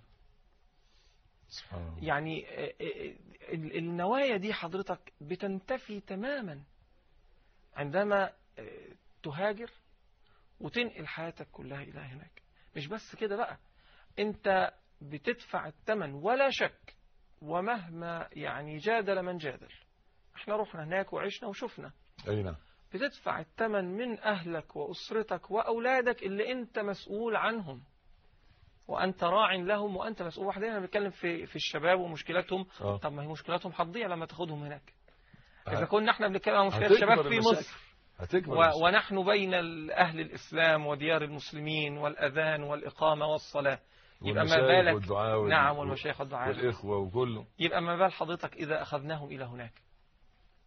سبحان الله يعني آه، آه، ال- النوايا دي حضرتك بتنتفي تماما عندما آه، تهاجر وتنقل حياتك كلها إلى هناك مش بس كده بقى انت بتدفع الثمن ولا شك ومهما يعني جادل من جادل احنا رحنا هناك وعشنا وشفنا اي نعم بتدفع الثمن من أهلك وأسرتك وأولادك اللي أنت مسؤول عنهم وأنت راع لهم وأنت مسؤول واحد هنا بنتكلم في في الشباب ومشكلاتهم آه. طب ما هي مشكلاتهم هتضيع لما تاخدهم هناك ه- إذا كنا احنا بنتكلم عن مشكلة هتكبر الشباب في المشاكل. مصر هتكبر و... المشاكل. ونحن بين ال- أهل الإسلام وديار المسلمين والأذان والإقامة والصلاة يبقى ما والمشايخ بالك والدعاء وال- نعم والمشايخ والدعاء والإخوة وكله يبقى ما بال حضرتك إذا أخذناهم إلى هناك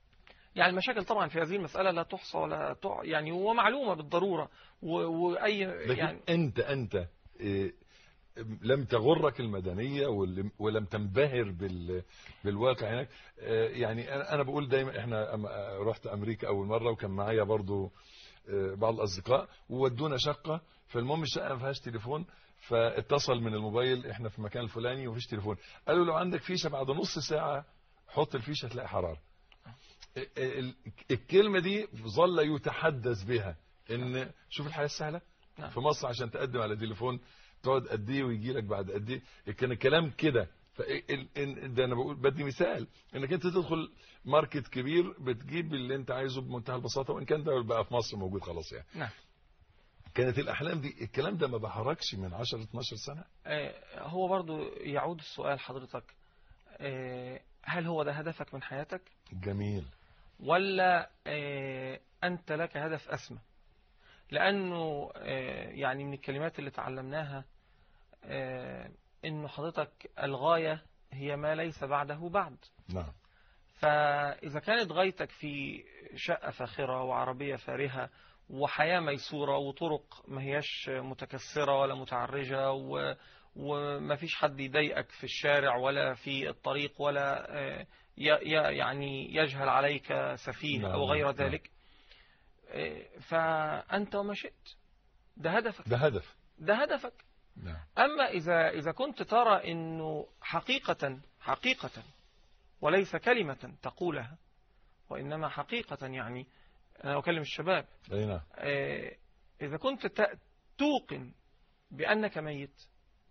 يعني المشاكل طبعا في هذه المسألة لا تحصى ولا تع... يعني ومعلومة بالضرورة و... وأي لكن يعني انت انت إيه، لم تغرك المدنية ولم- ولم تنبهر بال بالواقع هناك آه، يعني انا أنا بقول دايما احنا أما- آه، رحت امريكا اول مرة وكان معايا برضو آه، بعض الاصدقاء وودونا شقة فالمهم الشقة ما فيهاش تليفون فاتصل من الموبايل احنا في المكان الفلاني ومفيش تليفون قالوا لو عندك فيشة بعد نص ساعة حط الفيشة تلاقي حرارة ال- ال- الكلمة دي ظل يتحدث بها ان شوف الحياة السهلة نعم. في مصر عشان تقدم على تليفون تقعد قد ايه ويجي لك بعد قد ايه كان الكلام كده فال- ال- ده انا بقول بدي مثال انك انت تدخل ماركت كبير بتجيب اللي انت عايزه بمنتهى البساطه وان كان ده بقى في مصر موجود خلاص يعني نعم كانت الاحلام دي الكلام ده ما بحركش من 10 12 سنه آه، هو برضو يعود السؤال حضرتك آه، هل هو ده هدفك من حياتك جميل ولا آه، أنت لك هدف أسمى لأنه آه، يعني من الكلمات اللي تعلمناها آه، إنه حضرتك الغاية هي ما ليس بعده بعد نعم فإذا كانت غايتك في شقة فاخرة وعربية فارهة وحياة ميسورة وطرق ما هياش متكسرة ولا متعرجة و وما فيش حد يضايقك في الشارع ولا في الطريق ولا آه، ي- ي- يعني يجهل عليك سفيه نعم، أو غير نعم. ذلك آه، فأنت وما شئت ده هدفك ده هدف ده هدفك نعم أما إذا إذا كنت ترى إنه حقيقة حقيقة وليس كلمة تقولها وإنما حقيقة يعني أنا أكلم الشباب اي نعم آه، إذا كنت ت- توقن بأنك ميت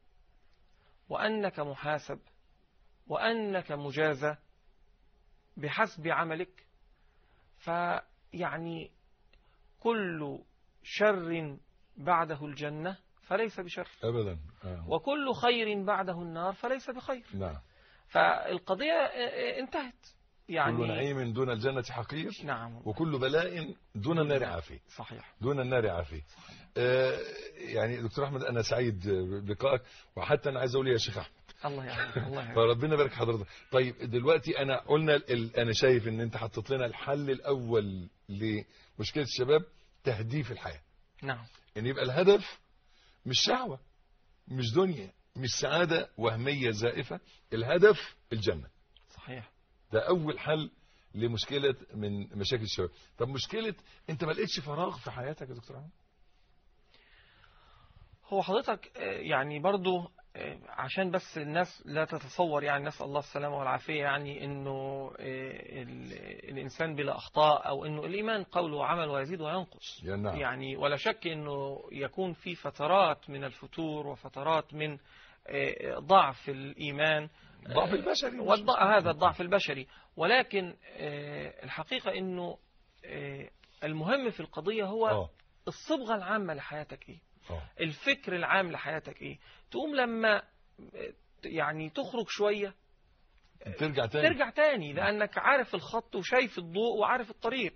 وأنك محاسب وأنك مجازى بحسب عملك فيعني كل شر بعده الجنة فليس بشر ابدا آه. وكل خير بعده النار فليس بخير نعم فالقضية آه، انتهت كل يعني نعيم دون الجنة حقير نعم وكل بلاء دون النار عافية صحيح دون النار عافية آه، يعني دكتور احمد انا سعيد بلقائك وحتى انا عايز اقول يا شيخ احمد الله يعينك الله يعينك فربنا يبارك حضرتك طيب دلوقتي انا قلنا ال... انا شايف ان انت حطيت لنا الحل الاول لمشكله الشباب تهديف الحياه نعم ان يبقى الهدف مش شهوه مش دنيا مش سعاده وهميه زائفه الهدف الجنه صحيح ده اول حل لمشكله من مشاكل الشباب طب مشكله انت ما لقيتش فراغ في حياتك يا دكتور احمد هو حضرتك آه، يعني برضو آه، عشان بس الناس لا تتصور يعني نسأل الله السلامة والعافية يعني انه آه، ال- الانسان بلا اخطاء او انه الايمان قول وعمل ويزيد وينقص يا نعم. يعني ولا شك انه يكون في فترات من الفتور وفترات من آه، ضعف الايمان ضعف البشري والض- هذا الضعف البشري ولكن آه، الحقيقة انه آه، المهم في القضية هو آه. الصبغة العامة لحياتك ايه آه. الفكر العام لحياتك ايه تقوم لما آه، يعني تخرج شوية ترجع تاني ترجع تاني لأنك عارف الخط وشايف الضوء وعارف الطريق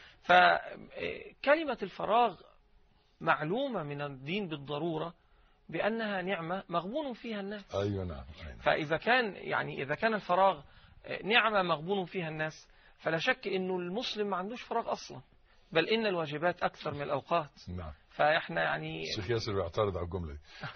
فكلمة الفراغ معلومة من الدين بالضرورة بأنها نعمة مغبون فيها الناس ايوه نعم أيوة. فإذا كان يعني إذا كان الفراغ نعمة مغبون فيها الناس فلا شك إنه المسلم ما عندوش فراغ أصلا بل إن الواجبات أكثر من الأوقات نعم فإحنا يعني الشيخ ياسر بيعترض على الجمله دي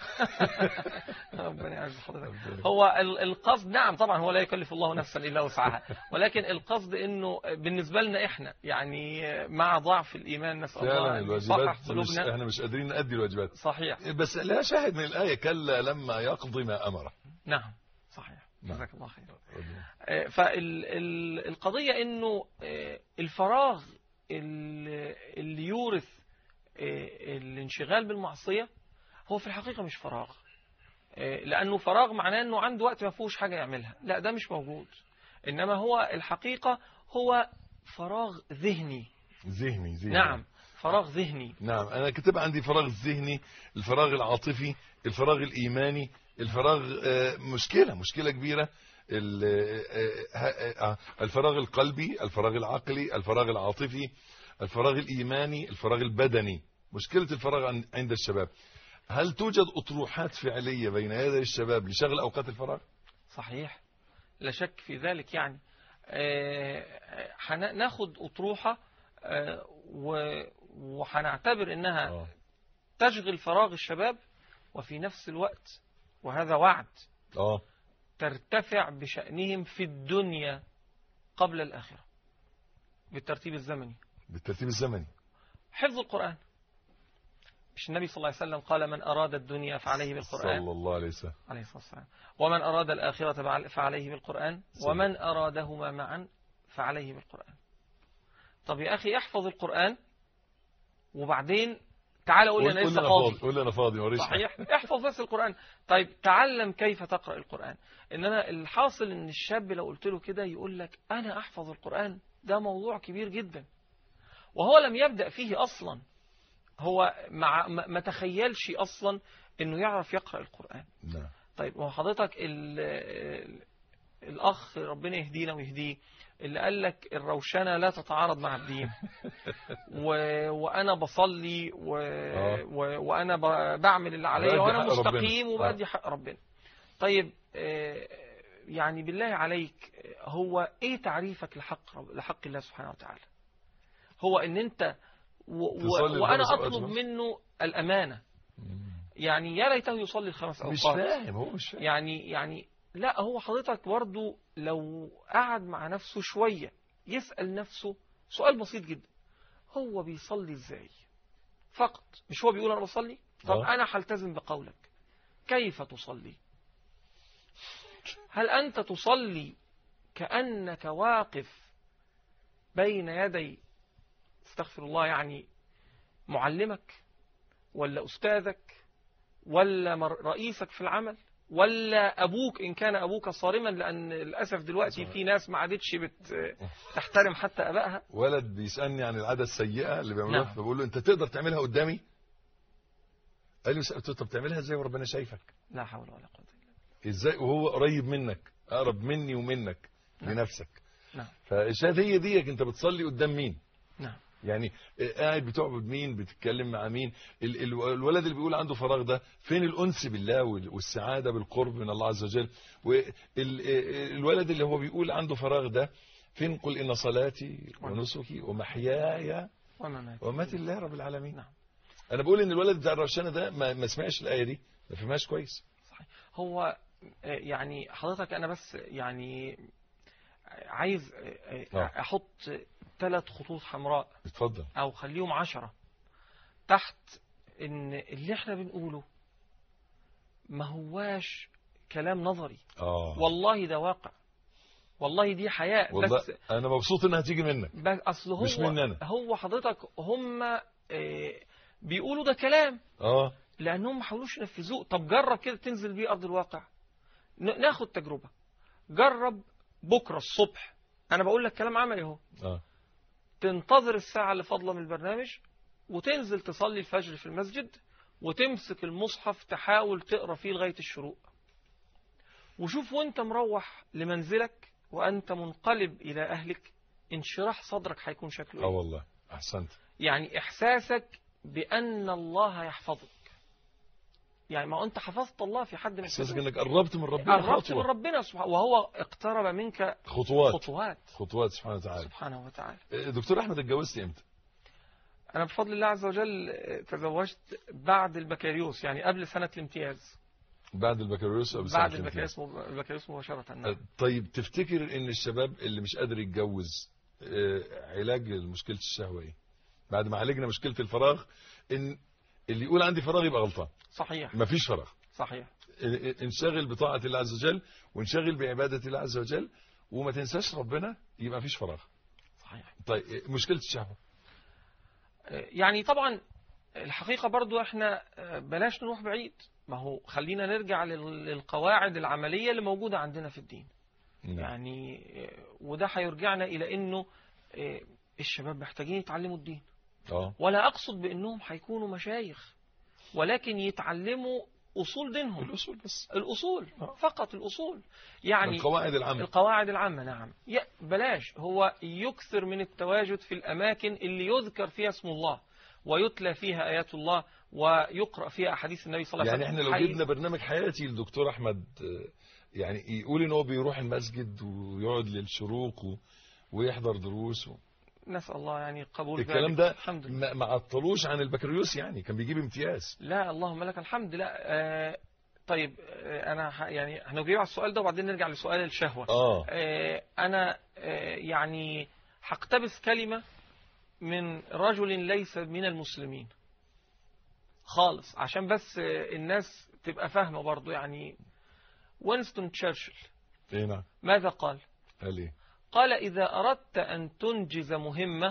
ربنا يعز حضرتك هو ال- القصد نعم طبعا هو لا يكلف الله نفسا الا وسعها ولكن القصد انه بالنسبه لنا احنا يعني مع ضعف الايمان نسال الله فعلا ان الواجبات يصحح مش قلوبنا احنا مش قادرين نأدي الواجبات صحيح بس لا شاهد من الآية كلا لما يقضي ما أمره نعم صحيح نعم. جزاك الله خير فالقضية انه آه، الفراغ ال- اللي يورث آه، الانشغال بالمعصية هو في الحقيقة مش فراغ آه، لأنه فراغ معناه أنه عنده وقت ما فيهوش حاجة يعملها لا ده مش موجود إنما هو الحقيقة هو فراغ ذهني ذهني ذهني نعم فراغ ذهني نعم أنا كتب عندي فراغ ذهني الفراغ العاطفي الفراغ الإيماني الفراغ آه، مشكلة مشكلة كبيرة ال- آه، آه، آه، الفراغ القلبي الفراغ العقلي الفراغ العاطفي الفراغ الإيماني الفراغ البدني مشكلة الفراغ عن- عند الشباب هل توجد أطروحات فعلية بين يدي الشباب لشغل أوقات الفراغ صحيح لا شك في ذلك يعني آه، هناخد أطروحة آه، و- وهنعتبر إنها تشغل فراغ الشباب وفي نفس الوقت وهذا وعد اه ترتفع بشأنهم في الدنيا قبل الآخرة بالترتيب الزمني بالترتيب الزمني حفظ القرآن مش النبي صلى الله عليه وسلم قال من أراد الدنيا فعليه بالقرآن صلى الله عليه وسلم عليه الصلاة والسلام ومن أراد الآخرة فعل- فعليه بالقرآن صحيح. ومن أرادهما معا فعليه بالقرآن طب يا أخي احفظ القرآن وبعدين تعال قول لي أنا قول لسه لي فاضي قول لي انا فاضي موريش صحيح احفظ بس القرآن طيب تعلم كيف تقرأ القرآن إنما الحاصل إن الشاب لو قلت له كده يقول لك أنا أحفظ القرآن ده موضوع كبير جدا وهو لم يبدأ فيه أصلا هو مع ما ما تخيلش أصلا إنه يعرف يقرأ القرآن نعم طيب ما هو حضرتك ال ال الأخ ربنا يهدينا ويهديه اللي قال لك الروشنة لا تتعارض مع الدين و... وأنا بصلي و... آه. و... وأنا ب... بعمل اللي عليا بأدي وأنا حق ربنا. مستقيم آه. وبأدي حق ربنا طيب آه، يعني بالله عليك آه، هو إيه تعريفك لحق رب... لحق الله سبحانه وتعالى هو إن أنت و... تصلي و... وأنا الخمس أوقات أطلب بس؟ منه الأمانة يعني يا ليته يصلي الخمس مش أوقات فاهم هو مش فاهم يعني يعني لا هو حضرتك برضو لو قعد مع نفسه شوية يسأل نفسه سؤال بسيط جدا هو بيصلي ازاي فقط مش هو بيقول انا بصلي طب آه. انا هلتزم بقولك كيف تصلي هل انت تصلي كأنك واقف بين يدي استغفر الله يعني معلمك ولا أستاذك ولا مر- رئيسك في العمل ولا أبوك إن كان أبوك صارما لأن للأسف دلوقتي في ناس ما عادتش بتحترم حتى أبائها ولد بيسألني عن العادة السيئة اللي بيعملوها نعم. فبقول له أنت تقدر تعملها قدامي قال لي قلت له طب تعملها ازاي وربنا شايفك لا حول ولا قوة ازاي وهو قريب منك اقرب مني ومنك لنفسك نعم. فالشهادة هي ديك انت بتصلي قدام مين نعم يعني قاعد بتعبد مين بتتكلم مع مين ال- ال- الولد اللي بيقول عنده فراغ ده فين الأنس بالله وال- والسعادة بالقرب من الله عز وجل والولد اللي هو بيقول عنده فراغ ده فين قل إن صلاتي ونسكي ومحياي ومماتي ومماتي لله رب العالمين نعم. أنا بقول إن الولد بتاع الروشنة ده ما, ما سمعش الآية دي ما فهمهاش كويس هو آه، يعني حضرتك أنا بس يعني عايز آه، آه. آه، أحط ثلاث خطوط حمراء اتفضل أو خليهم عشرة تحت إن اللي احنا بنقوله ما هواش كلام نظري آه والله ده واقع والله دي حياة والله بس أنا مبسوط إنها تيجي منك بس أصل هو مش مني أنا. هو حضرتك هم آه، بيقولوا ده كلام آه لأنهم ما حاولوش ينفذوه طب جرب كده تنزل بيه أرض الواقع ن- ناخد تجربة جرب بكرة الصبح أنا بقول لك كلام عملي أهو آه تنتظر الساعة اللي فاضلة من البرنامج وتنزل تصلي الفجر في المسجد وتمسك المصحف تحاول تقرأ فيه لغاية الشروق وشوف وانت مروح لمنزلك وأنت منقلب إلى أهلك انشراح صدرك هيكون شكله آه إيه؟ والله أحسنت يعني إحساسك بأن الله يحفظك يعني ما هو أنت حفظت الله في حد من إحساسك الحدود. إنك قربت من ربنا قربت خطوة. من ربنا سبحانه وهو اقترب منك خطوات خطوات خطوات سبحانه وتعالى سبحانه وتعالى دكتور أحمد اتجوزت إمتى؟ أنا بفضل الله عز وجل تزوجت بعد البكالوريوس يعني قبل سنة الامتياز بعد البكالوريوس أو بعد سنة البكالوريوس البكالوريوس مباشرة نعم. الامتياز؟ طيب تفتكر إن الشباب اللي مش قادر يتجوز آه، علاج مشكلة الشهوة إيه؟ بعد ما عالجنا مشكلة الفراغ إن اللي يقول عندي فراغ يبقى غلطان صحيح مفيش فراغ صحيح انشغل بطاعة الله عز وجل وانشغل بعبادة الله عز وجل وما تنساش ربنا يبقى مفيش فراغ صحيح طيب مشكلة الشهوة يعني طبعا الحقيقة برضو احنا بلاش نروح بعيد ما هو خلينا نرجع لل- للقواعد العملية اللي موجودة عندنا في الدين يعني وده هيرجعنا إلى أنه الشباب محتاجين يتعلموا الدين اه ولا أقصد بأنهم هيكونوا مشايخ ولكن يتعلموا أصول دينهم الأصول بس الأصول فقط الأصول يعني القواعد العامة. القواعد العامة نعم يا بلاش هو يكثر من التواجد في الأماكن اللي يذكر فيها اسم الله ويتلى فيها آيات الله ويقرأ فيها أحاديث النبي صلى الله عليه يعني وسلم احنا لو حي- جبنا برنامج حياتي للدكتور احمد آه، يعني يقول ان هو بيروح المسجد ويقعد للشروق و... ويحضر دروس و... نسأل الله يعني قبول الكلام ذلك. ده الحمد لله ما ما عطلوش عن البكالوريوس يعني كان بيجيب امتياز لا اللهم لك الحمد لا آه طيب آه انا ح- يعني هنجيب على السؤال ده وبعدين نرجع لسؤال الشهوة آه. آه انا آه يعني هقتبس كلمة من رجل ليس من المسلمين خالص عشان بس آه الناس تبقى فاهمة برضو يعني وينستون تشرشل ايه نعم ماذا قال قال ايه قال إذا أردت أن تنجز مهمة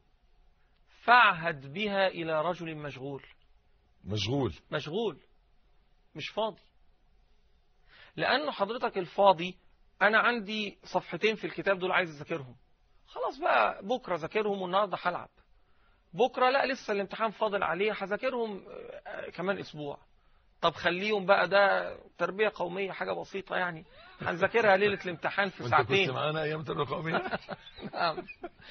فاعهد بها إلى رجل مشغول مشغول مشغول مش فاضي لأنه حضرتك الفاضي أنا عندي صفحتين في الكتاب دول عايز أذاكرهم خلاص بقى بكرة ذاكرهم والنهاردة هلعب بكرة لا لسه الامتحان فاضل عليه هذاكرهم آه، كمان أسبوع طب خليهم بقى ده تربية قومية حاجة بسيطة يعني هنذاكرها ليلة الامتحان في وانت كنت ساعتين معانا ايام تربيه قوميه نعم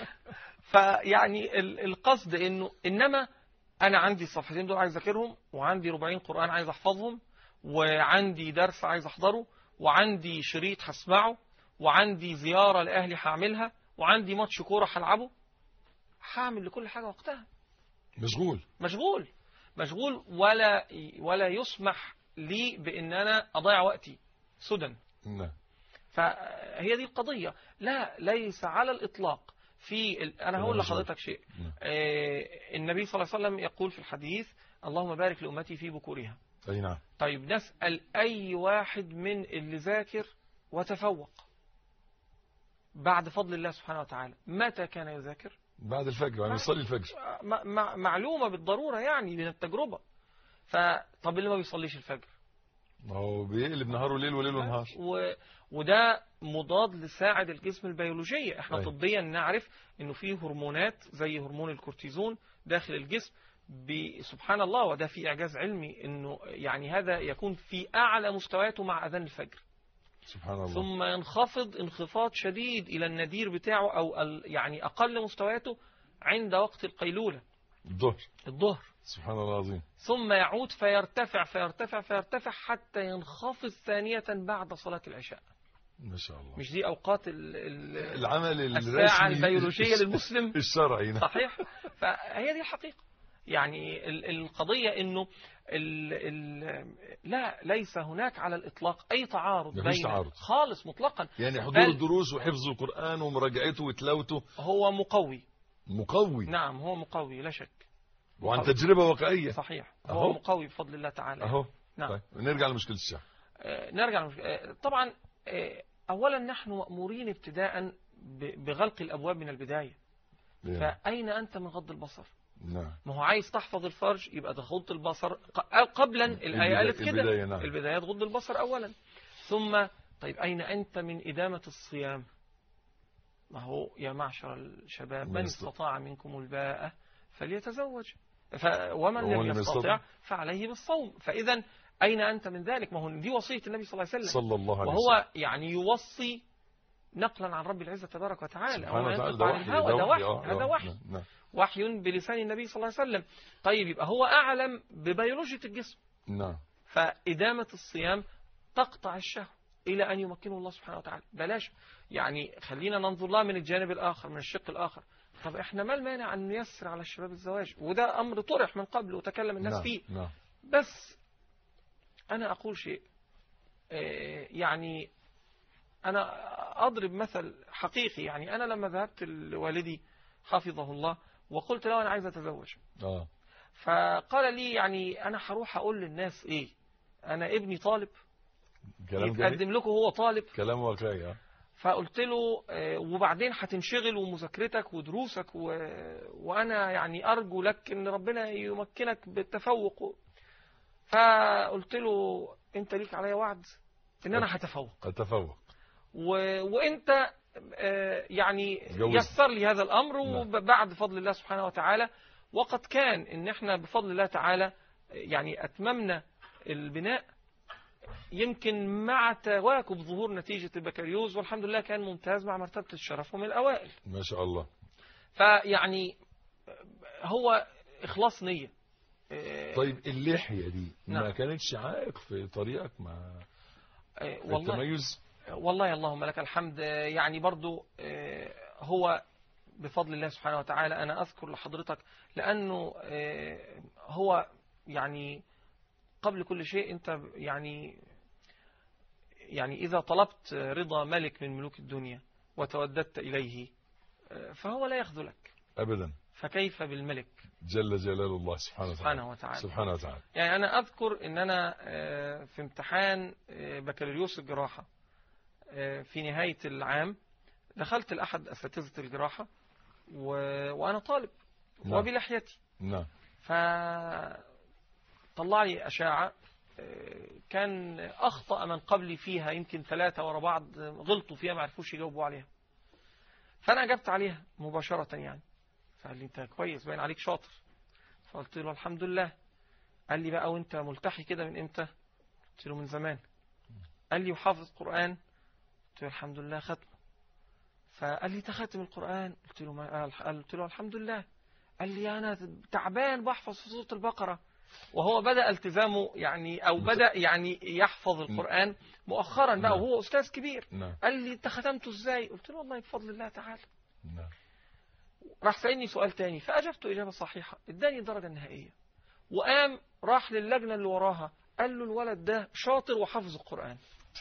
فيعني ال- القصد انه انما انا عندي الصفحتين دول عايز اذاكرهم وعندي 40 قرآن عايز احفظهم وعندي درس عايز احضره وعندي شريط هسمعه وعندي زيارة لاهلي هعملها وعندي ماتش كورة هلعبه هعمل لكل حاجة وقتها مشغول مشغول مشغول ولا ولا يسمح لي بان انا اضيع وقتي سدى نعم فهي دي القضية لا ليس على الإطلاق في ال... أنا هقول مشغول. لحضرتك شيء آه النبي صلى الله عليه وسلم يقول في الحديث اللهم بارك لأمتي في بكورها اي نعم طيب نسأل أي واحد من اللي ذاكر وتفوق بعد فضل الله سبحانه وتعالى متى كان يذاكر بعد الفجر يعني يصلي الفجر م- م- معلومة بالضرورة يعني من التجربة فطب اللي ما بيصليش الفجر ما هو بيقلب نهاره ليل وليل ونهار و... وده مضاد لساعد الجسم البيولوجية احنا أيوة. طبيا نعرف انه في هرمونات زي هرمون الكورتيزون داخل الجسم ب... سبحان الله وده في اعجاز علمي انه يعني هذا يكون في اعلى مستوياته مع اذان الفجر سبحان الله ثم ينخفض انخفاض شديد الى الندير بتاعه او ال... يعني اقل مستوياته عند وقت القيلولة الظهر الظهر سبحان الله العظيم ثم يعود فيرتفع فيرتفع فيرتفع حتى ينخفض ثانية بعد صلاة العشاء ما شاء الله مش دي أوقات ال ال العمل الساعة الرسمي البيولوجية للمسلم الشرعي نعم. صحيح فهي دي الحقيقة يعني ال- القضية انه ال ال لا ليس هناك على الإطلاق أي تعارض مفيش بين تعارض. خالص مطلقا يعني حضور بل الدروس وحفظ القرآن ومراجعته وتلاوته هو مقوي مقوي نعم هو مقوي لا شك وعن مقوي. تجربة واقعية صحيح أهو. هو مقوي بفضل الله تعالى اهو نعم طيب نرجع لمشكلة الشعب آه، نرجع لمش... آه، طبعا آه، أولا نحن مأمورين ابتداء ب- بغلق الأبواب من البداية نعم. فأين أنت من غض البصر نعم ما هو عايز تحفظ الفرج يبقى تغض البصر ق- أو قبلا الآية قالت كده البداية، نعم. البداية تغض البصر أولا ثم طيب أين أنت من إدامة الصيام ما هو يا معشر الشباب من من است- استطاع منكم الباءة فليتزوج ف... ومن ومن لم لم يستطع يستطع فعليه بالصوم فإذا أين أنت من ذلك ما هو دي وصية النبي صلى الله عليه وسلم صلى الله عليه وهو يعني يوصي نقلا عن رب العزة تبارك وتعالى سبحانه وما وتعالى ينطق ده عن وحي الهوى ده وحي آه، هذا آه، وحي نعم، نعم وحي بلسان النبي صلى الله عليه وسلم طيب يبقى هو أعلم ببيولوجية الجسم نعم فإدامة الصيام تقطع الشهوة إلى أن يمكنه الله سبحانه وتعالى بلاش يعني خلينا ننظر لها من الجانب الآخر من الشق الآخر طب احنا ما المانع أن نيسر على الشباب الزواج وده أمر طرح من قبل وتكلم الناس نعم، فيه نعم بس أنا أقول شيء آه، يعني أنا أضرب مثل حقيقي يعني أنا لما ذهبت لوالدي حفظه الله وقلت له أنا عايز أتزوج اه فقال لي يعني أنا هروح أقول للناس إيه أنا ابني طالب كلام جميل يتقدم لكم هو طالب كلام واقعي اه فقلت له آه، وبعدين هتنشغل ومذاكرتك ودروسك و... وأنا يعني أرجو لك إن ربنا يمكنك بالتفوق فقلت له أنت ليك عليا وعد إن أنا هتفوق التفوق و... وأنت آه، يعني جوز. يسر لي هذا الأمر نعم. وبعد فضل الله سبحانه وتعالى وقد كان إن إحنا بفضل الله تعالى يعني أتممنا البناء يمكن مع تواكب ظهور نتيجة البكالوريوس والحمد لله كان ممتاز مع مرتبة الشرف ومن الأوائل ما شاء الله فيعني هو إخلاص نية طيب اللحية دي ما نعم. كانتش عائق في طريقك مع آه، والله التميز والله اللهم لك الحمد آه، يعني برضو آه، هو بفضل الله سبحانه وتعالى أنا أذكر لحضرتك لأنه آه، هو يعني قبل كل شيء أنت يعني يعني إذا طلبت رضا ملك من ملوك الدنيا وتوددت إليه آه، فهو لا يخذلك ابدا فكيف بالملك جل جلال الله سبحانه وتعالى سبحانه وتعالى. سبحانه وتعالى يعني أنا أذكر أن أنا آه، في امتحان آه، بكالوريوس الجراحة آه، في نهاية العام دخلت لأحد أساتذة الجراحة و... وأنا طالب نعم. وبلحيتي نعم فطلع لي أشعة آه، كان أخطأ من قبلي فيها يمكن ثلاثة ورا بعض آه، غلطوا فيها ما عرفوش يجاوبوا عليها فأنا أجبت عليها مباشرة يعني فقال لي أنت كويس باين عليك شاطر فقلت له الحمد لله قال لي بقى وأنت ملتحي كده من إمتى قلت له من زمان قال لي وحافظ قرآن قلت له الحمد لله ختمه فقال لي تختم القرآن قلت له ما قلت له الحمد لله قال لي أنا تعبان بحفظ في سورة البقرة وهو بدأ التزامه يعني أو بدأ يعني يحفظ القرآن مؤخرا بقى وهو أستاذ كبير نعم قال لي أنت ختمته إزاي قلت له والله بفضل الله تعالى نعم راح سألني سؤال تاني فأجبته إجابة صحيحة اداني الدرجة النهائية وقام راح للجنة اللي وراها قال له الولد ده شاطر وحافظ القرآن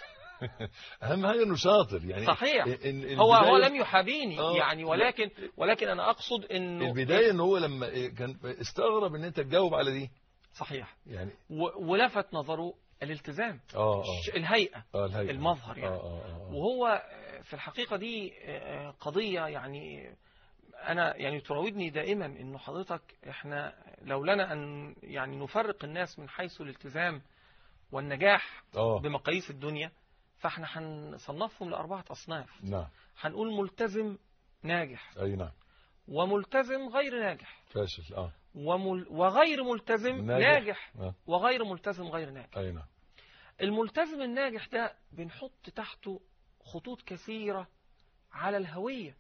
اهم حاجه انه شاطر يعني صحيح إن- إن هو هو البداية- لم يحابيني آه. يعني ولكن ولكن أنا أقصد إنه البدايه ان هو لما إيه كان استغرب ان انت تجاوب على دي صحيح يعني و- ولفت نظره الالتزام اه ش- اه الهيئة اه الهيئة. المظهر يعني اه اه اه وهو في الحقيقة دي آه، قضية يعني أنا يعني تراودني دائما إنه حضرتك إحنا لو لنا أن يعني نفرق الناس من حيث الالتزام والنجاح آه. بمقاييس الدنيا فإحنا هنصنفهم لأربعة أصناف نعم هنقول ملتزم ناجح اي نعم وملتزم غير ناجح فاشل اه ومل وغير ملتزم ناجح. ناجح آه. وغير ملتزم غير ناجح اي نعم الملتزم الناجح ده بنحط تحته خطوط كثيرة على الهوية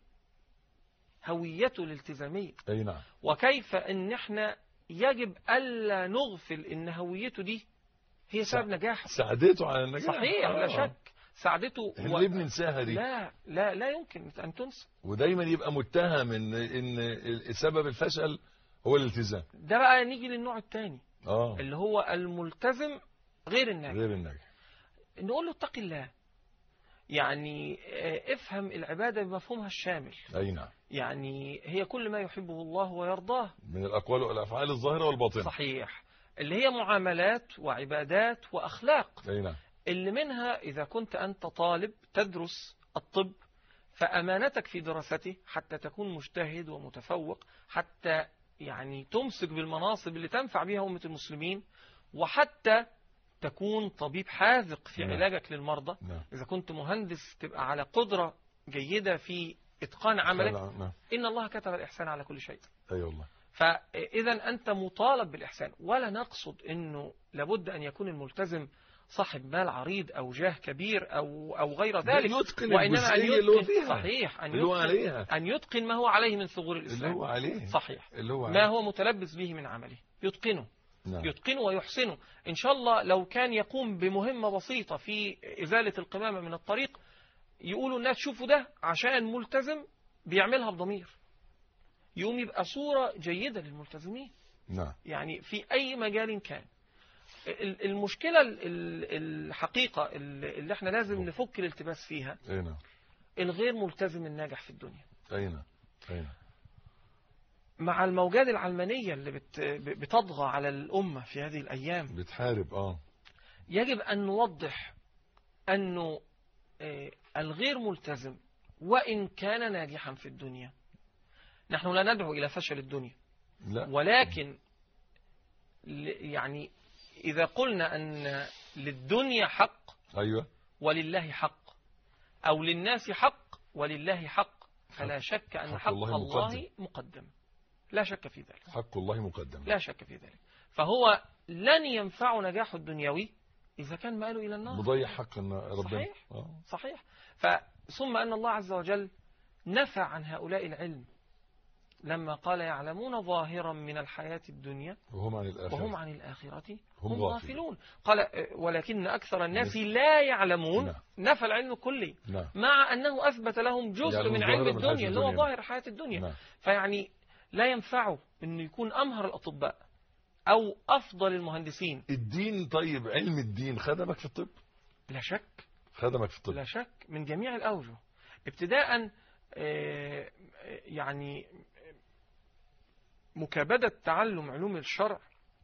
هويته الالتزامية اي نعم وكيف ان احنا يجب ألا نغفل ان هويته دي هي سبب نجاحه ساعدته على النجاح صحيح لا آه. شك ساعدته احنا ليه بننساها دي لا لا لا يمكن ان تنسى ودايما يبقى متهم ان ان سبب الفشل هو الالتزام ده بقى نيجي للنوع الثاني اه اللي هو الملتزم غير الناجح غير الناجح نقول له اتق الله يعني آه، افهم العبادة بمفهومها الشامل اي نعم يعني هي كل ما يحبه الله ويرضاه من الاقوال والافعال الظاهره والباطنه صحيح اللي هي معاملات وعبادات وأخلاق اي نعم اللي منها إذا كنت أنت طالب تدرس الطب فأمانتك في دراسته حتى تكون مجتهد ومتفوق حتى يعني تمسك بالمناصب اللي تنفع بها أمة المسلمين وحتى تكون طبيب حاذق في نعم. علاجك للمرضى نعم إذا كنت مهندس تبقى على قدرة جيدة في إتقان عملك نعم نعم إن الله كتب الإحسان على كل شيء اي والله فإذا أنت مطالب بالإحسان ولا نقصد أنه لابد أن يكون الملتزم صاحب مال عريض أو جاه كبير أو أو غير ده ذلك يتقن وإنما أن الجزئية اللي هو يتقن فيها. صحيح أن اللي هو يتقن عليها. أن يتقن ما هو عليه من ثغور اللي الإسلام هو عليه صحيح اللي هو ما عليه. هو متلبس به من عمله يتقنه نعم. يتقنه ويحسنه إن شاء الله لو كان يقوم بمهمة بسيطة في إزالة القمامة من الطريق يقولوا الناس شوفوا ده عشان ملتزم بيعملها بضمير يقوم يبقى صورة جيدة للملتزمين نعم يعني في أي مجال كان ال- المشكلة ال- ال- الحقيقة ال- اللي احنا لازم نفك الالتباس فيها اي نعم الغير ملتزم الناجح في الدنيا اي نعم اي نعم مع الموجات العلمانية اللي بت- بتطغى على الأمة في هذه الأيام بتحارب اه يجب أن نوضح أنه آه، الغير ملتزم وإن كان ناجحا في الدنيا نحن لا ندعو إلى فشل الدنيا لا ولكن ل- يعني إذا قلنا أن للدنيا حق ايوه ولله حق أو للناس حق ولله حق فلا شك أن حق حق الله الله مقدم. مقدم لا شك في ذلك حق الله مقدم لا شك في ذلك فهو لن ينفع نجاحه الدنيوي إذا كان ماله إلى النار مضيع حق إن ربنا صحيح. آه. صحيح ف- ثم أن الله عز وجل نفى عن هؤلاء العلم لما قال يعلمون ظاهرا من الحياة الدنيا وهم عن الآخرة وهم عن الآخرة هم هم غافلون. غافلون قال آه، ولكن أكثر الناس لا يعلمون نعم. نفى العلم الكلي نعم مع أنه أثبت لهم جزء يعلمون من ظاهرا علم من الحياة الدنيا اللي هو الدنيا. ظاهر حياة الدنيا نعم. فيعني لا ينفعه أنه يكون أمهر الأطباء أو أفضل المهندسين الدين طيب علم الدين خدمك في الطب لا شك خدمك في الطب لا شك من جميع الأوجه ابتداء آه، يعني مكابدة تعلم علوم الشرع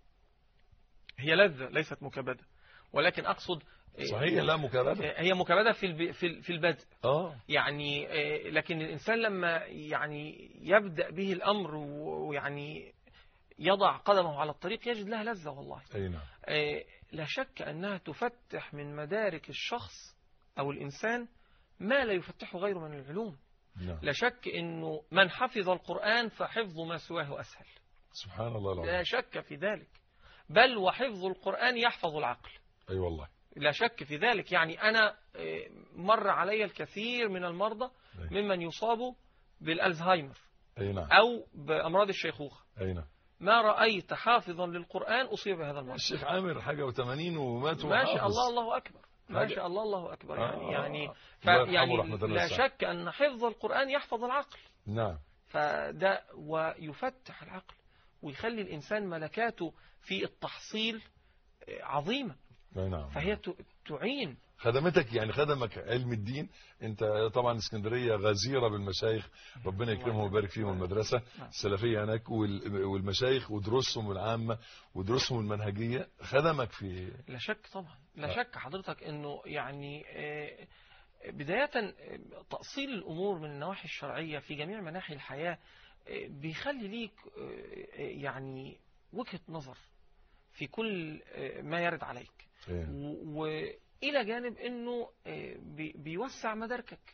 هي لذة ليست مكابدة ولكن أقصد آه، صحيح لا مكابدة آه، هي مكابدة في الب- في ال- في البدء اه يعني آه، لكن الإنسان لما يعني يبدأ به الأمر و- ويعني يضع قدمه على الطريق يجد لها لذة والله اي نعم آه، لا شك أنها تفتح من مدارك الشخص أو الإنسان ما لا يفتحه غيره من العلوم نعم لا شك أنه من حفظ القرآن فحفظ ما سواه أسهل سبحان الله لا العظيم شك في ذلك بل وحفظ القرآن يحفظ العقل اي والله لا شك في ذلك يعني أنا آه، مر علي الكثير من المرضى ممن يصابوا بالألزهايمر اي نعم أو بأمراض الشيخوخة اي نعم ما رأيت حافظا للقرآن أصيب بهذا المرض الشيخ عامر حاجة و80 ومات ما شاء وحافظ. الله الله أكبر ما حاجة- شاء الله الله أكبر يعني آه. يعني الله يرحمه فيعني رحمة الله لا واسعة. شك أن حفظ القرآن يحفظ العقل نعم فده ويفتح العقل ويخلي الإنسان ملكاته في التحصيل عظيمة اي نعم فهي ت- تعين خدمتك يعني خدمك علم الدين انت طبعا اسكندريه غزيره بالمشايخ ربنا يكرمهم ويبارك فيهم المدرسه السلفيه هناك وال- والمشايخ ودروسهم العامه ودروسهم المنهجيه خدمك في لا شك طبعا لا آه. شك حضرتك انه يعني آه، بداية آه، تأصيل الأمور من النواحي الشرعية في جميع مناحي الحياة آه، بيخلي ليك آه، آه، يعني وجهة نظر في كل آه، ما يرد عليك إيه. و- وإلى جانب أنه آه، بي- بيوسع مداركك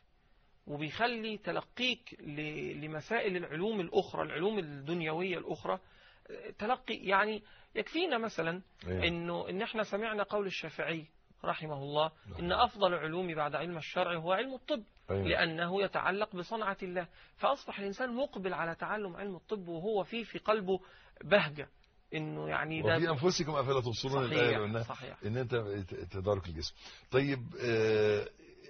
وبيخلي تلقيك ل- لمسائل العلوم الأخرى العلوم الدنيوية الأخرى آه، تلقي يعني يكفينا مثلا إيه. انه ان احنا سمعنا قول الشافعي رحمه الله ان افضل العلوم بعد علم الشرع هو علم الطب أيوة. لانه يتعلق بصنعه الله فاصبح الانسان مقبل على تعلم علم الطب وهو فيه في قلبه بهجه انه يعني ده وفي انفسكم افلا تبصرون صحيح، الايه لأنها صحيح. ان انت ت- تدارك الجسم طيب آه،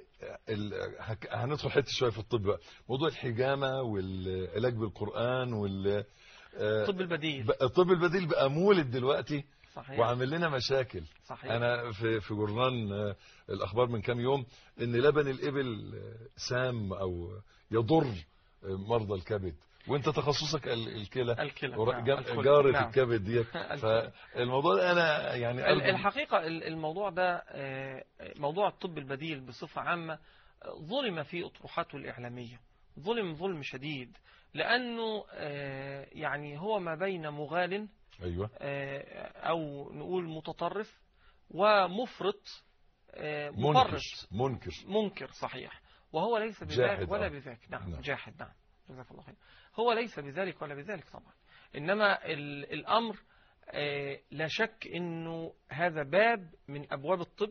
ال- هك- هندخل حته شويه في الطب بقى موضوع الحجامه والعلاج بالقران وال آه، الطب البديل بقى- الطب البديل بقى مولد دلوقتي صحيح. وعامل لنا مشاكل صحيح. انا في في جورنال آه، الاخبار من كام يوم ان لبن الابل آه، سام او يضر آه، مرضى الكبد وانت تخصصك ال- الكلى الكلى، ور- نعم، جا- الكلى، جاره نعم. الكبد ديت الكلى. فالموضوع ده انا يعني ال- أرجو- الحقيقة ال- الموضوع ده آه، موضوع الطب البديل بصفة عامة آه، ظلم في أطروحاته الإعلامية ظلم ظلم شديد لأنه آه، يعني هو ما بين مغال ايوه آه، أو نقول متطرف ومفرط آه، منكر مفرط منكر منكر صحيح وهو ليس جاحد، بذلك ولا آه. بذاك نعم نعم. جاحد نعم جزاك الله خير هو ليس بذلك ولا بذلك طبعا إنما ال- الأمر آه، لا شك أنه هذا باب من أبواب الطب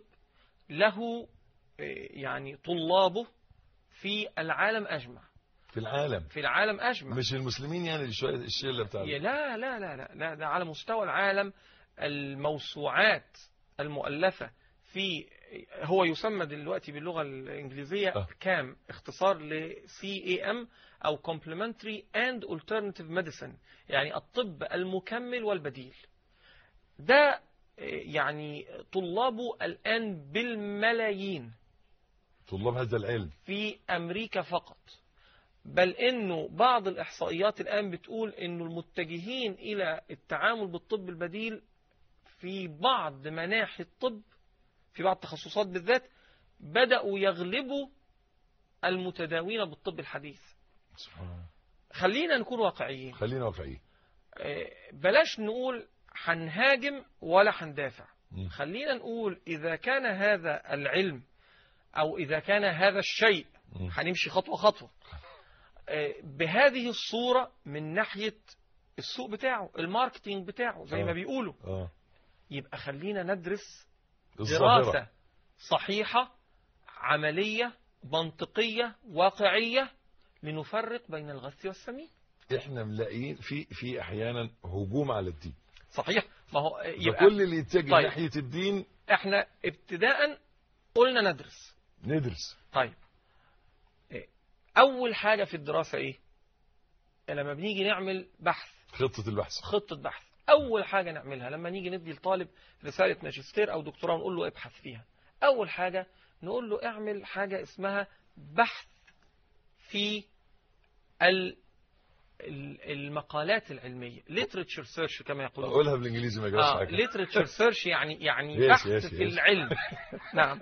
له آه، يعني طلابه في العالم أجمع في العالم في العالم أجمع مش المسلمين يعني شويه الشله بتاع يا لا لا لا لا لا ده على مستوى العالم الموسوعات المؤلفة في هو يسمى دلوقتي باللغة الإنجليزية كام اختصار ل CAM أو Complementary and Alternative Medicine يعني الطب المكمل والبديل ده يعني طلابه الآن بالملايين طلاب هذا العلم في أمريكا فقط بل انه بعض الاحصائيات الان بتقول انه المتجهين الى التعامل بالطب البديل في بعض مناحي الطب في بعض التخصصات بالذات بدأوا يغلبوا المتداوين بالطب الحديث سبحان الله خلينا نكون واقعيين خلينا واقعيين آه، بلاش نقول هنهاجم ولا هندافع مم. خلينا نقول إذا كان هذا العلم أو إذا كان هذا الشيء مم. هنمشي خطوة خطوة آه، بهذه الصورة من ناحية السوق بتاعه الماركتينج بتاعه زي آه. ما بيقولوا اه يبقى خلينا ندرس الظاهرة. دراسة صحيحة عملية منطقية واقعية لنفرق بين الغث والسمين احنا ملاقيين في في احيانا هجوم على الدين صحيح ما هو يبقى فكل اللي يتجه طيب. ناحيه الدين احنا ابتداء قلنا ندرس ندرس طيب إيه، اول حاجة في الدراسة ايه لما بنيجي نعمل بحث خطه البحث خطة بحث أول حاجة نعملها لما نيجي ندي لطالب رسالة ماجستير أو دكتوراه ونقول له ابحث فيها أول حاجة نقول له اعمل حاجة اسمها بحث في ال ال- المقالات العلمية literature search كما يقولون اقولها بالانجليزي ما جراش آه حاجه literature search يعني يعني Yes, بحث yes, في yes. العلم نعم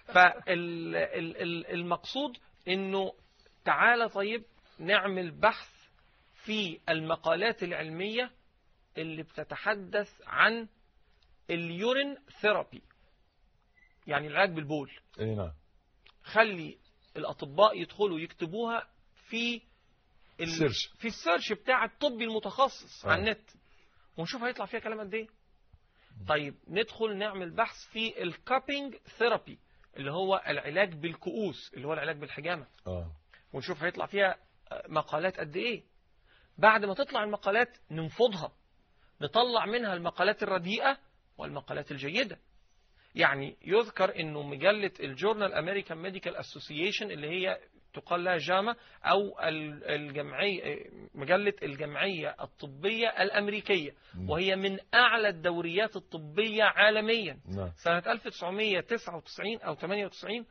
فالمقصود انه تعالى طيب نعمل بحث في المقالات العلمية اللي بتتحدث عن اليورين ثيرابي يعني العلاج بالبول اي نعم خلي الأطباء يدخلوا يكتبوها في ال... السيرش. في السيرش بتاع الطبي المتخصص آه. على النت ونشوف هيطلع فيها كلام قد ايه طيب ندخل نعمل بحث في الكابينج ثيرابي اللي هو العلاج بالكؤوس اللي هو العلاج بالحجامة اه ونشوف هيطلع فيها آه، مقالات قد ايه بعد ما تطلع المقالات ننفضها نطلع منها المقالات الرديئة والمقالات الجيدة يعني يذكر انه مجلة الجورنال امريكان ميديكال اسوسيشن اللي هي تقال لها جاما او ال- الجمعية مجلة الجمعية الطبية الامريكية وهي من اعلى الدوريات الطبية عالميا نعم سنة 1999 أو 98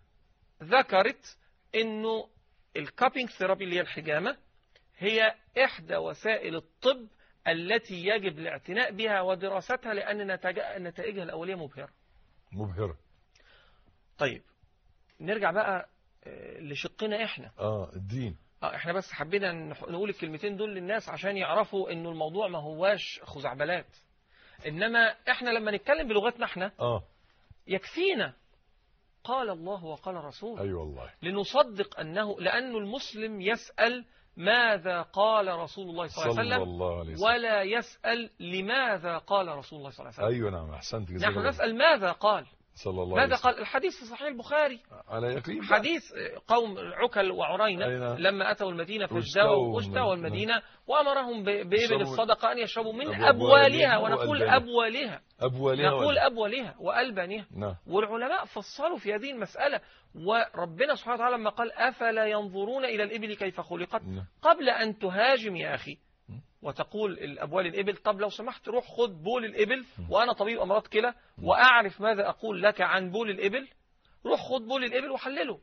ذكرت أنه الكابينج ثيرابي اللي هي الحجامة هي إحدى وسائل الطب التي يجب الاعتناء بها ودراستها لأن نتاج- نتائجها الأولية مبهرة مبهره طيب نرجع بقى آه، لشقنا إحنا اه الدين اه احنا بس حبينا نح- نقول الكلمتين دول للناس عشان يعرفوا انه الموضوع ما هواش خزعبلات انما احنا لما نتكلم بلغتنا احنا اه يكفينا قال الله وقال رسول اي والله لنصدق أنه لأن المسلم يسأل ماذا قال رسول الله صلى الله عليه صلى وسلم الله عليه وسلم ولا يسأل لماذا قال رسل الله صلى الله عليه وسلم ايوه نعم احسنت جزاك نحن الله نسأل ماذا قال صلى الله عليه ماذا وسلم قال الحديث في صحيح البخاري على يقين بقى. حديث قوم عكل وعرينة أي نعم. لما أتوا المدينة اشتروا فازدوا من- واشتروا المدينة وأمرهم ب- بإبل يشربوا- الصدقة أن يشربوا من أبوالها أبوالها ونقول وألبانها. أبوالها ابوالها نقول ولا- أبوالها وألبانها نعم والعلماء فصلوا في هذه المسألة وربنا سبحانه وتعالى لما قال أفلا ينظرون إلى الإبل كيف خلقت نعم. قبل أن تهاجم يا أخي وتقول الأبوال الإبل طب لو سمحت روح خد بول الإبل وأنا طبيب أمراض كلى وأعرف ماذا أقول لك عن بول الإبل روح خد بول الإبل وحلله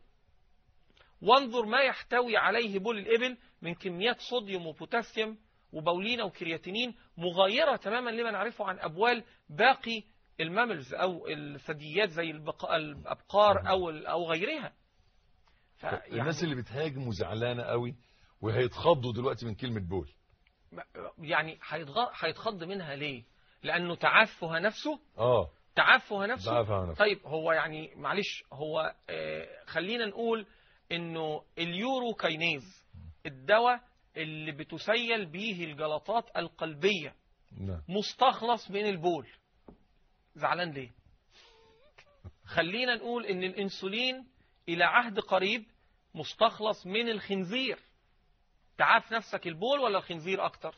وانظر ما يحتوي عليه بول الإبل من كميات صوديوم وبوتاسيوم وبولين وكرياتينين مغايرة تماما لما نعرفه عن أبوال باقي الماملز أو الثدييات زي البق- الأبقار أو أو غيرها الناس اللي بتهاجم وزعلانه قوي وهيتخضوا دلوقتي من كلمه بول يعني هيتغ- هيتخض منها ليه؟ لأنه تعفه نفسه اه تعفه نفسه تعفه نفسه. طيب هو يعني معلش هو آه، خلينا نقول انه اليورو كاينيز الدواء اللي بتسيل به الجلطات القلبية نعم مستخلص من البول زعلان ليه خلينا نقول ان الانسولين الى عهد قريب مستخلص من الخنزير تعاف نفسك البول ولا الخنزير اكتر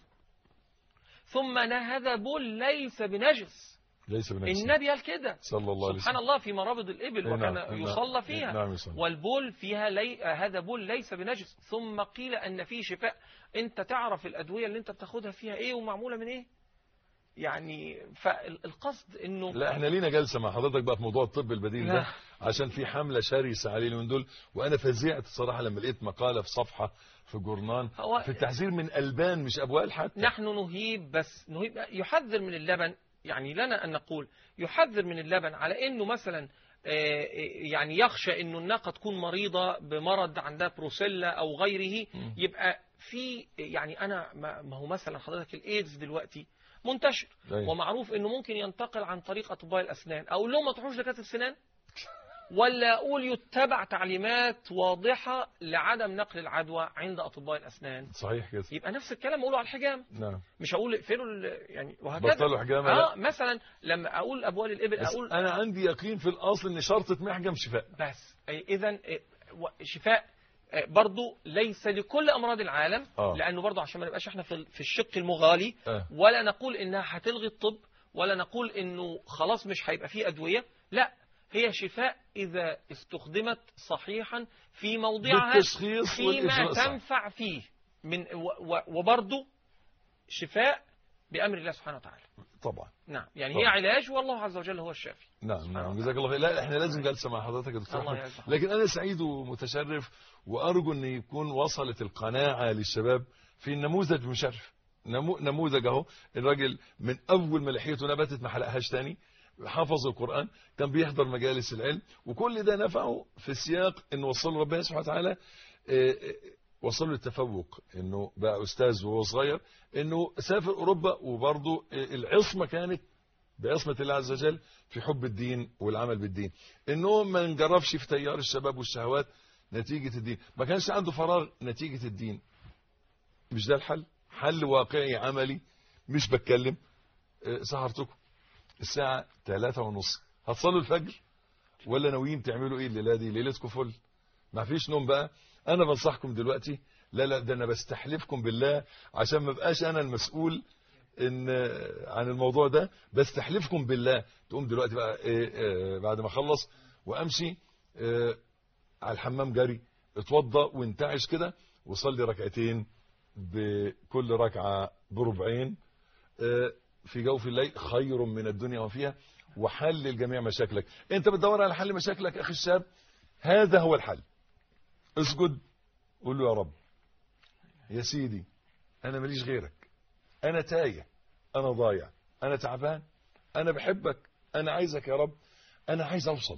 ثم أن هذا بول ليس بنجس ليس بنفسه النبي قال كده صلى الله عليه سبحان وسلم الله في مرابض الإبل إيه وكان نعم، يصلى نعم، فيها نعم يصلى. والبول فيها لي... هذا بول ليس بنجس ثم قيل أن فيه شفاء أنت تعرف الأدوية اللي أنت بتاخدها فيها إيه ومعمولة من إيه يعني فالقصد أنه لا احنا لينا جلسة مع حضرتك بقى في موضوع الطب البديل لا. ده عشان في حملة شرسة عليه من دول وانا فزعت الصراحة لما لقيت مقالة في صفحة في جورنان هو- في التحذير من ألبان مش أبوال حتى نحن نهيب بس نهيب يحذر من اللبن يعني لنا أن نقول يحذر من اللبن على أنه مثلا آه، يعني يخشى أنه الناقة تكون مريضة بمرض عندها بروسيلا أو غيره يبقى في يعني أنا ما ما هو مثلا حضرتك الإيدز دلوقتي منتشر أيوة. ومعروف أنه ممكن ينتقل عن طريق أطباء الأسنان أقول لهم ما تروحوش دكاترة سنان ولا أقول يتبع تعليمات واضحة لعدم نقل العدوى عند أطباء الأسنان صحيح كده يبقى نفس الكلام أقوله على الحجام نعم مش هقول اقفلوا ال- يعني وهكذا بطلوا حجامة، اه لا. مثلا لما اقول ابوال الابل بس اقول أنا عندي يقين في الأصل إن شرطة محجم شفاء بس اذا شفاء آه، برضو ليس لكل امراض العالم آه. لانه برضو عشان ما نبقاش احنا في في الشق المغالي آه. ولا نقول انها هتلغي الطب ولا نقول انه خلاص مش هيبقى فيه ادويه لا هي شفاء اذا استخدمت صحيحا في موضعها بالتشخيص فيما والإجراء صح. تنفع فيه من و- و- وبرضو شفاء بامر الله سبحانه وتعالى طبعا نعم يعني طبعا. هي علاج والله عز وجل هو الشافي نعم نعم جزاك الله خير لا احنا لازم جلسه مع حضرتك يا دكتور الله احمد يرزقك. لكن انا سعيد ومتشرف وارجو ان يكون وصلت القناعه للشباب في نموذج مشرف نمو نموذج اهو الراجل من اول ما لحيته نبتت ما حلقهاش تاني حفظ القران كان بيحضر مجالس العلم وكل ده نفعه في سياق انه وصله ربنا سبحانه وتعالى آه، آه، وصل له التفوق انه بقى استاذ وهو صغير انه سافر اوروبا وبرضه آه، العصمه كانت بعصمة الله عز وجل في حب الدين والعمل بالدين انه ما نجربش في تيار الشباب والشهوات نتيجة الدين ما كانش عنده فراغ نتيجة الدين مش ده الحل حل واقعي عملي مش بتكلم آه، سهرتكم الساعة ثلاثة ونص هتصلوا الفجر ولا ناويين تعملوا ايه الليلة دي ليلتكم فل ما فيش نوم بقى انا بنصحكم دلوقتي لا لا ده انا بستحلفكم بالله عشان ما بقاش انا المسؤول ان عن الموضوع ده بستحلفكم بالله تقوم دلوقتي بقى إيه إيه بعد ما اخلص وامشي إيه على الحمام جري اتوضى وانتعش كده وصلي ركعتين بكل ركعه بربعين إيه في جوف الليل خير من الدنيا وفيها وحلل جميع مشاكلك انت بتدور على حل مشاكلك اخي الشاب هذا هو الحل اسجد قول له يا رب يا سيدي انا ماليش غيرك انا تايه انا ضايع انا تعبان انا بحبك انا عايزك يا رب انا عايز اوصل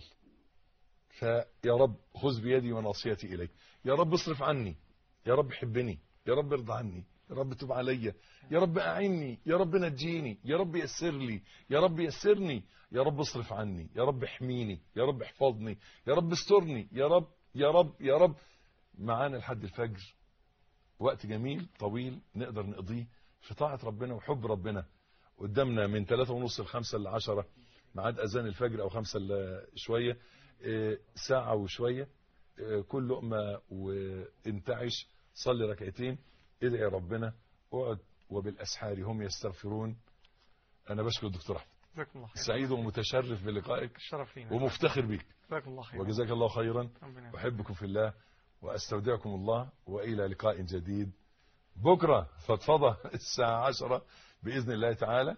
فيا رب خذ بيدي وناصيتي اليك يا رب اصرف عني يا رب حبني يا رب ارضى عني يا رب تب عليا يا رب اعني يا رب نجيني يا رب يسر لي يا رب يسرني يا رب اصرف عني يا رب احميني يا رب احفظني يا رب استرني يا رب يا رب يا رب معانا لحد الفجر وقت جميل طويل نقدر نقضيه في طاعة ربنا وحب ربنا قدامنا من ثلاثة ونص لخمسة لعشرة ميعاد أذان الفجر أو خمسة إلا شوية إيه، ساعة وشوية إيه، كل لقمة وانتعش صلي ركعتين ادعي ربنا اقعد وبالأسحار هم يستغفرون أنا بشكر الدكتور أحمد جزاكم الله خير سعيد ومتشرف بلقائك الشرف لينا ومفتخر بيك جزاكم الله خير وجزاك الله خيرا ربنا يبارك. أحبكم في الله وأستودعكم الله وإلى لقاء جديد بكرة فضفضة الساعة عشرة بإذن الله تعالى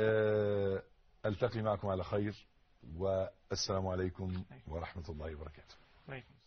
آه، ألتقي معكم على خير والسلام عليكم ورحمة الله وبركاته عليكم